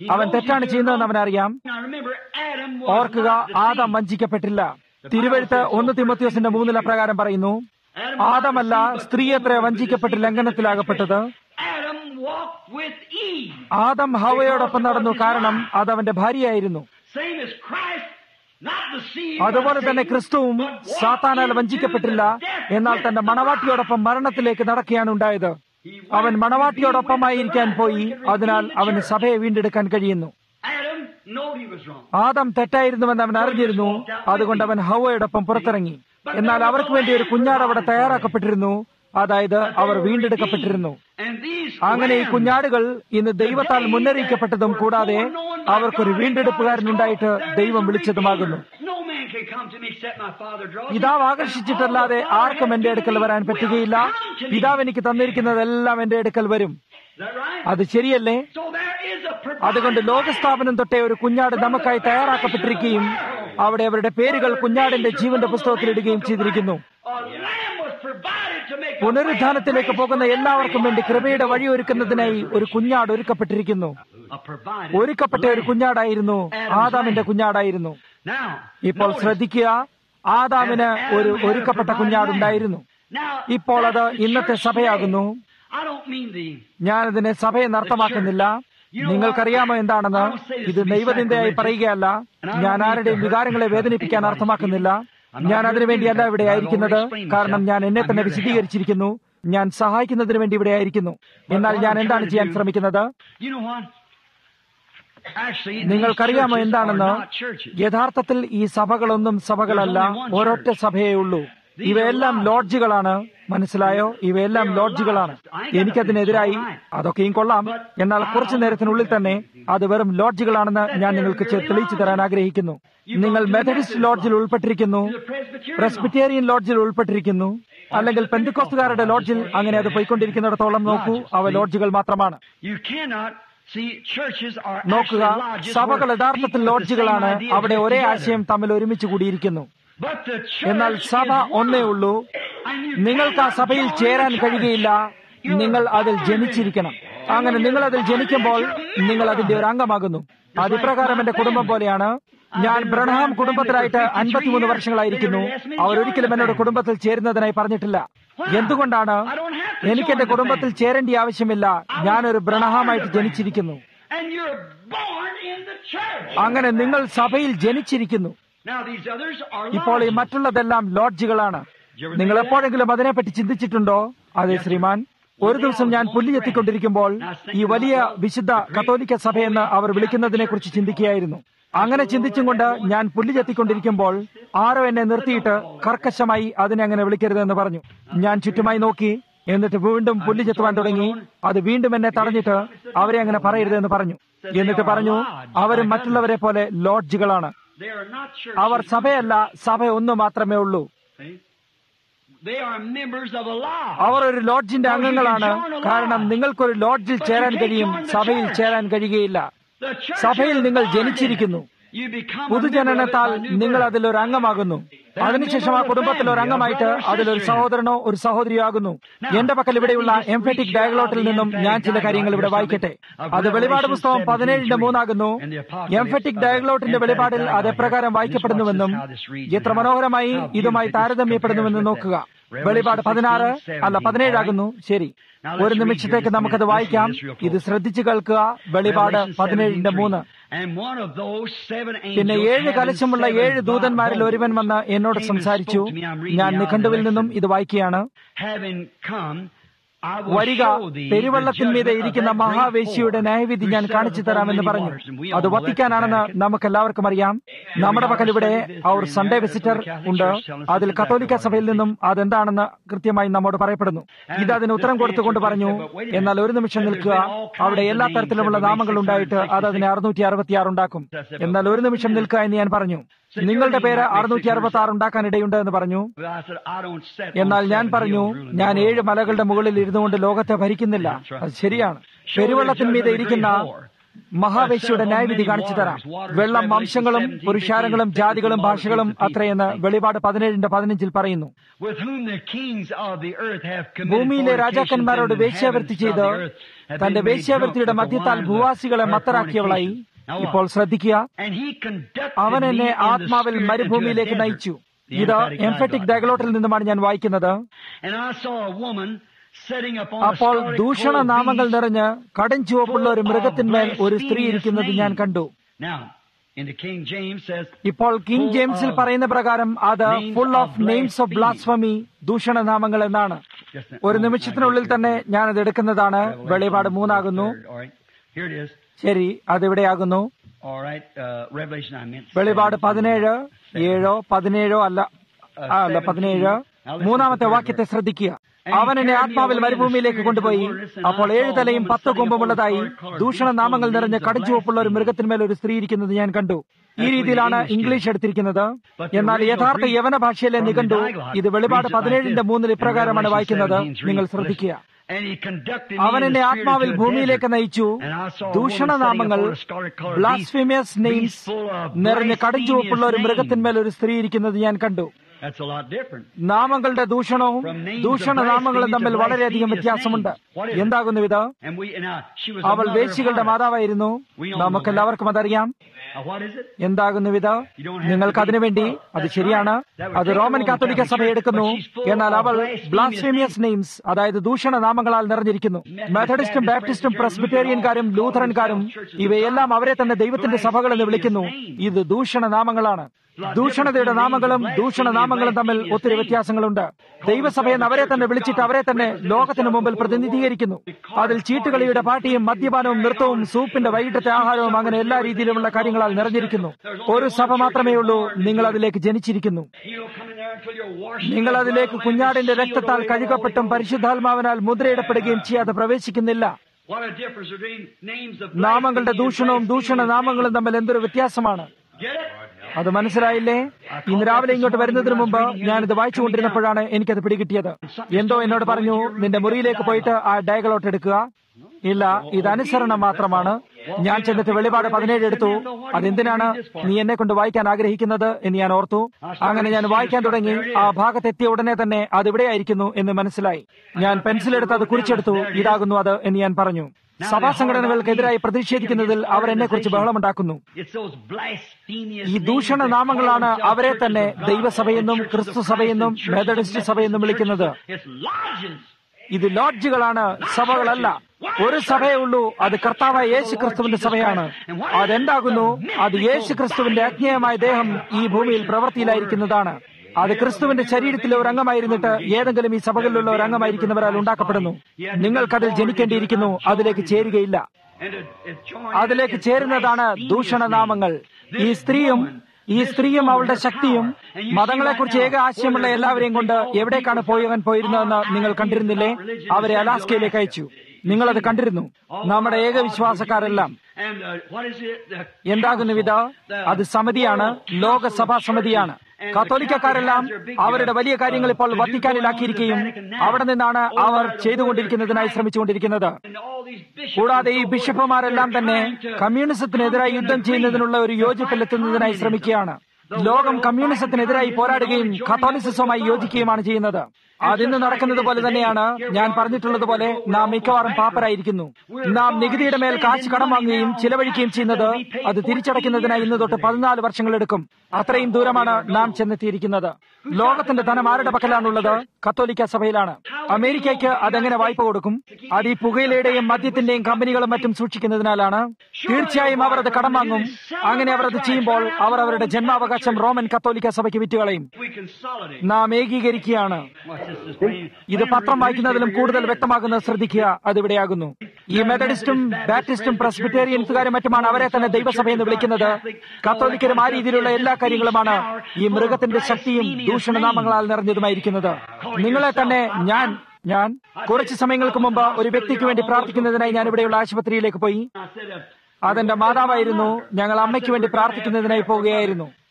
[SPEAKER 1] അവൻ തെറ്റാണ് ചെയ്യുന്നതെന്ന് അവനറിയാം
[SPEAKER 2] Now remember, Adam was
[SPEAKER 1] ഓർക്കുക
[SPEAKER 2] not deceived.
[SPEAKER 1] ആദം വഞ്ചിക്കപ്പെട്ടില്ല തിരുവഴുത്ത് ഒന്ന് തിമത്യോസിന്റെ മൂന്നിലെ പ്രകാരം പറയുന്നു
[SPEAKER 2] Adam was not
[SPEAKER 1] ആദമല്ല
[SPEAKER 2] deceived, but
[SPEAKER 1] സ്ത്രീ
[SPEAKER 2] the
[SPEAKER 1] എത്ര
[SPEAKER 2] woman was
[SPEAKER 1] വഞ്ചിക്കപ്പെട്ട്
[SPEAKER 2] deceived.
[SPEAKER 1] ലംഘനത്തിലാകപ്പെട്ടത്
[SPEAKER 2] Adam walked with Eve.
[SPEAKER 1] Adam ഹവയോടൊപ്പം നടന്നു കാരണം അത് അവന്റെ ഭാര്യയായിരുന്നു
[SPEAKER 2] Same as Christ, not deceived.
[SPEAKER 1] അതുപോലെ
[SPEAKER 2] by
[SPEAKER 1] തന്നെ
[SPEAKER 2] Satan,
[SPEAKER 1] ക്രിസ്തുവും
[SPEAKER 2] but walked
[SPEAKER 1] സാത്താനാൽ
[SPEAKER 2] into
[SPEAKER 1] വഞ്ചിക്കപ്പെട്ടില്ല
[SPEAKER 2] the death
[SPEAKER 1] എന്നാൽ
[SPEAKER 2] with
[SPEAKER 1] തന്റെ
[SPEAKER 2] the
[SPEAKER 1] മണവാട്ടിയോടൊപ്പം മരണത്തിലേക്ക് നടക്കുകയാണ് ഉണ്ടായത്
[SPEAKER 2] He went
[SPEAKER 1] അവൻ
[SPEAKER 2] to
[SPEAKER 1] മണവാട്ടിയോടൊപ്പമായിരിക്കാൻ
[SPEAKER 2] be with the
[SPEAKER 1] പോയി
[SPEAKER 2] bride, so he could
[SPEAKER 1] അതിനാൽ
[SPEAKER 2] redeem the
[SPEAKER 1] അവന്
[SPEAKER 2] church.
[SPEAKER 1] സഭയെ വീണ്ടെടുക്കാൻ കഴിയുന്നു
[SPEAKER 2] Adam knowed he was wrong.
[SPEAKER 1] Adam തെറ്റായിരുന്നുവെന്ന് അവൻ അറിഞ്ഞിരുന്നു അതുകൊണ്ട് അവൻ ഹവയോടൊപ്പം പുറത്തിറങ്ങി എന്നാൽ അവർക്ക് വേണ്ടി ഒരു കുഞ്ഞാട് അവിടെ തയ്യാറാക്കപ്പെട്ടിരുന്നു അതായത് അവർ വീണ്ടെടുക്കപ്പെട്ടിരുന്നു
[SPEAKER 2] And these
[SPEAKER 1] അങ്ങനെ ഈ
[SPEAKER 2] lambs,
[SPEAKER 1] കുഞ്ഞാടുകൾ ഇന്ന് ദൈവത്താൽ മുന്നറിയിക്കപ്പെട്ടതും കൂടാതെ അവർക്കൊരു വീണ്ടെടുപ്പുകാരനുണ്ടായിട്ട് ദൈവം വിളിച്ചതുമാകുന്നു
[SPEAKER 2] No man can come to me except my Father draws him.
[SPEAKER 1] പിതാവ് ആകർഷിച്ചിട്ടല്ലാതെ ആർക്കും എന്റെ അടുക്കൽ വരാൻ പറ്റുകയില്ല പിതാവ് എനിക്ക് തന്നിരിക്കുന്നതെല്ലാം എന്റെ അടുക്കൽ വരും
[SPEAKER 2] Is that right?
[SPEAKER 1] അത് ശരിയല്ലേ
[SPEAKER 2] So there is a
[SPEAKER 1] അതുകൊണ്ട്
[SPEAKER 2] provided
[SPEAKER 1] ലോകസ്ഥാപനം തൊട്ടേ ഒരു കുഞ്ഞാട് നമുക്കായി തയ്യാറാക്കപ്പെട്ടിരിക്കുകയും അവിടെ അവരുടെ പേരുകൾ കുഞ്ഞാടിന്റെ ജീവന്റെ പുസ്തകത്തിൽ ഇടുകയും ചെയ്തിരിക്കുന്നു
[SPEAKER 2] A lamb was provided to make a
[SPEAKER 1] പുനരുദ്ധാനത്തിലേക്ക് പോകുന്ന എല്ലാവർക്കും വേണ്ടി കൃപയുടെ വഴി ഒരുക്കുന്നതിനായി ഒരു കുഞ്ഞാട് ഒരുക്കപ്പെട്ടിരിക്കുന്നു
[SPEAKER 2] a provided
[SPEAKER 1] ഒരുക്കപ്പെട്ട ഒരു കുഞ്ഞാടായിരുന്നു ആദാമിന്റെ കുഞ്ഞാടായിരുന്നു
[SPEAKER 2] Now,
[SPEAKER 1] ഇപ്പോൾ
[SPEAKER 2] notice,
[SPEAKER 1] ശ്രദ്ധിക്കുക ആദാമിന് ഒരു
[SPEAKER 2] Adam had a
[SPEAKER 1] ഒരുക്കപ്പെട്ട
[SPEAKER 2] provided
[SPEAKER 1] കുഞ്ഞാടുണ്ടായിരുന്നു
[SPEAKER 2] lamb. Now,
[SPEAKER 1] ഇപ്പോൾ അത്
[SPEAKER 2] that's the
[SPEAKER 1] ഇന്നത്തെ
[SPEAKER 2] church
[SPEAKER 1] സഭയാകുന്നു
[SPEAKER 2] today. I don't mean the
[SPEAKER 1] ഞാനതിനെ സഭയെ നർത്ഥമാക്കുന്നില്ല നിങ്ങൾക്കറിയാമോ എന്താണെന്ന് ഇത് ദൈവനിന്ദയായി പറയുകയല്ല ഞാൻ ആരുടെയും വികാരങ്ങളെ വേദനിപ്പിക്കാൻ അർത്ഥമാക്കുന്നില്ല ഞാൻ അതിനുവേണ്ടിയല്ല ഇവിടെ ആയിരിക്കുന്നത് കാരണം ഞാൻ എന്നെ തന്നെ വിശദീകരിച്ചിരിക്കുന്നു ഞാൻ സഹായിക്കുന്നതിന് വേണ്ടി ഇവിടെ ആയിരിക്കുന്നു എന്നാൽ ഞാൻ എന്താണ് ചെയ്യാൻ ശ്രമിക്കുന്നത്
[SPEAKER 2] You know what? Actually,
[SPEAKER 1] നിങ്ങൾക്കറിയാമോ
[SPEAKER 2] these churches
[SPEAKER 1] എന്താണെന്ന്
[SPEAKER 2] are not churches.
[SPEAKER 1] യഥാർത്ഥത്തിൽ ഈ സഭകളൊന്നും സഭകളല്ല ഒരൊറ്റ സഭയേ ഉള്ളൂ ഇവയെല്ലാം ലോഡ്ജുകളാണ് മനസ്സിലായോ ഇവയെല്ലാം ലോഡ്ജുകളാണ് എനിക്കതിനെതിരായി അതൊക്കെയും കൊള്ളാം എന്നാൽ കുറച്ചു നേരത്തിനുള്ളിൽ തന്നെ അത് വെറും ലോഡ്ജുകളാണെന്ന് ഞാൻ നിങ്ങൾക്ക് ചെ- തെളിയിച്ചു തരാൻ ആഗ്രഹിക്കുന്നു നിങ്ങൾ മെത്തഡിസ്റ്റ് ലോഡ്ജിൽ ഉൾപ്പെട്ടിരിക്കുന്നു പ്രസ്ബിറ്റേറിയൻ ലോഡ്ജിൽ ഉൾപ്പെട്ടിരിക്കുന്നു അല്ലെങ്കിൽ പെന്തിക്കോസ്തുകാരുടെ ലോഡ്ജിൽ അങ്ങനെ അത് പോയിക്കൊണ്ടിരിക്കുന്നിടത്തോളം നോക്കൂ അവ ലോഡ്ജുകൾ മാത്രമാണ്
[SPEAKER 2] You cannot see churches are
[SPEAKER 1] നോക്കുക
[SPEAKER 2] actually lodges
[SPEAKER 1] സഭകൾ
[SPEAKER 2] where
[SPEAKER 1] യഥാർത്ഥത്തിൽ
[SPEAKER 2] people with the same
[SPEAKER 1] ലോഡ്ജുകളാണ്
[SPEAKER 2] ideas
[SPEAKER 1] അവിടെ
[SPEAKER 2] get
[SPEAKER 1] ഒരേ
[SPEAKER 2] together.
[SPEAKER 1] ആശയം തമ്മിൽ ഒരുമിച്ച് കൂടിയിരിക്കുന്നു
[SPEAKER 2] But the church
[SPEAKER 1] എന്നാൽ സഭ
[SPEAKER 2] is one.
[SPEAKER 1] ഒന്നേ ഉള്ളൂ
[SPEAKER 2] And you
[SPEAKER 1] നിങ്ങൾക്ക് ആ
[SPEAKER 2] cannot
[SPEAKER 1] സഭയിൽ
[SPEAKER 2] join
[SPEAKER 1] ചേരാൻ
[SPEAKER 2] the church.
[SPEAKER 1] കഴിയുകയില്ല
[SPEAKER 2] You are
[SPEAKER 1] നിങ്ങൾ അതിൽ
[SPEAKER 2] born
[SPEAKER 1] ജനിച്ചിരിക്കണം
[SPEAKER 2] in it.
[SPEAKER 1] അങ്ങനെ
[SPEAKER 2] And
[SPEAKER 1] നിങ്ങൾ
[SPEAKER 2] when
[SPEAKER 1] അതിൽ
[SPEAKER 2] you're born
[SPEAKER 1] ജനിക്കുമ്പോൾ
[SPEAKER 2] in it, you're a
[SPEAKER 1] നിങ്ങൾ
[SPEAKER 2] member
[SPEAKER 1] അതിന്റെ
[SPEAKER 2] of
[SPEAKER 1] ഒരു
[SPEAKER 2] it.
[SPEAKER 1] അംഗമാകുന്നു
[SPEAKER 2] Just
[SPEAKER 1] അതിപ്രകാരം
[SPEAKER 2] like
[SPEAKER 1] എന്റെ
[SPEAKER 2] my
[SPEAKER 1] കുടുംബം
[SPEAKER 2] family.
[SPEAKER 1] പോലെയാണ്
[SPEAKER 2] I've
[SPEAKER 1] ഞാൻ
[SPEAKER 2] been in the
[SPEAKER 1] ബ്രഹ്ഹാം
[SPEAKER 2] Branham
[SPEAKER 1] കുടുംബത്തിലായിട്ട്
[SPEAKER 2] family for 53
[SPEAKER 1] അൻപത്തിമൂന്ന്
[SPEAKER 2] years.
[SPEAKER 1] വർഷങ്ങളായിരിക്കുന്നു
[SPEAKER 2] They never asked me to
[SPEAKER 1] അവരൊരിക്കലും
[SPEAKER 2] join the
[SPEAKER 1] എന്നോട്
[SPEAKER 2] family.
[SPEAKER 1] കുടുംബത്തിൽ ചേരുന്നതിനായി പറഞ്ഞിട്ടില്ല എന്തുകൊണ്ടാണ്
[SPEAKER 2] I don't have to
[SPEAKER 1] എനിക്ക് എന്റെ
[SPEAKER 2] join the
[SPEAKER 1] കുടുംബത്തിൽ
[SPEAKER 2] family.
[SPEAKER 1] ചേരേണ്ട ആവശ്യമില്ല ഞാനൊരു ബ്രണഹാമായിട്ട് ജനിച്ചിരിക്കുന്നു
[SPEAKER 2] And you're born in the church.
[SPEAKER 1] അങ്ങനെ നിങ്ങൾ സഭയിൽ ജനിച്ചിരിക്കുന്നു
[SPEAKER 2] Now these others are
[SPEAKER 1] ഇപ്പോൾ ഈ
[SPEAKER 2] lodges.
[SPEAKER 1] മറ്റുള്ളതെല്ലാം ലോഡ്ജുകളാണ് നിങ്ങൾ എപ്പോഴെങ്കിലും അതിനെപ്പറ്റി ചിന്തിച്ചിട്ടുണ്ടോ അതെ ശ്രീമാൻ ഒരു ദിവസം ഞാൻ പുല്ല് ചെത്തിക്കൊണ്ടിരിക്കുമ്പോൾ ഈ വലിയ വിശുദ്ധ കത്തോലിക്ക സഭയെന്ന് അവർ വിളിക്കുന്നതിനെ കുറിച്ച് ചിന്തിക്കുകയായിരുന്നു അങ്ങനെ ചിന്തിച്ചും കൊണ്ട് ഞാൻ പുല്ല് ചെത്തിക്കൊണ്ടിരിക്കുമ്പോൾ ആരോ എന്നെ നിർത്തിയിട്ട് കർക്കശമായി അതിനെ അങ്ങനെ വിളിക്കരുതെന്ന് പറഞ്ഞു ഞാൻ ചുറ്റുമായി നോക്കി എന്നിട്ട് വീണ്ടും പുല്ല് ചെത്തുവാൻ തുടങ്ങി അത് വീണ്ടും എന്നെ തടഞ്ഞിട്ട് അവരെ അങ്ങനെ പറയരുതെന്ന് പറഞ്ഞു എന്നിട്ട് പറഞ്ഞു അവരും മറ്റുള്ളവരെ പോലെ ലോഡ്ജുകളാണ്
[SPEAKER 2] They are not churches.
[SPEAKER 1] അവർ സഭയല്ല സഭ ഒന്ന് മാത്രമേ ഉള്ളൂ
[SPEAKER 2] See? They are members of a lodge.
[SPEAKER 1] അവർ ഒരു ലോഡ്ജിന്റെ അംഗങ്ങളാണ് കാരണം നിങ്ങൾക്കൊരു ലോഡ്ജിൽ ചേരാൻ കഴിയും സഭയിൽ ചേരാൻ കഴിയുകയില്ല
[SPEAKER 2] The church
[SPEAKER 1] സഭയിൽ
[SPEAKER 2] you're
[SPEAKER 1] നിങ്ങൾ
[SPEAKER 2] born in.
[SPEAKER 1] ജനിച്ചിരിക്കുന്നു
[SPEAKER 2] You become a
[SPEAKER 1] പുതുജനനത്താൽ
[SPEAKER 2] member of it by new
[SPEAKER 1] നിങ്ങൾ
[SPEAKER 2] birth.
[SPEAKER 1] അതിലൊരു അംഗമാകുന്നു അതിനുശേഷം ആ കുടുംബത്തിൽ ഒരു അംഗമായിട്ട് അതിലൊരു സഹോദരനോ ഒരു സഹോദരിയോ ആകുന്നു എന്റെ പക്കൽ ഇവിടെയുള്ള എംഫെറ്റിക് ഡയഗ്ലോട്ടിൽ നിന്നും ഞാൻ ചില കാര്യങ്ങൾ ഇവിടെ വായിക്കട്ടെ അത് വെളിപാട് പുസ്തകം പതിനേഴിന്റെ മൂന്നാകുന്നു എംഫെറ്റിക് ഡയഗ്ലോട്ടിന്റെ വെളിപാടിൽ അത് എപ്രകാരം വായിക്കപ്പെടുന്നുവെന്നും എത്ര മനോഹരമായി ഇതുമായി താരതമ്യപ്പെടുന്നുവെന്ന് നോക്കുക വെളിപാട് പതിനാറ് അല്ല പതിനേഴാകുന്നു ശരി ഒരു നിമിഷത്തേക്ക് നമുക്കത് വായിക്കാം ഇത് ശ്രദ്ധിച്ചു കേൾക്കുക വെളിപാട് പതിനേഴിന്റെ മൂന്ന്
[SPEAKER 2] And one of those seven angels
[SPEAKER 1] പിന്നെ ഏഴ്
[SPEAKER 2] having
[SPEAKER 1] കലശമുള്ള
[SPEAKER 2] seven
[SPEAKER 1] ഏഴ് ദൂതന്മാരിൽ
[SPEAKER 2] bowls
[SPEAKER 1] ഒരുവൻ വന്ന് എന്നോട്
[SPEAKER 2] came and
[SPEAKER 1] സംസാരിച്ചു
[SPEAKER 2] spoke to me. I'm reading
[SPEAKER 1] ഞാൻ
[SPEAKER 2] now in
[SPEAKER 1] നിഘണ്ടുവിൽ
[SPEAKER 2] the
[SPEAKER 1] നിന്നും
[SPEAKER 2] lesson.
[SPEAKER 1] ഇത് വായിക്കുകയാണ്
[SPEAKER 2] Having come, I will
[SPEAKER 1] വരിക
[SPEAKER 2] show thee the
[SPEAKER 1] പെരുവെള്ളത്തിന്മീതെ
[SPEAKER 2] judgment of
[SPEAKER 1] ഇരിക്കുന്ന
[SPEAKER 2] that great
[SPEAKER 1] മഹാവേശിയുടെ
[SPEAKER 2] whore
[SPEAKER 1] ന്യായവിധി
[SPEAKER 2] who
[SPEAKER 1] ഞാൻ
[SPEAKER 2] sitteth
[SPEAKER 1] കാണിച്ചു
[SPEAKER 2] upon
[SPEAKER 1] തരാമെന്ന്
[SPEAKER 2] many
[SPEAKER 1] പറഞ്ഞു
[SPEAKER 2] waters. And we
[SPEAKER 1] അത്
[SPEAKER 2] all know
[SPEAKER 1] വത്തിക്കാനാണെന്ന്
[SPEAKER 2] that's the Vatican.
[SPEAKER 1] നമുക്ക് എല്ലാവർക്കും അറിയാം നമ്മുടെ പക്കൽ ഇവിടെ അവർ സൺഡേ വിസിറ്റർ ഉണ്ട് അതിൽ കത്തോലിക്ക സഭയിൽ നിന്നും അതെന്താണെന്ന് കൃത്യമായി നമ്മോട് പറയപ്പെടുന്നു ഇത് അതിന് ഉത്തരം കൊടുത്തുകൊണ്ട് പറഞ്ഞു എന്നാൽ ഒരു നിമിഷം നിൽക്കുക അവിടെ എല്ലാ തരത്തിലുമുള്ള നാമങ്ങൾ ഉണ്ടായിട്ട് അത് അതിനെ അറുന്നൂറ്റി അറുപത്തിയാറ് ഉണ്ടാക്കും എന്നാൽ ഒരു നിമിഷം നിൽക്കുക എന്ന് ഞാൻ പറഞ്ഞു നിങ്ങളുടെ പേര് അറുന്നൂറ്റി അറുപത്തി ആറ് ഉണ്ടാക്കാൻ ഇടയുണ്ട് എന്ന് പറഞ്ഞു
[SPEAKER 2] But I said, I don't set on
[SPEAKER 1] എന്നാൽ ഞാൻ
[SPEAKER 2] seven
[SPEAKER 1] പറഞ്ഞു
[SPEAKER 2] hills ruling the
[SPEAKER 1] ഞാൻ
[SPEAKER 2] world.
[SPEAKER 1] ഏഴ് മലകളുടെ മുകളിൽ ഇരുന്നു കൊണ്ട് ലോകത്തെ ഭരിക്കുന്നില്ല അത് ശരിയാണ് പെരുവെള്ളത്തിന്മീതെ ഇരിക്കുന്ന മഹാവേശിയുടെ ന്യായവിധി കാണിച്ചു തരാം വെള്ളം വംശങ്ങളും പുരുഷാരങ്ങളും ജാതികളും ഭാഷകളും അത്രയെന്ന് വെളിപാട് പതിനേഴിന്റെ പതിനഞ്ചിൽ പറയുന്നു
[SPEAKER 2] with whom the kings of the earth have committed
[SPEAKER 1] ഭൂമിയിലെ
[SPEAKER 2] fornications,
[SPEAKER 1] രാജാക്കന്മാരോട്
[SPEAKER 2] and the
[SPEAKER 1] വേശ്യാവൃത്തി
[SPEAKER 2] inhabitants
[SPEAKER 1] ചെയ്ത്
[SPEAKER 2] of the earth have
[SPEAKER 1] തന്റെ
[SPEAKER 2] been made
[SPEAKER 1] വേശ്യാവൃത്തിയുടെ
[SPEAKER 2] drunk with the
[SPEAKER 1] മധ്യത്താൽ
[SPEAKER 2] wine of
[SPEAKER 1] ഭൂവാസികളെ
[SPEAKER 2] her
[SPEAKER 1] മത്തരാക്കിയവളായി
[SPEAKER 2] fornication. Now
[SPEAKER 1] ഇപ്പോൾ
[SPEAKER 2] what?
[SPEAKER 1] ശ്രദ്ധിക്കുക
[SPEAKER 2] And he conducted
[SPEAKER 1] അവൻ
[SPEAKER 2] me
[SPEAKER 1] എന്നെ
[SPEAKER 2] in the
[SPEAKER 1] ആത്മാവിൽ
[SPEAKER 2] spirit into a
[SPEAKER 1] മരുഭൂമിയിലേക്ക്
[SPEAKER 2] desert.
[SPEAKER 1] നയിച്ചു
[SPEAKER 2] The
[SPEAKER 1] ഇത്
[SPEAKER 2] emphatic
[SPEAKER 1] എംഫറ്റിക്
[SPEAKER 2] dialogue.
[SPEAKER 1] ഡയഗ്ലോട്ടിൽ നിന്നുമാണ് ഞാൻ വായിക്കുന്നത്
[SPEAKER 2] And I saw a woman sitting upon a
[SPEAKER 1] അപ്പോൾ
[SPEAKER 2] scarlet
[SPEAKER 1] ദൂഷണ
[SPEAKER 2] clothed
[SPEAKER 1] നാമങ്ങൾ
[SPEAKER 2] beast
[SPEAKER 1] നിറഞ്ഞ് കടും ചുവപ്പുള്ള ഒരു
[SPEAKER 2] full of
[SPEAKER 1] മൃഗത്തിന്മേൽ ഒരു സ്ത്രീ
[SPEAKER 2] blasphemous
[SPEAKER 1] ഇരിക്കുന്നത് ഞാൻ
[SPEAKER 2] names.
[SPEAKER 1] കണ്ടു
[SPEAKER 2] Now, in the King James says,
[SPEAKER 1] ഇപ്പോൾ കിങ്
[SPEAKER 2] Full
[SPEAKER 1] ജെയിംസിൽ
[SPEAKER 2] of
[SPEAKER 1] പറയുന്ന പ്രകാരം അത്
[SPEAKER 2] names
[SPEAKER 1] full
[SPEAKER 2] of
[SPEAKER 1] of names of blasphemy ദൂഷണ നാമങ്ങൾ എന്നാണ്
[SPEAKER 2] just a-
[SPEAKER 1] ഒരു നിമിഷത്തിനുള്ളിൽ തന്നെ ഞാനത് എടുക്കുന്നതാണ് വെളിപാട് മൂന്നാകുന്നു
[SPEAKER 2] All right, here it is.
[SPEAKER 1] ശരി അതെവിടെയാകുന്നു
[SPEAKER 2] All right, uh, Revelation, I meant.
[SPEAKER 1] വെളിപാട് പതിനേഴ് ഏഴോ പതിനേഴോ അല്ല ആ, അല്ല പതിനേഴ് മൂന്നാമത്തെ വാക്യത്തെ ശ്രദ്ധിക്കുക അവൻ എന്നെ ആത്മാവിൽ മരുഭൂമിയിലേക്ക് കൊണ്ടുപോയി അപ്പോൾ ഏഴ് തലയും പത്ത് കൊമ്പുമുള്ളതായി ദൂഷണ നാമങ്ങൾ നിറഞ്ഞ കടുംചുവപ്പുള്ള ഒരു മൃഗത്തിന്മേൽ ഒരു സ്ത്രീ ഇരിക്കുന്നത് ഞാൻ കണ്ടു ഈ രീതിയിലാണ് ഇംഗ്ലീഷ് എടുത്തിരിക്കുന്നത് എന്നാൽ യഥാർത്ഥ യവന ഭാഷയിലെ നിഘണ്ടു ഇത് വെളിപാട് പതിനേഴിന്റെ മൂന്നിൽ ഇപ്രകാരമാണ് വായിക്കുന്നത് നിങ്ങൾ ശ്രദ്ധിക്കുക
[SPEAKER 2] And he conducted me
[SPEAKER 1] അവൻ
[SPEAKER 2] in the
[SPEAKER 1] എന്നെ
[SPEAKER 2] spirit
[SPEAKER 1] ആത്മാവിൽ
[SPEAKER 2] into a
[SPEAKER 1] ഭൂമിയിലേക്ക്
[SPEAKER 2] desert.
[SPEAKER 1] നയിച്ചു
[SPEAKER 2] And I saw a woman
[SPEAKER 1] ദൂഷണനാമങ്ങൾ
[SPEAKER 2] sitting upon a scarlet colored
[SPEAKER 1] blasphemous
[SPEAKER 2] beast,
[SPEAKER 1] names
[SPEAKER 2] beast full of
[SPEAKER 1] നിറഞ്ഞ കടുംചുവപ്പുള്ള ഒരു
[SPEAKER 2] blasphemous
[SPEAKER 1] മൃഗത്തിന്മേൽ ഒരു സ്ത്രീ ഇരിക്കുന്നത് ഞാൻ കണ്ടു
[SPEAKER 2] That's a lot different.
[SPEAKER 1] നാമങ്ങളുടെ ദൂഷണവും ദൂഷണ നാമങ്ങളും തമ്മിൽ വളരെയധികം വ്യത്യാസമുണ്ട് എന്താകുന്നു ഇത്
[SPEAKER 2] And we, and, uh, she was a
[SPEAKER 1] അവൾ
[SPEAKER 2] mother of
[SPEAKER 1] വേശികളുടെ
[SPEAKER 2] harlots.
[SPEAKER 1] മാതാവായിരുന്നു നമുക്കെല്ലാവർക്കും അതറിയാം
[SPEAKER 2] Uh, what is it?
[SPEAKER 1] എന്താകുന്നു ഇത് നിങ്ങൾക്ക് അതിനുവേണ്ടി അത് ശരിയാണ് അത് റോമൻ കാത്തോലിക്ക സഭ എടുക്കുന്നു എന്നാൽ അവൾ ബ്ലാസ്ഫേമിയസ് നെയിംസ് അതായത് ദൂഷണ നാമങ്ങളാൽ നിറഞ്ഞിരിക്കുന്നു മെത്തഡിസ്റ്റും ബാപ്റ്റിസ്റ്റും പ്രസ്ബിറ്റേറിയൻകാരും ലൂഥറൻകാരും ഇവയെല്ലാം അവരെ തന്നെ ദൈവത്തിന്റെ സഭകൾ എന്ന് വിളിക്കുന്നു ഇത് ദൂഷണ നാമങ്ങളാണ് ദൂഷണതയുടെ നാമങ്ങളും ദൂഷണ നാമങ്ങളും തമ്മിൽ ഒത്തിരി വ്യത്യാസങ്ങളുണ്ട് ദൈവസഭയെന്ന് അവരെ തന്നെ വിളിച്ചിട്ട് അവരെ തന്നെ ലോകത്തിന് മുമ്പിൽ പ്രതിനിധീകരിക്കുന്നു അതിൽ ചീട്ടുകളിയുടെ പാട്ടിയും മദ്യപാനവും നൃത്തവും സൂപ്പിന്റെ വൈകിട്ടത്തെ ആഹാരവും അങ്ങനെ എല്ലാ രീതിയിലുമുള്ള കാര്യങ്ങളാൽ നിറഞ്ഞിരിക്കുന്നു ഒരു സഭ മാത്രമേ ഉള്ളൂ നിങ്ങൾ അതിലേക്ക് ജനിച്ചിരിക്കുന്നു
[SPEAKER 2] You don't come in there until you're washed.
[SPEAKER 1] നിങ്ങൾ അതിലേക്ക് കുഞ്ഞാടിന്റെ രക്തത്താൽ കഴുകപ്പെട്ടും പരിശുദ്ധാത്മാവിനാൽ മുദ്രയിടപ്പെടുകയും ചെയ്യാതെ പ്രവേശിക്കുന്നില്ല
[SPEAKER 2] What a difference between names of
[SPEAKER 1] നാമങ്ങളുടെ
[SPEAKER 2] blasphemy and
[SPEAKER 1] ദൂഷണവും ദൂഷണ
[SPEAKER 2] blasphemous
[SPEAKER 1] നാമങ്ങളും തമ്മിൽ എന്തൊരു വ്യത്യാസമാണ്
[SPEAKER 2] Get it?
[SPEAKER 1] അത് മനസ്സിലായില്ലേ ഇന്ന് രാവിലെ ഇങ്ങോട്ട് വരുന്നതിന് മുമ്പ് ഞാനിത് വായിച്ചുകൊണ്ടിരുന്നപ്പോഴാണ് എനിക്കത് പിടികിട്ടിയത് എന്തോ എന്നോട് പറഞ്ഞു നിന്റെ മുറിയിലേക്ക് പോയിട്ട് ആ ഡയകളോട്ട് എടുക്കുക ഇല്ല ഇത് അനുസരണം മാത്രമാണ് ഞാൻ ചെന്നിട്ട് വെളിപാട് പതിനേഴ് എടുത്തു അതെന്തിനാണ് നീ എന്നെ കൊണ്ട് വായിക്കാൻ ആഗ്രഹിക്കുന്നത് എന്ന് ഞാൻ ഓർത്തു അങ്ങനെ ഞാൻ വായിക്കാൻ തുടങ്ങി ആ ഭാഗത്തെത്തിയ ഉടനെ തന്നെ അത് ഇവിടെയായിരിക്കുന്നു എന്ന് മനസ്സിലായി ഞാൻ പെൻസിലെടുത്ത് അത് കുറിച്ചെടുത്തു ഇതാകുന്നു അത് എന്ന് ഞാൻ പറഞ്ഞു സഭാ സംഘടനകൾക്കെതിരായി പ്രതിഷേധിക്കുന്നതിൽ അവർ എന്നെക്കുറിച്ച് ബഹളമുണ്ടാക്കുന്നു
[SPEAKER 2] It's those blasphemous
[SPEAKER 1] ഈ ദൂഷണ
[SPEAKER 2] names that
[SPEAKER 1] നാമങ്ങളാണ്
[SPEAKER 2] call themselves
[SPEAKER 1] അവരെ
[SPEAKER 2] churches
[SPEAKER 1] തന്നെ
[SPEAKER 2] of God
[SPEAKER 1] ദൈവസഭയെന്നും
[SPEAKER 2] and churches
[SPEAKER 1] ക്രിസ്തു
[SPEAKER 2] of
[SPEAKER 1] സഭയെന്നും
[SPEAKER 2] Christ and churches of
[SPEAKER 1] Methodist
[SPEAKER 2] Methodist
[SPEAKER 1] സഭയെന്നും
[SPEAKER 2] and
[SPEAKER 1] വിളിക്കുന്നത്
[SPEAKER 2] churches. It's lodges.
[SPEAKER 1] ഇത് ലോഡ്ജുകളാണ് സഭകളല്ല ഒരു സഭയേ ഉള്ളൂ അത് കർത്താവായ യേശു ക്രിസ്തുവിന്റെ സഭയാണ് അതെന്താകുന്നു അത് യേശു ക്രിസ്തുവിന്റെ അജ്ഞേയമായ ദേഹം ഈ ഭൂമിയിൽ പ്രവൃത്തിയിലായിരിക്കുന്നതാണ് അത് ക്രിസ്തുവിന്റെ ശരീരത്തിലെ ഒരു അംഗമായിരുന്നിട്ട് ഏതെങ്കിലും ഈ സഭകളിലുള്ള ഒരു അംഗമായിരിക്കുന്നവരാൽ ഉണ്ടാക്കപ്പെടുന്നു നിങ്ങൾക്കതിൽ ജനിക്കേണ്ടിയിരിക്കുന്നു അതിലേക്ക് ചേരുകയില്ല
[SPEAKER 2] And it, it joined
[SPEAKER 1] അതിലേക്ക്
[SPEAKER 2] it's
[SPEAKER 1] ചേരുന്നതാണ്
[SPEAKER 2] blasphemous
[SPEAKER 1] ദൂഷണനാമങ്ങൾ ഈ സ്ത്രീയും ഈ സ്ത്രീയും അവളുടെ ശക്തിയും മതങ്ങളെക്കുറിച്ച് ഏക ആശയമുള്ള എല്ലാവരെയും കൊണ്ട് എവിടേക്കാണ് പോയവൻ പോയിരുന്നതെന്ന് നിങ്ങൾ കണ്ടിരുന്നില്ലേ അവരെ അലാസ്കയിലേക്ക് അയച്ചു നിങ്ങളത് കണ്ടിരുന്നു നമ്മുടെ ഏക വിശ്വാസക്കാരെല്ലാം
[SPEAKER 2] And uh, what is it? The
[SPEAKER 1] എന്താകുന്നു ഇത് അത് സമിതിയാണ് ലോകസഭാ സമിതിയാണ് കത്തോലിക്കക്കാരെല്ലാം അവരുടെ വലിയ കാര്യങ്ങൾ ഇപ്പോൾ വത്തിക്കാനിലാക്കിയിരിക്കുകയും അവിടെ നിന്നാണ് അവർ ചെയ്തുകൊണ്ടിരിക്കുന്നതിനായി ശ്രമിച്ചുകൊണ്ടിരിക്കുന്നത്
[SPEAKER 2] and all these bishops
[SPEAKER 1] കൂടാതെ ഈ
[SPEAKER 2] and so forth,
[SPEAKER 1] ബിഷപ്പുമാരെല്ലാം
[SPEAKER 2] they're
[SPEAKER 1] തന്നെ
[SPEAKER 2] trying to
[SPEAKER 1] കമ്മ്യൂണിസത്തിനെതിരായി യുദ്ധം ചെയ്യുന്നതിനുള്ള ഒരു യോജിപ്പിലെത്തുന്നതിനായി ശ്രമിക്കുകയാണ് ലോകം കമ്മ്യൂണിസത്തിനെതിരായി പോരാടുകയും കത്തോലിസിസവുമായി യോജിക്കുകയുമാണ് ചെയ്യുന്നത് അതിന്ന് നടക്കുന്നത് പോലെ തന്നെയാണ് ഞാൻ പറഞ്ഞിട്ടുള്ളത് പോലെ നാം മിക്കവാറും പാപ്പരായിരിക്കുന്നു നാം നികുതിയുടെ മേൽ കാശ് കടം വാങ്ങുകയും ചിലവഴിക്കുകയും ചെയ്യുന്നത് അത് തിരിച്ചടയ്ക്കുന്നതിനായി ഇന്ന് തൊട്ട് പതിനാല് വർഷങ്ങളെടുക്കും അത്രയും ദൂരമാണ് നാം ചെന്നെത്തിയിരിക്കുന്നത് ലോകത്തിന്റെ ധനം ആരുടെ പക്കലാണുള്ളത് കത്തോലിക്ക സഭയിലാണ് അമേരിക്കയ്ക്ക് അതെങ്ങനെ വായ്പ കൊടുക്കും അത് ഈ പുകയിലയുടെയും മദ്യത്തിന്റെയും കമ്പനികളും മറ്റും സൂക്ഷിക്കുന്നതിനാലാണ് തീർച്ചയായും അവർ അത് കടം വാങ്ങും അങ്ങനെ അവർ അത് ചെയ്യുമ്പോൾ അവർ അവരുടെ ജന്മാവകാശം റോമൻ കത്തോലിക്ക സഭയ്ക്ക് വിറ്റുകളയും
[SPEAKER 2] we consolidate.
[SPEAKER 1] നാം ഏകീകരിക്കുകയാണ്
[SPEAKER 2] What's this? this plain-
[SPEAKER 1] ഇത് പത്രം വായിക്കുന്നതിലും കൂടുതൽ വ്യക്തമാകുന്നത് ശ്രദ്ധിക്കുക അതിവിടെയാകുന്നു ഈ മെത്തഡിസ്റ്റും ബാപ്റ്റിസ്റ്റും പ്രസ്ബിറ്റേറിയൻസുകാരും മറ്റുമാണ് അവരെ തന്നെ ദൈവസഭയെന്ന് വിളിക്കുന്നത് കത്തോലിക്കരും ആ രീതിയിലുള്ള എല്ലാ കാര്യങ്ങളുമാണ് ഈ മൃഗത്തിന്റെ ശക്തിയും ദൂഷണനാമങ്ങളാൽ നിറഞ്ഞതുമായിരിക്കുന്നത് നിങ്ങളെ തന്നെ ഞാൻ ഞാൻ കുറച്ച് സമയങ്ങൾക്ക് മുമ്പ് ഒരു വ്യക്തിക്ക് വേണ്ടി പ്രാർത്ഥിക്കുന്നതിനായി ഞാൻ ഇവിടെയുള്ള ആശുപത്രിയിലേക്ക് പോയി
[SPEAKER 2] I said, uh,
[SPEAKER 1] അതെന്റെ മാതാവായിരുന്നു ഞങ്ങൾ അമ്മയ്ക്ക് വേണ്ടി പ്രാർത്ഥിക്കുന്നതിനായി പോവുകയായിരുന്നു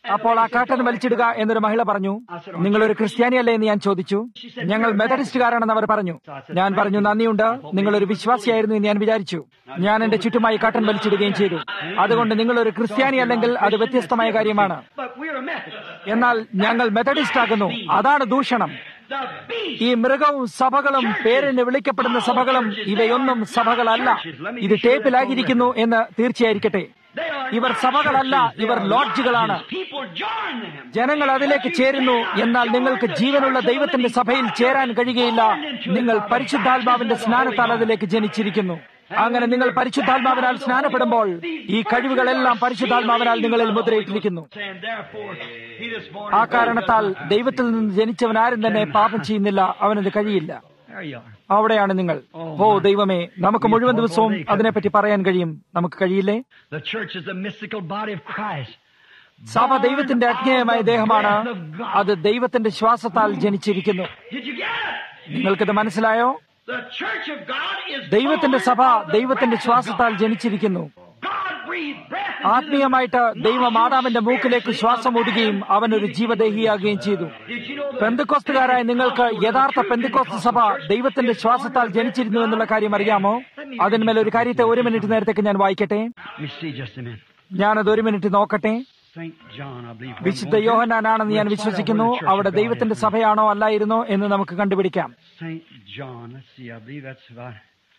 [SPEAKER 1] അപ്പോൾ ആ കർട്ടൻ വലിച്ചിടുക എന്നൊരു മഹിള പറഞ്ഞു നിങ്ങൾ ഒരു ക്രിസ്ത്യാനിയല്ലേ എന്ന് ഞാൻ ചോദിച്ചു ഞങ്ങൾ മെത്തഡിസ്റ്റുകാരാണെന്ന് അവർ പറഞ്ഞു ഞാൻ പറഞ്ഞു നന്ദിയുണ്ട് നിങ്ങൾ ഒരു വിശ്വാസിയായിരുന്നു എന്ന് ഞാൻ വിചാരിച്ചു ഞാൻ എന്റെ ചുറ്റുമായി കർട്ടൻ വലിച്ചിടുകയും ചെയ്തു അതുകൊണ്ട് നിങ്ങൾ ഒരു ക്രിസ്ത്യാനി അല്ലെങ്കിൽ അത് വ്യത്യസ്തമായ കാര്യമാണ്
[SPEAKER 2] But we're a Methodist.
[SPEAKER 1] എന്നാൽ ഞങ്ങൾ മെത്തഡിസ്റ്റ് ആകുന്നു അതാണ് ദൂഷണം
[SPEAKER 2] The beast.
[SPEAKER 1] ഈ മൃഗവും സഭകളും പേരിന് വിളിക്കപ്പെടുന്ന സഭകളും ഇവയൊന്നും സഭകളല്ല ഇത് ടേപ്പിലാകിയിരിക്കുന്നു എന്ന് തീർച്ചയായിരിക്കട്ടെ
[SPEAKER 2] They are
[SPEAKER 1] ഇവർ
[SPEAKER 2] not
[SPEAKER 1] സഭകളല്ല
[SPEAKER 2] churches, they
[SPEAKER 1] ഇവർ
[SPEAKER 2] are
[SPEAKER 1] ലോഡ്ജുകളാണ്
[SPEAKER 2] lodges. People join them.
[SPEAKER 1] ജനങ്ങൾ അതിലേക്ക് ചേരുന്നു എന്നാൽ നിങ്ങൾക്ക് ജീവനുള്ള ദൈവത്തിന്റെ സഭയിൽ ചേരാൻ കഴിയുകയില്ല നിങ്ങൾ പരിശുദ്ധാത്മാവിന്റെ സ്നാനത്താൽ അതിലേക്ക് ജനിച്ചിരിക്കുന്നു അങ്ങനെ നിങ്ങൾ പരിശുദ്ധാത്മാവിനാൽ സ്നാനപ്പെടുമ്പോൾ ഈ കഴിവുകളെല്ലാം പരിശുദ്ധാത്മാവിനാൽ നിങ്ങളിൽ മുദ്രയിട്ടിരിക്കുന്നു
[SPEAKER 2] And therefore, he that's born
[SPEAKER 1] ആ
[SPEAKER 2] of God
[SPEAKER 1] കാരണത്താൽ
[SPEAKER 2] does not sin.
[SPEAKER 1] ദൈവത്തിൽ നിന്ന് ജനിച്ചവൻ ആരും തന്നെ പാപം ചെയ്യുന്നില്ല അവനത് കഴിയില്ല
[SPEAKER 2] There you are.
[SPEAKER 1] അവിടെയാണ് നിങ്ങൾ ഓ ദൈവമേ നമുക്ക് മുഴുവൻ ദിവസവും അതിനെപ്പറ്റി പറയാൻ കഴിയും നമുക്ക് കഴിയില്ലേ
[SPEAKER 2] The church is the mystical body of Christ.
[SPEAKER 1] സഭ ദൈവത്തിന്റെ അജ്ഞേയമായ ദേഹമാണ് അത് ദൈവത്തിന്റെ ശ്വാസത്താൽ ജനിച്ചിരിക്കുന്നു
[SPEAKER 2] Did you get it?
[SPEAKER 1] നിങ്ങൾക്കിത് മനസ്സിലായോ
[SPEAKER 2] The church of God is
[SPEAKER 1] ദൈവത്തിന്റെ
[SPEAKER 2] born
[SPEAKER 1] സഭ
[SPEAKER 2] of the
[SPEAKER 1] ദൈവത്തിന്റെ
[SPEAKER 2] breath of
[SPEAKER 1] ശ്വാസത്താൽ
[SPEAKER 2] God.
[SPEAKER 1] ജനിച്ചിരിക്കുന്നു
[SPEAKER 2] God breathed breath into
[SPEAKER 1] ആത്മീയമായിട്ട് ദൈവം ആദാമിന്റെ മൂക്കിലേക്ക് ശ്വാസം ഊടുകയും അവൻ ഒരു ജീവദേഹിയാകുകയും ചെയ്തു
[SPEAKER 2] Did you know that
[SPEAKER 1] പെന്തക്കോസ്തുകാരായ നിങ്ങൾക്ക് യഥാർത്ഥ പെന്തക്കോസ്ത് സഭ ദൈവത്തിന്റെ ശ്വാസത്താൽ ജനിച്ചിരുന്നു എന്നുള്ള കാര്യം അറിയാമോ അതിന്മേൽ ഒരു കാര്യത്തെ ഒരു മിനിറ്റ് നേരത്തേക്ക് ഞാൻ വായിക്കട്ടെ
[SPEAKER 2] Let me see just a minute.
[SPEAKER 1] ഞാനത് ഒരു മിനിറ്റ് നോക്കട്ടെ
[SPEAKER 2] St. John, I believe.
[SPEAKER 1] വിശുദ്ധ യോഹനാനാണെന്ന് ഞാൻ വിശ്വസിക്കുന്നു അവിടെ ദൈവത്തിന്റെ സഭയാണോ അല്ലായിരുന്നോ എന്ന് നമുക്ക് കണ്ടുപിടിക്കാം
[SPEAKER 2] St. John, let's see, I believe that's about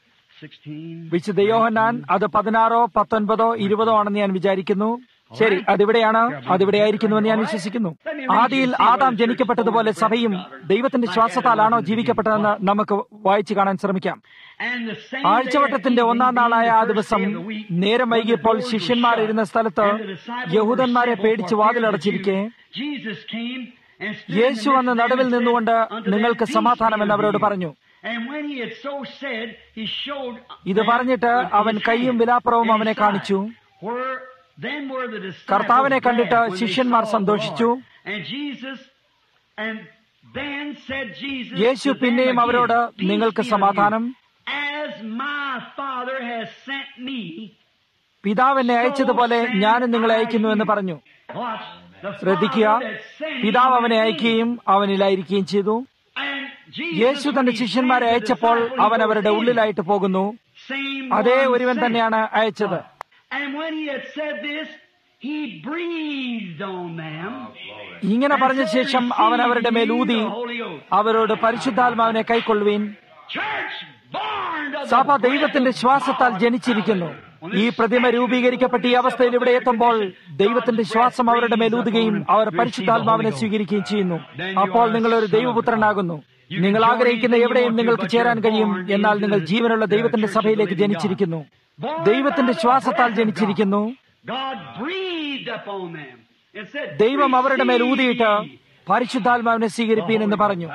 [SPEAKER 2] 16.
[SPEAKER 1] വിശുദ്ധ യോഹന്നാൻ അത് പതിനാറോ പത്തൊൻപതോ ഇരുപതോ ആണെന്ന് ഞാൻ വിചാരിക്കുന്നു ശരി അതിവിടെയാണ് അതിവിടെ ആയിരിക്കുന്നുവെന്ന് ഞാൻ വിശ്വസിക്കുന്നു ആദിയിൽ ആദാം ജനിക്കപ്പെട്ടതുപോലെ സഭയും ദൈവത്തിന്റെ ശ്വാസത്താലാണോ ജീവിക്കപ്പെട്ടതെന്ന് നമുക്ക് വായിച്ചു കാണാൻ ശ്രമിക്കാം
[SPEAKER 2] And the same
[SPEAKER 1] ആഴ്ചവട്ടത്തിന്റെ
[SPEAKER 2] day,
[SPEAKER 1] ഒന്നാം നാളായ ആ
[SPEAKER 2] the first
[SPEAKER 1] ദിവസം
[SPEAKER 2] day of the week,
[SPEAKER 1] നേരം വൈകിയപ്പോൾ ശിഷ്യന്മാരിരുന്ന സ്ഥലത്ത് യഹൂദന്മാരെ പേടിച്ച് വാതിലടച്ചിരിക്കെ
[SPEAKER 2] Jesus came and stood in the
[SPEAKER 1] യേശു വന്ന്
[SPEAKER 2] midst of them
[SPEAKER 1] നടുവിൽ
[SPEAKER 2] and said
[SPEAKER 1] നിന്നുകൊണ്ട്
[SPEAKER 2] unto them,
[SPEAKER 1] നിങ്ങൾക്ക്
[SPEAKER 2] "Peace
[SPEAKER 1] സമാധാനം
[SPEAKER 2] be
[SPEAKER 1] എന്ന്
[SPEAKER 2] unto
[SPEAKER 1] അവരോട്
[SPEAKER 2] you."
[SPEAKER 1] പറഞ്ഞു
[SPEAKER 2] And when he had so said, he showed
[SPEAKER 1] ഇത്
[SPEAKER 2] them
[SPEAKER 1] പറഞ്ഞിട്ട്
[SPEAKER 2] unto
[SPEAKER 1] അവൻ
[SPEAKER 2] his
[SPEAKER 1] കൈയും
[SPEAKER 2] hand
[SPEAKER 1] വിലാപ്പുറവും
[SPEAKER 2] and
[SPEAKER 1] അവനെ
[SPEAKER 2] his
[SPEAKER 1] കാണിച്ചു
[SPEAKER 2] side. Where then were the disciples
[SPEAKER 1] കർത്താവിനെ കണ്ടിട്ട്
[SPEAKER 2] glad when they
[SPEAKER 1] ശിഷ്യന്മാർ
[SPEAKER 2] saw the
[SPEAKER 1] സന്തോഷിച്ചു.
[SPEAKER 2] Lord. And Jesus and then said Jesus
[SPEAKER 1] Yeshu
[SPEAKER 2] to them
[SPEAKER 1] പിന്നെയും
[SPEAKER 2] again,
[SPEAKER 1] അവരോട്
[SPEAKER 2] "Peace
[SPEAKER 1] നിങ്ങൾക്ക്
[SPEAKER 2] be unto you.
[SPEAKER 1] സമാധാനം
[SPEAKER 2] As my Father has sent me,
[SPEAKER 1] പിതാവ് എന്നെ അയച്ചതുപോലെ ഞാനും നിങ്ങളെ അയക്കുന്നു എന്ന് പറഞ്ഞു
[SPEAKER 2] watch, the
[SPEAKER 1] ശ്രദ്ധിക്കുക
[SPEAKER 2] Father that sent me
[SPEAKER 1] പിതാവ് അവനെ
[SPEAKER 2] sent me.
[SPEAKER 1] അയക്കുകയും അവനിലായിരിക്കുകയും ചെയ്തു
[SPEAKER 2] And Jesus,
[SPEAKER 1] യേശു തന്റെ
[SPEAKER 2] when he
[SPEAKER 1] ശിഷ്യന്മാരെ
[SPEAKER 2] sent the
[SPEAKER 1] അയച്ചപ്പോൾ
[SPEAKER 2] disciples, he
[SPEAKER 1] അവൻ
[SPEAKER 2] goes
[SPEAKER 1] അവരുടെ
[SPEAKER 2] in.
[SPEAKER 1] ഉള്ളിലായിട്ട് പോകുന്നു
[SPEAKER 2] Same
[SPEAKER 1] അതേ
[SPEAKER 2] one
[SPEAKER 1] ഒരുവൻ
[SPEAKER 2] sent.
[SPEAKER 1] തന്നെയാണ് അയച്ചത്
[SPEAKER 2] And when he had said this, he breathed on them.
[SPEAKER 1] ഇങ്ങനെ പറഞ്ഞ
[SPEAKER 2] and said,
[SPEAKER 1] ശേഷം അവൻ അവരുടെ മേൽ
[SPEAKER 2] "Receive
[SPEAKER 1] ഊതി
[SPEAKER 2] the Holy Ghost."
[SPEAKER 1] അവരോട് പരിശുദ്ധാത്മാവിനെ കൈക്കൊള്ളുവീൻ
[SPEAKER 2] Church born of the
[SPEAKER 1] സഭ
[SPEAKER 2] breath
[SPEAKER 1] ദൈവത്തിന്റെ
[SPEAKER 2] of
[SPEAKER 1] ശ്വാസത്താൽ
[SPEAKER 2] God.
[SPEAKER 1] ജനിച്ചിരിക്കുന്നു ഈ പ്രതിമ രൂപീകരിക്കപ്പെട്ട ഈ അവസ്ഥയിൽ ഇവിടെ എത്തുമ്പോൾ ദൈവത്തിന്റെ ശ്വാസം അവരുടെ മേൽ ഊതുകയും അവർ പരിശുദ്ധാത്മാവിനെ സ്വീകരിക്കുകയും ചെയ്യുന്നു അപ്പോൾ നിങ്ങൾ ഒരു ദൈവപുത്രനാകുന്നു നിങ്ങൾ ആഗ്രഹിക്കുന്ന എവിടെയും നിങ്ങൾക്ക് ചേരാൻ കഴിയും എന്നാൽ നിങ്ങൾ ജീവനുള്ള ദൈവത്തിന്റെ സഭയിലേക്ക് ജനിച്ചിരിക്കുന്നു ദൈവത്തിന്റെ ശ്വാസത്താൽ ജനിച്ചിരിക്കുന്നു
[SPEAKER 2] God breathed upon them and said,
[SPEAKER 1] ദൈവം അവരുടെ മേൽ ഊതിയിട്ട്
[SPEAKER 2] "Receive."
[SPEAKER 1] പരിശുദ്ധാത്മാവിനെ സ്വീകരിപ്പീൻ എന്ന് പറഞ്ഞു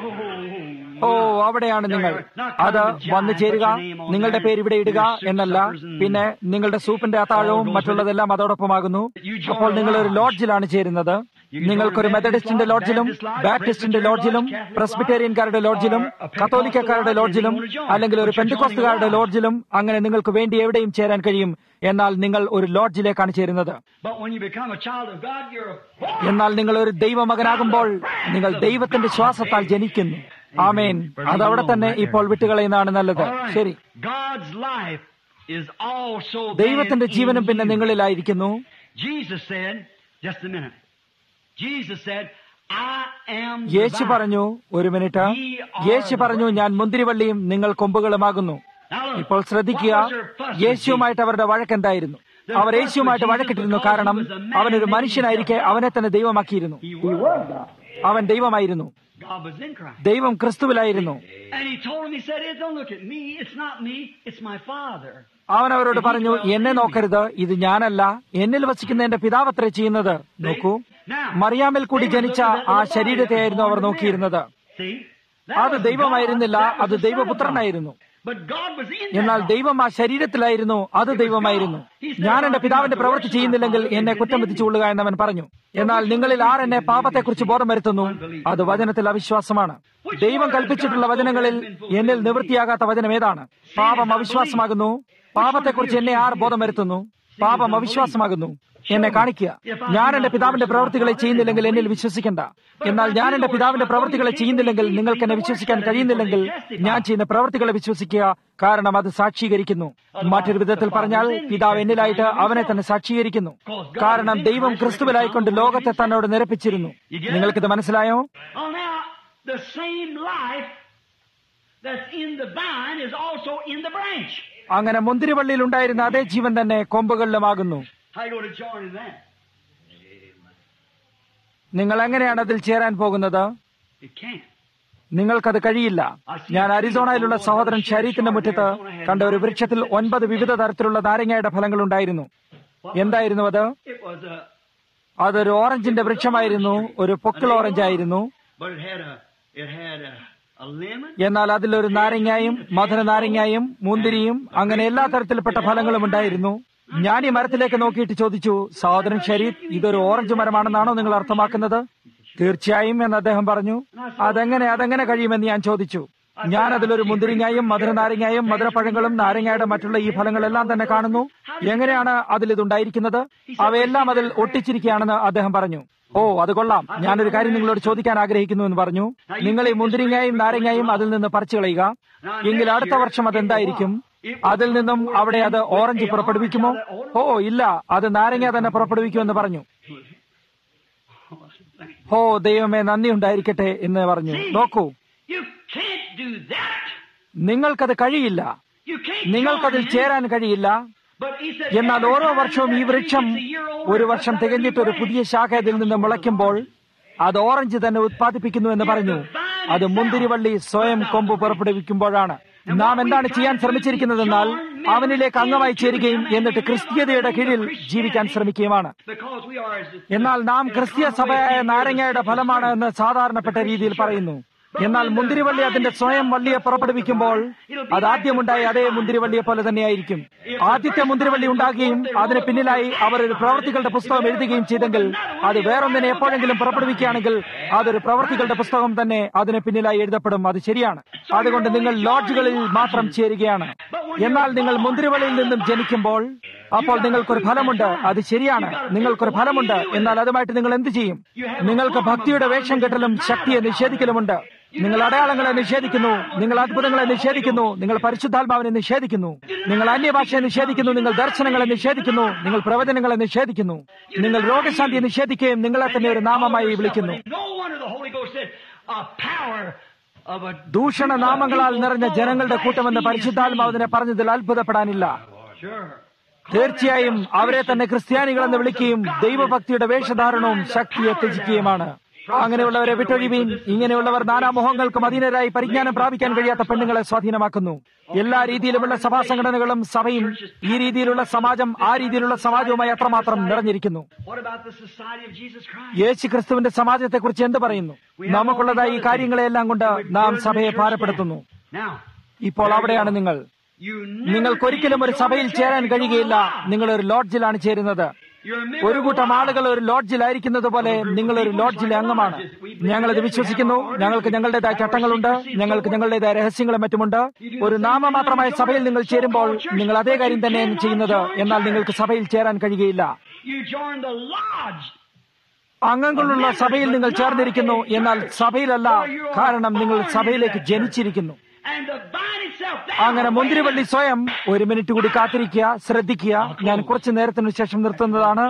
[SPEAKER 1] ഓ അവിടെയാണ് നിങ്ങൾ അത് വന്നു ചേരുക നിങ്ങളുടെ പേര് ഇവിടെ ഇടുക എന്നല്ല പിന്നെ നിങ്ങളുടെ സൂപ്പിന്റെ അത്താഴവും മറ്റുള്ളതെല്ലാം അതോടൊപ്പമാകുന്നു അപ്പോൾ നിങ്ങൾ ഒരു ലോഡ്ജിലാണ് ചേരുന്നത് നിങ്ങൾക്കൊരു മെത്തഡിസ്റ്റിന്റെ ലോഡ്ജിലും ബാപ്റ്റിസ്റ്റിന്റെ ലോഡ്ജിലും പ്രസ്ബിറ്റേറിയൻകാരുടെ ലോഡ്ജിലും കത്തോലിക്കക്കാരുടെ ലോഡ്ജിലും അല്ലെങ്കിൽ ഒരു പെന്തിക്കോസ്തുകാരുടെ ലോഡ്ജിലും അങ്ങനെ നിങ്ങൾക്ക് വേണ്ടി എവിടെയും ചേരാൻ കഴിയും എന്നാൽ നിങ്ങൾ ഒരു ലോഡ്ജിലേക്കാണ് ചേരുന്നത്
[SPEAKER 2] But when you become a child of God, you're born.
[SPEAKER 1] എന്നാൽ നിങ്ങൾ ഒരു ദൈവമകനാകുമ്പോൾ നിങ്ങൾ ദൈവത്തിന്റെ ശ്വാസത്താൽ ജനിക്കുന്നു ആമേൻ അതവിടെ തന്നെ ഇപ്പോൾ വിട്ടുകളയുന്നതാണ് നല്ലത്
[SPEAKER 2] All right.
[SPEAKER 1] ശരി
[SPEAKER 2] God's life is also
[SPEAKER 1] ദൈവത്തിന്റെ
[SPEAKER 2] then
[SPEAKER 1] ജീവനും
[SPEAKER 2] in
[SPEAKER 1] പിന്നെ
[SPEAKER 2] you.
[SPEAKER 1] നിങ്ങളിലായിരിക്കുന്നു
[SPEAKER 2] Jesus said, just a minute. Jesus said, I am the
[SPEAKER 1] Yeshu
[SPEAKER 2] vine."
[SPEAKER 1] പറഞ്ഞു ഒരു മിനിറ്റ് യേശു പറഞ്ഞു ഞാൻ മുന്തിരിവള്ളിയും നിങ്ങൾ കൊമ്പുകളുമാകുന്നു
[SPEAKER 2] Now look,
[SPEAKER 1] ഇപ്പോൾ ശ്രദ്ധിക്കുക
[SPEAKER 2] what was their fuss with
[SPEAKER 1] യേശുവുമായിട്ട് അവരുടെ വഴക്കെന്തായിരുന്നു അവർ യേശുവുമായിട്ട് വഴക്കിട്ടിരുന്നു കാരണം അവനൊരു മനുഷ്യനായിരിക്കെ അവനെ തന്നെ ദൈവമാക്കിയിരുന്നു
[SPEAKER 2] Jesus? He was.
[SPEAKER 1] അവൻ ദൈവമായിരുന്നു
[SPEAKER 2] God was in Christ.
[SPEAKER 1] ദൈവം ക്രിസ്തുവിലായിരുന്നു
[SPEAKER 2] And he told him, he said, "It don't look at me. It's not me. It's my Father.
[SPEAKER 1] അവൻ അവരോട് പറഞ്ഞു എന്നെ നോക്കരുത് ഇത് ഞാനല്ല എന്നിൽ വസിക്കുന്ന എന്റെ പിതാവത്രേ ചെയ്യുന്നത് നോക്കൂ മറിയാമിൽ കൂടി ജനിച്ച ആ ശരീരത്തെയായിരുന്നു അവർ നോക്കിയിരുന്നത്
[SPEAKER 2] See?
[SPEAKER 1] അത് ദൈവമായിരുന്നില്ല അത് ദൈവപുത്രനായിരുന്നു
[SPEAKER 2] But God was in that
[SPEAKER 1] എന്നാൽ
[SPEAKER 2] body.
[SPEAKER 1] ദൈവം ആ ശരീരത്തിലായിരുന്നു അത് ദൈവമായിരുന്നു ഞാൻ എന്റെ പിതാവിന്റെ പ്രവൃത്തി ചെയ്യുന്നില്ലെങ്കിൽ എന്നെ കുറ്റം വിധിച്ചുകൊള്ളുക എന്നവൻ പറഞ്ഞു എന്നാൽ നിങ്ങളിൽ ആർ എന്നെ പാപത്തെക്കുറിച്ച് ബോധം വരുത്തുന്നു അത് വചനത്തിൽ അവിശ്വാസമാണ് ദൈവം കൽപ്പിച്ചിട്ടുള്ള വചനങ്ങളിൽ എന്നിൽ നിവൃത്തിയാകാത്ത വചനം ഏതാണ് പാപം അവിശ്വാസമാകുന്നു പാപത്തെക്കുറിച്ച് എന്നെ ആർ ബോധം വരുത്തുന്നു പാപം അവിശ്വാസമാകുന്നു എന്നെ കാണിക്കുക ഞാൻ എന്റെ പിതാവിന്റെ പ്രവൃത്തികളെ ചെയ്യുന്നില്ലെങ്കിൽ എന്നിൽ വിശ്വസിക്കണ്ട എന്നാൽ ഞാൻ എന്റെ പിതാവിന്റെ പ്രവൃത്തികളെ ചെയ്യുന്നില്ലെങ്കിൽ നിങ്ങൾക്ക് എന്നെ വിശ്വസിക്കാൻ കഴിയുന്നില്ലെങ്കിൽ ഞാൻ ചെയ്യുന്ന പ്രവൃത്തികളെ വിശ്വസിക്കുക കാരണം അത് സാക്ഷീകരിക്കുന്നു മറ്റൊരു വിധത്തിൽ പറഞ്ഞാൽ പിതാവ് എന്നിലായിട്ട് അവനെ തന്നെ സാക്ഷീകരിക്കുന്നു കാരണം ദൈവം ക്രിസ്തുവിലായിക്കൊണ്ട് ലോകത്തെ തന്നോട് നിരപ്പിച്ചിരുന്നു നിങ്ങൾക്കിത് മനസ്സിലായോ
[SPEAKER 2] Oh, now, the same life that's in the vine is also in the branch.
[SPEAKER 1] അങ്ങനെ മുന്തിരിവള്ളിയിൽ ഉണ്ടായിരുന്ന അതേ ജീവൻ തന്നെ കൊമ്പുകളിലുമാകുന്നു
[SPEAKER 2] How you going to join in that?
[SPEAKER 1] നിങ്ങൾ എങ്ങനെയാണ് അതിൽ ചേരാൻ പോകുന്നത്
[SPEAKER 2] You can't.
[SPEAKER 1] നിങ്ങൾക്കത് കഴിയില്ല ഞാൻ അരിസോണയിലുള്ള സഹോദരൻ ശരീരത്തിന്റെ മുറ്റത്ത് കണ്ട ഒരു വൃക്ഷത്തിൽ ഒൻപത് വിവിധ തരത്തിലുള്ള നാരങ്ങയുടെ ഫലങ്ങൾ ഉണ്ടായിരുന്നു എന്തായിരുന്നു അത്
[SPEAKER 2] It was a,
[SPEAKER 1] അതൊരു ഓറഞ്ചിന്റെ വൃക്ഷമായിരുന്നു ഒരു പൊക്കിൾ ഓറഞ്ച് ആയിരുന്നു
[SPEAKER 2] but it had a, it had a, a lemon.
[SPEAKER 1] എന്നാൽ അതിലൊരു നാരങ്ങായും മധുര നാരങ്ങായും മുന്തിരിയും അങ്ങനെ എല്ലാ തരത്തിൽപ്പെട്ട ഫലങ്ങളും ഉണ്ടായിരുന്നു ഞാൻ ഈ മരത്തിലേക്ക് നോക്കിയിട്ട് ചോദിച്ചു സഹോദരൻ ഷരീഫ് ഇതൊരു ഓറഞ്ച് മരമാണെന്നാണോ നിങ്ങൾ അർത്ഥമാക്കുന്നത് തീർച്ചയായും എന്ന് അദ്ദേഹം പറഞ്ഞു അതെങ്ങനെ അതെങ്ങനെ കഴിയുമെന്ന് ഞാൻ ചോദിച്ചു ഞാൻ അതിലൊരു മുന്തിരിങ്ങായും മധുര നാരങ്ങായും മധുരപ്പഴങ്ങളും നാരങ്ങയുടെ മറ്റുള്ള ഈ ഫലങ്ങളെല്ലാം തന്നെ കാണുന്നു എങ്ങനെയാണ് അതിൽ ഇതുണ്ടായിരിക്കുന്നത് അവയെല്ലാം അതിൽ ഒട്ടിച്ചിരിക്കുകയാണെന്ന് അദ്ദേഹം പറഞ്ഞു ഓ അത് കൊള്ളാം ഞാനൊരു കാര്യം നിങ്ങളോട് ചോദിക്കാൻ ആഗ്രഹിക്കുന്നു എന്ന് പറഞ്ഞു നിങ്ങൾ ഈ മുന്തിരിങ്ങായും നാരങ്ങായും അതിൽ നിന്ന് പറിച്ചു കളയുക എങ്കിൽ അടുത്ത വർഷം അതെന്തായിരിക്കും അതിൽ നിന്നും അവിടെ അത് ഓറഞ്ച് പുറപ്പെടുവിക്കുമോ ഓ ഇല്ല അത് നാരങ്ങ തന്നെ പുറപ്പെടുവിക്കുമെന്ന് പറഞ്ഞു ഓ ദൈവമേ നന്ദി ഉണ്ടായിരിക്കട്ടെ എന്ന് പറഞ്ഞു നോക്കൂ
[SPEAKER 2] You can't do that.
[SPEAKER 1] നിങ്ങൾക്കത് കഴിയില്ല
[SPEAKER 2] You can't
[SPEAKER 1] നിങ്ങൾക്കതിൽ
[SPEAKER 2] join in it.
[SPEAKER 1] ചേരാൻ കഴിയില്ല
[SPEAKER 2] But he said,
[SPEAKER 1] എന്നാൽ
[SPEAKER 2] every
[SPEAKER 1] ഓരോ
[SPEAKER 2] time
[SPEAKER 1] വർഷവും ഈ
[SPEAKER 2] that
[SPEAKER 1] വൃക്ഷം
[SPEAKER 2] it's a year older,
[SPEAKER 1] ഒരു വർഷം
[SPEAKER 2] that's how
[SPEAKER 1] തികഞ്ഞിട്ട് ഒരു
[SPEAKER 2] it
[SPEAKER 1] പുതിയ ശാഖ അതിൽ നിന്ന് മുളയ്ക്കുമ്പോൾ അത് ഓറഞ്ച് തന്നെ ഉത്പാദിപ്പിക്കുന്നു എന്ന് പറഞ്ഞു അത് മുന്തിരിവള്ളി സ്വയം കൊമ്പ് പുറപ്പെടുവിക്കുമ്പോഴാണ് നാം എന്താണ് ചെയ്യാൻ ശ്രമിച്ചിരിക്കുന്നതെന്നാൽ അവനിലേക്ക് അംഗമായി ചേരുകയും എന്നിട്ട് ക്രിസ്തീയതയുടെ കീഴിൽ ജീവിക്കാൻ ശ്രമിക്കുകയുമാണ്
[SPEAKER 2] Because we are as
[SPEAKER 1] എന്നാൽ നാം ക്രിസ്തീയ സഭയായ നാരങ്ങയുടെ ഫലമാണ് എന്ന് സാധാരണപ്പെട്ട രീതിയിൽ പറയുന്നു എന്നാൽ മുന്തിരിവള്ളി അതിന്റെ സ്വയം വള്ളിയെ പുറപ്പെടുവിക്കുമ്പോൾ അത് ആദ്യമുണ്ടായ അതേ മുന്തിരിവള്ളിയെ പോലെ തന്നെയായിരിക്കും ആദ്യത്തെ മുന്തിരിവള്ളി ഉണ്ടാകുകയും അതിന് പിന്നിലായി അവർ ഒരു പ്രവർത്തികളുടെ പുസ്തകം എഴുതുകയും ചെയ്തെങ്കിൽ അത് വേറൊന്നിനെ എപ്പോഴെങ്കിലും പുറപ്പെടുവിക്കുകയാണെങ്കിൽ അതൊരു പ്രവർത്തികളുടെ പുസ്തകം തന്നെ അതിന് പിന്നിലായി എഴുതപ്പെടും അത് ശരിയാണ് അതുകൊണ്ട് നിങ്ങൾ ലോഡ്ജുകളിൽ മാത്രം ചേരുകയാണ് എന്നാൽ നിങ്ങൾ മുന്തിരിവള്ളിയിൽ നിന്നും ജനിക്കുമ്പോൾ അപ്പോൾ നിങ്ങൾക്കൊരു ഫലമുണ്ട് അത് ശരിയാണ് നിങ്ങൾക്കൊരു ഫലമുണ്ട് എന്നാൽ അതുമായിട്ട് നിങ്ങൾ എന്ത് ചെയ്യും നിങ്ങൾക്ക് ഭക്തിയുടെ വേഷം കെട്ടലും ശക്തിയെ നിഷേധിക്കലുമുണ്ട് നിങ്ങൾ അടയാളങ്ങളെ നിഷേധിക്കുന്നു നിങ്ങൾ അത്ഭുതങ്ങളെ നിഷേധിക്കുന്നു നിങ്ങൾ പരിശുദ്ധാത്മാവിനെ നിഷേധിക്കുന്നു നിങ്ങൾ അന്യഭാഷയെ നിഷേധിക്കുന്നു നിങ്ങൾ ദർശനങ്ങളെ നിഷേധിക്കുന്നു നിങ്ങൾ പ്രവചനങ്ങളെ നിഷേധിക്കുന്നു നിങ്ങൾ രോഗശാന്തിയെ നിഷേധിക്കുകയും നിങ്ങളെ തന്നെ ഒരു നാമമായി വിളിക്കുന്നു
[SPEAKER 2] No wonder the Holy Ghost said, a power of a
[SPEAKER 1] ദൂഷണ നാമങ്ങളാൽ നിറഞ്ഞ ജനങ്ങളുടെ കൂട്ടമെന്ന് പരിശുദ്ധാത്മാവിനെ പറഞ്ഞതിൽ അത്ഭുതപ്പെടാനില്ല
[SPEAKER 2] Sure.
[SPEAKER 1] തീർച്ചയായും അവരെ തന്നെ ക്രിസ്ത്യാനികളെന്ന് വിളിക്കുകയും ദൈവഭക്തിയുടെ വേഷധാരണവും ശക്തിയെ ത്യജിക്കുകയുമാണ് അങ്ങനെയുള്ളവരെ വിട്ടൊഴിവീൻ ഇങ്ങനെയുള്ളവർ നാനാമോഹങ്ങൾക്കും അധീനരായി പരിജ്ഞാനം പ്രാപിക്കാൻ കഴിയാത്ത പെണ്ണുങ്ങളെ സ്വാധീനമാക്കുന്നു എല്ലാ രീതിയിലുമുള്ള സഭാ സംഘടനകളും സഭയും ഈ രീതിയിലുള്ള സമാജം ആ രീതിയിലുള്ള സമാജവുമായി അത്രമാത്രം നിറഞ്ഞിരിക്കുന്നു
[SPEAKER 2] What about the society of Jesus Christ?
[SPEAKER 1] യേശു ക്രിസ്തുവിന്റെ സമാജത്തെക്കുറിച്ച് എന്ത് പറയുന്നു നമുക്കുള്ളതായി ഈ കാര്യങ്ങളെല്ലാം കൊണ്ട് നാം സഭയെ ഭാരപ്പെടുത്തുന്നു
[SPEAKER 2] Now,
[SPEAKER 1] ഇപ്പോൾ അവിടെയാണ് നിങ്ങൾ
[SPEAKER 2] you
[SPEAKER 1] നിങ്ങൾക്കൊരിക്കലും ഒരു സഭയിൽ ചേരാൻ കഴിയുകയില്ല നിങ്ങൾ ഒരു ലോഡ്ജിലാണ് ചേരുന്നത് ഒരു കൂട്ടം ആളുകൾ ഒരു ലോഡ്ജിലായിരിക്കുന്നത് പോലെ നിങ്ങൾ ഒരു ലോഡ്ജിലെ അംഗമാണ് ഞങ്ങളത് വിശ്വസിക്കുന്നു ഞങ്ങൾക്ക് ഞങ്ങളുടേതായ ചട്ടങ്ങളുണ്ട് ഞങ്ങൾക്ക് ഞങ്ങളുടേതായ രഹസ്യങ്ങളും മറ്റുമുണ്ട് ഒരു നാമമാത്രമായ സഭയിൽ നിങ്ങൾ ചേരുമ്പോൾ നിങ്ങൾ അതേ കാര്യം തന്നെയാണ് ചെയ്യുന്നത് എന്നാൽ നിങ്ങൾക്ക് സഭയിൽ ചേരാൻ കഴിയുകയില്ല
[SPEAKER 2] You join the lodge.
[SPEAKER 1] അംഗങ്ങളുള്ള സഭയിൽ നിങ്ങൾ ചേർന്നിരിക്കുന്നു എന്നാൽ സഭയിലല്ല കാരണം നിങ്ങൾ സഭയിലേക്ക് ജനിച്ചിരിക്കുന്നു
[SPEAKER 2] And the vine itself.
[SPEAKER 1] അങ്ങനെ മുന്തിരിവള്ളി സ്വയം ഒരു മിനിറ്റ് കൂടി കാത്തിരിക്കുക ശ്രദ്ധിക്കുക ഞാൻ കുറച്ചു നേരത്തിനു ശേഷം നിർത്തുന്നതാണ്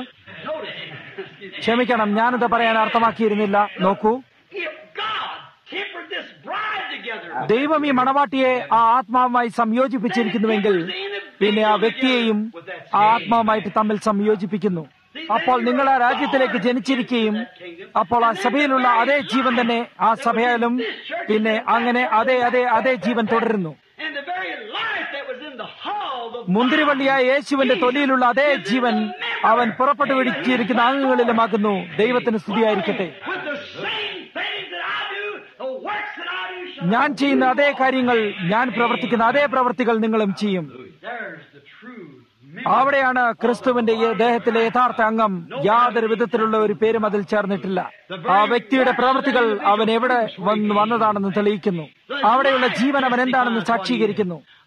[SPEAKER 1] ക്ഷമിക്കണം ഞാനത് പറയാൻ അർത്ഥമാക്കിയിരുന്നില്ല നോക്കൂ
[SPEAKER 2] If God tempered this bride together,
[SPEAKER 1] ദൈവം ഈ മണവാട്ടിയെ ആ ആത്മാവുമായി സംയോജിപ്പിച്ചിരിക്കുന്നുവെങ്കിൽ പിന്നെ ആ വ്യക്തിയെയും ആ ആത്മാവുമായിട്ട് തമ്മിൽ സംയോജിപ്പിക്കുന്നു അപ്പോൾ നിങ്ങൾ ആ രാജ്യത്തിലേക്ക് ജനിച്ചിരിക്കുകയും അപ്പോൾ ആ സഭയിലുള്ള അതേ ജീവൻ തന്നെ ആ സഭയിലും പിന്നെ അങ്ങനെ അതേ അതേ അതേ ജീവൻ തുടരുന്നു
[SPEAKER 2] and the very life that was in the hull, the
[SPEAKER 1] മുന്തിരിവള്ളിയായ യേശുവിന്റെ തൊലിയിലുള്ള അതേ ജീവൻ അവൻ പുറപ്പെട്ടു പിടിച്ചിരിക്കുന്ന അംഗങ്ങളിലുമാകുന്നു ദൈവത്തിന് സ്തുതിയായിരിക്കട്ടെ
[SPEAKER 2] with the same things that I do, the works that I do. shall-
[SPEAKER 1] ഞാൻ ചെയ്യുന്ന അതേ കാര്യങ്ങൾ ഞാൻ പ്രവർത്തിക്കുന്ന അതേ പ്രവർത്തികൾ നിങ്ങളും ചെയ്യും
[SPEAKER 2] There's the true
[SPEAKER 1] അവിടെയാണ് ക്രിസ്തുവിന്റെ ഈ ദേഹത്തിലെ യഥാർത്ഥ അംഗം യാതൊരു വിധത്തിലുള്ള ഒരു പേരും അതിൽ ചേർന്നിട്ടില്ല ആ വ്യക്തിയുടെ പ്രവൃത്തികൾ അവൻ എവിടെ വന്ന് വന്നതാണെന്ന് തെളിയിക്കുന്നു അവിടെയുള്ള ജീവൻ അവൻ എന്താണെന്ന് സാക്ഷീകരിക്കുന്നു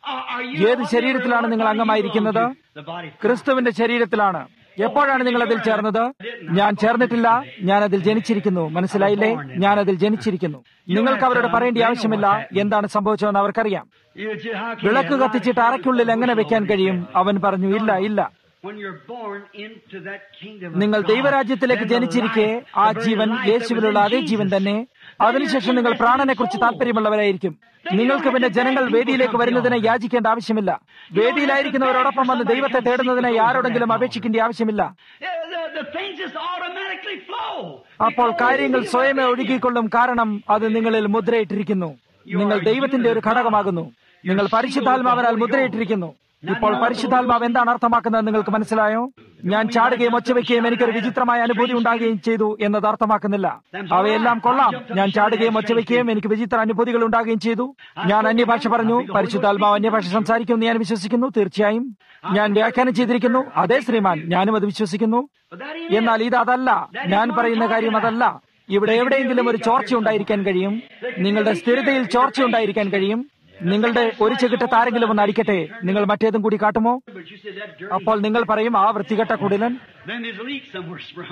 [SPEAKER 2] Are, are you
[SPEAKER 1] ഏത് ശരീരത്തിലാണ് നിങ്ങൾ അംഗമായിരിക്കുന്നത്
[SPEAKER 2] the body?
[SPEAKER 1] ക്രിസ്തുവിന്റെ ശരീരത്തിലാണ് എപ്പോഴാണ് നിങ്ങൾ അതിൽ ചേർന്നത് ഞാൻ ചേർന്നിട്ടില്ല ഞാൻ അതിൽ ജനിച്ചിരിക്കുന്നു മനസ്സിലായില്ലേ ഞാൻ അതിൽ ജനിച്ചിരിക്കുന്നു നിങ്ങൾക്ക് അവരോട് പറയേണ്ട ആവശ്യമില്ല എന്താണ് സംഭവിച്ചതെന്ന് അവർക്കറിയാം
[SPEAKER 2] You just, how can
[SPEAKER 1] വിളക്ക്
[SPEAKER 2] you light
[SPEAKER 1] കത്തിച്ചിട്ട്
[SPEAKER 2] it?
[SPEAKER 1] അറയ്ക്കുള്ളിൽ എങ്ങനെ വെക്കാൻ കഴിയും അവൻ പറഞ്ഞു ഇല്ല ഇല്ല
[SPEAKER 2] When you're born into that kingdom of
[SPEAKER 1] നിങ്ങൾ
[SPEAKER 2] God,
[SPEAKER 1] ദൈവരാജ്യത്തിലേക്ക്
[SPEAKER 2] then the
[SPEAKER 1] ജനിച്ചിരിക്കെ
[SPEAKER 2] life,
[SPEAKER 1] ആ
[SPEAKER 2] the very
[SPEAKER 1] Jeevan
[SPEAKER 2] life that
[SPEAKER 1] യേശുവിലുള്ള
[SPEAKER 2] was in
[SPEAKER 1] അതേ ജീവൻ
[SPEAKER 2] Jesus.
[SPEAKER 1] തന്നെ അതിനുശേഷം നിങ്ങൾ പ്രാണനെ കുറിച്ച് താല്പര്യമുള്ളവരായിരിക്കും നിങ്ങൾക്ക് പിന്നെ ജനങ്ങൾ വേദിയിലേക്ക് വരുന്നതിനെ യാചിക്കേണ്ട ആവശ്യമില്ല വേദിയിലായിരിക്കുന്നവരോടൊപ്പം വന്ന് ദൈവത്തെ തേടുന്നതിനെ ആരോടെങ്കിലും അപേക്ഷിക്കേണ്ട ആവശ്യമില്ല
[SPEAKER 2] Yeah, the, the things just automatically flow.
[SPEAKER 1] അപ്പോൾ
[SPEAKER 2] Because
[SPEAKER 1] കാര്യങ്ങൾ
[SPEAKER 2] you
[SPEAKER 1] സ്വയമേ
[SPEAKER 2] are-
[SPEAKER 1] ഒഴുകിക്കൊള്ളും കാരണം അത് നിങ്ങളിൽ മുദ്രയിട്ടിരിക്കുന്നു നിങ്ങൾ ദൈവത്തിന്റെ ഒരു ഘടകമാകുന്നു നിങ്ങൾ പരിശുദ്ധാത്മാവിനാൽ മുദ്രയിട്ടിരിക്കുന്നു ഇപ്പോൾ പരിശുദ്ധാത്മാവ് എന്താണ് അർത്ഥമാക്കുന്നത് നിങ്ങൾക്ക് മനസ്സിലായോ ഞാൻ ചാടുകയും ഒച്ചവെക്കുകയും എനിക്കൊരു വിചിത്രമായ അനുഭൂതി ഉണ്ടാകുകയും ചെയ്തു എന്നത് അർത്ഥമാക്കുന്നില്ല അവയെല്ലാം കൊള്ളാം ഞാൻ ചാടുകയും ഒച്ചവെക്കുകയും എനിക്ക് വിചിത്ര അനുഭൂതികൾ ഉണ്ടാകുകയും ചെയ്തു ഞാൻ അന്യഭാഷ പറഞ്ഞു പരിശുദ്ധാത്മാവ് അന്യഭാഷ സംസാരിക്കുമെന്ന് ഞാൻ വിശ്വസിക്കുന്നു തീർച്ചയായും ഞാൻ വ്യാഖ്യാനം ചെയ്തിരിക്കുന്നു അതേ ശ്രീമാൻ ഞാനും അത് വിശ്വസിക്കുന്നു
[SPEAKER 2] But that ain't it.
[SPEAKER 1] എന്നാൽ ഇത് അതല്ല ഞാൻ പറയുന്ന കാര്യം അതല്ല ഇവിടെ എവിടെയെങ്കിലും ഒരു ചോർച്ച ഉണ്ടായിരിക്കാൻ കഴിയും നിങ്ങളുടെ സ്ഥിരതയിൽ ചോർച്ച ഉണ്ടായിരിക്കാൻ കഴിയും നിങ്ങളുടെ ഒരു ചെകിട്ടത്ത് ആരെങ്കിലും ഒന്ന് അടിക്കട്ടെ നിങ്ങൾ മറ്റേതും കൂടി കാട്ടുമോ
[SPEAKER 2] But you said that dirty.
[SPEAKER 1] അപ്പോൾ നിങ്ങൾ പറയും ആ വൃത്തികെട്ട കുടിലൻ
[SPEAKER 2] Then there's a leak somewhere sprung.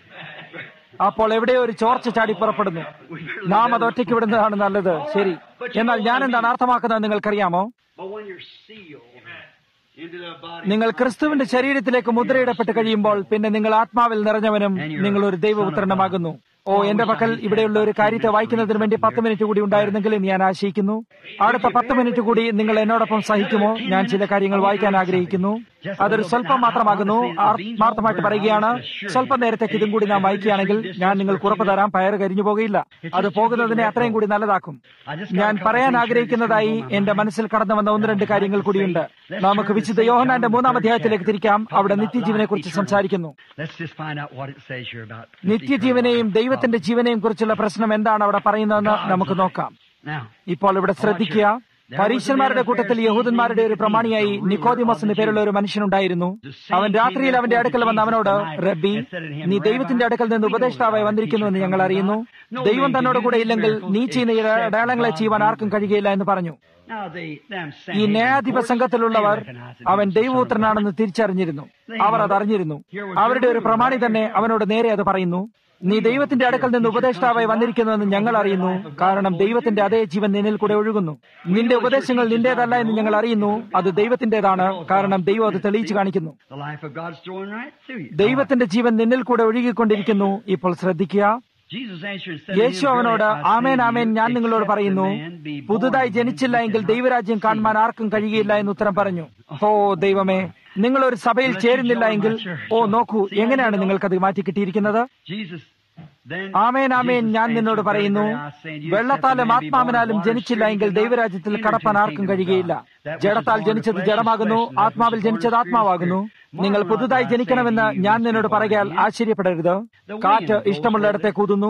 [SPEAKER 1] അപ്പോൾ എവിടെയോ ഒരു ചോർച്ച ചാടി പുറപ്പെടുന്നു നാം അത് ഒറ്റയ്ക്ക് വിടുന്നതാണ് നല്ലത് ശരി എന്നാൽ ഞാൻ എന്താണ് അർത്ഥമാക്കുന്നത് നിങ്ങൾക്കറിയാമോ
[SPEAKER 2] But when you're sealed into the body,
[SPEAKER 1] നിങ്ങൾ ക്രിസ്തുവിന്റെ ശരീരത്തിലേക്ക് മുദ്രയിടപ്പെട്ട് കഴിയുമ്പോൾ പിന്നെ നിങ്ങൾ ആത്മാവിൽ നിറഞ്ഞവനും നിങ്ങൾ ഒരു ദൈവപുത്രനുമാകുന്നു ഓ എന്റെ പക്കൽ ഇവിടെയുള്ള ഒരു കാര്യത്തെ വായിക്കുന്നതിന് വേണ്ടി പത്ത് മിനിറ്റ് കൂടി ഉണ്ടായിരുന്നെങ്കിൽ എന്ന് ഞാൻ ആശയിക്കുന്നു അടുത്ത പത്ത് മിനിറ്റ് കൂടി നിങ്ങൾ എന്നോടൊപ്പം സഹിക്കുമോ ഞാൻ ചില കാര്യങ്ങൾ വായിക്കാൻ ആഗ്രഹിക്കുന്നു അതൊരു സ്വല്പം മാത്രമാകുന്നു ആത്മാർത്ഥമായിട്ട് പറയുകയാണ് സ്വല്പം നേരത്തേക്ക് ഇതും കൂടി നാം വായിക്കുകയാണെങ്കിൽ ഞാൻ നിങ്ങൾക്ക് ഉറപ്പ് തരാം പയർ കരിഞ്ഞു പോകയില്ല അത് പോകുന്നതിനെ അത്രയും കൂടി നല്ലതാക്കും ഞാൻ പറയാൻ ആഗ്രഹിക്കുന്നതായി എന്റെ മനസ്സിൽ കടന്നു വന്ന ഒന്ന് രണ്ട് കാര്യങ്ങൾ കൂടിയുണ്ട് നമുക്ക് വിശുദ്ധ യോഹനാന്റെ മൂന്നാം അധ്യായത്തിലേക്ക് തിരിക്കാം അവിടെ നിത്യജീവനെ കുറിച്ച് സംസാരിക്കുന്നു
[SPEAKER 2] let's just find out what it says here about
[SPEAKER 1] നിത്യജീവനെയും ദൈവത്തിന്റെ ജീവനെയും കുറിച്ചുള്ള പ്രശ്നം എന്താണ് അവിടെ പറയുന്നതെന്ന് നമുക്ക് നോക്കാം
[SPEAKER 2] Now,
[SPEAKER 1] ഇപ്പോൾ ഇവിടെ ശ്രദ്ധിക്കുക പരീക്ഷന്മാരുടെ കൂട്ടത്തിൽ യഹൂദന്മാരുടെ ഒരു പ്രമാണിയായി നിക്കോദിമോസ് എന്ന് പേരുള്ള ഒരു മനുഷ്യനുണ്ടായിരുന്നു അവൻ രാത്രിയിൽ അവന്റെ അടുക്കൽ വന്ന് അവനോട് റബ്ബി നീ ദൈവത്തിന്റെ അടുക്കൽ നിന്ന് ഉപദേഷ്ടാവായി വന്നിരിക്കുന്നു എന്ന് ഞങ്ങൾ അറിയുന്നു ദൈവം തന്നോട് കൂടെ ഇല്ലെങ്കിൽ നീ ചെയ്യുന്ന ഈ അടയാളങ്ങളെ ചെയ്യുവാൻ ആർക്കും കഴിയുകയില്ല എന്ന് പറഞ്ഞു
[SPEAKER 2] now the them
[SPEAKER 1] ഈ
[SPEAKER 2] Sanhedrin
[SPEAKER 1] ന്യായാധിപ
[SPEAKER 2] court,
[SPEAKER 1] സംഘത്തിലുള്ളവർ
[SPEAKER 2] they recognized it.
[SPEAKER 1] അവൻ ദൈവപുത്രനാണെന്ന് തിരിച്ചറിഞ്ഞിരുന്നു അവർ അതറിഞ്ഞിരുന്നു അവരുടെ ഒരു പ്രമാണി തന്നെ അവനോട് നേരെ അത് പറയുന്നു നീ ദൈവത്തിന്റെ അടുക്കൽ നിന്ന് ഉപദേഷ്ടാവായി വന്നിരിക്കുന്നുവെന്ന് ഞങ്ങൾ അറിയുന്നു കാരണം ദൈവത്തിന്റെ അതേ ജീവൻ നിന്നിൽ കൂടെ ഒഴുകുന്നു നിന്റെ ഉപദേശങ്ങൾ നിന്റേതല്ല എന്ന് ഞങ്ങൾ അറിയുന്നു അത് ദൈവത്തിന്റേതാണ് കാരണം ദൈവം അത് തെളിയിച്ചു കാണിക്കുന്നു
[SPEAKER 2] The life of God's flowing right through you.
[SPEAKER 1] ദൈവത്തിന്റെ ജീവൻ നിന്നിൽ കൂടെ ഒഴുകിക്കൊണ്ടിരിക്കുന്നു ഇപ്പോൾ ശ്രദ്ധിക്കുക
[SPEAKER 2] Jesus answered and said,
[SPEAKER 1] Yeshu
[SPEAKER 2] to him,
[SPEAKER 1] അവനോട്
[SPEAKER 2] Verily I say
[SPEAKER 1] amen
[SPEAKER 2] to
[SPEAKER 1] amen
[SPEAKER 2] you,
[SPEAKER 1] ഞാൻ നിങ്ങളോട്
[SPEAKER 2] except
[SPEAKER 1] പറയുന്നു
[SPEAKER 2] a man be born
[SPEAKER 1] പുതുതായി
[SPEAKER 2] again,
[SPEAKER 1] ജനിച്ചില്ല
[SPEAKER 2] he
[SPEAKER 1] എങ്കിൽ
[SPEAKER 2] cannot
[SPEAKER 1] ദൈവരാജ്യം
[SPEAKER 2] see
[SPEAKER 1] കാണുവാൻ ആർക്കും കഴിയുകയില്ല എന്ന് ഉത്തരം പറഞ്ഞു ഓ ദൈവമേ നിങ്ങൾ ഒരു സഭയിൽ ചേരുന്നില്ല എങ്കിൽ ഓ നോക്കൂ എങ്ങനെയാണ് നിങ്ങൾക്കത് മാറ്റി കിട്ടിയിരിക്കുന്നത്
[SPEAKER 2] Jesus, then
[SPEAKER 1] ആമേൻ ആമേൻ
[SPEAKER 2] Jesus
[SPEAKER 1] ഞാൻ നിന്നോട്
[SPEAKER 2] answered,
[SPEAKER 1] പറയുന്നു
[SPEAKER 2] Verily I say unto you,
[SPEAKER 1] വെള്ളത്താലും
[SPEAKER 2] except a man be born of
[SPEAKER 1] ആത്മാവിനാലും
[SPEAKER 2] water,
[SPEAKER 1] ജനിച്ചില്ല
[SPEAKER 2] surely
[SPEAKER 1] എങ്കിൽ
[SPEAKER 2] he cannot
[SPEAKER 1] ദൈവരാജ്യത്തിൽ
[SPEAKER 2] enter into
[SPEAKER 1] കടപ്പാൻ
[SPEAKER 2] the
[SPEAKER 1] ആർക്കും
[SPEAKER 2] kingdom of
[SPEAKER 1] കഴിയുകയില്ല
[SPEAKER 2] God. That which is
[SPEAKER 1] ജഡത്താൽ
[SPEAKER 2] born of
[SPEAKER 1] ജനിച്ചത്
[SPEAKER 2] flesh is
[SPEAKER 1] ജഡമാകുന്നു
[SPEAKER 2] flesh, and that which
[SPEAKER 1] ആത്മാവിൽ
[SPEAKER 2] is born of
[SPEAKER 1] ജനിച്ചത്
[SPEAKER 2] spirit is
[SPEAKER 1] ആത്മാവാകുന്നു
[SPEAKER 2] spirit.
[SPEAKER 1] നിങ്ങൾ
[SPEAKER 2] Marvel not
[SPEAKER 1] പുതുതായി
[SPEAKER 2] that I say
[SPEAKER 1] ജനിക്കണമെന്ന്
[SPEAKER 2] to you,
[SPEAKER 1] ഞാൻ
[SPEAKER 2] must be
[SPEAKER 1] നിന്നോട്
[SPEAKER 2] born
[SPEAKER 1] പറയാൽ
[SPEAKER 2] again.
[SPEAKER 1] ആശ്ചര്യപ്പെടരുത്
[SPEAKER 2] The
[SPEAKER 1] കാറ്റ്
[SPEAKER 2] wind blows
[SPEAKER 1] ഇഷ്ടമുള്ളിടത്തെ
[SPEAKER 2] where
[SPEAKER 1] കൂതുന്നു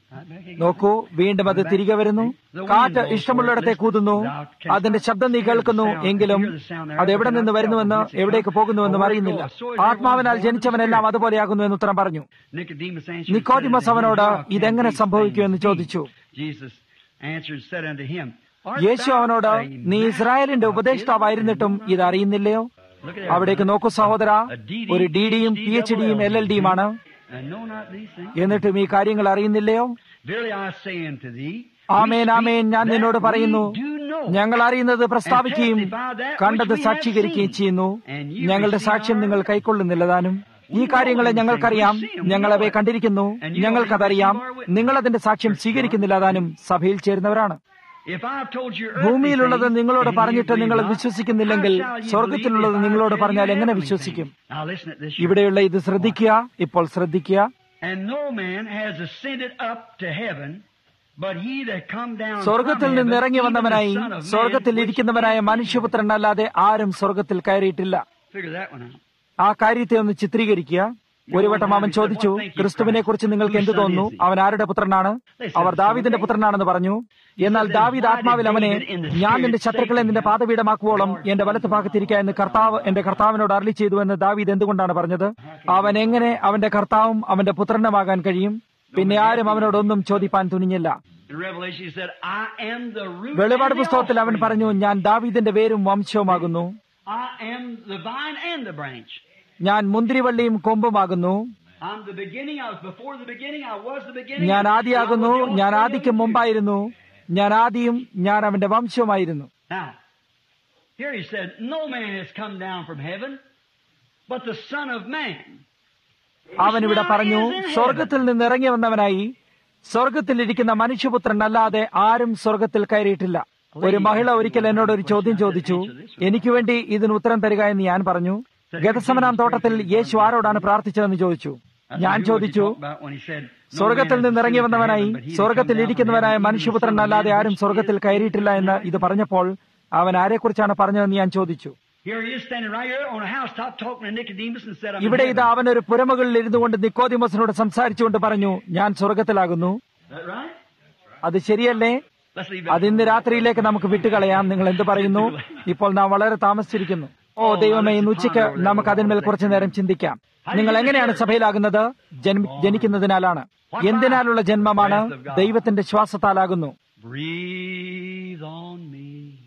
[SPEAKER 1] നോക്കൂ വീണ്ടും അത് തിരികെ വരുന്നു കാറ്റ് ഇഷ്ടമുള്ളിടത്തെ കൂതുന്നു അതിന്റെ ശബ്ദം നീ കേൾക്കുന്നു എങ്കിലും അത് എവിടെ നിന്ന് വരുന്നുവെന്ന് എവിടേക്ക് പോകുന്നുവെന്നും അറിയുന്നില്ല ആത്മാവിനാൽ ജനിച്ചവനെല്ലാം അതുപോലെയാകുന്നു എന്ന് ഉത്തരം പറഞ്ഞു
[SPEAKER 2] Nicodemus answered,
[SPEAKER 1] നിക്കോദിമസ് അവനോട് ഇതെങ്ങനെ സംഭവിക്കുമെന്ന് ചോദിച്ചു
[SPEAKER 2] Jesus answered and said unto him, Art
[SPEAKER 1] Yeshu
[SPEAKER 2] thou
[SPEAKER 1] അവനോട്
[SPEAKER 2] a
[SPEAKER 1] നീ
[SPEAKER 2] man
[SPEAKER 1] ഇസ്രായേലിന്റെ
[SPEAKER 2] of
[SPEAKER 1] ഉപദേഷ്ടാവായിരുന്നിട്ടും
[SPEAKER 2] Israel?
[SPEAKER 1] ഇത് അറിയുന്നില്ലയോ
[SPEAKER 2] Look at that.
[SPEAKER 1] അവിടേക്ക് നോക്കൂ സഹോദര ഒരു ഡി ഡിയും പി എച്ച് ഡിയും എൽ എൽ ഡിയുമാണ്
[SPEAKER 2] And know not these things?
[SPEAKER 1] എന്നിട്ടും ഈ കാര്യങ്ങൾ അറിയുന്നില്ലയോ
[SPEAKER 2] Verily I say unto thee,
[SPEAKER 1] ആമേൻ ആമേൻ ഞാൻ നിന്നോട് പറയുന്നു ഞങ്ങൾ അറിയുന്നത് പ്രസ്താവിക്കുകയും കണ്ടത് സാക്ഷീകരിക്കുകയും ചെയ്യുന്നു ഞങ്ങളുടെ സാക്ഷ്യം നിങ്ങൾ കൈക്കൊള്ളുന്നില്ലതാനും ഈ കാര്യങ്ങളെ ഞങ്ങൾക്കറിയാം ഞങ്ങൾ അവയെ കണ്ടിരിക്കുന്നു ഞങ്ങൾക്കതറിയാം നിങ്ങൾ അതിന്റെ സാക്ഷ്യം സ്വീകരിക്കുന്നില്ലതാനും സഭയിൽ ചേരുന്നവരാണ്
[SPEAKER 2] If I have told you earthly
[SPEAKER 1] ഭൂമിയിലുള്ളത്
[SPEAKER 2] things,
[SPEAKER 1] നിങ്ങളോട്
[SPEAKER 2] and you
[SPEAKER 1] പറഞ്ഞിട്ട്
[SPEAKER 2] believe
[SPEAKER 1] നിങ്ങൾ
[SPEAKER 2] not,
[SPEAKER 1] വിശ്വസിക്കുന്നില്ലെങ്കിൽ
[SPEAKER 2] how shall you
[SPEAKER 1] സ്വർഗത്തിലുള്ളത്
[SPEAKER 2] believe if I
[SPEAKER 1] നിങ്ങളോട്
[SPEAKER 2] tell you
[SPEAKER 1] പറഞ്ഞാൽ എങ്ങനെ
[SPEAKER 2] heavenly
[SPEAKER 1] വിശ്വസിക്കും
[SPEAKER 2] things? Now listen at this.
[SPEAKER 1] ഇവിടെയുള്ള ഇത് ശ്രദ്ധിക്കുക ഇപ്പോൾ ശ്രദ്ധിക്കുക
[SPEAKER 2] And no man has ascended up to heaven, but he that come down
[SPEAKER 1] സ്വർഗത്തിൽ
[SPEAKER 2] from
[SPEAKER 1] നിന്ന്
[SPEAKER 2] heaven,
[SPEAKER 1] ഇറങ്ങി
[SPEAKER 2] even
[SPEAKER 1] വന്നവനായി
[SPEAKER 2] the Son of Man,
[SPEAKER 1] സ്വർഗത്തിൽ
[SPEAKER 2] which
[SPEAKER 1] ഇരിക്കുന്നവനായ
[SPEAKER 2] is in
[SPEAKER 1] മനുഷ്യപുത്രൻ അല്ലാതെ ആരും സ്വർഗത്തിൽ കയറിയിട്ടില്ല
[SPEAKER 2] Figure that one out.
[SPEAKER 1] ആ കാര്യത്തെ ഒന്ന് ചിത്രീകരിക്കുക ഒരു വട്ടം അവൻ ചോദിച്ചു ക്രിസ്തുവിനെ കുറിച്ച് നിങ്ങൾക്ക് എന്ത് തോന്നുന്നു അവൻ ആരുടെ പുത്രനാണ് അവർ ദാവീദിന്റെ പുത്രനാണെന്ന് പറഞ്ഞു എന്നാൽ ദാവീദ് ആത്മാവിൽ അവനെ ഞാൻ നിന്റെ ശത്രുക്കളെ നിന്റെ പാതപീഠമാക്കുവോളം എന്റെ വലത്ത് ഭാഗത്തിരിക്കുക എന്ന് കർത്താവ് എന്റെ കർത്താവിനോട് അരളി ചെയ്തു എന്ന് ദാവീദ് എന്തുകൊണ്ടാണ് പറഞ്ഞത് അവൻ എങ്ങനെ അവന്റെ കർത്താവും അവന്റെ പുത്രനുമാകാൻ കഴിയും പിന്നെ ആരും അവനോടൊന്നും ചോദിപ്പാൻ തുനിഞ്ഞില്ല
[SPEAKER 2] In Revelation, he said, I am the root
[SPEAKER 1] വെളിപാട്
[SPEAKER 2] and the
[SPEAKER 1] പുസ്തകത്തിൽ അവൻ
[SPEAKER 2] offspring.
[SPEAKER 1] പറഞ്ഞു ഞാൻ ദാവീദിന്റെ വേരും വംശവുമാകുന്നു
[SPEAKER 2] I am the vine and the branch.
[SPEAKER 1] ഞാൻ മുന്തിരിവള്ളിയും കൊമ്പുമാകുന്നു
[SPEAKER 2] I'm the beginning. I was before the beginning. I was the beginning.
[SPEAKER 1] ഞാൻ
[SPEAKER 2] I
[SPEAKER 1] ആദിയാകുന്നു
[SPEAKER 2] was the
[SPEAKER 1] ഞാൻ
[SPEAKER 2] offspring of
[SPEAKER 1] ആദിക്ക്
[SPEAKER 2] the
[SPEAKER 1] മുമ്പായിരുന്നു ഞാൻ ആദിയും ഞാൻ അവന്റെ വംശവുമായിരുന്നു
[SPEAKER 2] Now, here he said, No man has come down from heaven, but the Son of Man.
[SPEAKER 1] അവൻ ഇവിടെ പറഞ്ഞു സ്വർഗത്തിൽ നിന്ന് ഇറങ്ങി വന്നവനായി സ്വർഗത്തിലിരിക്കുന്ന മനുഷ്യപുത്രൻ അല്ലാതെ ആരും സ്വർഗത്തിൽ കയറിയിട്ടില്ല ഒരു മഹിള ഒരിക്കൽ എന്നോട് ഒരു ചോദ്യം ചോദിച്ചു എനിക്ക് വേണ്ടി ഇതിന് ഉത്തരം തരിക എന്ന് ഞാൻ പറഞ്ഞു ഗതസമനാം തോട്ടത്തിൽ യേശു ആരോടാണ് പ്രാർത്ഥിച്ചതെന്ന് ചോദിച്ചു ഞാൻ ചോദിച്ചു സ്വർഗത്തിൽ നിന്ന് ഇറങ്ങി വന്നവനായി സ്വർഗത്തിൽ ഇരിക്കുന്നവനായ മനുഷ്യപുത്രൻ അല്ലാതെ ആരും സ്വർഗത്തിൽ കയറിയിട്ടില്ല എന്ന് ഇത് പറഞ്ഞപ്പോൾ അവൻ ആരെക്കുറിച്ചാണ് പറഞ്ഞതെന്ന് ഞാൻ ചോദിച്ചു
[SPEAKER 2] Here he is standing right here on a housetop talking to Nicodemus and said, I'm in
[SPEAKER 1] ഇവിടെ ഇത്
[SPEAKER 2] heaven.
[SPEAKER 1] അവൻ ഒരു പുരമുകളിൽ ഇരുന്നു കൊണ്ട് നിക്കോദിമസിനോട് സംസാരിച്ചുകൊണ്ട് പറഞ്ഞു ഞാൻ സ്വർഗത്തിലാകുന്നു
[SPEAKER 2] Is that right?
[SPEAKER 1] അത് ശരിയല്ലേ
[SPEAKER 2] Let's leave
[SPEAKER 1] അത് ഇന്ന് രാത്രിയിലേക്ക് നമുക്ക് വിട്ടുകളയാം നിങ്ങൾ എന്ത് പറയുന്നു ഇപ്പോൾ നാം വളരെ താമസിച്ചിരിക്കുന്നു ഓ ദൈവമേ ഇന്ന് ഉച്ചയ്ക്ക് നമുക്ക് അതിന്മേൽ കുറച്ചു നേരം ചിന്തിക്കാം നിങ്ങൾ എങ്ങനെയാണ് സഭയിലാകുന്നത് ജന്മ- ജനിക്കുന്നതിനാലാണ് എന്തിനാലുള്ള ജന്മമാണ് ദൈവത്തിന്റെ ശ്വാസത്താലാകുന്നു
[SPEAKER 2] Breathe on me.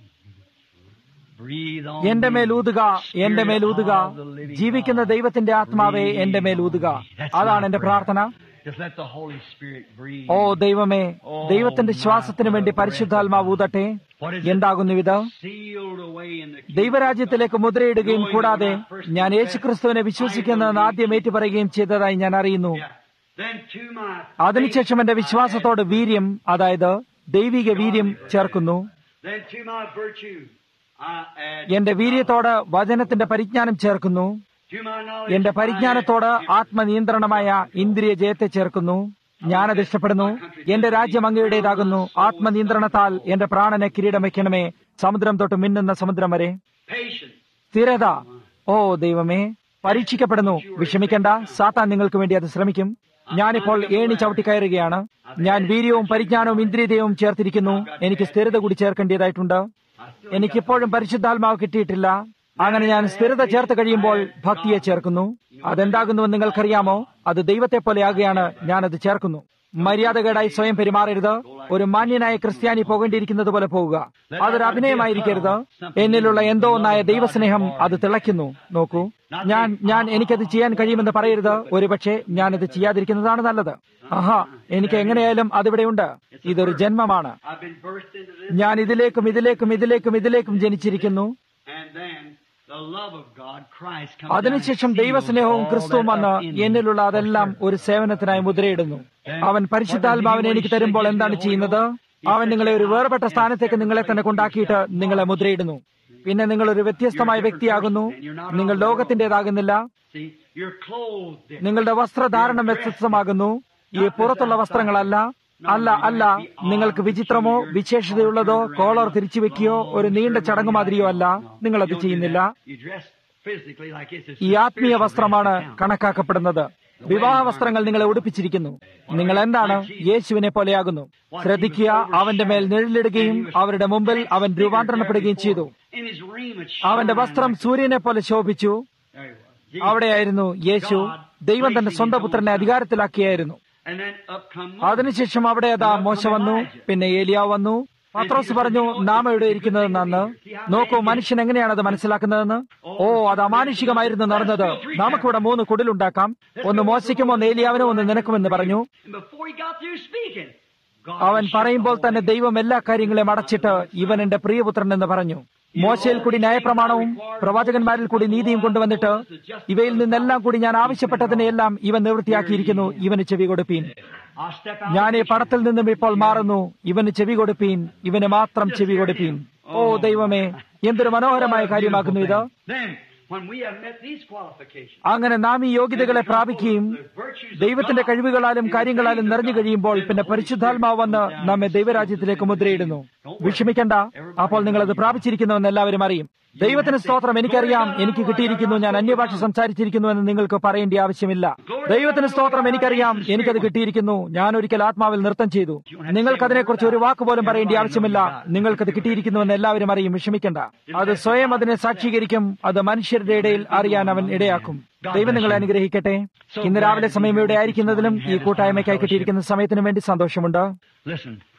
[SPEAKER 2] Breathe on
[SPEAKER 1] എന്റെ
[SPEAKER 2] me.
[SPEAKER 1] മേൽ ഊതുക എന്റെ മേൽ ഊതുക ജീവിക്കുന്ന ദൈവത്തിന്റെ ആത്മാവെ എന്റെ മേൽ ഊതുക അതാണ് എന്റെ പ്രാർത്ഥന
[SPEAKER 2] Just let the Holy Spirit breathe.
[SPEAKER 1] ഓ ദൈവമേ ദൈവത്തിന്റെ ശ്വാസത്തിനു വേണ്ടി പരിശുദ്ധാത്മാവ് ഊതട്ടെ എന്താകുന്നു ഇത്
[SPEAKER 2] Sealed away in the
[SPEAKER 1] ദൈവരാജ്യത്തിലേക്ക് മുദ്രയിടുകയും കൂടാതെ ഞാൻ യേശുക്രിസ്തുവിനെ വിശ്വസിക്കുന്നതെന്ന് ആദ്യം ഏറ്റുപറയുകയും ചെയ്തതായി ഞാൻ അറിയുന്നു
[SPEAKER 2] Yeah. Then to my
[SPEAKER 1] അതിനുശേഷം എന്റെ വിശ്വാസത്തോട് വീര്യം അതായത് ദൈവിക വീര്യം ചേർക്കുന്നു
[SPEAKER 2] then to my virtue I add
[SPEAKER 1] എന്റെ വീര്യത്തോട് വചനത്തിന്റെ പരിജ്ഞാനം ചേർക്കുന്നു
[SPEAKER 2] to my knowledge
[SPEAKER 1] എന്റെ
[SPEAKER 2] I
[SPEAKER 1] പരിജ്ഞാനത്തോട്
[SPEAKER 2] add
[SPEAKER 1] ആത്മനിയന്ത്രണമായ ഇന്ദ്രിയ ജയത്തെ ചേർക്കുന്നു ഞാനത് ഇഷ്ടപ്പെടുന്നു എന്റെ രാജ്യം അങ്ങയുടേതാകുന്നു ആത്മനിയന്ത്രണത്താൽ എന്റെ പ്രാണനെ കിരീടം വയ്ക്കണമേ സമുദ്രം തൊട്ട് മിന്നുന്ന സമുദ്രം വരെ
[SPEAKER 2] patience.
[SPEAKER 1] സ്ഥിരത ഓ ദൈവമേ പരീക്ഷിക്കപ്പെടുന്നു വിഷമിക്കണ്ട സാത്താൻ നിങ്ങൾക്ക് വേണ്ടി അത് ശ്രമിക്കും ഞാനിപ്പോൾ ഏണി ചവിട്ടി കയറുകയാണ് ഞാൻ വീര്യവും പരിജ്ഞാനവും ഇന്ദ്രിയതയും ചേർത്തിരിക്കുന്നു എനിക്ക് സ്ഥിരത കൂടി ചേർക്കേണ്ടതായിട്ടുണ്ട് എനിക്കിപ്പോഴും പരിശുദ്ധാത്മാവ് കിട്ടിയിട്ടില്ല അങ്ങനെ ഞാൻ സ്ഥിരത ചേർത്ത് കഴിയുമ്പോൾ ഭക്തിയെ ചേർക്കുന്നു അതെന്താകുന്നുവെന്ന് നിങ്ങൾക്കറിയാമോ അത് ദൈവത്തെ പോലെയാകുകയാണ് ഞാനത് ചേർക്കുന്നു മര്യാദകേടായി സ്വയം പെരുമാറരുത് ഒരു മാന്യനായ ക്രിസ്ത്യാനി പോകേണ്ടിയിരിക്കുന്നത് പോലെ പോവുക അതൊരു അഭിനയമായിരിക്കരുത് എന്നിലുള്ള എന്തോ ഒന്നായ ദൈവസ്നേഹം അത് തിളയ്ക്കുന്നു നോക്കൂ ഞാൻ ഞാൻ എനിക്കത് ചെയ്യാൻ കഴിയുമെന്ന് പറയരുത് ഒരുപക്ഷെ ഞാനത് ചെയ്യാതിരിക്കുന്നതാണ് നല്ലത് ആഹാ എനിക്ക് എങ്ങനെയായാലും അതിവിടെയുണ്ട് ഇതൊരു ജന്മമാണ്
[SPEAKER 2] I've been birthed into this
[SPEAKER 1] ഞാൻ ഇതിലേക്കും ഇതിലേക്കും ഇതിലേക്കും ഇതിലേക്കും ജനിച്ചിരിക്കുന്നു
[SPEAKER 2] and then the love of God, Christ comes
[SPEAKER 1] അതിനുശേഷം
[SPEAKER 2] down and
[SPEAKER 1] ദൈവസ്നേഹവും
[SPEAKER 2] seals
[SPEAKER 1] ക്രിസ്തുവും
[SPEAKER 2] all
[SPEAKER 1] വന്ന്
[SPEAKER 2] that up in me.
[SPEAKER 1] എന്നിലുള്ള അതെല്ലാം ഒരു സേവനത്തിനായി മുദ്രയിടുന്നു അവൻ പരിശുദ്ധാത്മാവിനെ എനിക്ക് തരുമ്പോൾ എന്താണ് ചെയ്യുന്നത് അവൻ നിങ്ങളെ ഒരു വേർപെട്ട സ്ഥാനത്തേക്ക് നിങ്ങളെ തന്നെ കൊണ്ടാക്കിയിട്ട് നിങ്ങളെ മുദ്രയിടുന്നു പിന്നെ നിങ്ങൾ ഒരു വ്യത്യസ്തമായ വ്യക്തിയാകുന്നു നിങ്ങൾ ലോകത്തിന്റേതാകുന്നില്ല
[SPEAKER 2] See, you're clothed in
[SPEAKER 1] നിങ്ങളുടെ വസ്ത്രധാരണം വ്യത്യസ്തമാകുന്നു ഈ പുറത്തുള്ള വസ്ത്രങ്ങളല്ല അല്ല അല്ല നിങ്ങൾക്ക് വിചിത്രമോ വിശേഷതയുള്ളതോ കോളർ തിരിച്ചു വെക്കുകയോ ഒരു നീണ്ട ചടങ്ങ് മാതിരിയോ അല്ല നിങ്ങൾ അത് ചെയ്യുന്നില്ല
[SPEAKER 2] You dress physically like this. It's
[SPEAKER 1] ഈ
[SPEAKER 2] just
[SPEAKER 1] ആത്മീയ
[SPEAKER 2] spiritual
[SPEAKER 1] വസ്ത്രമാണ്
[SPEAKER 2] dress now.
[SPEAKER 1] കണക്കാക്കപ്പെടുന്നത് വിവാഹ വസ്ത്രങ്ങൾ നിങ്ങളെ ഉടുപ്പിച്ചിരിക്കുന്നു നിങ്ങൾ എന്താണ് യേശുവിനെ പോലെയാകുന്നു ശ്രദ്ധിക്കുക അവന്റെ മേൽ നിഴലിടുകയും അവരുടെ മുമ്പിൽ അവൻ രൂപാന്തരണപ്പെടുകയും ചെയ്തു
[SPEAKER 2] In his raiment
[SPEAKER 1] അവന്റെ
[SPEAKER 2] shine
[SPEAKER 1] വസ്ത്രം
[SPEAKER 2] like-
[SPEAKER 1] സൂര്യനെ പോലെ ശോഭിച്ചു
[SPEAKER 2] There he was. Jesus.
[SPEAKER 1] അവിടെയായിരുന്നു യേശു ദൈവം തന്റെ സ്വന്തം പുത്രനെ അധികാരത്തിലാക്കിയായിരുന്നു
[SPEAKER 2] And then up come
[SPEAKER 1] അതിനുശേഷം അവിടെ അതാ മോശ വന്നു പിന്നെ ഏലിയാവ് വന്നു പത്രോസ് പറഞ്ഞു നാം എവിടെ ഇരിക്കുന്നതെന്നു നോക്കൂ മനുഷ്യൻ എങ്ങനെയാണ് അത് മനസ്സിലാക്കുന്നതെന്ന് ഓ അത് അമാനുഷികമായിരുന്നു നടന്നത് നമുക്കിവിടെ മൂന്ന് കുടിലുണ്ടാക്കാം ഒന്ന് മോശയ്ക്കും ഒന്ന് ഏലിയാവിനും ഒന്ന് നിനക്കുമെന്ന് പറഞ്ഞു
[SPEAKER 2] And before he got through speaking, God
[SPEAKER 1] അവൻ
[SPEAKER 2] shut
[SPEAKER 1] പറയുമ്പോൾ
[SPEAKER 2] the
[SPEAKER 1] തന്നെ
[SPEAKER 2] whole
[SPEAKER 1] ദൈവം എല്ലാ കാര്യങ്ങളെയും അടച്ചിട്ട് ഇവൻ എന്റെ പ്രിയപുത്രൻ എന്ന് പറഞ്ഞു മോശയിൽ കൂടി ന്യായപ്രമാണവും പ്രവാചകന്മാരിൽ കൂടി നീതിയും കൊണ്ടുവന്നിട്ട് ഇവയിൽ നിന്നെല്ലാം കൂടി ഞാൻ ആവശ്യപ്പെട്ടതിനെയെല്ലാം ഇവൻ നിവൃത്തിയാക്കിയിരിക്കുന്നു ഇവന് ചെവി കൊടുപ്പീൻ
[SPEAKER 2] I'll step out.
[SPEAKER 1] ഞാൻ ഈ പടത്തിൽ നിന്നും ഇപ്പോൾ മാറുന്നു ഇവന് ചെവി കൊടുപ്പീൻ ഇവന് മാത്രം ചെവി കൊടുപ്പീൻ ഓ ദൈവമേ എന്തൊരു മനോഹരമായ കാര്യമാക്കുന്നു ഇത്
[SPEAKER 2] Then, when we have met these qualifications,
[SPEAKER 1] അങ്ങനെ നാം ഈ യോഗ്യതകളെ പ്രാപിക്കുകയും ദൈവത്തിന്റെ കഴിവുകളാലും കാര്യങ്ങളാലും നിറഞ്ഞു കഴിയുമ്പോൾ പിന്നെ പരിശുദ്ധാത്മാവ് വന്ന് നമ്മെ ദൈവരാജ്യത്തിലേക്ക് മുദ്രയിടുന്നു വിഷമിക്കണ്ട അപ്പോൾ നിങ്ങൾ അത് പ്രാപിച്ചിരിക്കുന്നുവെന്ന് എല്ലാവരും അറിയും ദൈവത്തിന് സ്തോത്രം എനിക്കറിയാം എനിക്ക് കിട്ടിയിരിക്കുന്നു ഞാൻ അന്യഭാഷ സംസാരിച്ചിരിക്കുന്നു എന്ന് നിങ്ങൾക്ക് പറയേണ്ട ആവശ്യമില്ല ദൈവത്തിന് സ്തോത്രം എനിക്കറിയാം എനിക്കത് കിട്ടിയിരിക്കുന്നു ഞാൻ ഒരിക്കൽ ആത്മാവിൽ നൃത്തം ചെയ്തു നിങ്ങൾക്ക് അതിനെക്കുറിച്ച് ഒരു വാക്ക് പോലും പറയേണ്ട ആവശ്യമില്ല നിങ്ങൾക്കത് കിട്ടിയിരിക്കുന്നുവെന്ന് എല്ലാവരും അറിയും വിഷമിക്കണ്ട അത് സ്വയം അതിനെ സാക്ഷീകരിക്കും അത് മനുഷ്യരുടെ ഇടയിൽ അറിയാൻ അവൻ ഇടയാക്കും ദൈവം നിങ്ങളെ അനുഗ്രഹിക്കട്ടെ ഇന്ന് രാവിലെ സമയം ഇവിടെ ആയിരിക്കുന്നതിലും ഈ കൂട്ടായ്മയ്ക്കായി കിട്ടിയിരിക്കുന്ന സമയത്തിനും വേണ്ടി സന്തോഷമുണ്ട്
[SPEAKER 2] listen,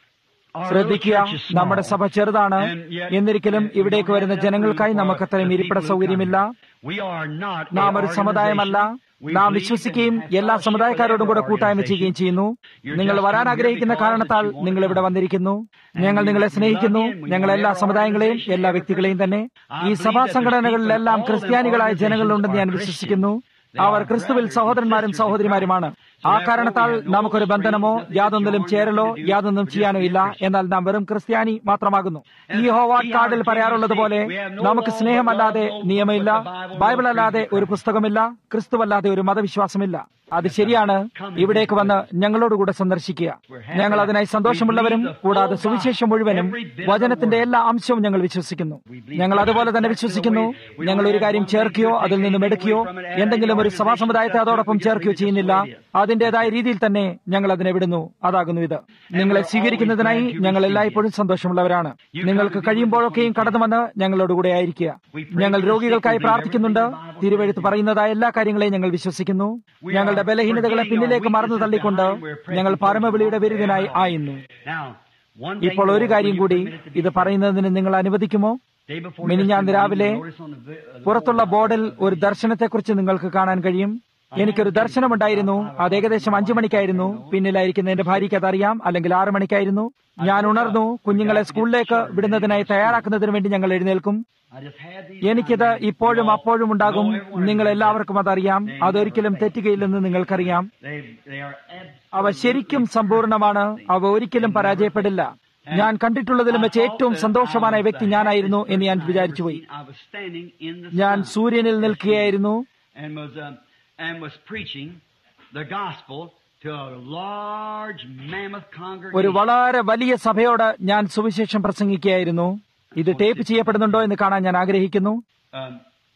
[SPEAKER 1] ശ്രദ്ധിക്കുക നമ്മുടെ സഭ ചെറുതാണ് എന്നിരിക്കലും ഇവിടേക്ക് വരുന്ന ജനങ്ങൾക്കായി നമുക്ക് അത്രയും ഇരിപ്പിട സൗകര്യമില്ല നാം ഒരു സമുദായമല്ല നാം വിശ്വസിക്കുകയും എല്ലാ സമുദായക്കാരോടും കൂടെ കൂട്ടായ്മ ചെയ്യുകയും ചെയ്യുന്നു നിങ്ങൾ വരാൻ ആഗ്രഹിക്കുന്ന കാരണത്താൽ നിങ്ങൾ ഇവിടെ വന്നിരിക്കുന്നു ഞങ്ങൾ നിങ്ങളെ സ്നേഹിക്കുന്നു ഞങ്ങൾ എല്ലാ സമുദായങ്ങളെയും എല്ലാ വ്യക്തികളെയും തന്നെ ഈ സഭാ സംഘടനകളിലെല്ലാം ക്രിസ്ത്യാനികളായ ജനങ്ങളുണ്ടെന്ന് ഞാൻ വിശ്വസിക്കുന്നു അവർ ക്രിസ്തുവിൽ സഹോദരന്മാരും സഹോദരിമാരുമാണ് ആ കാരണത്താൽ നമുക്കൊരു ബന്ധനമോ യാതൊന്നിലും ചേരലോ യാതൊന്നും ചെയ്യാനോ ഇല്ല എന്നാൽ നാം വെറും ക്രിസ്ത്യാനി മാത്രമാകുന്നു ഈ ഹോവാർഡ് കാർഡിൽ പറയാറുള്ളത് പോലെ നമുക്ക് സ്നേഹമല്ലാതെ നിയമമില്ല ബൈബിൾ അല്ലാതെ ഒരു പുസ്തകമില്ല ക്രിസ്തുവല്ലാതെ ഒരു മതവിശ്വാസമില്ല അത് ശരിയാണ് ഇവിടേക്ക് വന്ന് ഞങ്ങളോടുകൂടെ സന്ദർശിക്കുക ഞങ്ങൾ അതിനായി സന്തോഷമുള്ളവരും കൂടാതെ സുവിശേഷം മുഴുവനും വചനത്തിന്റെ എല്ലാ അംശവും ഞങ്ങൾ വിശ്വസിക്കുന്നു ഞങ്ങൾ അതുപോലെ തന്നെ വിശ്വസിക്കുന്നു ഞങ്ങൾ ഒരു കാര്യം ചേർക്കുകയോ അതിൽ നിന്നും എടുക്കുകയോ എന്തെങ്കിലും ഒരു സഭാ സമുദായത്തെ അതോടൊപ്പം ചേർക്കുകയോ ചെയ്യുന്നില്ല അതിന്റേതായ രീതിയിൽ തന്നെ ഞങ്ങൾ അതിനെ വിടുന്നു അതാകുന്നു ഇത് നിങ്ങളെ സ്വീകരിക്കുന്നതിനായി ഞങ്ങൾ എല്ലായ്പ്പോഴും സന്തോഷമുള്ളവരാണ് നിങ്ങൾക്ക് കഴിയുമ്പോഴൊക്കെയും കടന്നു വന്ന് ഞങ്ങളോടുകൂടെ ആയിരിക്കുക ഞങ്ങൾ രോഗികൾക്കായി പ്രാർത്ഥിക്കുന്നുണ്ട് തിരുവഴുത്ത് പറയുന്നതായ എല്ലാ കാര്യങ്ങളെയും ഞങ്ങൾ വിശ്വസിക്കുന്നു ഞങ്ങളുടെ ബലഹീനതകളെ പിന്നിലേക്ക് മറന്നു തള്ളിക്കൊണ്ട് ഞങ്ങൾ പരമവിളിയുടെ വിരുദ്ധനായി ആയിരുന്നു ഇപ്പോൾ ഒരു കാര്യം കൂടി ഇത് പറയുന്നതിന് നിങ്ങൾ അനുവദിക്കുമോ മിനിഞ്ഞാന്ന് രാവിലെ പുറത്തുള്ള ബോർഡിൽ ഒരു ദർശനത്തെക്കുറിച്ച് നിങ്ങൾക്ക് കാണാൻ കഴിയും എനിക്കൊരു ദർശനമുണ്ടായിരുന്നു അത് ഏകദേശം അഞ്ചു മണിക്കായിരുന്നു പിന്നിലായിരിക്കുന്ന എന്റെ ഭാര്യയ്ക്ക് അതറിയാം അല്ലെങ്കിൽ ആറു മണിക്കായിരുന്നു ഞാൻ ഉണർന്നു കുഞ്ഞുങ്ങളെ സ്കൂളിലേക്ക് വിടുന്നതിനായി തയ്യാറാക്കുന്നതിന് വേണ്ടി ഞങ്ങൾ എഴുന്നേൽക്കും എനിക്കിത് ഇപ്പോഴും അപ്പോഴും ഉണ്ടാകും നിങ്ങൾ എല്ലാവർക്കും അതറിയാം അതൊരിക്കലും തെറ്റുകയില്ലെന്ന് നിങ്ങൾക്കറിയാം അവ ശരിക്കും സമ്പൂർണമാണ് അവ ഒരിക്കലും പരാജയപ്പെടില്ല ഞാൻ കണ്ടിട്ടുള്ളതിലും വെച്ച് ഏറ്റവും സന്തോഷവാനായ വ്യക്തി ഞാനായിരുന്നു എന്ന് ഞാൻ വിചാരിച്ചുപോയി ഞാൻ സൂര്യനിൽ നിൽക്കുകയായിരുന്നു
[SPEAKER 2] and was preaching the gospel to a large mammoth congregation.
[SPEAKER 1] ഒരു വളരെ വലിയ സഭയോട് ഞാൻ സുവിശേഷം പ്രസംഗിക്കുകയായിരുന്നു ഇത് ടേപ്പ് ചെയ്യപ്പെടുന്നുണ്ടോ എന്ന് കാണാൻ ഞാൻ ആഗ്രഹിക്കുന്നു
[SPEAKER 2] Um,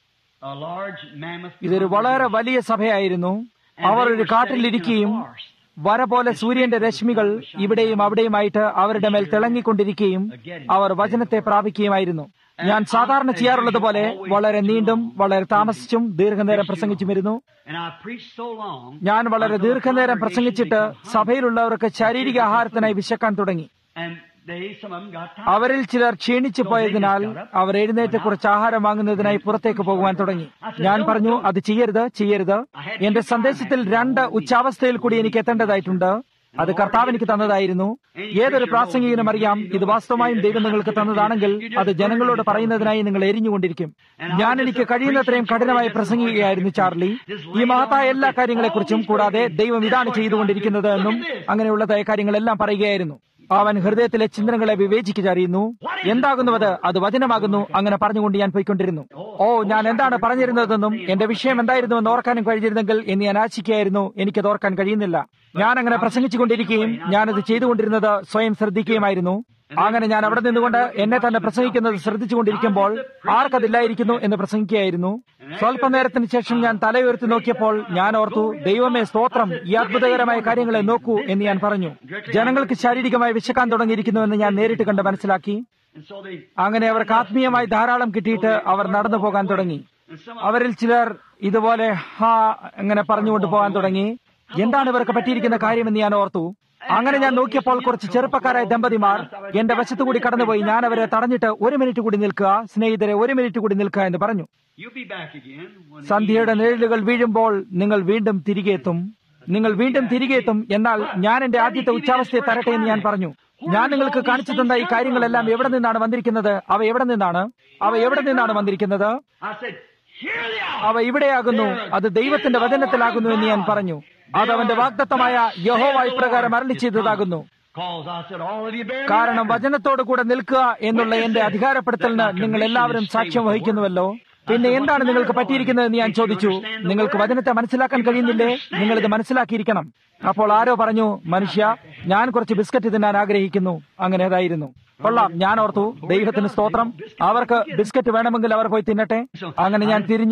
[SPEAKER 2] a large mammoth
[SPEAKER 1] ഇതൊരു വളരെ വലിയ സഭയായിരുന്നു അവർ ഒരു കാട്ടിലിരിക്കുകയും വര പോലെ സൂര്യന്റെ രശ്മികൾ ഇവിടെയും അവിടെയുമായിട്ട് അവരുടെ മേൽ തിളങ്ങിക്കൊണ്ടിരിക്കുകയും അവർ വചനത്തെ പ്രാപിക്കുകയുമായിരുന്നു ഞാൻ സാധാരണ ചെയ്യാറുള്ളത് പോലെ വളരെ നീണ്ടും വളരെ താമസിച്ചും ദീർഘനേരം പ്രസംഗിച്ചുമിരുന്നു
[SPEAKER 2] And I preached so long.
[SPEAKER 1] ഞാൻ വളരെ ദീർഘനേരം പ്രസംഗിച്ചിട്ട് സഭയിലുള്ളവർക്ക് ശാരീരിക ആഹാരത്തിനായി വിശക്കാൻ തുടങ്ങി
[SPEAKER 2] And they, some of them got tired.
[SPEAKER 1] അവരിൽ ചിലർ ക്ഷീണിച്ചു പോയതിനാൽ അവർ എഴുന്നേറ്റ് കുറച്ച് ആഹാരം വാങ്ങുന്നതിനായി പുറത്തേക്ക് പോകുവാൻ തുടങ്ങി ഞാൻ പറഞ്ഞു അത് ചെയ്യരുത് ചെയ്യരുത് എന്റെ സന്ദേശത്തിൽ രണ്ട് ഉച്ചാവസ്ഥയിൽ കൂടി എനിക്ക് എത്തേണ്ടതായിട്ടുണ്ട് അത് കർത്താവ് എനിക്ക് തന്നതായിരുന്നു ഏതൊരു പ്രാസംഗികനും അറിയാം ഇത് വാസ്തവമായും ദൈവം നിങ്ങൾക്ക് തന്നതാണെങ്കിൽ അത് ജനങ്ങളോട് പറയുന്നതിനായി നിങ്ങൾ എരിഞ്ഞുകൊണ്ടിരിക്കും ഞാൻ എനിക്ക് കഴിയുന്നത്രയും കഠിനമായി പ്രസംഗിക്കുകയായിരുന്നു ചാർലി ഈ മഹത്തായ എല്ലാ കാര്യങ്ങളെക്കുറിച്ചും കൂടാതെ ദൈവം ഇതാണ് ചെയ്തുകൊണ്ടിരിക്കുന്നത് എന്നും അങ്ങനെയുള്ളതായ കാര്യങ്ങളെല്ലാം പറയുകയായിരുന്നു അവൻ ഹൃദയത്തിലെ ചിന്തനങ്ങളെ വിവേചിക്കറിയുന്നു എന്താകുന്നു അത് അത് വചനമാകുന്നു അങ്ങനെ പറഞ്ഞുകൊണ്ട് ഞാൻ പോയിക്കൊണ്ടിരുന്നു ഓ ഞാൻ എന്താണ് പറഞ്ഞിരുന്നതെന്നും എന്റെ വിഷയം എന്തായിരുന്നുവെന്ന് ഓർക്കാനും കഴിഞ്ഞിരുന്നെങ്കിൽ എന്ന് ഞാൻ ആശിക്കുകയായിരുന്നു എനിക്കത് ഓർക്കാൻ കഴിയുന്നില്ല ഞാൻ അങ്ങനെ പ്രസംഗിച്ചുകൊണ്ടിരിക്കുകയും ഞാനത് ചെയ്തുകൊണ്ടിരുന്നത് സ്വയം ശ്രദ്ധിക്കുകയുമായിരുന്നു അങ്ങനെ ഞാൻ അവിടെ നിന്നുകൊണ്ട് എന്നെ തന്നെ പ്രസംഗിക്കുന്നത് ശ്രദ്ധിച്ചുകൊണ്ടിരിക്കുമ്പോൾ ആർക്കതില്ലായിരിക്കുന്നു എന്ന് പ്രസംഗിക്കുകയായിരുന്നു സ്വല്പ നേരത്തിന് ശേഷം ഞാൻ തലയുയർത്തി നോക്കിയപ്പോൾ ഞാൻ ഓർത്തു ദൈവമേ സ്തോത്രം ഈ അത്ഭുതകരമായ കാര്യങ്ങളെ നോക്കൂ എന്ന് ഞാൻ പറഞ്ഞു ജനങ്ങൾക്ക് ശാരീരികമായി വിശക്കാൻ തുടങ്ങിയിരിക്കുന്നു എന്ന് ഞാൻ നേരിട്ട് കണ്ട് മനസ്സിലാക്കി
[SPEAKER 2] And so they,
[SPEAKER 1] അങ്ങനെ അവർക്ക് ആത്മീയമായി ധാരാളം കിട്ടിയിട്ട് അവർ നടന്നു പോകാൻ തുടങ്ങി
[SPEAKER 2] and some
[SPEAKER 1] അവരിൽ ചിലർ ഇതുപോലെ ഹാ അങ്ങനെ പറഞ്ഞുകൊണ്ട് പോകാൻ തുടങ്ങി എന്താണ് ഇവർക്ക് പറ്റിയിരിക്കുന്ന കാര്യമെന്ന് ഞാൻ ഓർത്തു അങ്ങനെ ഞാൻ നോക്കിയപ്പോൾ കുറച്ച് ചെറുപ്പക്കാരായ ദമ്പതിമാർ എന്റെ വശത്തുകൂടി കടന്നുപോയി ഞാൻ അവരെ തടഞ്ഞിട്ട് ഒരു മിനിറ്റ് കൂടി നിൽക്കുക സ്നേഹിതരെ ഒരു മിനിറ്റ് കൂടി നിൽക്കുക എന്ന് പറഞ്ഞു
[SPEAKER 2] you'll be back again. When the
[SPEAKER 1] സന്ധ്യയുടെ നിഴലുകൾ വീഴുമ്പോൾ നിങ്ങൾ വീണ്ടും തിരികെ എത്തും നിങ്ങൾ വീണ്ടും തിരികെ എത്തും എന്നാൽ ഞാൻ എന്റെ ആദ്യത്തെ ഉച്ചാവസ്ഥയെ തരട്ടെ എന്ന് ഞാൻ പറഞ്ഞു ഞാൻ നിങ്ങൾക്ക് കാണിച്ചു തന്ന ഈ കാര്യങ്ങളെല്ലാം എവിടെ നിന്നാണ് വന്നിരിക്കുന്നത് അവ എവിടെ നിന്നാണ് അവ എവിടെ നിന്നാണ് വന്നിരിക്കുന്നത്
[SPEAKER 2] I said, Here they are.
[SPEAKER 1] അവ ഇവിടെയാകുന്നു അത് ദൈവത്തിന്റെ വചനത്തിലാകുന്നു എന്ന് ഞാൻ പറഞ്ഞു അത് അവന്റെ വാഗ്ദത്തമായ യഹോവ ഇപ്രകാരം അരളി ചെയ്തതാകുന്നു
[SPEAKER 2] Cause I said, all of you bear me
[SPEAKER 1] കാരണം
[SPEAKER 2] record.
[SPEAKER 1] വചനത്തോട് കൂടെ നിൽക്കുക എന്നുള്ള എന്റെ അധികാരപ്പെടുത്തലിന് നിങ്ങൾ എല്ലാവരും സാക്ഷ്യം വഹിക്കുന്നുവല്ലോ പിന്നെ എന്താണ് നിങ്ങൾക്ക് പറ്റിയിരിക്കുന്നതെന്ന് ഞാൻ ചോദിച്ചു നിങ്ങൾക്ക് വചനത്തെ മനസ്സിലാക്കാൻ കഴിയുന്നില്ലേ നിങ്ങൾ ഇത് മനസ്സിലാക്കിയിരിക്കണം അപ്പോൾ ആരോ പറഞ്ഞു മനുഷ്യ ഞാൻ കുറച്ച് ബിസ്ക്കറ്റ് തിന്നാൻ ആഗ്രഹിക്കുന്നു അങ്ങനെ അതായിരുന്നു കൊള്ളാം ഞാൻ ഓർത്തു ദൈവത്തിന് സ്തോത്രം അവർക്ക് ബിസ്ക്കറ്റ് വേണമെങ്കിൽ അവർ പോയി തിന്നട്ടെ അങ്ങനെ ഞാൻ തിരിഞ്ഞു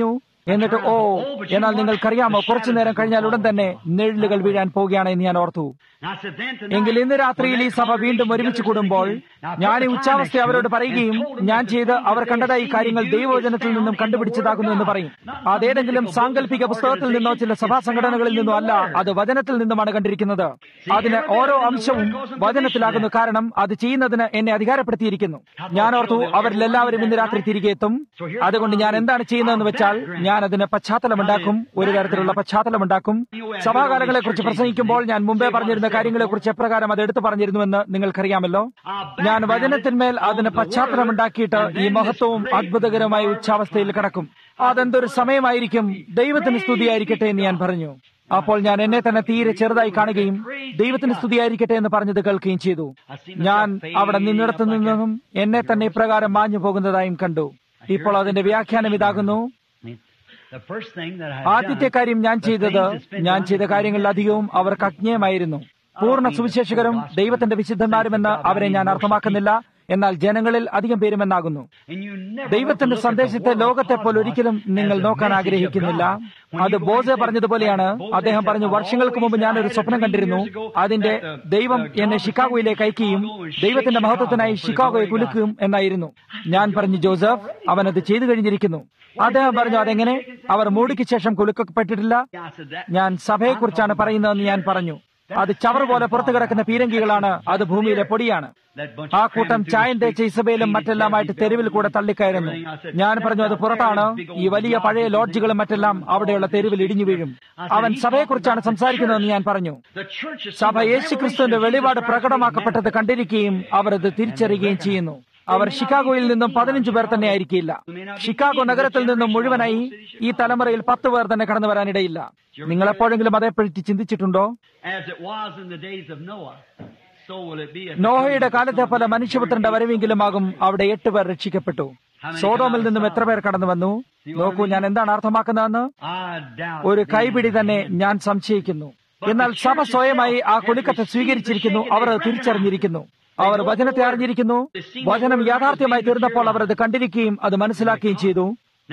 [SPEAKER 1] എന്നിട്ട് ഓ എന്നാൽ നിങ്ങൾക്കറിയാമോ കുറച്ചു നേരം കഴിഞ്ഞാൽ ഉടൻ തന്നെ നിഴലുകൾ വീഴാൻ പോവുകയാണ് എന്ന് ഞാൻ ഓർത്തു എങ്കിൽ ഇന്ന് രാത്രിയിൽ ഈ സഭ വീണ്ടും ഒരുമിച്ച് കൂടുമ്പോൾ ഞാൻ ഈ ഉച്ചാവസ്ഥ അവരോട് പറയുകയും ഞാൻ ചെയ്ത് അവർ കണ്ടതായി കാര്യങ്ങൾ ദൈവവചനത്തിൽ നിന്നും കണ്ടുപിടിച്ചതാകുന്നു എന്ന് പറയും അതേതെങ്കിലും സാങ്കല്പിക പുസ്തകത്തിൽ നിന്നോ ചില സഭാ സംഘടനകളിൽ നിന്നോ അല്ല അത് വചനത്തിൽ നിന്നുമാണ് കണ്ടിരിക്കുന്നത് അതിന് ഓരോ അംശവും വചനത്തിലാകുന്നു കാരണം അത് ചെയ്യുന്നതിന് എന്നെ അധികാരപ്പെടുത്തിയിരിക്കുന്നു ഞാൻ ഓർത്തു അവരിൽ എല്ലാവരും ഇന്ന് രാത്രി തിരികെ എത്തും അതുകൊണ്ട് ഞാൻ എന്താണ് ചെയ്യുന്നതെന്ന് വെച്ചാൽ ഞാൻ അതിന് പശ്ചാത്തലമുണ്ടാക്കും ഒരു തരത്തിലുള്ള പശ്ചാത്തലമുണ്ടാക്കും സഭാകാലങ്ങളെ കുറിച്ച് പ്രസംഗിക്കുമ്പോൾ ഞാൻ മുമ്പേ പറഞ്ഞിരുന്ന കാര്യങ്ങളെ കുറിച്ച് എപ്രകാരം അത് എടുത്തു പറഞ്ഞിരുന്നുവെന്ന് നിങ്ങൾക്കറിയാമല്ലോ ഞാൻ വചനത്തിന്മേൽ അതിന് പശ്ചാത്തലമുണ്ടാക്കിയിട്ട് ഈ മഹത്വവും അത്ഭുതകരമായ ഉച്ചാവസ്ഥയിൽ കിടക്കും അതെന്തൊരു സമയമായിരിക്കും ദൈവത്തിന് സ്തുതിയായിരിക്കട്ടെ എന്ന് ഞാൻ പറഞ്ഞു അപ്പോൾ ഞാൻ എന്നെ തന്നെ തീരെ ചെറുതായി കാണുകയും ദൈവത്തിന് സ്തുതിയായിരിക്കട്ടെ എന്ന് പറഞ്ഞത് കേൾക്കുകയും ചെയ്തു ഞാൻ അവിടെ നിന്നിടത്തു നിന്നും എന്നെ തന്നെ ഇപ്രകാരം മാഞ്ഞു പോകുന്നതായും കണ്ടു ഇപ്പോൾ അതിന്റെ വ്യാഖ്യാനം ഇതാകുന്നു ആദ്യത്തെ കാര്യം ഞാൻ ചെയ്തത് ഞാൻ ചെയ്ത കാര്യങ്ങളിൽ അധികവും അവർക്ക് അജ്ഞേയമായിരുന്നു പൂർണ്ണ സുവിശേഷകരും ദൈവത്തിന്റെ വിശുദ്ധന്മാരുമെന്ന് അവരെ ഞാൻ അർത്ഥമാക്കുന്നില്ല എന്നാൽ ജനങ്ങളിൽ അധികം പേരുമെന്നാകുന്നു ദൈവത്തിന്റെ സന്ദേശത്തെ ലോകത്തെ പോലെ ഒരിക്കലും നിങ്ങൾ നോക്കാൻ ആഗ്രഹിക്കുന്നില്ല അത് ബോസെ പറഞ്ഞതുപോലെയാണ് അദ്ദേഹം പറഞ്ഞു വർഷങ്ങൾക്ക് മുമ്പ് ഞാൻ ഒരു സ്വപ്നം കണ്ടിരുന്നു അതിന്റെ ദൈവം എന്നെ ഷിക്കാഗോയിലേക്ക് അയക്കുകയും ദൈവത്തിന്റെ മഹത്വത്തിനായി ഷിക്കാഗോയെ കുലുക്കും എന്നായിരുന്നു ഞാൻ പറഞ്ഞു ജോസഫ് അവൻ അത് ചെയ്തു കഴിഞ്ഞിരിക്കുന്നു അദ്ദേഹം പറഞ്ഞു അതെങ്ങനെ അവർ മൂടിക്ക് ശേഷം കുലുക്കപ്പെട്ടിട്ടില്ല ഞാൻ സഭയെക്കുറിച്ചാണ് പറയുന്നതെന്ന് ഞാൻ പറഞ്ഞു അത് ചവർ പോലെ പുറത്തു കിടക്കുന്ന പീരങ്കികളാണ് അത് ഭൂമിയിലെ പൊടിയാണ് ആ കൂട്ടം ചായം തേച്ച ഇസബയിലും മറ്റെല്ലാമായിട്ട് തെരുവിൽ കൂടെ തള്ളിക്കയറുന്നു ഞാൻ പറഞ്ഞു അത് പുറത്താണ് ഈ വലിയ പഴയ ലോഡ്ജുകളും മറ്റെല്ലാം അവിടെയുള്ള തെരുവിൽ ഇടിഞ്ഞു വീഴും അവൻ സഭയെക്കുറിച്ചാണ് സംസാരിക്കുന്നതെന്ന് ഞാൻ പറഞ്ഞു സഭ യേശുക്രിസ്തുവിന്റെ വെളിപാട് പ്രകടമാക്കപ്പെട്ടത് കണ്ടിരിക്കുകയും അവർ അത് തിരിച്ചറിയുകയും ചെയ്യുന്നു അവർ ഷിക്കാഗോയിൽ നിന്നും പതിനഞ്ചു പേർ തന്നെ ആയിരിക്കില്ല ഷിക്കാഗോ നഗരത്തിൽ നിന്നും മുഴുവനായി ഈ തലമുറയിൽ പത്ത് പേർ തന്നെ കടന്നു വരാനിടയില്ല നിങ്ങൾ എപ്പോഴെങ്കിലും അതേപ്പറ്റി ചിന്തിച്ചിട്ടുണ്ടോ നോഹയുടെ കാലത്തെ പോലെ മനുഷ്യപുത്രന്റെ വരവെങ്കിലുമാകും അവിടെ എട്ട് പേർ രക്ഷിക്കപ്പെട്ടു സോഡോമിൽ നിന്നും എത്ര പേർ കടന്നു വന്നു നോക്കൂ ഞാൻ എന്താണ് അർത്ഥമാക്കുന്നതെന്ന് ഒരു കൈപിടി തന്നെ ഞാൻ സംശയിക്കുന്നു എന്നാൽ സഭ സ്വയമായി ആ കുലുക്കത്തെ സ്വീകരിച്ചിരിക്കുന്നു അവർ അത് തിരിച്ചറിഞ്ഞിരിക്കുന്നു അവർ വചനത്തെ അറിഞ്ഞിരിക്കുന്നു വചനം യാഥാർത്ഥ്യമായി തീർന്നപ്പോൾ അവർ അത് കണ്ടിരിക്കുകയും അത് മനസ്സിലാക്കുകയും ചെയ്തു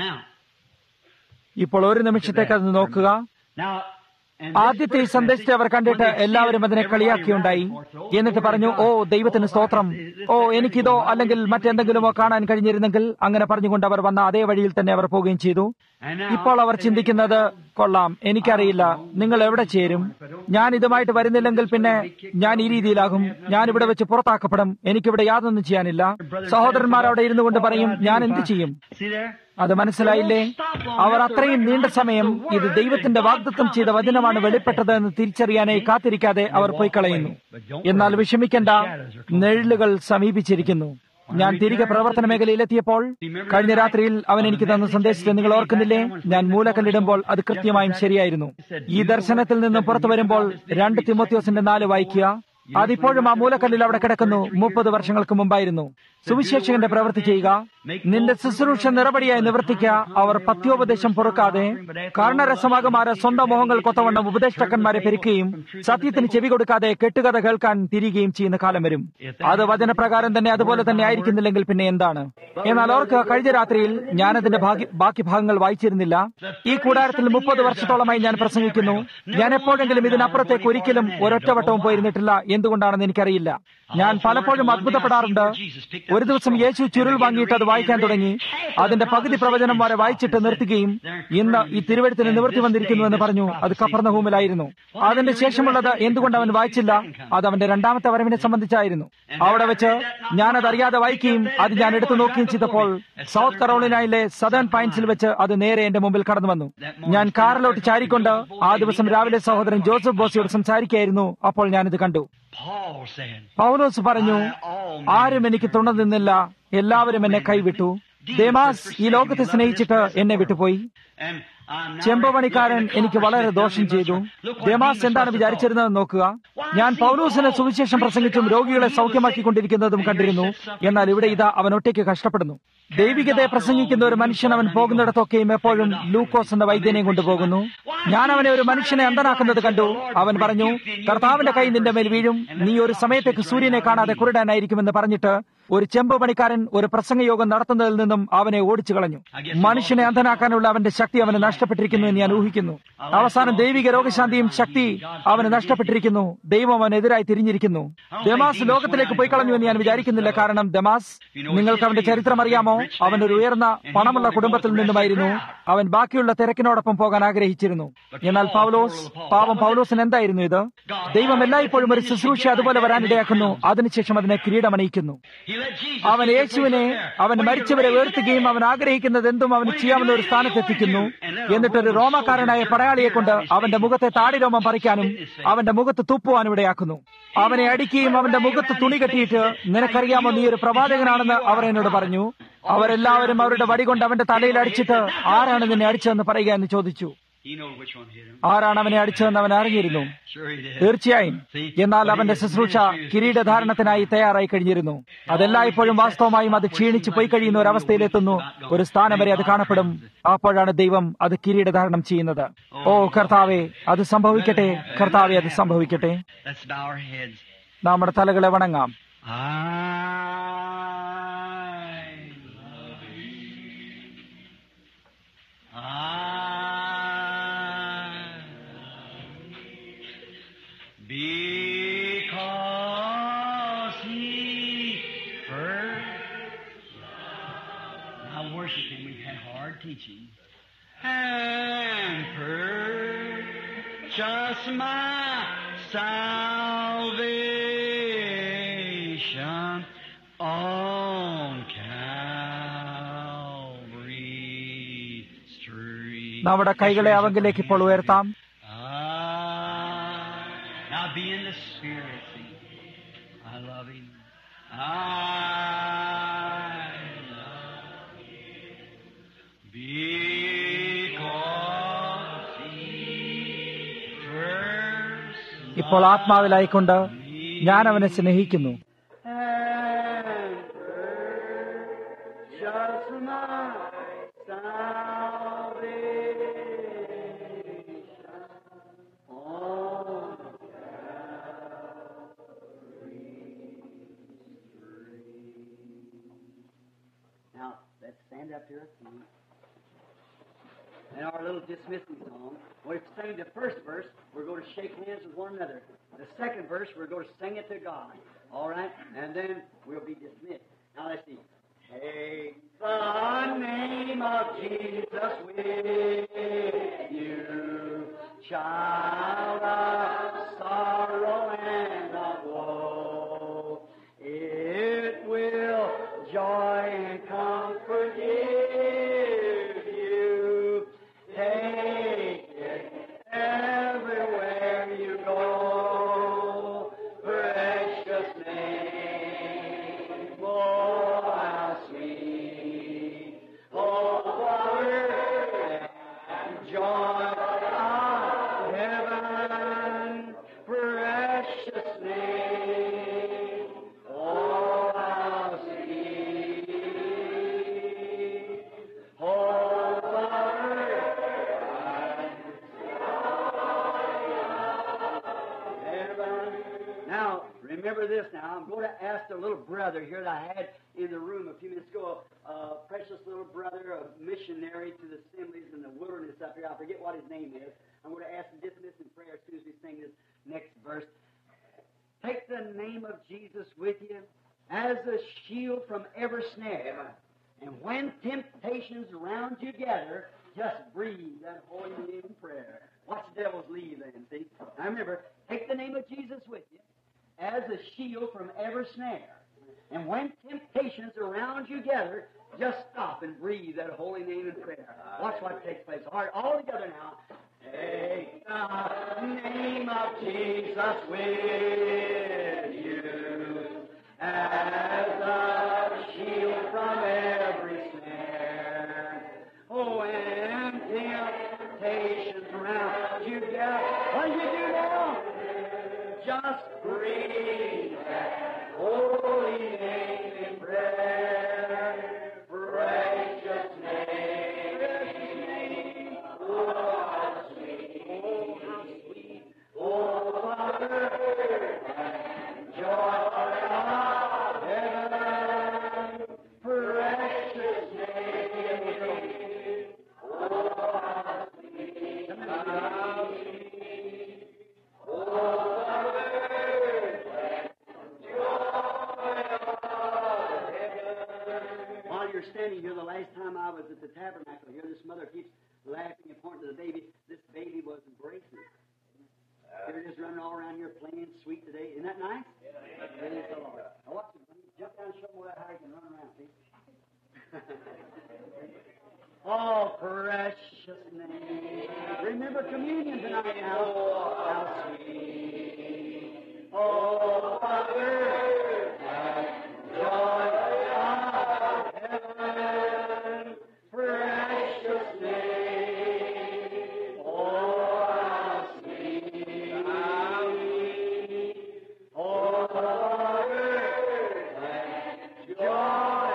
[SPEAKER 1] ഇപ്പോൾ ഒരു നിമിഷത്തേക്ക് അത് നോക്കുക ആദ്യത്തെ ഈ സന്ദേശത്തെ അവർ കണ്ടിട്ട് എല്ലാവരും അതിനെ കളിയാക്കിയുണ്ടായി എന്നിട്ട് പറഞ്ഞു ഓ ദൈവത്തിന് സ്തോത്രം ഓ എനിക്കിതോ അല്ലെങ്കിൽ മറ്റെന്തെങ്കിലുമോ കാണാൻ കഴിഞ്ഞിരുന്നെങ്കിൽ അങ്ങനെ പറഞ്ഞുകൊണ്ട് അവർ വന്ന അതേ വഴിയിൽ തന്നെ അവർ പോവുകയും ചെയ്തു ഇപ്പോൾ അവർ ചിന്തിക്കുന്നത് കൊള്ളാം എനിക്കറിയില്ല നിങ്ങൾ എവിടെ ചേരും ഞാൻ ഇതുമായിട്ട് വരുന്നില്ലെങ്കിൽ പിന്നെ ഞാൻ ഈ രീതിയിലാകും ഞാൻ ഇവിടെ വെച്ച് പുറത്താക്കപ്പെടും എനിക്കിവിടെ യാതൊന്നും ചെയ്യാനില്ല സഹോദരന്മാർ അവിടെ ഇരുന്നു കൊണ്ട് പറയും ഞാൻ എന്ത് ചെയ്യും അത് മനസ്സിലായില്ലേ അവർ അത്രയും നീണ്ട സമയം ഇത് ദൈവത്തിന്റെ വാഗ്ദത്വം ചെയ്ത വചനമാണ് വെളിപ്പെട്ടത് എന്ന് തിരിച്ചറിയാനായി കാത്തിരിക്കാതെ അവർ പോയി കളയുന്നു എന്നാൽ വിഷമിക്കേണ്ട നെഴലുകൾ സമീപിച്ചിരിക്കുന്നു ഞാൻ തിരികെ പ്രവർത്തന മേഖലയിലെത്തിയപ്പോൾ കഴിഞ്ഞ രാത്രിയിൽ അവൻ എനിക്ക് തന്ന സന്ദേശത്തെ നിങ്ങൾ ഓർക്കുന്നില്ലേ ഞാൻ മൂലക്കല്ലിടുമ്പോൾ അത് കൃത്യമായും ശരിയായിരുന്നു ഈ ദർശനത്തിൽ നിന്നും പുറത്തു വരുമ്പോൾ രണ്ട് തിമോത്യോസിന്റെ നാല് വായിക്കുക അതിപ്പോഴും ആ മൂലക്കല്ലിൽ അവിടെ കിടക്കുന്നു മുപ്പത് വർഷങ്ങൾക്ക് മുമ്പായിരുന്നു സുവിശേഷകന്റെ പ്രവൃത്തി ചെയ്യുക നിന്റെ ശുശ്രൂഷ നിറപടിയായി നിവർത്തിക്കുക അവർ പത്യോപദേശം പൊറുക്കാതെ കാരണരസമാകുമാരെ സ്വന്തം മോഹങ്ങൾ കൊത്തവണ്ണം ഉപദേഷ്ടക്കന്മാരെ പെരുക്കുകയും സത്യത്തിന് ചെവി കൊടുക്കാതെ കെട്ടുകഥ കേൾക്കാൻ തിരികുകയും ചെയ്യുന്ന കാലം വരും അത് വചനപ്രകാരം തന്നെ അതുപോലെ തന്നെ ആയിരിക്കുന്നില്ലെങ്കിൽ പിന്നെ എന്താണ് എന്നാൽ അവർക്ക് കഴിഞ്ഞ രാത്രിയിൽ ഞാനതിന്റെ ബാക്കി ഭാഗങ്ങൾ വായിച്ചിരുന്നില്ല ഈ കൂടാരത്തിൽ മുപ്പത് വർഷത്തോളമായി ഞാൻ പ്രസംഗിക്കുന്നു ഞാൻ എപ്പോഴെങ്കിലും ഇതിനപ്പുറത്തേക്ക് ഒരിക്കലും ഒരൊറ്റവട്ടവും പോയിരുന്നിട്ടില്ല എന്തുകൊണ്ടാണെന്ന് എനിക്കറിയില്ല ഞാൻ പലപ്പോഴും അത്ഭുതപ്പെടാറുണ്ട് ഒരു ദിവസം യേശു ചുരുൾ വാങ്ങിയിട്ട് അത് വായിക്കാൻ തുടങ്ങി അതിന്റെ പകുതി പ്രവചനം വരെ വായിച്ചിട്ട് നിർത്തുകയും ഇന്ന് ഈ തിരുവഴുത്തിന് നിവർത്തി വന്നിരിക്കുന്നു എന്ന് പറഞ്ഞു അത് കപ്പർണഹൂമിലായിരുന്നു അതിന്റെ ശേഷമുള്ളത് എന്തുകൊണ്ട് അവൻ വായിച്ചില്ല അത് അവന്റെ രണ്ടാമത്തെ വരവിനെ സംബന്ധിച്ചായിരുന്നു അവിടെ വെച്ച് ഞാനത് അറിയാതെ വായിക്കുകയും അത് ഞാൻ എടുത്തു നോക്കുകയും ചെയ്തപ്പോൾ സൗത്ത് കറോളിനയിലെ സദേൺ പൈൻസിൽ വെച്ച് അത് നേരെ എന്റെ മുമ്പിൽ കടന്നു വന്നു ഞാൻ കാറിലോട്ട് ചാരിക്കൊണ്ട് ആ ദിവസം രാവിലെ സഹോദരൻ ജോസഫ് ബോസിയോട് സംസാരിക്കുകയായിരുന്നു അപ്പോൾ ഞാനിത് കണ്ടു പൗലോസ് പറഞ്ഞു ആരും എനിക്ക് തുണ നിന്നില്ല എല്ലാവരും എന്നെ കൈവിട്ടു ദേമാസ് ഈ ലോകത്തെ സ്നേഹിച്ചിട്ട് എന്നെ വിട്ടുപോയി ചെമ്പപണിക്കാരൻ എനിക്ക് വളരെ ദോഷം ചെയ്തു ദേമാസ് എന്താണ് വിചാരിച്ചിരുന്നത് നോക്കുക ഞാൻ പൗലൂസിന് സുവിശേഷം പ്രസംഗിച്ചും രോഗികളെ സൗഖ്യമാക്കിക്കൊണ്ടിരിക്കുന്നതും കണ്ടിരുന്നു എന്നാൽ ഇവിടെ ഇതാ അവൻ ഒറ്റയ്ക്ക് കഷ്ടപ്പെടുന്നു ദൈവികതയെ പ്രസംഗിക്കുന്ന ഒരു മനുഷ്യൻ അവൻ പോകുന്നിടത്തൊക്കെയും എപ്പോഴും ലൂക്കോസ് എന്ന വൈദ്യനെയും കൊണ്ടുപോകുന്നു ഞാൻ അവനെ ഒരു മനുഷ്യനെ അന്ധനാക്കുന്നത് കണ്ടു അവൻ പറഞ്ഞു കർത്താവിന്റെ കൈ നിന്റെ മേൽ വീഴും നീ ഒരു സമയത്തേക്ക് സൂര്യനെ കാണാതെ കുരുടാനായിരിക്കുമെന്ന് പറഞ്ഞിട്ട് ഒരു ചെമ്പ് പണിക്കാരൻ ഒരു പ്രസംഗയോഗം നടത്തുന്നതിൽ നിന്നും അവനെ ഓടിച്ചു കളഞ്ഞു മനുഷ്യനെ അന്ധനാക്കാനുള്ള അവന്റെ ശക്തി അവന് നഷ്ടപ്പെട്ടിരിക്കുന്നു എന്ന് ഞാൻ ഊഹിക്കുന്നു അവസാനം ദൈവിക രോഗശാന്തിയും ശക്തി അവന് നഷ്ടപ്പെട്ടിരിക്കുന്നു ദൈവം അവനെതിരായി തിരിഞ്ഞിരിക്കുന്നു ദമാസ് ലോകത്തിലേക്ക് പോയി കളഞ്ഞു എന്ന് ഞാൻ വിചാരിക്കുന്നില്ല കാരണം ദമാസ് നിങ്ങൾക്ക് അവന്റെ ചരിത്രം അറിയാമോ അവൻ ഒരു ഉയർന്ന പണമുള്ള കുടുംബത്തിൽ നിന്നുമായിരുന്നു അവൻ ബാക്കിയുള്ള തിരക്കിനോടൊപ്പം പോകാൻ ആഗ്രഹിച്ചിരുന്നു എന്നാൽ പൗലോസ് പാവം പൗലോസിന് എന്തായിരുന്നു ഇത് ദൈവം എല്ലായ്പ്പോഴും ഒരു ശുശ്രൂഷ അതുപോലെ വരാനിടയാക്കുന്നു അതിനുശേഷം അതിനെ കിരീടമണിയിക്കുന്നു അവൻ യേശുവിനെ അവൻ മരിച്ചവരെ ഉയർത്തുകയും അവൻ ആഗ്രഹിക്കുന്നത് എന്തും അവന് ചെയ്യാവുന്ന ഒരു സ്ഥാനത്തെത്തിക്കുന്നു എന്നിട്ടൊരു റോമക്കാരനായ പടയാളിയെ കൊണ്ട് അവന്റെ മുഖത്തെ താടിരോമം പറിക്കാനും അവന്റെ മുഖത്ത് തുപ്പുവാനും ഇടയാക്കുന്നു അവനെ അടിക്കുകയും അവന്റെ മുഖത്ത് തുണി കെട്ടിയിട്ട് നിനക്കറിയാമോ നീ ഒരു പ്രവാചകനാണെന്ന് അവർ എന്നോട് പറഞ്ഞു അവരെല്ലാവരും അവരുടെ വടി കൊണ്ട് അവന്റെ തലയിൽ അടിച്ചിട്ട് ആരാണ് നിന്നെ അടിച്ചതെന്ന് പറയുക എന്ന് ചോദിച്ചു
[SPEAKER 2] He knows which one hit him.
[SPEAKER 1] ആരാണ് അവനെ അടിച്ചതെന്ന് അവൻ അറിഞ്ഞിരുന്നു
[SPEAKER 2] Sure he did.
[SPEAKER 1] തീർച്ചയായും എന്നാൽ അവന്റെ ശുശ്രൂഷ കിരീടധാരണത്തിനായി തയ്യാറായി കഴിഞ്ഞിരുന്നു അതെല്ലായ്പ്പോഴും വാസ്തവമായും അത് ക്ഷീണിച്ചു പോയി കഴിയുന്ന ഒരു അവസ്ഥയിലെത്തുന്നു ഒരു സ്ഥാനം വരെ അത് കാണപ്പെടും അപ്പോഴാണ് ദൈവം അത് കിരീടധാരണം ചെയ്യുന്നത് ഓ കർത്താവെ അത് സംഭവിക്കട്ടെ കർത്താവെ അത് സംഭവിക്കട്ടെ
[SPEAKER 2] Let's bow our heads.
[SPEAKER 1] നമ്മുടെ തലകളെ വണങ്ങാം
[SPEAKER 2] I love you. I love you. Because he first loved. I worship him. We've had hard teaching. And purchase my salvation on Calvary Street.
[SPEAKER 1] നമ്മുടെ കൈകളെ അവങ്കിലേക്ക് ഇപ്പോൾ ഉയർത്താം
[SPEAKER 2] Ah, now be in the spirit. See, I love him. I love him because he first
[SPEAKER 1] ഇപ്പോൾ ആത്മാവിലായിക്കൊണ്ട് ഞാൻ അവനെ സ്നേഹിക്കുന്നു
[SPEAKER 2] and purchased my salvation on Now, let's stand up here a few. And our little dismissing song, we're singing the first verse, we're going to shake hands with one another. The second verse, we're going to sing it to God. All right? And then we'll be dismissed. Now, let's see. Take the name of Jesus with you, child of sorrow and of woe. It will joy and comfort give you. Take it everywhere you go. Precious name, oh how sweet. Oh, power and joy of heaven. Precious name, oh how sweet. Oh, power Heaven. Now, remember this now. I'm going to ask the little brother here that I had in the room a few minutes ago, a uh, precious little brother, a missionary to the assemblies in the wilderness up here. I forget what his name is. I'm going to ask him to dismiss in prayer as soon as we sing this next verse. Take the name of Jesus with you as a shield from every snare. And when temptations round you gather, just breathe that holy name in prayer. Watch the devil's leave then, see? Now remember, take the name of Jesus with you as a shield from every snare. And when temptations around you gather, just stop and breathe that holy name in prayer. Watch what takes place. All right, all together now. Take the name of Jesus with you as a shield from every snare. Oh, and temptations round you gather. What do you do now? Just breathe that holy name in prayer. Precious name. Precious name. Oh, how sweet. Oh, how sweet. Oh, Father, and joy of heaven. tabernacle here, this mother keeps laughing and pointing to the baby. This baby was embracing. Here it is running all around here playing sweet today. Isn't that nice? Praise the Lord. Now watch it. Jump down and show them how you can run around, see? oh, precious name. Remember communion tonight now. How sweet. Oh, Father, joy of heaven, precious name. Oh, how sweet. Oh, Father, joy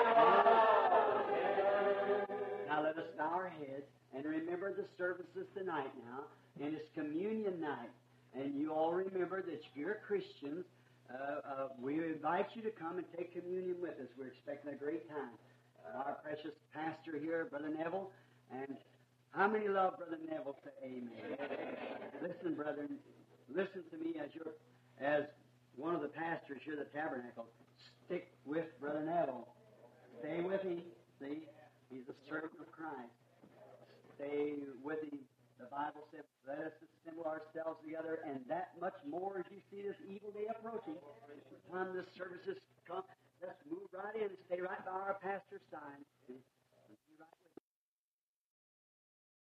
[SPEAKER 2] Now let us bow our heads and remember the services tonight now, and it's communion night. And you all remember that if you're Christians, uh, uh, we invite you to come and take communion with us. We're expecting a great time. Uh, our precious pastor here, Brother Neville, and how many love Brother Neville? Say amen. listen, brethren, listen to me as your as one of the pastors here at the tabernacle. Stick with Brother Neville. Stay with him. See, he's a servant of Christ. Stay with him. The Bible said, "Let us assemble ourselves together," and that much more as you see this evil day approaching. By the time this service is come, let's move right in and stay right by our pastor's side. And be right with